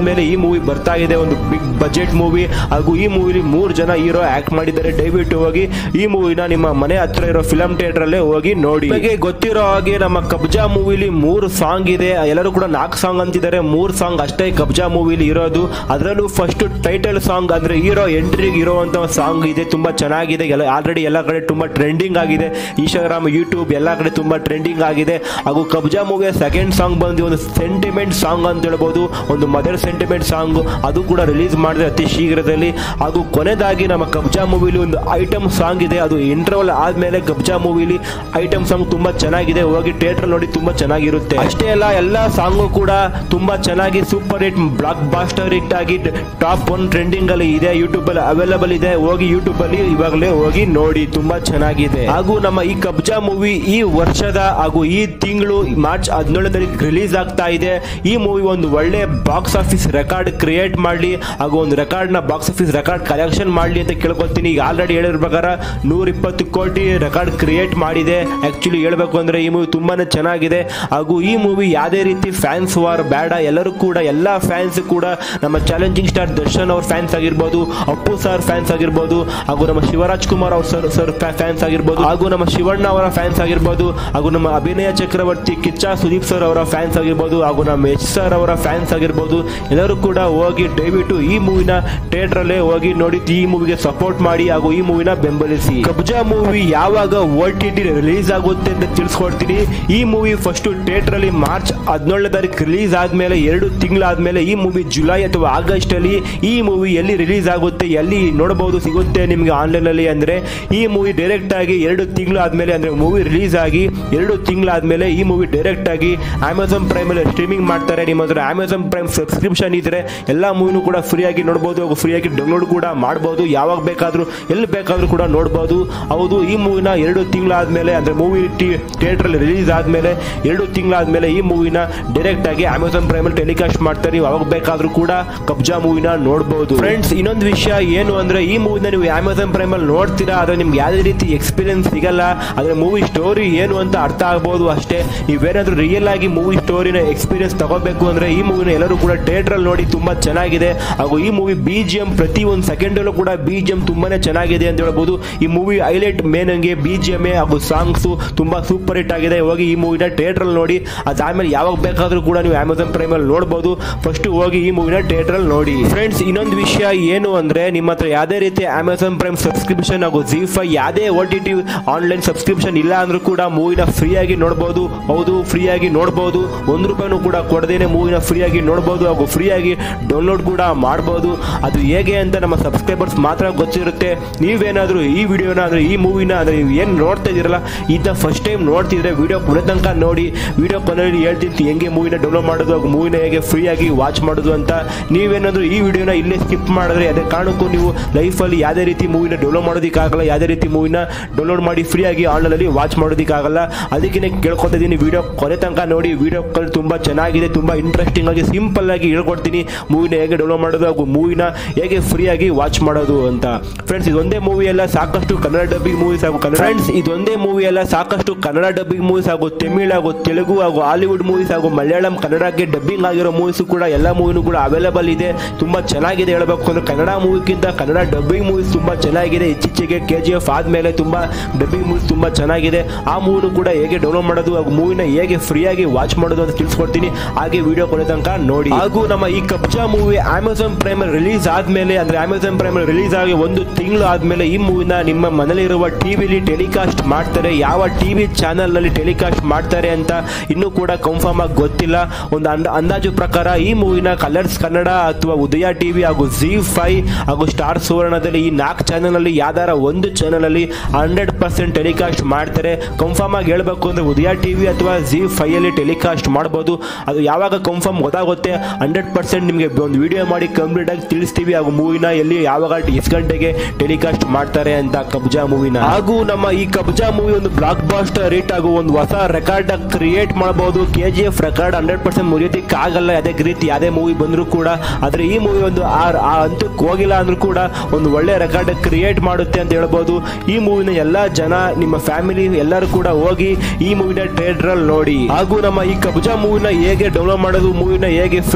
ಆದ್ಮೇಲೆ ಈ ಮೂವಿ ಬರ್ತಾ ಇದೆ ಒಂದು ಬಿಗ್ ಬಜೆಟ್ ಮೂವಿ ಹಾಗೂ ಈ ಮೂವಿಲಿ ಮೂರು ಜನ ಹೀರೋ ಆಕ್ಟ್ ಮಾಡಿದ್ದಾರೆ ದಯವಿಟ್ಟು ಹೋಗಿ ಈ ಮೂವಿನ ನಿಮ್ಮ ಮನೆ ಹತ್ರ ಇರೋ ಫಿಲಂ ಥಿಯೇಟರ್ ಅಲ್ಲೇ ಹೋಗಿ ನೋಡಿ ನಿಮಗೆ ಗೊತ್ತಿರೋ ಹಾಗೆ ನಮ್ಮ ಕಬ್ಜಾ ಮೂವಿಲಿ ಮೂರು ಸಾಂಗ್ ಇದೆ ಎಲ್ಲರೂ ಕೂಡ ನಾಲ್ಕು ಸಾಂಗ್ ಅಂತಿದ್ದಾರೆ ಮೂರು ಸಾಂಗ್ ಅಷ್ಟೇ ಕಬ್ಜಾ ಮೂವಿಲಿ ಇರೋದು ಅದರಲ್ಲೂ ಫಸ್ಟ್ ಟೈಟಲ್ ಸಾಂಗ್ ಅಂದ್ರೆ ಹೀರೋ ಎಂಟ್ರಿಗೆ ಇರುವಂತ ಸಾಂಗ್ ಇದೆ ತುಂಬಾ ಚೆನ್ನಾಗಿದೆ ಎಲ್ಲ ಆಲ್ರೆಡಿ ಎಲ್ಲ ಕಡೆ ತುಂಬಾ ಟ್ರೆಂಡಿಂಗ್ ಆಗಿದೆ ಇನ್ಸ್ಟಾಗ್ರಾಮ್ ಯೂಟ್ಯೂಬ್ ಎಲ್ಲ ಕಡೆ ತುಂಬಾ ಟ್ರೆಂಡಿಂಗ್ ಆಗಿದೆ ಹಾಗೂ ಕಬ್ಜಾ ಮೂವಿಯ ಸೆಕೆಂಡ್ ಸಾಂಗ್ ಬಂದು ಒಂದು ಸೆಂಟಿಮೆಂಟ್ ಸಾಂಗ್ ಅಂತ ಹೇಳ್ಬೋದು ಒಂದು ಮದರ್ ಸೆಂಟಿಮೆಂಟ್ ಸಾಂಗ್ ಅದು ಕೂಡ ರಿಲೀಸ್ ಮಾಡಿದೆ ಅತಿ ಶೀಘ್ರದಲ್ಲಿ ಹಾಗೂ ಕೊನೆದಾಗಿ ನಮ್ಮ ಕಬ್ಜಾ ಮೂವಿಲಿ ಒಂದು ಐಟಮ್ ಸಾಂಗ್ ಇದೆ ಅದು ಇಂಟರ್ವಲ್ ಆದ್ಮೇಲೆ ಕಬ್ಜಾ ಮೂವಿಲಿ ಐಟಮ್ ಸಾಂಗ್ ತುಂಬಾ ಚೆನ್ನಾಗಿದೆ ಹೋಗಿ ಥಿಯೇಟರ್ ನೋಡಿ ತುಂಬಾ ಚೆನ್ನಾಗಿರುತ್ತೆ ಅಷ್ಟೇ ಅಲ್ಲ ಎಲ್ಲ ಸಾಂಗು ಕೂಡ ತುಂಬಾ ಚೆನ್ನಾಗಿ super hit blockbuster hit ಆಗಿ ಟಾಪ್ ಒನ್ ಟ್ರೆಂಡಿಂಗ್ ಅಲ್ಲಿ ಇದೆ ಯೂಟ್ಯೂಬ್ ಅಲ್ಲಿ ಅವೈಲಬಲ್ ಇದೆ ಹೋಗಿ ಯೂಟ್ಯೂಬ್ ಅಲ್ಲಿ ಇವಾಗಲೇ ಹೋಗಿ ನೋಡಿ ತುಂಬಾ ಚೆನ್ನಾಗಿದೆ ಹಾಗೂ ನಮ್ಮ ಈ ಕಬ್ಜಾ ಮೂವಿ ಈ ವರ್ಷದ ಹಾಗೂ ಈ ತಿಂಗಳು ಮಾರ್ಚ್ ಹದಿನೇಳು ತಾರೀಕು ರಿಲೀಸ್ ಆಗ್ತಾ ಇದೆ ಈ ಮೂವಿ ಒಂದು ಒಳ್ಳೆ ಬಾಕ್ಸ್ ಆಫೀಸ್ ರೆಕಾರ್ಡ್ ಕ್ರಿಯೇಟ್ ಮಾಡಲಿ ಹಾಗೂ ಒಂದು ರೆಕಾರ್ಡ್ ನ ಬಾಕ್ಸ್ ಆಫೀಸ್ ರೆಕಾರ್ಡ್ ಕಲೆಕ್ಷನ್ ಮಾಡಲಿ ಅಂತ ಕೇಳ್ಕೊತೀನಿ ಈಗ ಆಲ್ರೆಡಿ ಹೇಳಿರೋ ಪ್ರಕಾರ ನೂರ ಇಪ್ಪತ್ತು ಕೋಟಿ ರೆಕಾರ್ಡ್ ಕ್ರಿಯೇಟ್ ಮಾಡಿದೆ ಆಕ್ಚುಲಿ ಹೇಳ್ಬೇಕು ಅಂದ್ರೆ ಈ ಮೂವಿ ತುಂಬಾನೇ ಚೆನ್ನಾಗಿದೆ ಹಾಗೂ ಈ ಮೂವಿ ಯಾವುದೇ ರೀತಿ ಫ್ಯಾನ್ಸ್ ವಾರ್ ಬೇಡ ಎಲ್ಲರೂ ಕೂಡ ಎಲ್ಲ ಫ್ಯಾನ್ಸ್ ಕೂಡ ನಮ್ಮ ಚಾಲೆಂಜಿಂಗ್ ಸ್ಟಾರ್ ದರ್ಶನ್ ಅವ್ರ ಫ್ಯಾನ್ಸ್ ಆಗಿರ್ಬೋದು ಅಪ್ಪು ಸರ್ ಫ್ಯಾನ್ಸ್ ಆಗಿರ್ಬೋದು ಹಾಗೂ ನಮ್ಮ ಶಿವರಾಜ್ ಕುಮಾರ್ ಅವ್ರ ಸರ್ ಸರ್ ಫ್ಯಾನ್ಸ್ ಆಗಿರ್ಬೋದು ಹಾಗೂ ನಮ್ಮ ಶಿವಣ್ಣ ಅವರ ಫ್ಯಾನ್ಸ್ ಆಗಿರ್ಬೋದು ಹಾಗೂ ನಮ್ಮ ಅಭಿನಯ ಚಕ್ರವರ್ತಿ ಕಿಚ್ಚ ಸುದೀಪ್ ಸರ್ ಅವರ ಫ್ಯಾನ್ಸ್ ಆಗಿರ್ಬೋದು ಹಾಗೂ ನಮ್ಮ ಎಚ್ ಸರ್ ಅವರ ಫ್ಯಾನ್ಸ್ ಆಗಿರ್ಬೋದು ಎಲ್ಲರೂ ಕೂಡ ಹೋಗಿ ದಯವಿಟ್ಟು ಈ ಮೂವಿನ ಥಿಯೇಟರ್ ಅಲ್ಲೇ ಹೋಗಿ ನೋಡಿ ಈ ಮೂವಿಗೆ ಸಪೋರ್ಟ್ ಮಾಡಿ ಹಾಗೂ ಈ ಮೂವಿನ ಬೆಂಬಲಿಸಿ ಕಬ್ಜಾ ಮೂವಿ ಯಾವಾಗ ಓ ಟಿ ಟಿ ರಿಲೀಸ್ ಆಗುತ್ತೆ ಅಂತ ತಿಳಿಸ್ಕೊಡ್ತೀನಿ ಈ ಮೂವಿ ಫಸ್ಟ್ ಥಿಯೇಟರ್ ಅಲ್ಲಿ ಮಾರ್ಚ್ ಹದಿನೇಳನೇ ತಾರೀಕು ರಿಲೀಸ್ ಆದ್ಮೇಲೆ ಎರಡು ತಿಂಗಳಾದ್ಮೇಲೆ ಈ ಮೂವಿ ಜುಲೈ ಅಥವಾ ಆಗಸ್ಟ್ ಅಲ್ಲಿ ಈ ಮೂವಿ ಎಲ್ಲಿ ರಿಲೀಸ್ ಆಗುತ್ತೆ ಎಲ್ಲಿ ನೋಡಬಹುದು ಸಿಗುತ್ತೆ ನಿಮಗೆ ಆನ್ಲೈನ್ ಅಲ್ಲಿ ಅಂದ್ರೆ ಈ ಮೂವಿ ಡೈರೆಕ್ಟ್ ಆಗಿ ಎರಡು ತಿಂಗಳು ಆದ್ಮೇಲೆ ಅಂದ್ರೆ ಮೂವಿ ರಿಲೀಸ್ ಆಗಿ ಎರಡು ತಿಂಗಳಾದ್ಮೇಲೆ ಈ ಮೂವಿ ಡೈರೆಕ್ಟ್ ಆಗಿ ಅಮೆಝಾನ್ ಪ್ರೈಮ್ ಅಲ್ಲಿ ಸ್ಟ್ರೀಮಿಂಗ್ ಮಾಡ್ತಾರೆ ನಿಮ್ಮ ಹತ್ರ ಅಮೆಝಾನ್ ಪ್ರೈಮ್ ಸಬ್ಸ್ಕ್ರಿಪ್ಷನ್ ಇದ್ರೆ ಎಲ್ಲ ಮೂವಿನೂ ಕೂಡ ಫ್ರೀ ಆಗಿ ನೋಡಬಹುದು ಹಾಗೂ ಫ್ರೀ ಆಗಿ ಡೌನ್ಲೋಡ್ ಕೂಡ ಮಾಡಬಹುದು ಯಾವಾಗ ಬೇಕಾದ್ರೂ ಎಲ್ಲಿ ಬೇಕಾದ್ರೂ ಕೂಡ ನೋಡಬಹುದು ಹೌದು ಈ ಮೂವಿನ ಎರಡು ತಿಂಗಳಾದ್ಮೇಲೆ ಅಂದ್ರೆ ಮೂವಿ ಥಿಯೇಟರ್ ಅಲ್ಲಿ ರಿಲೀಸ್ ಆದ್ಮೇಲೆ ಎರಡು ತಿಂಗಳಾದ್ಮೇಲೆ ಈ ಮೂವಿನ ಡೈರೆಕ್ಟ್ ಆಗಿ ಅಮೆಝಾನ್ ಪ್ರೈಮ್ ಅಲ್ಲಿ ಟೆಲಿಕಾಸ್ಟ್ ಮಾಡ್ತಾರೆ ನೀವು ಯಾವಾಗ ಬೇಕಾದ್ರೂ ಕೂಡ ಕಬ್ಜಾ ಮೂವಿನ ನೋಡಬಹುದು ಫ್ರೆಂಡ್ಸ್ ಇನ್ನೊಂದು ವಿಷಯ ಏನು ಅಂದ್ರೆ ಈ ಮೂವಿನ ನೀವು ಅಮೆಝಾನ್ ಪ್ರೈಮ್ ಅಲ್ಲಿ ನೋಡ್ತೀರಾ ಆದ್ರೆ ನಿಮ್ಗೆ ಯಾವುದೇ ರೀತಿ ಎಕ್ಸ್ಪೀರಿಯನ್ಸ್ ಸಿಗಲ್ಲ ಆದ್ರೆ ಮೂವಿ ಸ್ಟೋರಿ ಏನು ಅಂತ ಅರ್ಥ ಆಗ್ಬೋದು ಅಷ್ಟೇ ನೀವೇನಾದ್ರೂ ರಿಯಲ್ ಆಗಿ ಮೂವಿ ಸ್ಟೋರಿನ ಎಕ್ಸ್ಪೀರಿಯನ್ಸ್ ತಗೋಬೇಕು ಅಂದ್ರೆ ಈ ಮೂವಿನ ಎಲ್ಲರೂ ಕೂಡ ಥಿಯೇಟರ್ ಅಲ್ಲಿ ನೋಡಿ ತುಂಬಾ ಚೆನ್ನಾಗಿದೆ ಹಾಗೂ ಈ ಮೂವಿ ಬಿ ಜಿ ಎಂ ಪ್ರತಿ ಒಂದು ಸೆಕೆಂಡ್ ಅಲ್ಲೂ ಕೂಡ ಬಿ ಜಿ ಎಂ ತುಂಬಾನೇ ಚೆನ್ನಾಗಿದೆ ಅಂತ ಹೇಳ್ಬೋದು ಈ ಮೂವಿ ಹೈಲೈಟ್ ಮೇನ್ ಹಂಗೆ ಬಿ ಜಿ ಎಂ ಹಾಗೂ ಸಾಂಗ್ಸ್ ತುಂಬಾ ಸೂಪರ್ ಹಿಟ್ ಆಗಿದೆ ಹೋಗಿ ಈ ಮೂವಿನ ಥಿಯೇಟರ್ ಅಲ್ಲಿ ನೋಡಿ ಅದಾದ್ಮೇಲೆ ಯಾವಾಗ ಬೇಕಾದ್ರೂ ಕೂಡ ನೀವು ಅಮೆಝಾನ್ ಪ್ರೈಮ್ ಅಲ್ಲಿ ನೋಡಬಹುದು ಫಸ್ಟ್ ಹೋಗಿ ಈ ಮೂವಿನ ಥಿಯೇಟರ್ ಅಲ್ಲಿ ನೋಡಿ ಫ್ರೆಂಡ್ಸ್ ಇನ್ನೊಂದು ವಿಷಯ ಏನು ಅಂದ್ರೆ ನಿಮ್ಮ ಹತ್ರ ಯಾವುದೇ ರೀತಿ ಅಮೆಝಾನ್ ಪ್ರೈಮ್ ಸಬ್ಸ್ಕ್ರಿಪ್ಷನ್ ಹಾಗೂ ಜಿ ಫೈ ಯಾವುದೇ O T T online subscription ಇಲ್ಲ ಅಂದ್ರೂ ಕೂಡ ಮೂವಿನ ಫ್ರೀ ಆಗಿ ನೋಡಬಹುದು ಹೌದು ಫ್ರೀ ಆಗಿ ನೋಡಬಹುದು ಒಂದು ರೂಪಾಯಿನೂ ಕೂಡ ಕೊಡದೇನೆ ಮೂವಿನ ಫ್ರೀ ಆಗಿ ನೋಡಬಹುದು ಹಾಗೂ ಫ್ರೀ ಆಗಿ ಡೌನ್ಲೋಡ್ ಕೂಡ ಮಾಡಬಹುದು ಅದು ಹೇಗೆ ಅಂತ ನಮ್ಮ ಸಬ್ಸ್ಕ್ರೈಬರ್ಸ್ ಮಾತ್ರ ಗೊತ್ತಿರುತ್ತೆ ನೀವೇನಾದ್ರೂ ಈ ವಿಡಿಯೋನ ಅಂದ್ರೆ ಈ ಮೂವಿನ ಅಂದ್ರೆ ನೀವು ಏನು ನೋಡ್ತಾ ಇದೀರಲ್ಲ ಇದ್ದ ಫಸ್ಟ್ ಟೈಮ್ ನೋಡ್ತಿದ್ರೆ ವಿಡಿಯೋ ಕೊನೆ ತನಕ ನೋಡಿ ವಿಡಿಯೋ ಕೊನೆಯಲ್ಲಿ ಹೇಳ್ತೀನಿ ಹೆಂಗೆ ಮೂವಿನ ಡೌನ್ಲೋಡ್ ಮಾಡೋದು ಹಾಗೂ ಮೂವಿನ ಹೇಗೆ ಫ್ರೀ ಆಗಿ ವಾಚ್ ಮಾಡೋದು ಅಂತ ನೀವೇನಾದ್ರೂ ಈ ವಿಡಿಯೋನ ಇಲ್ಲೇ ಸ್ಕಿಪ್ ಮಾಡಿದ್ರೆ ಅದೇ ಕಾರಣಕ್ಕೂ ನೀವು ಲೈಫಲ್ಲಿ ಯಾವುದೇ ರೀತಿ ಮೂವಿನ ಡೌನ್ಲೋಡ್ ಮಾಡೋದಕ್ಕಾಗಲ್ಲ ಯಾವುದೇ ರೀತಿ ಮೂವಿನ ಡೌನ್ಲೋಡ್ ಮಾಡಿ ಫ್ರೀ ಆಗಿ ಆನ್ಲೈನಲ್ಲಿ ವಾಚ್ ಮಾಡೋದಕ್ಕಾಗಲ್ಲ ಅದಕ್ಕೆ ಕೇಳ್ಕೊತಾ ಇದ್ದೀನಿ ವಿಡಿಯೋ ಕೊನೆ ತನಕ ನೋಡಿ ವಿಡಿಯೋ ಕಾಲ್ ತುಂಬ ಚೆನ್ನಾಗಿದೆ ತುಂಬ ಇಂಟ್ರೆಸ್ಟಿಂಗ್ ಆಗಿ ಸಿಂಪಲ್ ಆಗಿ ಹೇಳ್ಕೊಡ್ತೀನಿ ಮೂವಿನ ಹೇಗೆ ಡೌನ್ಲೋಡ್ ಮಾಡೋದು ಹಾಗೂ ಮೂವಿನ ಹೇಗೆ ಫ್ರೀ ಆಗಿ ವಾಚ್ ಮಾಡೋದು ಅಂತ ಫ್ರೆಂಡ್ಸ್ ಇದೊಂದೇ ಮೂವಿ ಎಲ್ಲ ಸಾಕಷ್ಟು ಕನ್ನಡ ಡಬ್ಬಿಂಗ್ ಮೂವೀಸ್ ಹಾಗೂ ಕನ್ನಡ ಫ್ರೆಂಡ್ಸ್ ಇದೊಂದೇ ಮೂವಿ ಎಲ್ಲ ಸಾಕಷ್ಟು ಕನ್ನಡ ಡಬ್ಬಿಂಗ್ ಮೂವೀಸ್ ಹಾಗೂ ತಮಿಳ್ ಹಾಗೂ ತೆಲುಗು ಹಾಗೂ ಹಾಲಿವುಡ್ ಮೂವೀಸ್ ಹಾಗೂ ಮಲಯಾಳಂ ಕನ್ನಡಕ್ಕೆ ಡಬ್ಬಿಂಗ್ ಆಗಿರೋ ಮೂವೀಸ್ ಕೂಡ ಎಲ್ಲ ಮೂವಿನೂ ಕೂಡ ಅವೈಲೇಬಲ್ ಇದೆ ತುಂಬಾ ಚೆನ್ನಾಗಿದೆ ಹೇಳಬೇಕು ಅಂದ್ರೆ ಕನ್ನಡ ಮೂವಿಗಿಂತ ಕನ್ನಡ ಡಬ್ಬಿಂಗ್ ಮೂವೀಸ್ ತುಂಬಾ ಚೆನ್ನಾಗಿದೆ ಇತ್ತೀಚೆಗೆ ಕೆ ಜಿ ಎಫ್ ಆದ್ಮೇಲೆ ತುಂಬಾ ಡಬ್ಬಿಂಗ್ ಮೂವೀಸ್ ತುಂಬಾ ಚೆನ್ನಾಗಿದೆ ಆ ಮೂವಿನೂ ಕೂಡ ಹೇಗೆ ಡೌನ್ಲೋಡ್ ಮಾಡೋದು ಹಾಗೂ ಮೂವಿನ ಹೇಗೆ ಫ್ರೀ ಆಗಿ ವಾಚ್ ಮಾಡೋದು ಅಂತ ತಿಳಿಸ್ಕೊಡ್ತೀನಿ ಹಾಗೆ ವಿಡಿಯೋ ಕೊನೆ ತನಕ ನೋಡಿ ಹಾಗೂ ನಮ್ಮ ಈ Kabzaa movie Amazon prime release ಆದ್ಮೇಲೆ ಅಂದ್ರೆ ಅಮೆಝಾನ್ ಪ್ರೈಮ್ ರಿಲೀಸ್ ಆಗಿ ಒಂದು ತಿಂಗಳು ಆದ್ಮೇಲೆ ಈ ಮೂವಿನ ನಿಮ್ಮ ಮನೇಲಿರುವ ಟಿವಿಲಿ ಟೆಲಿಕಾಸ್ಟ್ ಮಾಡ್ತಾರೆ ಯಾವ ಟಿವಿ ಚಾನೆಲ್ ನಲ್ಲಿ ಟೆಲಿಕಾಸ್ಟ್ ಮಾಡ್ತಾರೆ ಅಂತ ಇನ್ನೂ ಕೂಡ ಕನ್ಫರ್ಮ್ ಆಗಿ ಗೊತ್ತಿಲ್ಲ ಒಂದು ಅಂದ ಅಂದಾಜು ಪ್ರಕಾರ ಈ ಮೂವಿನ ಕಲರ್ಸ್ ಕನ್ನಡ ಅಥವಾ ಉದಯ ಟಿವಿ ಹಾಗೂ ಜಿ ಫೈ ಹಾಗೂ ಸ್ಟಾರ್ ಸುವರ್ಣದಲ್ಲಿ ಈ ನಾಲ್ಕು ಚಾನೆಲ್ ಅಲ್ಲಿ ಯಾವ್ದಾರ ಒಂದು ಚಾನೆಲ್ ಅಲ್ಲಿ ಹಂಡ್ರೆಡ್ ಪರ್ಸೆಂಟ್ ಟೆಲಿಕಾಸ್ಟ್ ಮಾಡ್ತಾರೆ ಕನ್ಫರ್ಮ್ ಆಗಿ ಹೇಳ್ಬೇಕು ಅಂದ್ರೆ ಉದಯ ಟಿವಿ ಅಥವಾ ಜಿ ಫೈ ಅಲ್ಲಿ ಟೆಲಿಕಾಸ್ಟ್ ಮಾಡ್ಬೋದು ಅದು ಯಾವಾಗ ಕನ್ಫರ್ಮ್ ಗೊತ್ತಾಗುತ್ತೆ ಹಂಡ್ರೆಡ್ ಪರ್ಸೆಂಟ್ ನಿಮಗೆ ಒಂದು ವಿಡಿಯೋ ಮಾಡಿ ಕಂಪ್ಲೀಟ್ ಆಗಿ ತಿಳಿಸ್ತೀವಿ ಹಾಗೂ ಮೂವಿನ ಎಲ್ಲಿ ಯಾವಾಗ ಎಷ್ಟು ಗಂಟೆಗೆ ಟೆಲಿಕಾಸ್ಟ್ ಮಾಡ್ತಾರೆ ಅಂತ ಕಬ್ಜಾ ಮೂವಿನ ಹಾಗೂ ನಮ್ಮ ಈ ಕಬ್ಜಾ ಮೂವಿ ಒಂದು ಬ್ಲಾಕ್ ಬಾಸ್ಟರ್ ಹಿಟ್ ಹಾಗೂ ಒಂದು ಹೊಸ ರೆಕಾರ್ಡ್ ಕ್ರಿಯೇಟ್ ಮಾಡಬಹುದು K G F record hundred percent ಮುರಿಯೋದಕ್ಕೆ ಆಗಲ್ಲ ಅದೇ ರೀತಿ ಯಾವುದೇ ಮೂವಿ ಬಂದರೂ ಕೂಡ ಆದ್ರೆ ಈ ಮೂವಿ ಒಂದು ಆ ಆ ಹಂತಕ್ಕೆ ಹೋಗಿಲ್ಲ ಅಂದ್ರೂ ಕೂಡ ಒಂದು ಒಳ್ಳೆ ರೆಕಾರ್ಡ್ ಕ್ರಿಯೇಟ್ ಮಾಡುತ್ತೆ ಅಂತ ಹೇಳ್ಬೋದು ಈ ಮೂವಿನ ಎಲ್ಲಾ ಜನ ನಿಮ್ಮ ಫ್ಯಾಮಿಲಿ ಎಲ್ಲರೂ ಕೂಡ ಹೋಗಿ ಈ ಮೂವಿನ ಥಿಯೇಟರ್ ಅಲ್ಲಿ ನೋಡಿ ಹಾಗೂ ನಮ್ಮ ಈ ಕಬ್ಜಾ ಮೂವಿನ ಹೇಗೆ ಡೌನ್ಲೋಡ್ ಮಾಡೋದು ಮೂವಿನ ಹೇಗೆ ಫ್ರೀ ಆಗಿ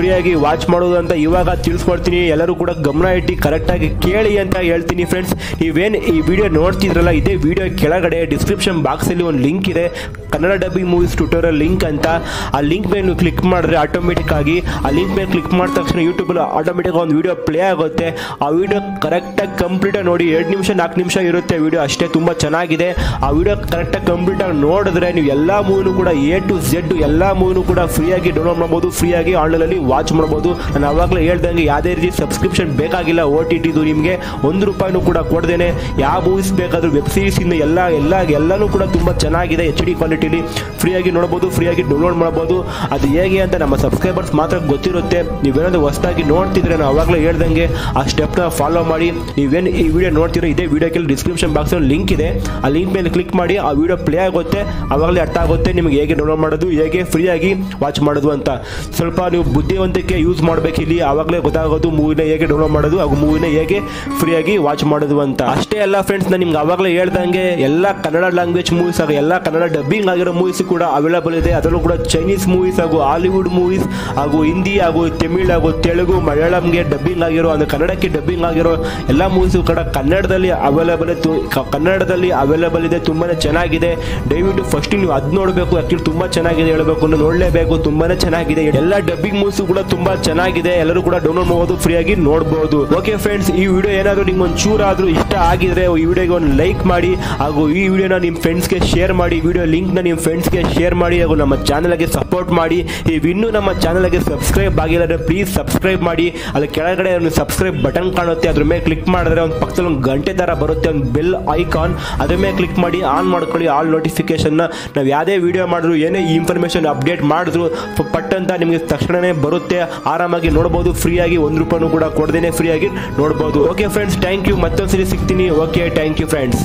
ವಾಚ್ ಮಾಡೋದು ಅಂತ ಇವಾಗ ತಿಳಿಸ್ಕೊಡ್ತೀನಿ ಎಲ್ಲರೂ ಕೂಡ ಗಮನ ಇಟ್ಟು ಕರೆಕ್ಟಾಗಿ ಕೇಳಿ ಅಂತ ಹೇಳ್ತೀನಿ ಫ್ರೆಂಡ್ಸ್ ನೀವೇನು ಈ ವಿಡಿಯೋ ನೋಡ್ತಿದ್ರಲ್ಲ ಇದೇ ವಿಡಿಯೋ ಕೆಳಗಡೆ ಡಿಸ್ಕ್ರಿಪ್ಷನ್ ಬಾಕ್ಸಲ್ಲಿ ಒಂದು ಲಿಂಕ್ ಇದೆ Kannada dubbing movies tutorial link ಅಂತ ಆ ಲಿಂಕ್ ಮೇಲೆ ನೀವು ಕ್ಲಿಕ್ ಮಾಡಿದ್ರೆ ಆಟೋಮೆಟಿಕ್ ಆಗಿ ಆ ಲಿಂಕ್ ಮೇಲೆ ಕ್ಲಿಕ್ ಮಾಡಿದ ತಕ್ಷಣ ಯೂಟ್ಯೂಬಲ್ಲಿ ಆಟೋಮೆಟಿಕ್ ಒಂದು ವಿಡಿಯೋ ಪ್ಲೇ ಆಗುತ್ತೆ ಆ ವಿಡಿಯೋ ಕರೆಕ್ಟಾಗಿ ಕಂಪ್ಲೀಟಾಗಿ ನೋಡಿ ಎರಡು ನಿಮಿಷ ನಾಲ್ಕು ನಿಮಿಷ ಇರುತ್ತೆ ವಿಡಿಯೋ ಅಷ್ಟೇ ತುಂಬ ಚೆನ್ನಾಗಿದೆ ಆ ವಿಡಿಯೋ ಕರೆಕ್ಟಾಗಿ ಕಂಪ್ಲೀಟಾಗಿ ನೋಡಿದ್ರೆ ನೀವು ಎಲ್ಲ ಮೂವಿನೂ ಕೂಡ ಎ ಟು ಝೆಡ್ ಎಲ್ಲ ಮೂವಿನೂ ಕೂಡ ಫ್ರೀಯಾಗಿ ಡೌನ್ಲೋಡ್ ಮಾಡ್ಬೋದು ಫ್ರೀಯಾಗಿ ಆನ್ಲೈನಲ್ಲಿ ವಾಚ್ ಮಾಡ್ಬೋದು ನಾನು ಅವಾಗಲೇ ಹೇಳ್ದಂಗೆ ಯಾವುದೇ ರೀತಿ ಸಬ್ಸ್ಕ್ರಿಪ್ಷನ್ ಬೇಕಾಗಿಲ್ಲ ಓ ಟಿ ಟಿದು ನಿಮಗೆ ಒಂದು ರೂಪಾಯಿನೂ ಕೂಡ ಕೊಡ್ದೇನೆ ಯಾವ ಮೂವೀಸ್ ಬೇಕಾದರೂ ವೆಬ್ ಸೀರೀಸ್ ಇಂದ ಎಲ್ಲ ಎಲ್ಲ ಎಲ್ಲನೂ ಕೂಡ ತುಂಬ ಚೆನ್ನಾಗಿದೆ ಎಚ್ ಡಿ ಕ್ವಾಲಿಟಿಲಿ ಫ್ರೀಯಾಗಿ ನೋಡ್ಬೋದು ಫ್ರೀಯಾಗಿ ಡೌನ್ಲೋಡ್ ಮಾಡ್ಬೋದು ಅದು ಹೇಗೆ ಅಂತ ನಮ್ಮ ಸಬ್ಸ್ಕ್ರೈಬರ್ಸ್ ಮಾತ್ರ ಗೊತ್ತಿರುತ್ತೆ ನೀವೇನಾದ್ರು ಹೊಸದಾಗಿ ನೋಡ್ತಿದ್ರೆ ನಾನು ಅವಾಗಲೇ ಹೇಳ್ದಂಗೆ ಆ ಸ್ಟೆಪ್ನ ಫಾಲೋ ಮಾಡಿ ನೀವೇನು ಈ ವಿಡಿಯೋ ನೋಡ್ತಿರೋ ಇದೇ ವಿಡಿಯೋಕ್ಕೆ ಡಿಸ್ಕ್ರಿಪ್ಷನ್ ಬಾಕ್ಸಲ್ಲಿ ಲಿಂಕ್ ಇದೆ ಆ ಲಿಂಕ್ ಮೇಲೆ ಕ್ಲಿಕ್ ಮಾಡಿ ಆ ವಿಡಿಯೋ ಪ್ಲೇ ಆಗುತ್ತೆ ಅವಾಗಲೇ ಅರ್ಥ ಆಗುತ್ತೆ ನಿಮಗೆ ಹೇಗೆ ಡೌನ್ಲೋಡ್ ಮಾಡೋದು ಹೇಗೆ ಫ್ರೀಯಾಗಿ ವಾಚ್ ಮಾಡೋದು ಅಂತ ಸ್ವಲ್ಪ ನೀವು ಬುದ್ಧಿವಂತಿಕೆ ಯೂಸ್ ಮಾಡಬೇಕು ಇಲ್ಲಿ ಆವಾಗಲೇ ಗೊತ್ತಾಗೋದು ಮೂವಿನ ಹೇಗೆ ಡೌನ್ಲೋಡ್ ಮಾಡೋದು ಹಾಗೂ ಮೂವಿನ ಹೇಗೆ ಫ್ರೀಯಾಗಿ ವಾಚ್ ಮಾಡೋದು ಅಂತ ಅಷ್ಟೇ ಅಲ್ಲ ಫ್ರೆಂಡ್ಸ್ ನಾನು ನಿಮ್ಗೆ ಅವಾಗಲೇ ಹೇಳ್ದಂಗೆ ಎಲ್ಲ ಕನ್ನಡ ಲ್ಯಾಂಗ್ವೇಜ್ ಮೂವೀಸ್ ಹಾಗೂ ಎಲ್ಲ ಕನ್ನಡ ಡಬ್ಬಿಂಗ್ ಆಗಿರೋ ಮೂವೀಸ್ ಕೂಡ ಅವೈಲೇಬಲ್ ಇದೆ ಅದರಲ್ಲೂ ಕೂಡ ಚೈನೀಸ್ ಮೂವೀಸ್ ಹಾಗೂ ಹಾಲಿವುಡ್ ಮೂವೀಸ್ ಹಾಗೂ ಹಿಂದಿ ಹಾಗೂ ತಮಿಳ್ ಹಾಗೂ ತೆಲುಗು ಮಲಯಾಳಂಗೆ ಡಬ್ಬಿಂಗ್ ಆಗಿರೋ ಅಂದರೆ ಕನ್ನಡಕ್ಕೆ ಡಬ್ಬಿಂಗ್ ಆಗಿರೋ ಎಲ್ಲ ಮೂವೀಸು ಕೂಡ ಕನ್ನಡದಲ್ಲಿ ಅವೈಲೇಬಲ್ ಕನ್ನಡದಲ್ಲಿ ಅವೈಲೇಬಲ್ ಇದೆ ತುಂಬಾನೇ ಚೆನ್ನಾಗಿದೆ ದಯವಿಟ್ಟು ಫಸ್ಟ್ ನೀವು ಅದು ನೋಡಬೇಕು ಆಕ್ಚುಲಿ ತುಂಬಾ ಚೆನ್ನಾಗಿದೆ ಹೇಳಬೇಕು ಅಂದ್ರೆ ನೋಡಲೇಬೇಕು ತುಂಬಾನೇ ಚೆನ್ನಾಗಿದೆ ಎಲ್ಲ ಡಬ್ಬಿಂಗ್ ಮೂವೀಸ್ ಕೂಡ ತುಂಬಾ ಚೆನ್ನಾಗಿದೆ ಎಲ್ಲರೂ ಕೂಡ ಡೌನ್ಲೋಡ್ ಮಾಡಬಹುದು ಫ್ರೀಯಾಗಿ ನೋಡಬಹುದು ಓಕೆ ಫ್ರೆಂಡ್ಸ್ ಈ ವಿಡಿಯೋ ಏನಾದರೂ ನಿಮ್ಗೆ ಒಂದು ಚೂರಾದ್ರೂ ಇಷ್ಟ ಆಗಿದ್ರೆ ಈ ವಿಡಿಯೋಗೆ ಒಂದು ಲೈಕ್ ಮಾಡಿ ಹಾಗೂ ಈ ವಿಡಿಯೋನ ನಿಮ್ಮ ಫ್ರೆಂಡ್ಸ್ಗೆ ಶೇರ್ ಮಾಡಿ ವಿಡಿಯೋ ಲಿಂಕ್ನ ನಿಮ್ಮ ಫ್ರೆಂಡ್ಸ್ಗೆ ಶೇರ್ ಮಾಡಿ ಹಾಗೂ ನಮ್ಮ ಚಾನಲ್ಗೆ ಸಪೋರ್ಟ್ ಮಾಡಿ ನೀವು ಇನ್ನೂ ನಮ್ಮ ಚಾನಲ್ಗೆ ಸಬ್ಸ್ಕ್ರೈಬ್ ಆಗಿಲ್ಲ ಅಂದರೆ ಪ್ಲೀಸ್ ಸಬ್ಸ್ಕ್ರೈಬ್ ಮಾಡಿ ಅಲ್ಲಿ ಕೆಳಗಡೆ ಒಂದು ಸಬ್ಸ್ಕ್ರೈಬ್ ಬಟನ್ ಕಾಣುತ್ತೆ ಅದ್ರ ಮೇಲೆ ಕ್ಲಿಕ್ ಮಾಡಿದ್ರೆ ಒಂದು ಪಕ್ಕದಲ್ಲಿ ಒಂದು ಗಂಟೆ ಥರ ಬರುತ್ತೆ ಒಂದು ಬೆಲ್ ಐಕಾನ್ ಅದ್ರ ಮೇಲೆ ಕ್ಲಿಕ್ ಮಾಡಿ ಆನ್ ಮಾಡ್ಕೊಳ್ಳಿ ಆಲ್ ನೋಟಿಫಿಕೇಶನ್ನ ನಾವು ಯಾವುದೇ ವಿಡಿಯೋ ಮಾಡಿದ್ರು ಏನೇ ಇನ್ಫಾರ್ಮೇಷನ್ ಅಪ್ಡೇಟ್ ಮಾಡಿದ್ರು ಪ- ಪಟ್ ಅಂತ ನಿಮಗೆ ತಕ್ಷಣನೇ ಬರುತ್ತೆ ಆರಾಮಾಗಿ ನೋಡ್ಬೋದು ಫ್ರೀಯಾಗಿ ಒಂದು ರೂಪಾಯಿನೂ ಕೂಡ ಕೊಡದೇನೆ ಫ್ರೀಯಾಗಿ ನೋಡ್ಬೋದು ಓಕೆ ಫ್ರೆಂಡ್ಸ್ ಥ್ಯಾಂಕ್ ಯು ಮತ್ತೊಂದ್ಸರಿ ಸಿಗ್ತೀನಿ okay thank you friends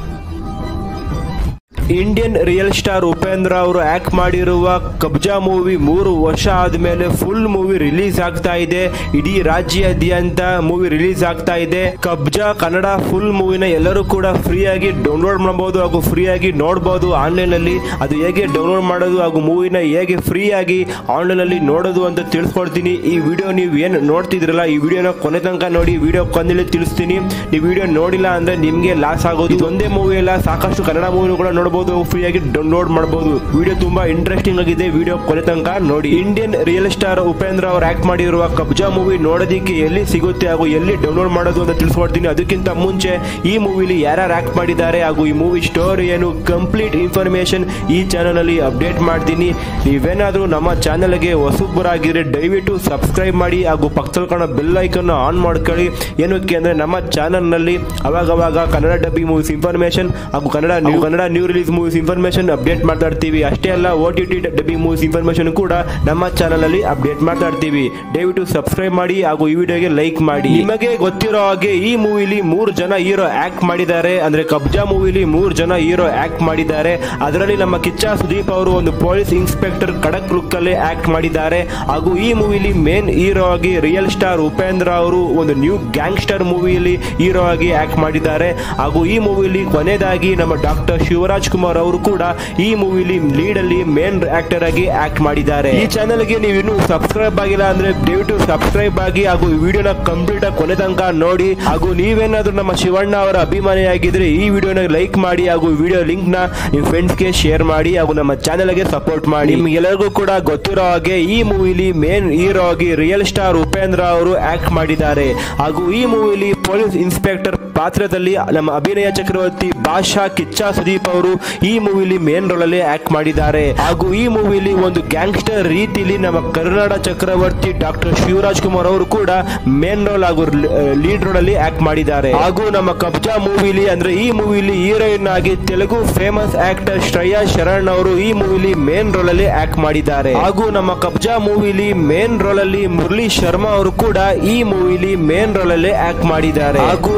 Indian real star Upendra ಅವರು ಆಕ್ಟ್ ಮಾಡಿರುವ ಕಬ್ಜಾ ಮೂವಿ ಮೂರು ವರ್ಷ ಆದ್ಮೇಲೆ ಫುಲ್ ಮೂವಿ ರಿಲೀಸ್ ಆಗ್ತಾ ಇದೆ ಇಡೀ ರಾಜ್ಯಾದ್ಯಂತ ಮೂವಿ ರಿಲೀಸ್ ಆಗ್ತಾ ಇದೆ ಕಬ್ಜಾ ಕನ್ನಡ ಫುಲ್ ಮೂವಿನ ಎಲ್ಲರೂ ಕೂಡ ಫ್ರೀಯಾಗಿ ಡೌನ್ಲೋಡ್ ಮಾಡಬಹುದು ಹಾಗೂ ಫ್ರೀಯಾಗಿ ನೋಡಬಹುದು ಆನ್ಲೈನ್ ಅಲ್ಲಿ ಅದು ಹೇಗೆ ಡೌನ್ಲೋಡ್ ಮಾಡೋದು ಹಾಗೂ ಮೂವಿನ ಹೇಗೆ ಫ್ರೀಯಾಗಿ ಆನ್ಲೈನ್ ಅಲ್ಲಿ ನೋಡೋದು ಅಂತ ತಿಳಿಸ್ಕೊಡ್ತೀನಿ ಈ ವಿಡಿಯೋ ನೀವು ಏನು ನೋಡ್ತಿದ್ರಲ್ಲ ಈ ವಿಡಿಯೋನ ಕೊನೆ ತನಕ ನೋಡಿ ವಿಡಿಯೋ ಕೊನೆಯಲ್ಲಿ ತಿಳಿಸ್ತೀನಿ ನೀವು ವಿಡಿಯೋ ನೋಡಿಲ್ಲ ಅಂದ್ರೆ ನಿಮಗೆ ಲಾಸ್ ಆಗೋದು ಇದು ಒಂದೇ ಮೂವಿ ಅಲ್ಲ ಸಾಕಷ್ಟು ಕನ್ನಡ ಮೂವಿ ಕೂಡ ನೋಡಬಹುದು ಫ್ರೀಯಾಗಿ ಡೌನ್ಲೋಡ್ ಮಾಡಬಹುದು ವಿಡಿಯೋ ತುಂಬಾ ಇಂಟ್ರೆಸ್ಟಿಂಗ್ ಆಗಿದೆ ವಿಡಿಯೋ ಕೊನೆ ತನಕ ನೋಡಿ ಇಂಡಿಯನ್ ರಿಯಲ್ ಸ್ಟಾರ್ ಉಪೇಂದ್ರ ಅವರು ಆಕ್ಟ್ ಮಾಡಿರುವ ಕಬ್ಜಾ ಮೂವಿ ನೋಡೋದಕ್ಕೆ ಎಲ್ಲಿ ಸಿಗುತ್ತೆ ಹಾಗೂ ಎಲ್ಲಿ ಡೌನ್ಲೋಡ್ ಮಾಡೋದು ಅಂತ ತಿಳಿಸ್ಕೊಡ್ತೀನಿ ಅದಕ್ಕಿಂತ ಮುಂಚೆ ಈ ಮೂವಿಲಿ ಯಾರ್ಯಾರು ಆಕ್ಟ್ ಮಾಡಿದ್ದಾರೆ ಹಾಗೂ ಈ ಮೂವಿ ಸ್ಟೋರಿ ಏನು ಕಂಪ್ಲೀಟ್ ಇನ್ಫಾರ್ಮೇಶನ್ ಈ ಚಾನಲ್ ಅಲ್ಲಿ ಅಪ್ಡೇಟ್ ಮಾಡ್ತೀನಿ ನೀವೇನಾದ್ರೂ ನಮ್ಮ ಚಾನಲ್ಗೆ ಹೊಸಬರಾಗಿದ್ರೆ ದಯವಿಟ್ಟು ಸಬ್ಸ್ಕ್ರೈಬ್ ಮಾಡಿ ಹಾಗೂ ಪಕ್ಕದಲ್ಲಿ ಕಾಣೋ ಬೆಲ್ ಐಕನ್ ಆನ್ ಮಾಡ್ಕೊಳ್ಳಿ ಏನಕ್ಕೆ ಅಂದ್ರೆ ನಮ್ಮ ಚಾನಲ್ ನಲ್ಲಿ ಅವಾಗವಾಗ ಕನ್ನಡ ಡಬ್ಬಿಂಗ್ ಮೂವೀಸ್ ಇನ್ಫಾರ್ಮೇಶನ್ ಹಾಗೂ Kannada new Kannada new release movies information update ಮಾಡ್ತಾ ಇರ್ತೀವಿ ಅಷ್ಟೇ ಅಲ್ಲ O T T dubbing movies information ಕೂಡ ನಮ್ಮ ಚಾನಲ್ ಅಲ್ಲಿ ಅಪ್ಡೇಟ್ ಮಾಡ್ತಾ ಇರ್ತೀವಿ ದಯವಿಟ್ಟು ಸಬ್ಸ್ಕ್ರೈಬ್ ಮಾಡಿ ಹಾಗೂ ಈ ವಿಡಿಯೋಗೆ ಲೈಕ್ ಮಾಡಿ ನಿಮಗೆ ಗೊತ್ತಿರೋ ಹಾಗೆ ಈ ಮೂವಿಲಿ ಮೂರು ಜನ ಹೀರೋ ಆಕ್ಟ್ ಮಾಡಿದ್ದಾರೆ ಅಂದ್ರೆ ಕಬ್ಜಾ ಮೂವಿಲಿ ಮೂರು ಜನ ಹೀರೋ ಆಕ್ಟ್ ಮಾಡಿದ್ದಾರೆ ಅದರಲ್ಲಿ ನಮ್ಮ ಕಿಚ್ಚ ಸುದೀಪ್ ಅವರು ಒಂದು ಪೊಲೀಸ್ ಇನ್ಸ್ಪೆಕ್ಟರ್ ಕಡಕ್ ಲುಕ್ ಅಲ್ಲಿ ಆಕ್ಟ್ ಮಾಡಿದ್ದಾರೆ ಹಾಗೂ ಈ ಮೂವಿಲಿ ಮೇನ್ ಹೀರೋ ಆಗಿ ರಿಯಲ್ ಸ್ಟಾರ್ ಉಪೇಂದ್ರ ಅವರು ಒಂದು ನ್ಯೂ ಗ್ಯಾಂಗ್ಸ್ಟರ್ ಮೂವಿಯಲ್ಲಿ ಹೀರೋ ಆಗಿ ಆಕ್ಟ್ ಮಾಡಿದ್ದಾರೆ ಹಾಗೂ ಈ ಮೂವಿಲಿ ಕೊನೆಯದಾಗಿ ನಮ್ಮ ಡಾಕ್ಟರ್ ಶಿವರಾಜ್ ಕುಮಾರ್ ಅವರು ಕೂಡ ಈ ಮೂವಿಲಿ ಲೀಡ್ ಅಲ್ಲಿ ಮೇನ್ ಆಕ್ಟರ್ ಆಗಿ ಆಕ್ಟ್ ಮಾಡಿದ್ದಾರೆ ಈ ಚಾನೆಲ್ಗೆ ನೀವು ಇನ್ನೂ ಸಬ್ಸ್ಕ್ರೈಬ್ ಆಗಿಲ್ಲ ಅಂದ್ರೆ ದಯವಿಟ್ಟು ಸಬ್ಸ್ಕ್ರೈಬ್ ಆಗಿ ಹಾಗೂ ಈ ವಿಡಿಯೋನ ಕಂಪ್ಲೀಟ್ ಆಗಿ ಕೊನೆ ತನಕ ನೋಡಿ ಹಾಗೂ ನೀವೇನಾದ್ರೂ ನಮ್ಮ ಶಿವಣ್ಣ ಅವರ ಅಭಿಮಾನಿಯಾಗಿದ್ರೆ ಈ ವಿಡಿಯೋನ ಲೈಕ್ ಮಾಡಿ ಹಾಗೂ ವಿಡಿಯೋ ಲಿಂಕ್ ನ ನಿಮ್ಮ ಫ್ರೆಂಡ್ಸ್ಗೆ ಶೇರ್ ಮಾಡಿ ಹಾಗೂ ನಮ್ಮ ಚಾನೆಲ್ಗೆ ಸಪೋರ್ಟ್ ಮಾಡಿ ನಿಮ್ಗೆಲ್ಲರಿಗೂ ಕೂಡ ಗೊತ್ತಿರೋ ಹಾಗೆ ಈ ಮೂವಿಲಿ ಮೇನ್ ಹೀರೋ ಆಗಿ ರಿಯಲ್ ಸ್ಟಾರ್ ಉಪೇಂದ್ರ ಅವರು ಆಕ್ಟ್ ಮಾಡಿದ್ದಾರೆ ಹಾಗೂ ಈ ಮೂವಿಲಿ ಪೊಲೀಸ್ ಇನ್ಸ್ಪೆಕ್ಟರ್ ಪಾತ್ರದಲ್ಲಿ ನಮ್ಮ ಅಭಿನಯ ಚಕ್ರವರ್ತಿ ಬಾಷಾ ಕಿಚ್ಚ ಸುದೀಪ್ ಅವರು ಈ ಮೂವಿಲಿ ಮೇನ್ ರೋಲ್ ಅಲ್ಲಿ ಆಕ್ಟ್ ಮಾಡಿದ್ದಾರೆ ಹಾಗೂ ಈ ಮೂವಿಲಿ ಒಂದು ಗ್ಯಾಂಗ್ಸ್ಟರ್ ರೀತಿಲಿ ನಮ್ಮ ಕರ್ನಾಡ ಚಕ್ರವರ್ತಿ ಡಾಕ್ಟರ್ ಶಿವರಾಜ್ ಕುಮಾರ್ ಅವರು ಕೂಡ ಮೇನ್ ರೋಲ್ ಹಾಗೂ ಲೀಡ್ ರೋಲ್ ಅಲ್ಲಿ ಆಕ್ಟ್ ಮಾಡಿದ್ದಾರೆ ಹಾಗೂ ನಮ್ಮ ಕಬ್ಜಾ ಮೂವಿಲಿ ಅಂದ್ರೆ ಈ ಮೂವಿಲಿ ಹೀರೋಯಿನ್ ಆಗಿ ತೆಲುಗು ಫೇಮಸ್ ಆಕ್ಟರ್ ಶ್ರೇಯಾ ಶರಣ್ ಅವರು ಈ ಮೂವಿಲಿ ಮೇನ್ ರೋಲ್ ಅಲ್ಲಿ ಆಕ್ಟ್ ಮಾಡಿದ್ದಾರೆ ಹಾಗೂ ನಮ್ಮ ಕಬ್ಜಾ ಮೂವಿಲಿ ಮೇನ್ ರೋಲ್ ಅಲ್ಲಿ ಮುರಳಿ ಶರ್ಮಾ ಅವರು ಕೂಡ ಈ ಮೂವಿಲಿ ಮೇನ್ ರೋಲ್ ಅಲ್ಲಿ ಆಕ್ಟ್ ಮಾಡಿದ್ದಾರೆ ಹಾಗೂ ನಮ್ಮ ಕಬ್ಜಾ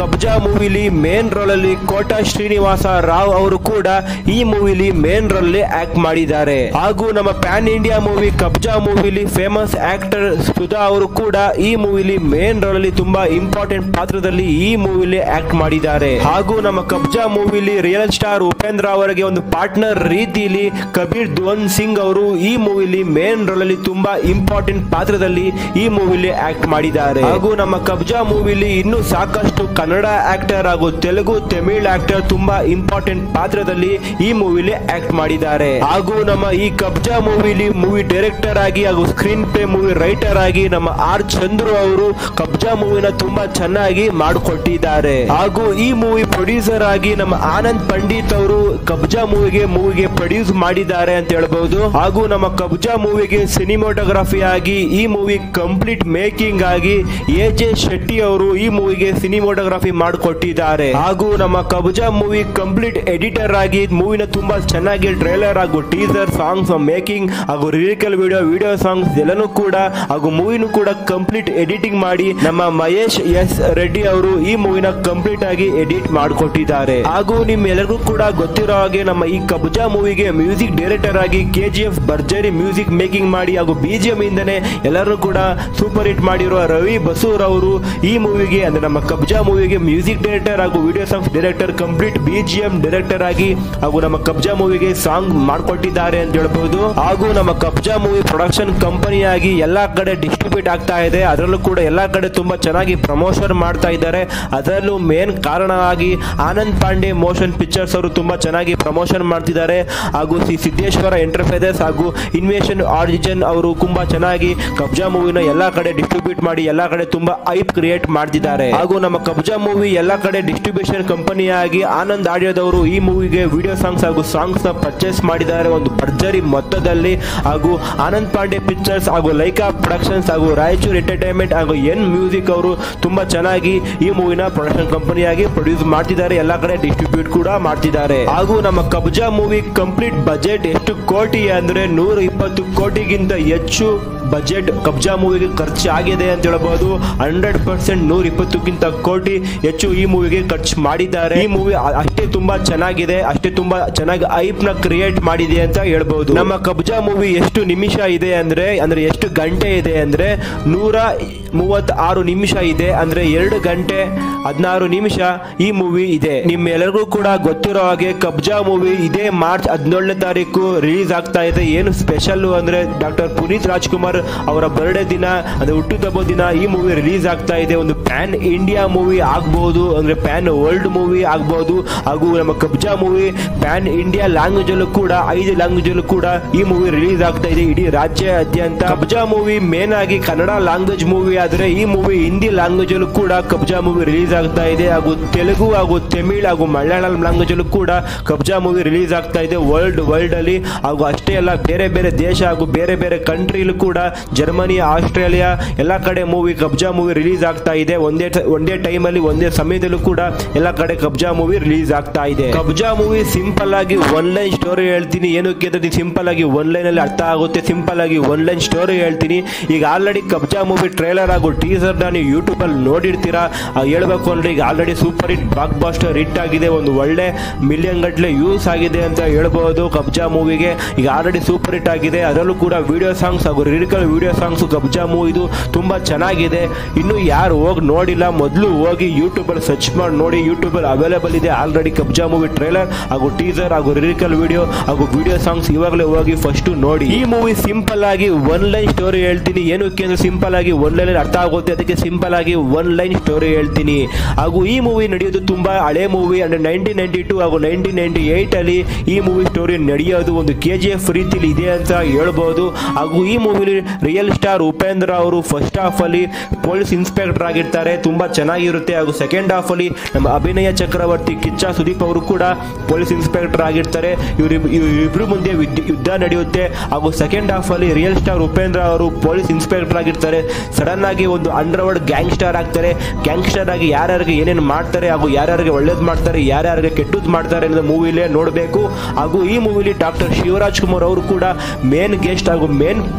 ಕಬ್ಜಾ ಮೂವಿಲಿ ಮೇನ್ ರೋಲ್ ಅಲ್ಲಿ ಕೋಟ ಶ್ರೀನಿವಾಸ ರಾವ್ ಅವರು ಕೂಡ ಈ ಮೂವಿಲಿ ಮೇನ್ ರೋಲ್ ಅಲ್ಲಿ ಆಕ್ಟ್ ಮಾಡಿದ್ದಾರೆ ಹಾಗೂ ನಮ್ಮ ಪ್ಯಾನ್ ಇಂಡಿಯಾ ಮೂವಿ ಕಬ್ಜಾ ಮೂವಿಲಿ ಫೇಮಸ್ ಆಕ್ಟರ್ ಸುಧಾ ಅವರು ಕೂಡ ಈ ಮೂವಿಲಿ ಮೇನ್ ರೋಲ್ ಅಲ್ಲಿ ತುಂಬಾ ಇಂಪಾರ್ಟೆಂಟ್ ಪಾತ್ರದಲ್ಲಿ ಈ ಮೂವಿಲಿ ಆಕ್ಟ್ ಮಾಡಿದ್ದಾರೆ ಹಾಗೂ ನಮ್ಮ ಕಬ್ಜಾ ಮೂವಿಲಿ ರಿಯಲ್ ಸ್ಟಾರ್ ಉಪೇಂದ್ರ ಅವರಿಗೆ ಒಂದು ಪಾರ್ಟ್ನರ್ ರೀತಿಯಲ್ಲಿ ಕಬೀರ್ ಧ್ವನ್ ಸಿಂಗ್ ಅವರು ಈ ಮೂವಿಲಿ ಮೇನ್ ರೋಲ್ ಅಲ್ಲಿ ತುಂಬಾ ಇಂಪಾರ್ಟೆಂಟ್ ಪಾತ್ರದಲ್ಲಿ ಈ ಮೂವಿಲಿ ಆಕ್ಟ್ ಮಾಡಿದ್ದಾರೆ ಹಾಗೂ ನಮ್ಮ ಕಬ್ಜಾ ಮೂವಿಲಿ ಇನ್ನೂ ಸಾಕಷ್ಟು ಕನ್ನಡ ಆಕ್ಟರ್ ಹಾಗೂ ತೆಲುಗು ತಮಿಳ್ ಆಕ್ಟರ್ ತುಂಬಾ ಇಂಪಾರ್ಟೆಂಟ್ ಪಾತ್ರದಲ್ಲಿ ಈ ಮೂವಿಲಿ ಆಕ್ಟ್ ಮಾಡಿದ್ದಾರೆ ಹಾಗೂ ನಮ್ಮ ಈ ಕಬ್ಜಾ ಮೂವಿಲಿ ಮೂವಿ ಡೈರೆಕ್ಟರ್ ಆಗಿ ಹಾಗೂ ಸ್ಕ್ರೀನ್ ಪ್ಲೇ ಮೂವಿ ರೈಟರ್ ಆಗಿ ನಮ್ಮ ಆರ್ ಚಂದ್ರು ಅವರು ಕಬ್ಜಾ ಮೂವಿನ ತುಂಬಾ ಚೆನ್ನಾಗಿ ಮಾಡಿಕೊಟ್ಟಿದ್ದಾರೆ ಹಾಗೂ ಈ ಮೂವಿ ಪ್ರೊಡ್ಯೂಸರ್ ಆಗಿ ನಮ್ಮ ಆನಂದ್ ಪಂಡಿತ್ ಅವರು ಕಬ್ಜಾ ಮೂವಿಗೆ ಮೂವಿಗೆ ಪ್ರೊಡ್ಯೂಸ್ ಮಾಡಿದ್ದಾರೆ ಅಂತ ಹೇಳ್ಬಹುದು ಹಾಗೂ ನಮ್ಮ ಕಬ್ಜಾ ಮೂವಿಗೆ ಸಿನಿಮಾಟೋಗ್ರಫಿ ಆಗಿ ಈ ಮೂವಿ ಕಂಪ್ಲೀಟ್ ಮೇಕಿಂಗ್ ಆಗಿ ಎ ಜೆ ಶೆಟ್ಟಿ ಅವರು ಈ ಮೂವಿಗೆ ಸಿನಿಮಾಟೋಗ್ರಫಿ ಮಾಡಿಕೊಟ್ಟಿದ್ದಾರೆ ಹಾಗೂ ನಮ್ಮ ಕಬ್ಜಾ ಮೂವಿ ಕಂಪ್ಲೀಟ್ ಎಡಿಟರ್ ಆಗಿ ಮೂವಿನ ತುಂಬಾ ಚೆನ್ನಾಗಿ ಟ್ರೇಲರ್ ಹಾಗೂ ಟೀಸರ್ ಸಾಂಗ್ಸ್ ಮೇಕಿಂಗ್ ಹಾಗೂ ಲಿರಿಕಲ್ ವಿಡಿಯೋ ವಿಡಿಯೋ ಸಾಂಗ್ಸ್ ಎಲ್ಲನೂ ಕೂಡ ಹಾಗೂ ಮೂವಿನೂ ಕೂಡ ಕಂಪ್ಲೀಟ್ ಎಡಿಟಿಂಗ್ ಮಾಡಿ ನಮ್ಮ ಮಹೇಶ್ ಎಸ್ ರೆಡ್ಡಿ ಅವರು ಈ ಮೂವಿನ ಕಂಪ್ಲೀಟ್ ಆಗಿ ಎಡಿಟ್ ಮಾಡಿಕೊಟ್ಟಿದ್ದಾರೆ ಹಾಗೂ ನಿಮ್ಮೆಲ್ಲರಿಗೂ ಕೂಡ ಗೊತ್ತಿರೋ ಹಾಗೆ ನಮ್ಮ ಈ ಕಬ್ಜಾ ಮೂವಿಗೆ ಮ್ಯೂಸಿಕ್ ಡೈರೆಕ್ಟರ್ ಆಗಿ ಕೆ ಜಿ ಎಫ್ ಭರ್ಜರಿ ಮ್ಯೂಸಿಕ್ ಮೇಕಿಂಗ್ ಮಾಡಿ ಹಾಗೂ ಬಿಜಿಎಂ ಇಂದನೆ ಎಲ್ಲರೂ ಕೂಡ ಸೂಪರ್ ಹಿಟ್ ಮಾಡಿರುವ ರವಿ ಬಸೂರ್ ಅವರು ಈ ಮೂವಿಗೆ ಅಂದ್ರೆ ನಮ್ಮ ಕಬ್ಜಾ ಮೂವಿಗೆ ಮ್ಯೂಸಿಕ್ ಡೈರೆಕ್ಟರ್ ಹಾಗೂ video songs director complete BGM director ಆಗಿ ಹಾಗೂ ನಮ್ಮ ಕಬ್ಜಾ ಮೂವಿಗೆ ಸಾಂಗ್ ಮಾಡಿಕೊಟ್ಟಿದ್ದಾರೆ ಅಂತ ಹೇಳ್ಬಹುದು ಹಾಗೂ ನಮ್ಮ ಕಬ್ಜಾ ಮೂವಿ ಪ್ರೊಡಕ್ಷನ್ ಕಂಪನಿ ಆಗಿ ಎಲ್ಲಾ ಕಡೆ ಡಿಸ್ಟ್ರಿಬ್ಯೂಟ್ ಆಗ್ತಾ ಇದೆ ಅದರಲ್ಲೂ ಕೂಡ ಎಲ್ಲಾ ಕಡೆ ತುಂಬಾ ಚೆನ್ನಾಗಿ ಪ್ರಮೋಷನ್ ಮಾಡ್ತಾ ಇದ್ದಾರೆ ಅದರಲ್ಲೂ ಮೇನ್ ಕಾರಣವಾಗಿ ಆನಂದ್ ಪಾಂಡೆ ಮೋಷನ್ ಪಿಕ್ಚರ್ಸ್ ಅವರು ತುಂಬಾ ಚೆನ್ನಾಗಿ ಪ್ರಮೋಷನ್ ಮಾಡ್ತಿದ್ದಾರೆ ಹಾಗೂ ಸಿ ಸಿದ್ದೇಶ್ವರ ಎಂಟರ್ಪ್ರೈಸಸ್ ಹಾಗೂ ಇನ್ವೇಷನ್ ಆರ್ಜಿಜನ್ ಅವರು ತುಂಬಾ ಚೆನ್ನಾಗಿ ಕಬ್ಜಾ ಮೂವಿನ ಎಲ್ಲಾ ಕಡೆ ಡಿಸ್ಟ್ರಿಬ್ಯೂಟ್ ಮಾಡಿ ಎಲ್ಲಾ ಕಡೆ ತುಂಬಾ ಐಪ್ ಕ್ರಿಯೇಟ್ ಮಾಡ್ತಿದ್ದಾರೆ ಹಾಗೂ ನಮ್ಮ ಕಬ್ಜಾ ಮೂವಿ ಎಲ್ಲಾ ಕಡೆ ಡಿಸ್ಟ್ರಿಬ್ಯೂಷನ್ ಕಂಪನಿಯಾಗಿ ಆನಂದ್ ಆಡಿಯೋದವರು ಈ ಮೂವಿಗೆ ವಿಡಿಯೋ ಸಾಂಗ್ಸ್ ಹಾಗೂ ಸಾಂಗ್ಸ್ ನ ಪರ್ಚೇಸ್ ಮಾಡಿದ್ದಾರೆ ಒಂದು ಭರ್ಜರಿ ಮೊತ್ತದಲ್ಲಿ ಹಾಗೂ ಆನಂದ್ ಪಾಂಡೆ ಪಿಕ್ಚರ್ಸ್ ಹಾಗೂ ಲೈಕಾ ಪ್ರೊಡಕ್ಷನ್ಸ್ ಹಾಗೂ ರಾಯಚೂರು ಎಂಟರ್ಟೈನ್ಮೆಂಟ್ ಹಾಗೂ ಎನ್ ಮ್ಯೂಸಿಕ್ ಅವರು ತುಂಬಾ ಚೆನ್ನಾಗಿ ಈ ಮೂವಿನ ಪ್ರೊಡಕ್ಷನ್ ಕಂಪನಿಯಾಗಿ ಪ್ರೊಡ್ಯೂಸ್ ಮಾಡ್ತಿದ್ದಾರೆ ಎಲ್ಲಾ ಕಡೆ ಡಿಸ್ಟ್ರಿಬ್ಯೂಟ್ ಕೂಡ ಮಾಡ್ತಿದ್ದಾರೆ ಹಾಗೂ ನಮ್ಮ ಕಬ್ಜಾ ಮೂವಿ ಕಂಪ್ಲೀಟ್ ಬಜೆಟ್ ಎಷ್ಟು ಕೋಟಿ ಅಂದ್ರೆ ನೂರ ಇಪ್ಪತ್ತು ಕೋಟಿಗಿಂತ ಹೆಚ್ಚು ಬಜೆಟ್ ಕಬ್ಜಾ ಮೂವಿಗೆ ಖರ್ಚು ಆಗಿದೆ ಅಂತ ಹೇಳ್ಬಹುದು ಹಂಡ್ರೆಡ್ ಪರ್ಸೆಂಟ್ ನೂರ ಇಪ್ಪತ್ತಕ್ಕಿಂತ ಕೋಟಿ ಹೆಚ್ಚು ಈ ಮೂವಿಗೆ ಖರ್ಚು ಮಾಡಿದ್ದಾರೆ ಈ ಮೂವಿ ಅಷ್ಟೇ ತುಂಬಾ ಚೆನ್ನಾಗಿದೆ ಅಷ್ಟೇ ತುಂಬಾ ಚೆನ್ನಾಗಿ ಐಪ್ ನ ಕ್ರಿಯೇಟ್ ಮಾಡಿದೆ ಅಂತ ಹೇಳ್ಬಹುದು ನಮ್ಮ ಕಬ್ಜಾ ಮೂವಿ ಎಷ್ಟು ನಿಮಿಷ ಇದೆ ಅಂದ್ರೆ ಅಂದ್ರೆ ಎಷ್ಟು ಗಂಟೆ ಇದೆ ಅಂದ್ರೆ ನೂರ ಮೂವತ್ತ ಆರು ನಿಮಿಷ ಇದೆ ಅಂದ್ರೆ ಎರಡು ಗಂಟೆ ಹದಿನಾರು ನಿಮಿಷ ಈ ಮೂವಿ ಇದೆ ನಿಮ್ಮೆಲ್ಲರಿಗೂ ಕೂಡ ಗೊತ್ತಿರೋ ಹಾಗೆ ಕಬ್ಜಾ ಮೂವಿ ಇದೇ ಮಾರ್ಚ್ ಹದಿನೇಳನೇ ತಾರೀಕು ರಿಲೀಸ್ ಆಗ್ತಾ ಇದೆ ಏನು ಸ್ಪೆಷಲ್ ಅಂದ್ರೆ ಡಾಕ್ಟರ್ ಪುನೀತ್ ರಾಜ್ಕುಮಾರ್ ಅವರ ಬರ್ಡೇ ದಿನ ಅಂದ್ರೆ ಹುಟ್ಟುಹಬ್ಬ ದಿನ ಈ ಮೂವಿ ರಿಲೀಸ್ ಆಗ್ತಾ ಇದೆ ಒಂದು ಪ್ಯಾನ್ ಇಂಡಿಯಾ ಮೂವಿ ಆಗ್ಬಹುದು ಅಂದ್ರೆ ಪ್ಯಾನ್ ವರ್ಲ್ಡ್ ಮೂವಿ ಆಗ್ಬಹುದು ಹಾಗೂ ನಮ್ಮ Kabzaa movie pan India language ಅಲ್ಲೂ ಕೂಡ ಐದು ಲ್ಯಾಂಗ್ವೇಜ್ ಅಲ್ಲೂ ಕೂಡ ಈ ಮೂವಿ ರಿಲೀಸ್ ಆಗ್ತಾ ಇದೆ ಇಡೀ ರಾಜ್ಯಾದ್ಯಂತ ಕಬ್ಜಾ ಮೂವಿ ಮೇನ್ ಆಗಿ ಕನ್ನಡ ಲ್ಯಾಂಗ್ವೇಜ್ ಮೂವಿ ಆದ್ರೆ ಈ ಮೂವಿ ಹಿಂದಿ ಲ್ಯಾಂಗ್ವೇಜ್ ಅಲ್ಲೂ ಕೂಡ ಕಬ್ಜಾ ಮೂವಿ ರಿಲೀಸ್ ಆಗ್ತಾ ಇದೆ ಹಾಗೂ ತೆಲುಗು ಹಾಗೂ ತಮಿಳ್ ಹಾಗೂ ಮಲಯಾಳಂ ಲ್ಯಾಂಗ್ವೇಜ್ ಅಲ್ಲೂ ಕೂಡ ಕಬ್ಜಾ ಮೂವಿ ರಿಲೀಸ್ ಆಗ್ತಾ ಇದೆ ವರ್ಲ್ಡ್ ವರ್ಲ್ಡ್ ಅಲ್ಲಿ ಹಾಗೂ ಅಷ್ಟೇ ಅಲ್ಲ ಬೇರೆ ಬೇರೆ ದೇಶ ಹಾಗೂ ಬೇರೆ ಬೇರೆ ಕಂಟ್ರಿಲೂ ಕೂಡ ಜರ್ಮನಿ ಆಸ್ಟ್ರೇಲಿಯಾ ಎಲ್ಲ ಕಡೆ ಮೂವಿ ಕಬ್ಜಾ ಮೂವಿ ರಿಲೀಸ್ ಆಗ್ತಾ ಇದೆ ಒಂದೇ ಟ- ಒಂದೇ ಟೈಮ್ ಅಲ್ಲಿ ಒಂದೇ ಸಮಯದಲ್ಲೂ ಕೂಡ ಎಲ್ಲ ಕಡೆ ಕಬ್ಜಾ ಮೂವಿ ರಿಲೀಸ್ ಆಗ್ತಾ ಇದೆ ಕಬ್ಜಾ ಮೂವಿ ಸಿಂಪಲ್ ಆಗಿ ಒನ್ ಲೈನ್ ಸ್ಟೋರಿ ಹೇಳ್ತೀನಿ ಏನಕ್ಕೆ ಅಂದ್ರೆ ಸಿಂಪಲ್ ಆಗಿ ಒನ್ ಲೈನ್ ಅಲ್ಲಿ ಅರ್ಥ ಆಗುತ್ತೆ ಸಿಂಪಲ್ ಆಗಿ ಒನ್ ಲೈನ್ ಸ್ಟೋರಿ ಹೇಳ್ತೀನಿ ಈಗ ಆಲ್ರೆಡಿ ಕಬ್ಜಾ ಮೂವಿ ಟ್ರೇಲರ್ ಹಾಗೂ ಟೀಸರ್ ನೀವು ಯೂಟ್ಯೂಬ್ ಅಲ್ಲಿ ನೋಡಿರ್ತೀರಾ ಆ ಹೇಳ್ಬೇಕು ಅಂದ್ರೆ ಈಗ already super hit blockbuster hit ಆಗಿದೆ ಒಂದು ಒಳ್ಳೆ ಮಿಲಿಯನ್ ಗಟ್ಟಲೆ ಯೂಸ್ ಆಗಿದೆ ಅಂತ ಹೇಳ್ಬೋದು ಕಬ್ಜಾ ಮೂವಿಗೆ ಈಗ ಆಲ್ರೆಡಿ ಸೂಪರ್ ಹಿಟ್ ಆಗಿದೆ ಅದರಲ್ಲೂ ಕೂಡ ವಿಡಿಯೋ ಸಾಂಗ್ಸ್ ಹಾಗೂ ಲಿರಿಕಲ್ ವಿಡಿಯೋ ಸಾಂಗ್ಸ್ ಕಬ್ಜಾ ಮೂವಿದು ತುಂಬಾ ಚೆನ್ನಾಗಿದೆ ಇನ್ನು ಯಾರು ಹೋಗಿ ನೋಡಿಲ್ಲ ಮೊದಲು ಹೋಗಿ ಯೂಟ್ಯೂಬ್ ಅಲ್ಲಿ ಸರ್ಚ್ ಮಾಡಿ ನೋಡಿ ಯೂಟ್ಯೂಬ್ ಅಲ್ಲಿ ಅವೈಲೇಬಲ್ ಇದೆ ಆಲ್ರೆಡಿ ಕಬ್ಜಾ ಮೂವಿ ಟ್ರೇಲರ್ ಹಾಗೂ ಟೀಸರ್ ಹಾಗೂ ಲಿರಿಕಲ್ ವಿಡಿಯೋ ಹಾಗೂ ವಿಡಿಯೋ ಸಾಂಗ್ಸ್ ಇವಾಗಲೇ ಹೋಗಿ ಫಸ್ಟ್ ನೋಡಿ ಈ ಮೂವಿ ಸಿಂಪಲ್ ಆಗಿ ಒನ್ ಲೈನ್ ಸ್ಟೋರಿ ಹೇಳ್ತೀನಿ ಏನಕ್ಕೆ ಅಂದ್ರೆ ಸಿಂಪಲ್ ಆಗಿ ಒನ್ ಲೈನ್ ಅರ್ಥ ಆಗುತ್ತೆ ಅದಕ್ಕೆ ಸಿಂಪಲ್ ಆಗಿ ಒನ್ ಲೈನ್ ಸ್ಟೋರಿ ಹೇಳ್ತೀನಿ ಹಾಗೂ ಈ ಮೂವಿ ನಡೆಯೋದು ತುಂಬಾ ಹಳೆ ಮೂವಿ ಅಂದ್ರೆ ನೈನ್ಟೀನ್ ನೈನ್ಟಿ ಟೂ ಹಾಗೂ ನೈನ್ಟೀನ್ ನೈನ್ಟಿ ಏಟ್ ಅಲ್ಲಿ ಈ ಮೂವಿ ಸ್ಟೋರಿ ನಡೆಯೋದು ಒಂದು ಕೆ ಜಿ ಎಫ್ ರೀತಿಲಿ ಇದೆ ಅಂತ ಹೇಳ್ಬೋದು ಹಾಗೂ ಈ ಮೂವಿಲಿ ರಿಯಲ್ ಸ್ಟಾರ್ ಉಪೇಂದ್ರ ಅವರು ಫಸ್ಟ್ ಹಾಫ್ ಅಲ್ಲಿ ಪೊಲೀಸ್ ಇನ್ಸ್ಪೆಕ್ಟರ್ ಆಗಿರ್ತಾರೆ ತುಂಬಾ ಚೆನ್ನಾಗಿರುತ್ತೆ ಹಾಗೂ ಸೆಕೆಂಡ್ ಹಾಫ್ ಅಲ್ಲಿ ನಮ್ಮ ಅಭಿನಯ ಚಕ್ರವರ್ತಿ ಕಿಚ್ಚ ಸುದೀಪ್ ಅವರು ಕೂಡ ಪೊಲೀಸ್ ಇನ್ಸ್ಪೆಕ್ಟರ್ ಆಗಿರ್ತಾರೆ ಇವ್ರ ಇಬ್ರು ಮುಂದೆ ವಿದ್- ಯುದ್ಧ ನಡೆಯುತ್ತೆ ಹಾಗೂ ಸೆಕೆಂಡ್ ಹಾಫ್ ಅಲ್ಲಿ ರಿಯಲ್ ಸ್ಟಾರ್ ಉಪೇಂದ್ರ ಅವರು ಪೊಲೀಸ್ ಇನ್ಸ್ಪೆಕ್ಟರ್ ಆಗಿರ್ತಾರೆ ಸಡನ್ ಆಗಿ ಒಂದು ಅಂಡರ್ವರ್ಲ್ಡ್ ಗ್ಯಾಂಗ್ಸ್ಟರ್ ಆಗ್ತಾರೆ ಗ್ಯಾಂಗ್ಸ್ಟರ್ ಆಗಿ ಯಾರ್ಯಾರಿಗೆ ಏನೇನು ಮಾಡ್ತಾರೆ ಹಾಗೂ ಯಾರ್ಯಾರಿಗೆ ಒಳ್ಳೇದು ಮಾಡ್ತಾರೆ ಯಾರ್ಯಾರಿಗೆ ಕೆಟ್ಟದ್ದು ಮಾಡ್ತಾರೆ ಅನ್ನೋದು ಮೂವಿಲೇ ನೋಡಬೇಕು ಹಾಗೂ ಈ ಮೂವಿಲಿ ಡಾಕ್ಟರ್ ಶಿವರಾಜ್ ಕುಮಾರ್ ಅವರು ಕೂಡ ಮೇನ್ ಗೆಸ್ಟ್ ಹಾಗೂ ಮೇನ್ ಪಾತ್ರದಲ್ಲಿ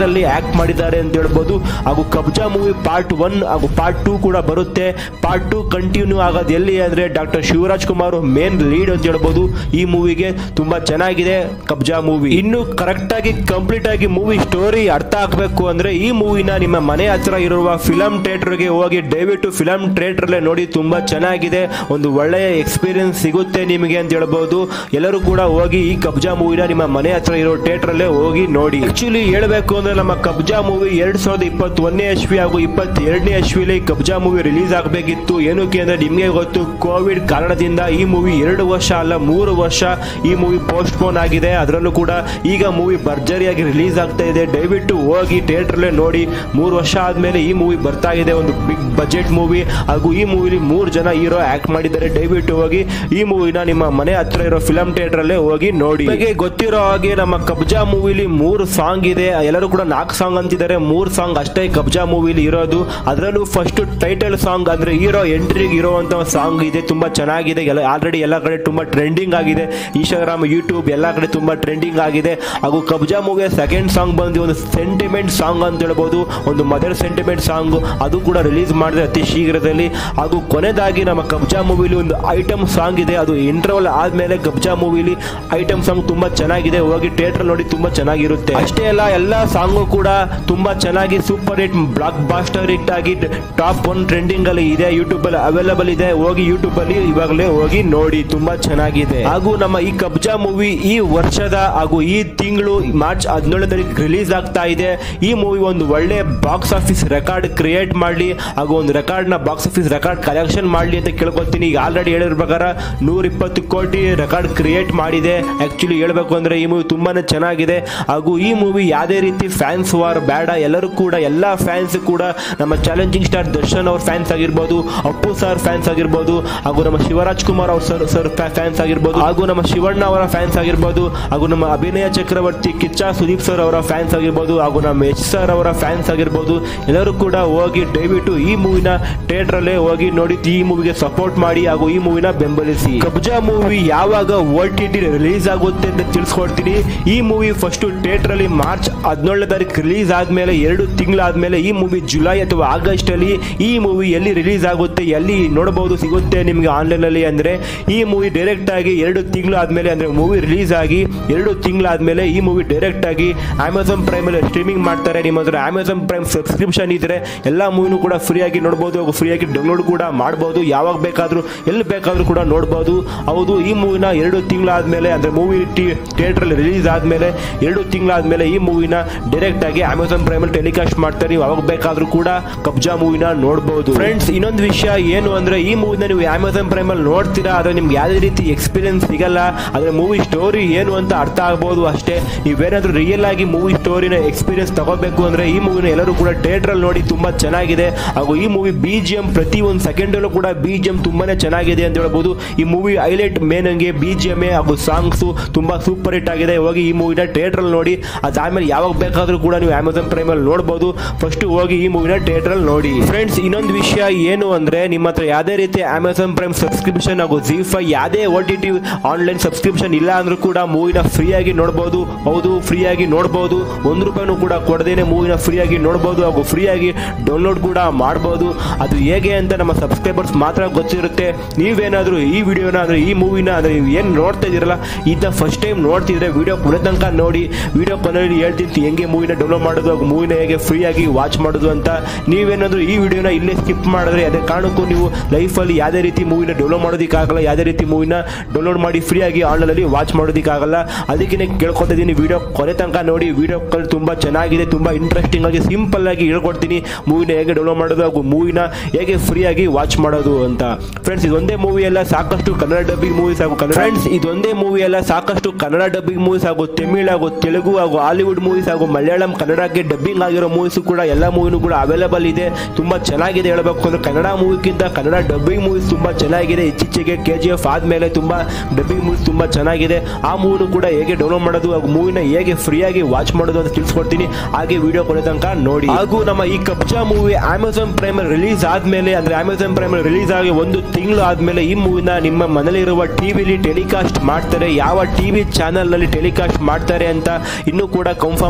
ಅಲ್ಲಿ ಆಕ್ಟ್ ಮಾಡಿದ್ದಾರೆ ಅಂತ ಹೇಳ್ಬೋದು ಹಾಗೂ ಕಬ್ಜಾ ಮೂವಿ ಪಾರ್ಟ್ ಒನ್ ಹಾಗೂ ಪಾರ್ಟ್ ಟೂ ಕೂಡ ಬರುತ್ತೆ ಪಾರ್ಟ್ ಟೂ ಕಂಟಿನ್ಯೂ ಆಗೋದು ಎಲ್ಲಿ ಅಂದ್ರೆ doctor Shivaraj Kumar main lead ಅಂತ ಹೇಳ್ಬೋದು ಈ ಮೂವಿಗೆ ತುಂಬಾ ಚೆನ್ನಾಗಿದೆ ಕಬ್ಜಾ ಮೂವಿ ಇನ್ನು ಕರೆಕ್ಟ್ ಆಗಿ ಕಂಪ್ಲೀಟ್ ಆಗಿ ಮೂವಿ ಸ್ಟೋರಿ ಅರ್ಥ ಆಗ್ಬೇಕು ಅಂದ್ರೆ ಈ ಮೂವಿನ ನಿಮ್ಮ ಮನೆ ಹತ್ರ ಇರುವ ಫಿಲಂ ಥಿಯೇಟರ್ಗೆ ಹೋಗಿ ದಯವಿಟ್ಟು ಫಿಲಂ ಥಿಯೇಟರ್ಲೆ ನೋಡಿ ತುಂಬಾ ಚೆನ್ನಾಗಿದೆ ಒಂದು ಒಳ್ಳೆಯ ಎಕ್ಸ್ಪೀರಿಯನ್ಸ್ ಸಿಗುತ್ತೆ ನಿಮಗೆ ಅಂತ ಹೇಳ್ಬೋದು ಎಲ್ಲರೂ ಕೂಡ ಹೋಗಿ ಈ ಕಬ್ಜಾ ಮೂವಿನ ನಿಮ್ಮ ಮನೆ ಹತ್ರ ಇರೋ ಥಿಯೇಟರ್ ಅಲ್ಲೇ ಹೋಗಿ ನೋಡಿ ಆಕ್ಚುಲಿ ಹೇಳ್ಬೇಕು ಅಂದ್ರೆ ನಮ್ಮ ಕಬ್ಜಾ ಮೂವಿ ಎರಡ್ ಸಾವಿರದ ಇಪ್ಪತ್ತೊಂದನೇ ಎಸ್ವಿ ಹಾಗೂ ಇಪ್ಪತ್ತೆರಡನೇ ಎಸ್ವಿಲಿ ಕಬ್ಜಾ ಮೂವಿ ರಿಲೀಸ್ ಆಗಬೇಕಿತ್ತು ಏನಕ್ಕೆ ಅಂದ್ರೆ ನಿಮಗೆ ಗೊತ್ತು ಕೋವಿಡ್ ಕಾರಣದಿಂದ ಈ ಮೂವಿ ಎರಡು ವರ್ಷ ಅಲ್ಲ ಮೂರು ವರ್ಷ ಈ ಮೂವಿ ಪೋಸ್ಟ್ಪೋನ್ ಆಗಿದೆ ಅದರಲ್ಲೂ ಕೂಡ ಈಗ ಮೂವಿ ಭರ್ಜರಿಯಾಗಿ ರಿಲೀಸ್ ಆಗ್ತಾ ಇದೆ ದಯವಿಟ್ಟು ಹೋಗಿ ಥಿಯೇಟರ್ಲೇ ನೋಡಿ ಮೂರು ವರ್ಷ ಆದ್ಮೇಲೆ ಈ ಮೂವಿ ಬರ್ತಾ ಇದೆ ಒಂದು ಬಿಗ್ ಬಜೆಟ್ ಮೂವಿ ಹಾಗೂ ಈ ಮೂವಿಲಿ ಮೂರು ಜನ ಹೀರೋ ಆಕ್ಟ್ ಮಾಡಿದ್ದಾರೆ ದಯವಿಟ್ಟು ಹೋಗಿ ಈ ಮೂವಿನ ನಿಮ್ಮ ಮನೆ ಹತ್ರ ಇರೋ ಫಿಲಂ ಥಿಯೇಟರ್ ಅಲ್ಲೇ ಹೋಗಿ ನೋಡಿ ನಿಮಗೆ ಗೊತ್ತಿರೋ ಹಾಗೆ ನಮ್ಮ ಕಬ್ಜಾ ಮೂವಿಲಿ ಮೂರು ಸಾಂಗ್ ಇದೆ ಎಲ್ಲರೂ ಕೂಡ ನಾಲ್ಕು ಸಾಂಗ್ ಅಂತಿದ್ದಾರೆ ಮೂರು ಸಾಂಗ್ ಅಷ್ಟೇ ಕಬ್ಜಾ ಮೂವಿಲಿ ಇರೋದು ಅದರಲ್ಲೂ ಫಸ್ಟ್ ಟೈಟಲ್ ಸಾಂಗ್ ಅಂದ್ರೆ ಹೀರೋ ಎಂಟ್ರಿಗೆ ಇರುವಂತ ಸಾಂಗ್ ಇದೆ ತುಂಬಾ ಚೆನ್ನಾಗಿದೆ ಎಲ್ಲ ಆಲ್ರೆಡಿ ಎಲ್ಲ ಕಡೆ ತುಂಬಾ ಟ್ರೆಂಡಿಂಗ್ ಆಗಿದೆ ಇನ್ಸ್ಟಾಗ್ರಾಮ್ ಯೂಟ್ಯೂಬ್ ಎಲ್ಲ ಕಡೆ ತುಂಬಾ ಟ್ರೆಂಡಿಂಗ್ ಆಗಿದೆ ಹಾಗೂ ಕಬ್ಜಾ ಮೂವಿಯ ಸೆಕೆಂಡ್ ಸಾಂಗ್ ಬಂದು ಒಂದು ಸೆಂಟಿಮೆಂಟ್ ಸಾಂಗ್ ಅಂತ ಹೇಳ್ಬೋದು ಒಂದು ಮದರ್ ಸೆಂಟಿಮೆಂಟ್ ಸಾಂಗ್ ಅದು ಕೂಡ ರಿಲೀಸ್ ಮಾಡಿದೆ ಅತಿ ಶೀಘ್ರದಲ್ಲಿ ಹಾಗೂ ಕೊನೆದಾಗಿ ನಮ್ಮ ಕಬ್ಜಾ ಮೂವಿಲಿ ಒಂದು ಐಟಮ್ ಸಾಂಗ್ ಇದೆ ಅದು ಇಂಟರ್ವಲ್ ಆದ್ಮೇಲೆ ಕಬ್ಜಾ ಮೂವಿಲಿ ಐಟಮ್ ಸಾಂಗ್ ತುಂಬಾ ಚೆನ್ನಾಗಿದೆ ಹೋಗಿ ಥಿಯೇಟರ್ ನೋಡಿ ತುಂಬಾ ಚೆನ್ನಾಗಿರುತ್ತೆ ಅಷ್ಟೇ ಅಲ್ಲ ಎಲ್ಲ ಸಾಂಗು ಕೂಡ ತುಂಬಾ ಚೆನ್ನಾಗಿ super hit blockbuster hit ಆಗಿ ಟಾಪ್ ಒನ್ ಟ್ರೆಂಡಿಂಗ್ ಅಲ್ಲಿ ಇದೆ ಯೂಟ್ಯೂಬ್ ಅಲ್ಲಿ ಅವೈಲಬಲ್ ಇದೆ ಹೋಗಿ ಯೂಟ್ಯೂಬ್ ಅಲ್ಲಿ ಇವಾಗಲೇ ಹೋಗಿ ನೋಡಿ ತುಂಬಾ ಚೆನ್ನಾಗಿದೆ ಹಾಗೂ ನಮ್ಮ ಈ ಕಬ್ಜಾ ಮೂವಿ ಈ ವರ್ಷದ ಹಾಗೂ ಈ ತಿಂಗಳು ಮಾರ್ಚ್ ಹದಿನೇಳನೇ ತಾರೀಕು ರಿಲೀಸ್ ಆಗ್ತಾ ಇದೆ ಈ ಮೂವಿ ಒಂದು ಒಳ್ಳೆ ಬಾಕ್ಸ್ ಆಫೀಸ್ ರೆಕಾರ್ಡ್ ಕ್ರಿಯೇಟ್ ಮಾಡಲಿ ಹಾಗೂ ಒಂದು ರೆಕಾರ್ಡ್ ನ ಬಾಕ್ಸ್ ಆಫೀಸ್ ರೆಕಾರ್ಡ್ ಕಲೆಕ್ಷನ್ ಮಾಡಲಿ ಅಂತ ಕೇಳ್ಕೊತೀನಿ ಈಗ ಆಲ್ರೆಡಿ ಹೇಳಿರೋ ಪ್ರಕಾರ ನೂರ ಇಪ್ಪತ್ತು ಕೋಟಿ ರೆಕಾರ್ಡ್ ಕ್ರಿಯೇಟ್ ಮಾಡಿದೆ ಆಕ್ಚುಲಿ ಹೇಳ್ಬೇಕು ಅಂದ್ರೆ ಈ ಮೂವಿ ತುಂಬಾನೇ ಚೆನ್ನಾಗಿದೆ ಹಾಗೂ ಈ ಮೂವಿ ಯಾವುದೇ ರೀತಿ ಫ್ಯಾನ್ಸ್ ವಾರ್ ಬೇಡ ಎಲ್ಲರೂ ಕೂಡ ಎಲ್ಲ ಫ್ಯಾನ್ಸ್ ಕೂಡ ನಮ್ಮ ಚಾಲೆಂಜಿಂಗ್ ಸ್ಟಾರ್ ದರ್ಶನ್ ಅವ್ರ ಫ್ಯಾನ್ಸ್ ಆಗಿರ್ಬೋದು ಅಪ್ಪು ಸರ್ ಫ್ಯಾನ್ಸ್ ಆಗಿರ್ಬೋದು ಹಾಗೂ ನಮ್ಮ ಶಿವರಾಜ್ ಕುಮಾರ್ ಅವ್ರ ಸರ್ ಸರ್ ಫ್ಯಾನ್ಸ್ ಆಗಿರ್ಬೋದು ಹಾಗೂ ನಮ್ಮ ಶಿವಣ್ಣ ಅವರ ಫ್ಯಾನ್ಸ್ ಆಗಿರ್ಬೋದು ಹಾಗೂ ನಮ್ಮ ಅಭಿನಯ ಚಕ್ರವರ್ತಿ ಕಿಚ್ಚ ಸುದೀಪ್ ಸರ್ ಅವರ ಫ್ಯಾನ್ಸ್ ಆಗಿರ್ಬೋದು ಹಾಗೂ ನಮ್ಮ ಎಚ್ ಸರ್ ಅವರ ಫ್ಯಾನ್ಸ್ ಆಗಿರ್ಬೋದು ಎಲ್ಲರೂ ಕೂಡ ಹೋಗಿ ದಯವಿಟ್ಟು ಈ ಮೂವಿನ ಥಿಯೇಟರ್ ಅಲ್ಲೇ ಹೋಗಿ ನೋಡಿ ಈ ಮೂವಿಗೆ ಸಪೋರ್ಟ್ ಮಾಡಿ ಹಾಗೂ ಈ ಮೂವಿನ ಬೆಂಬಲಿಸಿ ಕಬ್ಜಾ ಮೂವಿ ಯಾವಾಗ ಓ ಟಿ ಟಿ ರಿಲೀಸ್ ಆಗುತ್ತೆ ಅಂತ ತಿಳಿಸ್ಕೊಡ್ತೀನಿ ಈ ಮೂವಿ ಫಸ್ಟ್ ಥಿಯೇಟರ್ ಅಲ್ಲಿ ಮಾರ್ಚ್ ಹದಿನೇಳನೇ ತಾರೀಕು ರಿಲೀಸ್ ಆದ್ಮೇಲೆ ಎರಡು ತಿಂಗಳಾದ್ಮೇಲೆ ಈ ಮೂವಿ ಜುಲೈ ಅಥವಾ ಆಗಸ್ಟ್ ಅಲ್ಲಿ ಈ ಮೂವಿ ಎಲ್ಲಿ ರಿಲೀಸ್ ಆಗುತ್ತೆ ಎಲ್ಲಿ ನೋಡಬಹುದು ಸಿಗುತ್ತೆ ನಿಮಗೆ ಆನ್ಲೈನ್ ಅಲ್ಲಿ ಅಂದ್ರೆ ಈ ಮೂವಿ ಡೈರೆಕ್ಟ್ ಆಗಿ ಎರಡು ತಿಂಗಳು ಆದ್ಮೇಲೆ ಅಂದ್ರೆ ಮೂವಿ ರಿಲೀಸ್ ಆಗಿ ಎರಡು ತಿಂಗಳಾದ್ಮೇಲೆ ಈ ಮೂವಿ ಡೈರೆಕ್ಟ್ ಆಗಿ ಅಮೆಝಾನ್ ಪ್ರೈಮ್ ಅಲ್ಲಿ ಸ್ಟ್ರೀಮಿಂಗ್ ಮಾಡ್ತಾರೆ ನಿಮ್ಮ ಹತ್ರ ಅಮೆಝಾನ್ ಪ್ರೈಮ್ ಸಬ್ಸ್ಕ್ರಿಪ್ಷನ್ ಇದ್ರೆ ಎಲ್ಲ ಮೂವಿನೂ ಕೂಡ ಫ್ರೀ ಆಗಿ ನೋಡಬಹುದು ಹಾಗೂ ಫ್ರೀ ಆಗಿ ಡೌನ್ಲೋಡ್ ಕೂಡ ಮಾಡಬಹುದು ಯಾವಾಗ ಬೇಕಾದ್ರೂ ಎಲ್ಲಿ ಬೇಕಾದ್ರೂ ಕೂಡ ನೋಡಬಹುದು ಹೌದು ಈ ಮೂವಿನ ಎರಡು ತಿಂಗಳಾದ್ಮೇಲೆ ಅಂದ್ರೆ ಮೂವಿ ಥಿಯೇಟರ್ ಅಲ್ಲಿ ರಿಲೀಸ್ ಆದ್ಮೇಲೆ ಎರಡು ತಿಂಗಳಾದ್ಮೇಲೆ ಈ ಮೂವಿನ ಡೈರೆಕ್ಟ್ ಆಗಿ ಅಮೆಝಾನ್ ಪ್ರೈಮ್ ಅಲ್ಲಿ ಟೆಲಿಕಾಸ್ಟ್ ಮಾಡ್ತಾರೆ ನೀವು ಯಾವಾಗ ಬೇಕಾದ್ರೂ ಕೂಡ ಕಬ್ಜಾ ಮೂವಿನ ನೋಡಬಹುದು ಫ್ರೆಂಡ್ಸ್ ಇನ್ನೊಂದು ವಿಷಯ ಏನು ಅಂದ್ರೆ ಈ ಮೂವಿನ ನೀವು ಅಮೆಝಾನ್ ಪ್ರೈಮ್ ಅಲ್ಲಿ ನೋಡ್ತೀರಾ ಆದ್ರೆ ನಿಮ್ಗೆ ಯಾವುದೇ ರೀತಿ ಎಕ್ಸ್ಪೀರಿಯನ್ಸ್ ಸಿಗಲ್ಲ ಆದ್ರೆ ಮೂವಿ ಸ್ಟೋರಿ ಏನು ಅಂತ ಅರ್ಥ ಆಗ್ಬೋದು ಅಷ್ಟೇ ನೀವೇನಾದ್ರೂ ರಿಯಲ್ ಆಗಿ ಮೂವಿ ಸ್ಟೋರಿನ ಎಕ್ಸ್ಪೀರಿಯನ್ಸ್ ತಗೋಬೇಕು ಅಂದ್ರೆ ಈ ಮೂವಿನ ಎಲ್ಲರೂ ಕೂಡ ಥಿಯೇಟರ್ ಅಲ್ಲಿ ನೋಡಿ ತುಂಬಾ ಚೆನ್ನಾಗಿದೆ ಹಾಗೂ ಈ ಮೂವಿ ಬಿ ಜಿ ಎಂ ಪ್ರತಿ ಒಂದು ಸೆಕೆಂಡ್ ಅಲ್ಲೂ ಕೂಡ ಬಿ ಜಿ ಎಂ ತುಂಬಾನೇ ಚೆನ್ನಾಗಿದೆ ಅಂತ ಹೇಳ್ಬೋದು ಈ ಮೂವಿ ಹೈಲೈಟ್ ಮೇನ್ ಹಂಗೆ ಬಿ ಜಿ ಎಂ ಹಾಗೂ ಸಾಂಗ್ಸ್ ತುಂಬಾ ಸೂಪರ್ ಹಿಟ್ ಆಗಿದೆ ಹೋಗಿ ಈ ಮೂವಿನ ಥಿಯೇಟರ್ ಅಲ್ಲಿ ನೋಡಿ ಅದಾದ್ಮೇಲೆ ಯಾವಾಗ ಬೇಕಾದ್ರೂ ಕೂಡ ನೀವು ಅಮೆಝಾನ್ ಪ್ರೈಮ್ ಅಲ್ಲಿ ನೋಡಬಹುದು ಫಸ್ಟ್ ಹೋಗಿ ಈ ಮೂವಿನ ಥಿಯೇಟರ್ ಅಲ್ಲಿ ನೋಡಿ ಫ್ರೆಂಡ್ಸ್ ಇನ್ನೊಂದು ವಿಷಯ ಏನು ಅಂದ್ರೆ ನಿಮ್ಮ ಹತ್ರ ಯಾವುದೇ ರೀತಿ ಅಮೆಝಾನ್ ಪ್ರೈಮ್ ಸಬ್ಸ್ಕ್ರಿಪ್ಷನ್ ಹಾಗೂ ಜಿ ಫೈ ಯಾವುದೇ O T T online subscription ಇಲ್ಲ ಅಂದ್ರೂ ಕೂಡ ಮೂವಿನ ಫ್ರೀ ಆಗಿ ನೋಡಬಹುದು ಹೌದು ಫ್ರೀ ಆಗಿ ನೋಡಬಹುದು ಒಂದು ರೂಪಾಯಿನೂ ಕೂಡ ಕೊಡದೇನೆ ಮೂವಿನ ಫ್ರೀ ಆಗಿ ನೋಡಬಹುದು ಹಾಗೂ ಫ್ರೀ ಆಗಿ ಡೌನ್ಲೋಡ್ ಕೂಡ ಮಾಡಬಹುದು ಅದು ಹೇಗೆ ಅಂತ ನಮ್ಮ ಸಬ್ಸ್ಕ್ರೈಬರ್ಸ್ ಮಾತ್ರ ಗೊತ್ತಿರುತ್ತೆ ನೀವೇನಾದ್ರೂ ಈ ವಿಡಿಯೋನ ಅಂದ್ರೆ ಈ ಮೂವಿನ ಅಂದ್ರೆ ನೀವು ಏನು ನೋಡ್ತಾ ಇದೀರಲ್ಲ ಇದನ್ನ ಫಸ್ಟ್ ಟೈಮ್ ನೋಡ್ತಿದ್ರೆ ವಿಡಿಯೋ ಕೊನೆ ತನಕ ನೋಡಿ ವಿಡಿಯೋ ಕೊನೆಯಲ್ಲಿ ಹೇಳ್ತೀನಿ ಹೆಂಗೆ ಮೂವಿನ ಡೌನ್ಲೋಡ್ ಮಾಡೋದು ಹಾಗೂ ಮೂವಿನ ಹೇಗೆ ಫ್ರೀ ಆಗಿ ವಾಚ್ ಮಾಡೋದು ಅಂತ ನೀವೇನಾದ್ರೂ ಈ ವಿಡಿಯೋನ ಇಲ್ಲೇ ಸ್ಕಿಪ್ ಮಾಡಿದ್ರೆ ಅದೇ ಕಾರಣಕ್ಕೂ ನೀವು ಲೈಫಲ್ಲಿ ಯಾವುದೇ ರೀತಿ ಮೂವಿನ ಡೌನ್ಲೋಡ್ ಮಾಡೋದಕ್ಕಾಗಲ್ಲ ಯಾವುದೇ ರೀತಿ ಮೂವಿನ ಡೌನ್ಲೋಡ್ ಮಾಡಿ ಫ್ರೀ ಆಗಿ ಆನ್ಲೈನಲ್ಲಿ ವಾಚ್ ಮಾಡೋದಕ್ಕಾಗಲ್ಲ ಅದಕ್ಕೆ ಕೇಳ್ಕೊತಾ ಇದ್ದೀನಿ ವಿಡಿಯೋ ಕೊನೆ ತನಕ ನೋಡಿ ವಿಡಿಯೋ ಕಾಲ್ ತುಂಬ ಚೆನ್ನಾಗಿದೆ ತುಂಬ ಇಂಟ್ರೆಸ್ಟಿಂಗ್ ಆಗಿ ಸಿಂಪಲ್ ಆಗಿ ಹೇಳ್ಕೊಡ್ತೀನಿ ಮೂವಿನ ಹೇಗೆ ಡೌನ್ಲೋಡ್ ಮಾಡೋದು ಹಾಗೂ ಮೂವಿನ ಹೇಗೆ ಫ್ರೀ ಆಗಿ ವಾಚ್ ಮಾಡೋದು ಅಂತ ಫ್ರೆಂಡ್ಸ್ ಇದೊಂದೇ ಮೂವಿ ಎಲ್ಲ ಸಾಕಷ್ಟು ಕನ್ನಡ ಡಬ್ಬಿಂಗ್ ಮೂವೀಸ್ ಹಾಗೂ ಫ್ರೆಂಡ್ಸ್ ಇದೊಂದೇ ಮೂವಿ ಎಲ್ಲ ಸಾಕಷ್ಟು ಕನ್ನಡ ಡಬ್ಬಿಂಗ್ ಮೂವೀಸ್ ಹಾಗೂ ತಮಿಳ್ ಹಾಗೂ ತೆಲುಗು ಹಾಗೂ ಹಾಲಿವುಡ್ ಮೂವೀಸ್ ಹಾಗೂ ಮಲಯಾಳಂ ಕನ್ನಡಕ್ಕೆ ಡಬ್ಬಿಂಗ್ ಆಗಿರೋ ಮೂವೀಸ್ ಕೂಡ ಎಲ್ಲ ಮೂವಿನೂ ಕೂಡ ಅವೈಲೇಬಲ್ ಇದೆ ತುಂಬಾ ಚೆನ್ನಾಗಿದೆ ಹೇಳಬೇಕು ಅಂದ್ರೆ ಕನ್ನಡ ಮೂವಿಗಿಂತ ಕನ್ನಡ ಡಬ್ಬಿಂಗ್ ಮೂವೀಸ್ ತುಂಬಾ ಚೆನ್ನಾಗಿದೆ ಇತ್ತೀಚೆಗೆ ಕೆ ಜಿ ಎಫ್ ಆದ್ಮೇಲೆ ತುಂಬಾ ಡಬ್ಬಿಂಗ್ ಮೂವೀಸ್ ತುಂಬಾ ಚೆನ್ನಾಗಿದೆ ಆ ಮೂವಿನೂ ಕೂಡ ಹೇಗೆ ಡೌನ್ಲೋಡ್ ಮಾಡೋದು ಹಾಗೂ ಮೂವಿನ ಹೇಗೆ ಫ್ರೀ ಆಗಿ ವಾಚ್ ಮಾಡೋದು ಅಂತ ತಿಳಿಸ್ಕೊಡ್ತೀನಿ ಹಾಗೆ ವಿಡಿಯೋ ಕೊನೆ ತನಕ ನೋಡಿ ಹಾಗೂ ನಮ್ಮ ಈ Kabzaa movie Amazon prime release ಆದ್ಮೇಲೆ ಅಂದ್ರೆ ಅಮೆಝಾನ್ ಪ್ರೈಮ್ ರಿಲೀಸ್ ಆಗಿ ಒಂದು ತಿಂಗಳು ಆದ್ಮೇಲೆ ಈ ಮೂವಿನ ನಿಮ್ಮ ಮನೇಲಿರುವ ಟಿವಿಲಿ ಟೆಲಿಕಾಸ್ಟ್ ಮಾಡ್ತಾರೆ ಯಾವ ಟಿವಿ ಚಾನೆಲ್ ನಲ್ಲಿ ಟೆಲಿಕಾಸ್ಟ್ ಮಾಡ್ತಾರೆ ಅಂತ ಇನ್ನೂ ಕೂಡ ಕನ್ಫರ್ಮ್ ಆಗಿ ಗೊತ್ತಿಲ್ಲ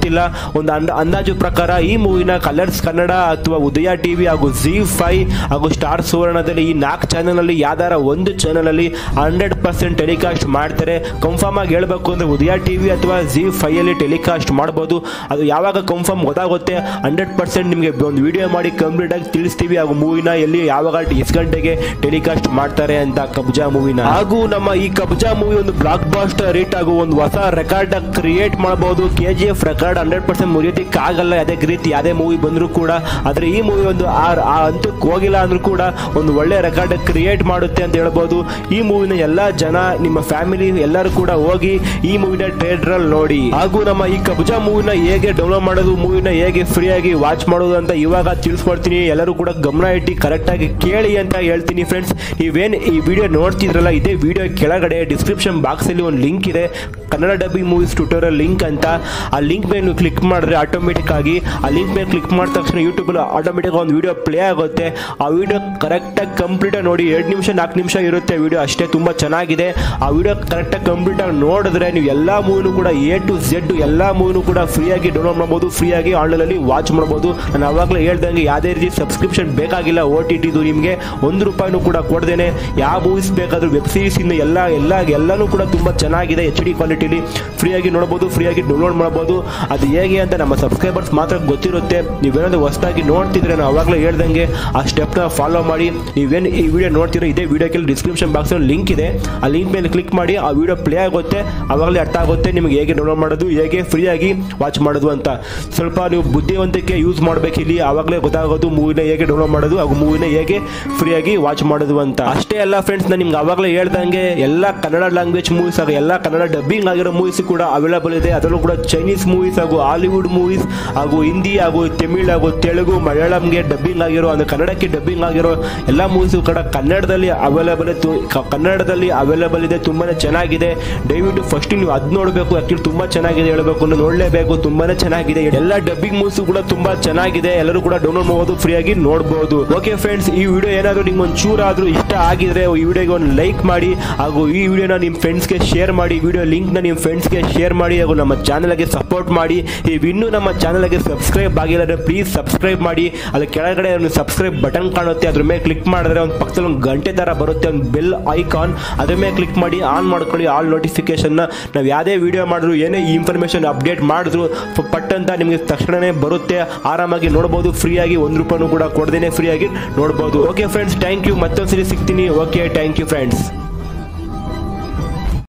ಗೊತ್ತಿಲ್ಲ ಒಂದು ಅಂದ ಅಂದಾಜು ಪ್ರಕಾರ ಈ ಮೂವಿನ ಕಲರ್ಸ್ ಕನ್ನಡ ಅಥವಾ ಉದಯ ಟಿವಿ ಹಾಗೂ ಜಿ ಫೈ ಹಾಗೂ ಸ್ಟಾರ್ ಸುವರ್ಣದಲ್ಲಿ ಈ ನಾಲ್ಕು ಚಾನಲಲ್ಲಿ ಯಾವ್ದಾರ ಒಂದು ಚಾನಲಲ್ಲಿ ಹಂಡ್ರೆಡ್ ಪರ್ಸೆಂಟ್ ಟೆಲಿಕಾಸ್ಟ್ ಮಾಡ್ತಾರೆ ಕನ್ಫರ್ಮ್ ಆಗಿ ಹೇಳ್ಬೇಕು ಅಂದರೆ ಉದಯ ಟಿವಿ ಅಥವಾ ಜಿ ಫೈಯಲ್ಲಿ ಟೆಲಿಕಾಸ್ಟ್ ಮಾಡ್ಬೋದು ಅದು ಯಾವಾಗ ಕನ್ಫರ್ಮ್ ಗೊತ್ತಾಗುತ್ತೆ ಹಂಡ್ರೆಡ್ ಪರ್ಸೆಂಟ್ ನಿಮಗೆ ಒಂದು ವಿಡಿಯೋ ಮಾಡಿ ಕಂಪ್ಲೀಟ್ ಆಗಿ ತಿಳಿಸ್ತೀವಿ ಹಾಗೂ ಮೂವಿನ ಎಲ್ಲಿ ಯಾವಾಗ ಎಷ್ಟು ಗಂಟೆಗೆ ಟೆಲಿಕಾಸ್ಟ್ ಮಾಡ್ತಾರೆ ಅಂತ ಕಬ್ಜಾ ಮೂವಿನ ಹಾಗೂ ನಮ್ಮ ಈ ಕಬ್ಜಾ ಮೂವಿ ಒಂದು ಬ್ಲಾಕ್ ಬಾಸ್ಟರ್ ರೇಟ್ ಹಾಗೂ ಒಂದು ಹೊಸ ರೆಕಾರ್ಡ್ ಕ್ರಿಯೇಟ್ ಮಾಡಬಹುದು K G F record hundred percent ಮುರಿಯೋದಕ್ಕೆ ಆಗಲ್ಲ ಯಾವುದೇ ರೀತಿ ಯಾವುದೇ ಮೂವಿ ಬಂದರೂ ಕೂಡ ಆದರೆ ಈ ಮೂವಿ ಒಂದು ಆ ಆ ಹಂತಕ್ಕೆ ಹೋಗಿಲ್ಲ ಅಂದ್ರೂ ಕೂಡ ಒಂದು ಒಳ್ಳೆ ರೆಕಾರ್ಡ್ ಕ್ರಿಯೇಟ್ ಮಾಡುತ್ತೆ ಅಂತ ಹೇಳ್ಬೋದು ಈ ಮೂವಿನ ಎಲ್ಲ ಜನ ನಿಮ್ಮ ಫ್ಯಾಮಿಲಿ ಎಲ್ಲರೂ ಕೂಡ ಹೋಗಿ ಈ ಮೂವಿನ ಥಿಯೇಟ್ರಲ್ಲಿ ನೋಡಿ ಹಾಗೂ ನಮ್ಮ ಈ ಕಬ್ಜಾ ಮೂವಿನ ಹೇಗೆ ಡೌನ್ಲೋಡ್ ಮಾಡೋದು ಮೂವಿನ ಹೇಗೆ ಫ್ರೀ ಆಗಿ ವಾಚ್ ಮಾಡೋದು ಅಂತ ಇವಾಗ ತಿಳಿಸ್ಕೊಡ್ತೀನಿ ಎಲ್ಲರೂ ಕೂಡ ಗಮನ ಇಟ್ಟು ಕರೆಕ್ಟಾಗಿ ಕೇಳಿ ಅಂತ ಹೇಳ್ತೀನಿ ಫ್ರೆಂಡ್ಸ್ ನೀವೇನು ಈ ವಿಡಿಯೋ ನೋಡ್ತಿದ್ರಲ್ಲ ಇದೇ ವಿಡಿಯೋ ಕೆಳಗಡೆ ಡಿಸ್ಕ್ರಿಪ್ಷನ್ ಬಾಕ್ಸಲ್ಲಿ ಒಂದು ಲಿಂಕ್ ಇದೆ Kannada dubbing movies tutorial link ಅಂತ ಆ ಲಿಂಕ್ ಮೇಲೆ ನೀವು ಕ್ಲಿಕ್ ಮಾಡಿದ್ರೆ ಆಟೋಮೆಟಿಕ್ ಆಗಿ ಆ ಲಿಂಕ್ ಮೇಲೆ ಕ್ಲಿಕ್ ಮಾಡಿದ ತಕ್ಷಣ ಯೂಟ್ಯೂಬಲ್ಲಿ ಆಟೋಮೆಟಿಕ್ ಒಂದು ವಿಡಿಯೋ ಪ್ಲೇ ಆಗುತ್ತೆ ಆ ವಿಡಿಯೋ ಕರೆಕ್ಟಾಗಿ ಕಂಪ್ಲೀಟಾಗಿ ನೋಡಿ ಎರಡು ನಿಮಿಷ ನಾಲ್ಕು ನಿಮಿಷ ಇರುತ್ತೆ ವಿಡಿಯೋ ಅಷ್ಟೇ ತುಂಬ ಚೆನ್ನಾಗಿದೆ ಆ ವಿಡಿಯೋ ಕರೆಕ್ಟಾಗಿ ಕಂಪ್ಲೀಟಾಗಿ ನೋಡಿದ್ರೆ ನೀವು ಎಲ್ಲ ಮೂವಿನೂ ಕೂಡ ಎ ಟು ಝೆಡ್ ಎಲ್ಲ ಮೂವಿನೂ ಕೂಡ ಫ್ರೀಯಾಗಿ ಡೌನ್ಲೋಡ್ ಮಾಡ್ಬೋದು ಫ್ರೀಯಾಗಿ ಆನ್ಲೈನಲ್ಲಿ ವಾಚ್ ಮಾಡ್ಬೋದು ನಾನು ಅವಾಗಲೇ ಹೇಳ್ದಂಗೆ ಯಾವುದೇ ರೀತಿ ಸಬ್ಸ್ಕ್ರಿಪ್ಷನ್ ಬೇಕಾಗಿಲ್ಲ ಓ ಟಿ ಟಿದು ನಿಮಗೆ ಒಂದು ರೂಪಾಯಿನೂ ಕೂಡ ಕೊಡ್ದೇನೆ ಯಾವ ಮೂವೀಸ್ ಬೇಕಾದರೂ ವೆಬ್ ಸೀರೀಸ್ ಇಂದ ಎಲ್ಲ ಎಲ್ಲ ಎಲ್ಲನೂ ಕೂಡ ತುಂಬ ಚೆನ್ನಾಗಿದೆ ಎಚ್ ಡಿ ಕ್ವಾಲಿಟಿಲಿ ಫ್ರೀಯಾಗಿ ನೋಡ್ಬೋದು ಫ್ರೀಯಾಗಿ ಡೌನ್ಲೋಡ್ ಮಾಡ್ಬೋದು ಅದು ಹೇಗೆ ಅಂತ ನಮ್ಮ ಸಬ್ಸ್ಕ್ರೈಬರ್ಸ್ ಮಾತ್ರ ಗೊತ್ತಿರುತ್ತೆ ನೀವೇನಾದ್ರು ಹೊಸದಾಗಿ ನೋಡ್ತಿದ್ರೆ ನಾನು ಅವಾಗಲೇ ಹೇಳ್ದಂಗೆ ಆ ಸ್ಟೆಪ್ನ ಫಾಲೋ ಮಾಡಿ ನೀವೇನು ಈ ವಿಡಿಯೋ ನೋಡ್ತಿರೋ ಇದೇ ವಿಡಿಯೋಕ್ಕೆ ಡಿಸ್ಕ್ರಿಪ್ಷನ್ ಬಾಕ್ಸಲ್ಲಿ ಲಿಂಕ್ ಇದೆ ಆ ಲಿಂಕ್ ಮೇಲೆ ಕ್ಲಿಕ್ ಮಾಡಿ ಆ ವಿಡಿಯೋ ಪ್ಲೇ ಆಗುತ್ತೆ ಅವಾಗಲೇ ಅರ್ಥ ಆಗುತ್ತೆ ನಿಮಗೆ ಹೇಗೆ ಡೌನ್ಲೋಡ್ ಮಾಡೋದು ಹೇಗೆ ಫ್ರೀಯಾಗಿ ವಾಚ್ ಮಾಡೋದು ಅಂತ ಸ್ವಲ್ಪ ನೀವು ಬುದ್ಧಿವಂತಿಕೆ ಯೂಸ್ ಮಾಡಬೇಕು ಇಲ್ಲಿ ಆವಾಗಲೇ ಗೊತ್ತಾಗೋದು ಮೂವಿನ ಹೇಗೆ ಡೌನ್ಲೋಡ್ ಮಾಡೋದು ಹಾಗೂ ಮೂವಿನ ಹೇಗೆ ಫ್ರೀಯಾಗಿ ವಾಚ್ ಮಾಡೋದು ಅಂತ ಅಷ್ಟೇ ಅಲ್ಲ ಫ್ರೆಂಡ್ಸ್ ನಾನು ನಿಮ್ಗೆ ಆವಾಗಲೇ ಹೇಳ್ದಂಗೆ ಎಲ್ಲ ಕನ್ನಡ ಲ್ಯಾಂಗ್ವೇಜ್ ಮೂವೀಸ್ ಹಾಗೂ ಎಲ್ಲ ಕನ್ನಡ ಡಬ್ಬಿಂಗ್ ಆಗಿರೋ ಮೂವೀಸ್ ಕೂಡ ಅವೈಲೇಬಲ್ ಇದೆ ಅದರಲ್ಲೂ ಕೂಡ ಚೈನೀಸ್ ಮೂವೀಸ್ ಹಾಗೂ ಹಾಲಿವುಡ್ ಮೂವೀಸ್ ಹಾಗೂ ಹಿಂದಿ ಹಾಗೂ ತಮಿಳ್ ಹಾಗೂ ತೆಲುಗು ಮಲಯಾಳಂಗೆ ಡಬ್ಬಿಂಗ್ ಆಗಿರೋ ಅಂದರೆ ಕನ್ನಡಕ್ಕೆ ಡಬ್ಬಿಂಗ್ ಆಗಿರೋ ಎಲ್ಲ ಮೂವೀಸು ಕೂಡ ಕನ್ನಡದಲ್ಲಿ ಅವೈಲೇಬಲ್ ಕನ್ನಡದಲ್ಲಿ ಅವೈಲೇಬಲ್ ಇದೆ ತುಂಬಾ ಚೆನ್ನಾಗಿದೆ ದಯವಿಟ್ಟು ಫಸ್ಟ್ ನೀವು ಅದು ನೋಡಬೇಕು ಆ್ಯಕ್ಚುಲಿ ತುಂಬ ಚೆನ್ನಾಗಿದೆ ಹೇಳಬೇಕು ಅಂದ್ರೆ ನೋಡಲೇಬೇಕು ತುಂಬಾ ಚೆನ್ನಾಗಿದೆ ಎಲ್ಲ ಡಬ್ಬಿಂಗ್ ಮೂವೀಸು ಕೂಡ ತುಂಬಾ ಚೆನ್ನಾಗಿದೆ ಎಲ್ಲರೂ ಕೂಡ ಡೌನ್ಲೋಡ್ ಮಾಡ್ಬೋದು ಫ್ರೀಯಾಗಿ ನೋಡ್ಬೋದು ಓಕೆ ಫ್ರೆಂಡ್ಸ್ ಈ ವಿಡಿಯೋ ಏನಾದರೂ ನಿಮ್ಗೆ ಒಂದು ಚೂರಾದರೂ ಇಷ್ಟ ಆಗಿದ್ರೆ ಈ ವಿಡಿಯೋಗೆ ಒಂದು ಲೈಕ್ ಮಾಡಿ ಹಾಗೂ ಈ ವಿಡಿಯೋನ ನಿಮ್ಮ ಫ್ರೆಂಡ್ಸ್ಗೆ ಶೇರ್ ಮಾಡಿ ವಿಡಿಯೋ ಲಿಂಕ್ನ ನಿಮ್ಮ ಫ್ರೆಂಡ್ಸ್ಗೆ ಶೇರ್ ಮಾಡಿ ಹಾಗೂ ನಮ್ಮ ಚಾನಲ್ಗೆ ಸಪೋರ್ಟ್ ಮಾಡಿ ನೀವು ಇನ್ನೂ ನಮ್ಮ ಚಾನಲ್ಗೆ ಸಬ್ಸ್ಕ್ರೈಬ್ ಆಗಿಲ್ಲ ಅಂದರೆ ಪ್ಲೀಸ್ ಸಬ್ಸ್ಕ್ರೈಬ್ ಮಾಡಿ ಅಲ್ಲಿ ಕೆಳಗಡೆ ಒಂದು ಸಬ್ಸ್ಕ್ರೈಬ್ ಬಟನ್ ಕಾಣುತ್ತೆ ಅದ್ರ ಮೇಲೆ ಕ್ಲಿಕ್ ಮಾಡಿದ್ರೆ ಒಂದು ಪಕ್ಕದಲ್ಲಿ ಒಂದು ಗಂಟೆ ಥರ ಬರುತ್ತೆ ಒಂದು ಬೆಲ್ ಐಕಾನ್ ಅದ್ರ ಮೇಲೆ ಕ್ಲಿಕ್ ಮಾಡಿ ಆನ್ ಮಾಡ್ಕೊಳ್ಳಿ ಆಲ್ ನೋಟಿಫಿಕೇಶನ್ನ ನಾವು ಯಾವುದೇ ವಿಡಿಯೋ ಮಾಡಿದ್ರು ಏನೇ ಈ ಇನ್ಫಾರ್ಮೇಷನ್ ಅಪ್ಡೇಟ್ ಮಾಡಿದ್ರು ಪ- ಪಟ್ ಅಂತ ನಿಮಗೆ ತಕ್ಷಣವೇ ಬರುತ್ತೆ ಆರಾಮಾಗಿ ನೋಡ್ಬೋದು ಫ್ರೀಯಾಗಿ ಒಂದು ರೂಪಾಯಿನೂ ಕೂಡ ಕೊಡ್ದೇನೆ ಫ್ರೀಯಾಗಿ ನೋಡ್ಬೋದು ಓಕೆ ಫ್ರೆಂಡ್ಸ್ ಥ್ಯಾಂಕ್ ಯು ಮತ್ತೊಂದ್ಸರಿ ಸಿಗ್ತೀನಿ ಓಕೆ ಥ್ಯಾಂಕ್ ಯು ಫ್ರೆಂಡ್ಸ್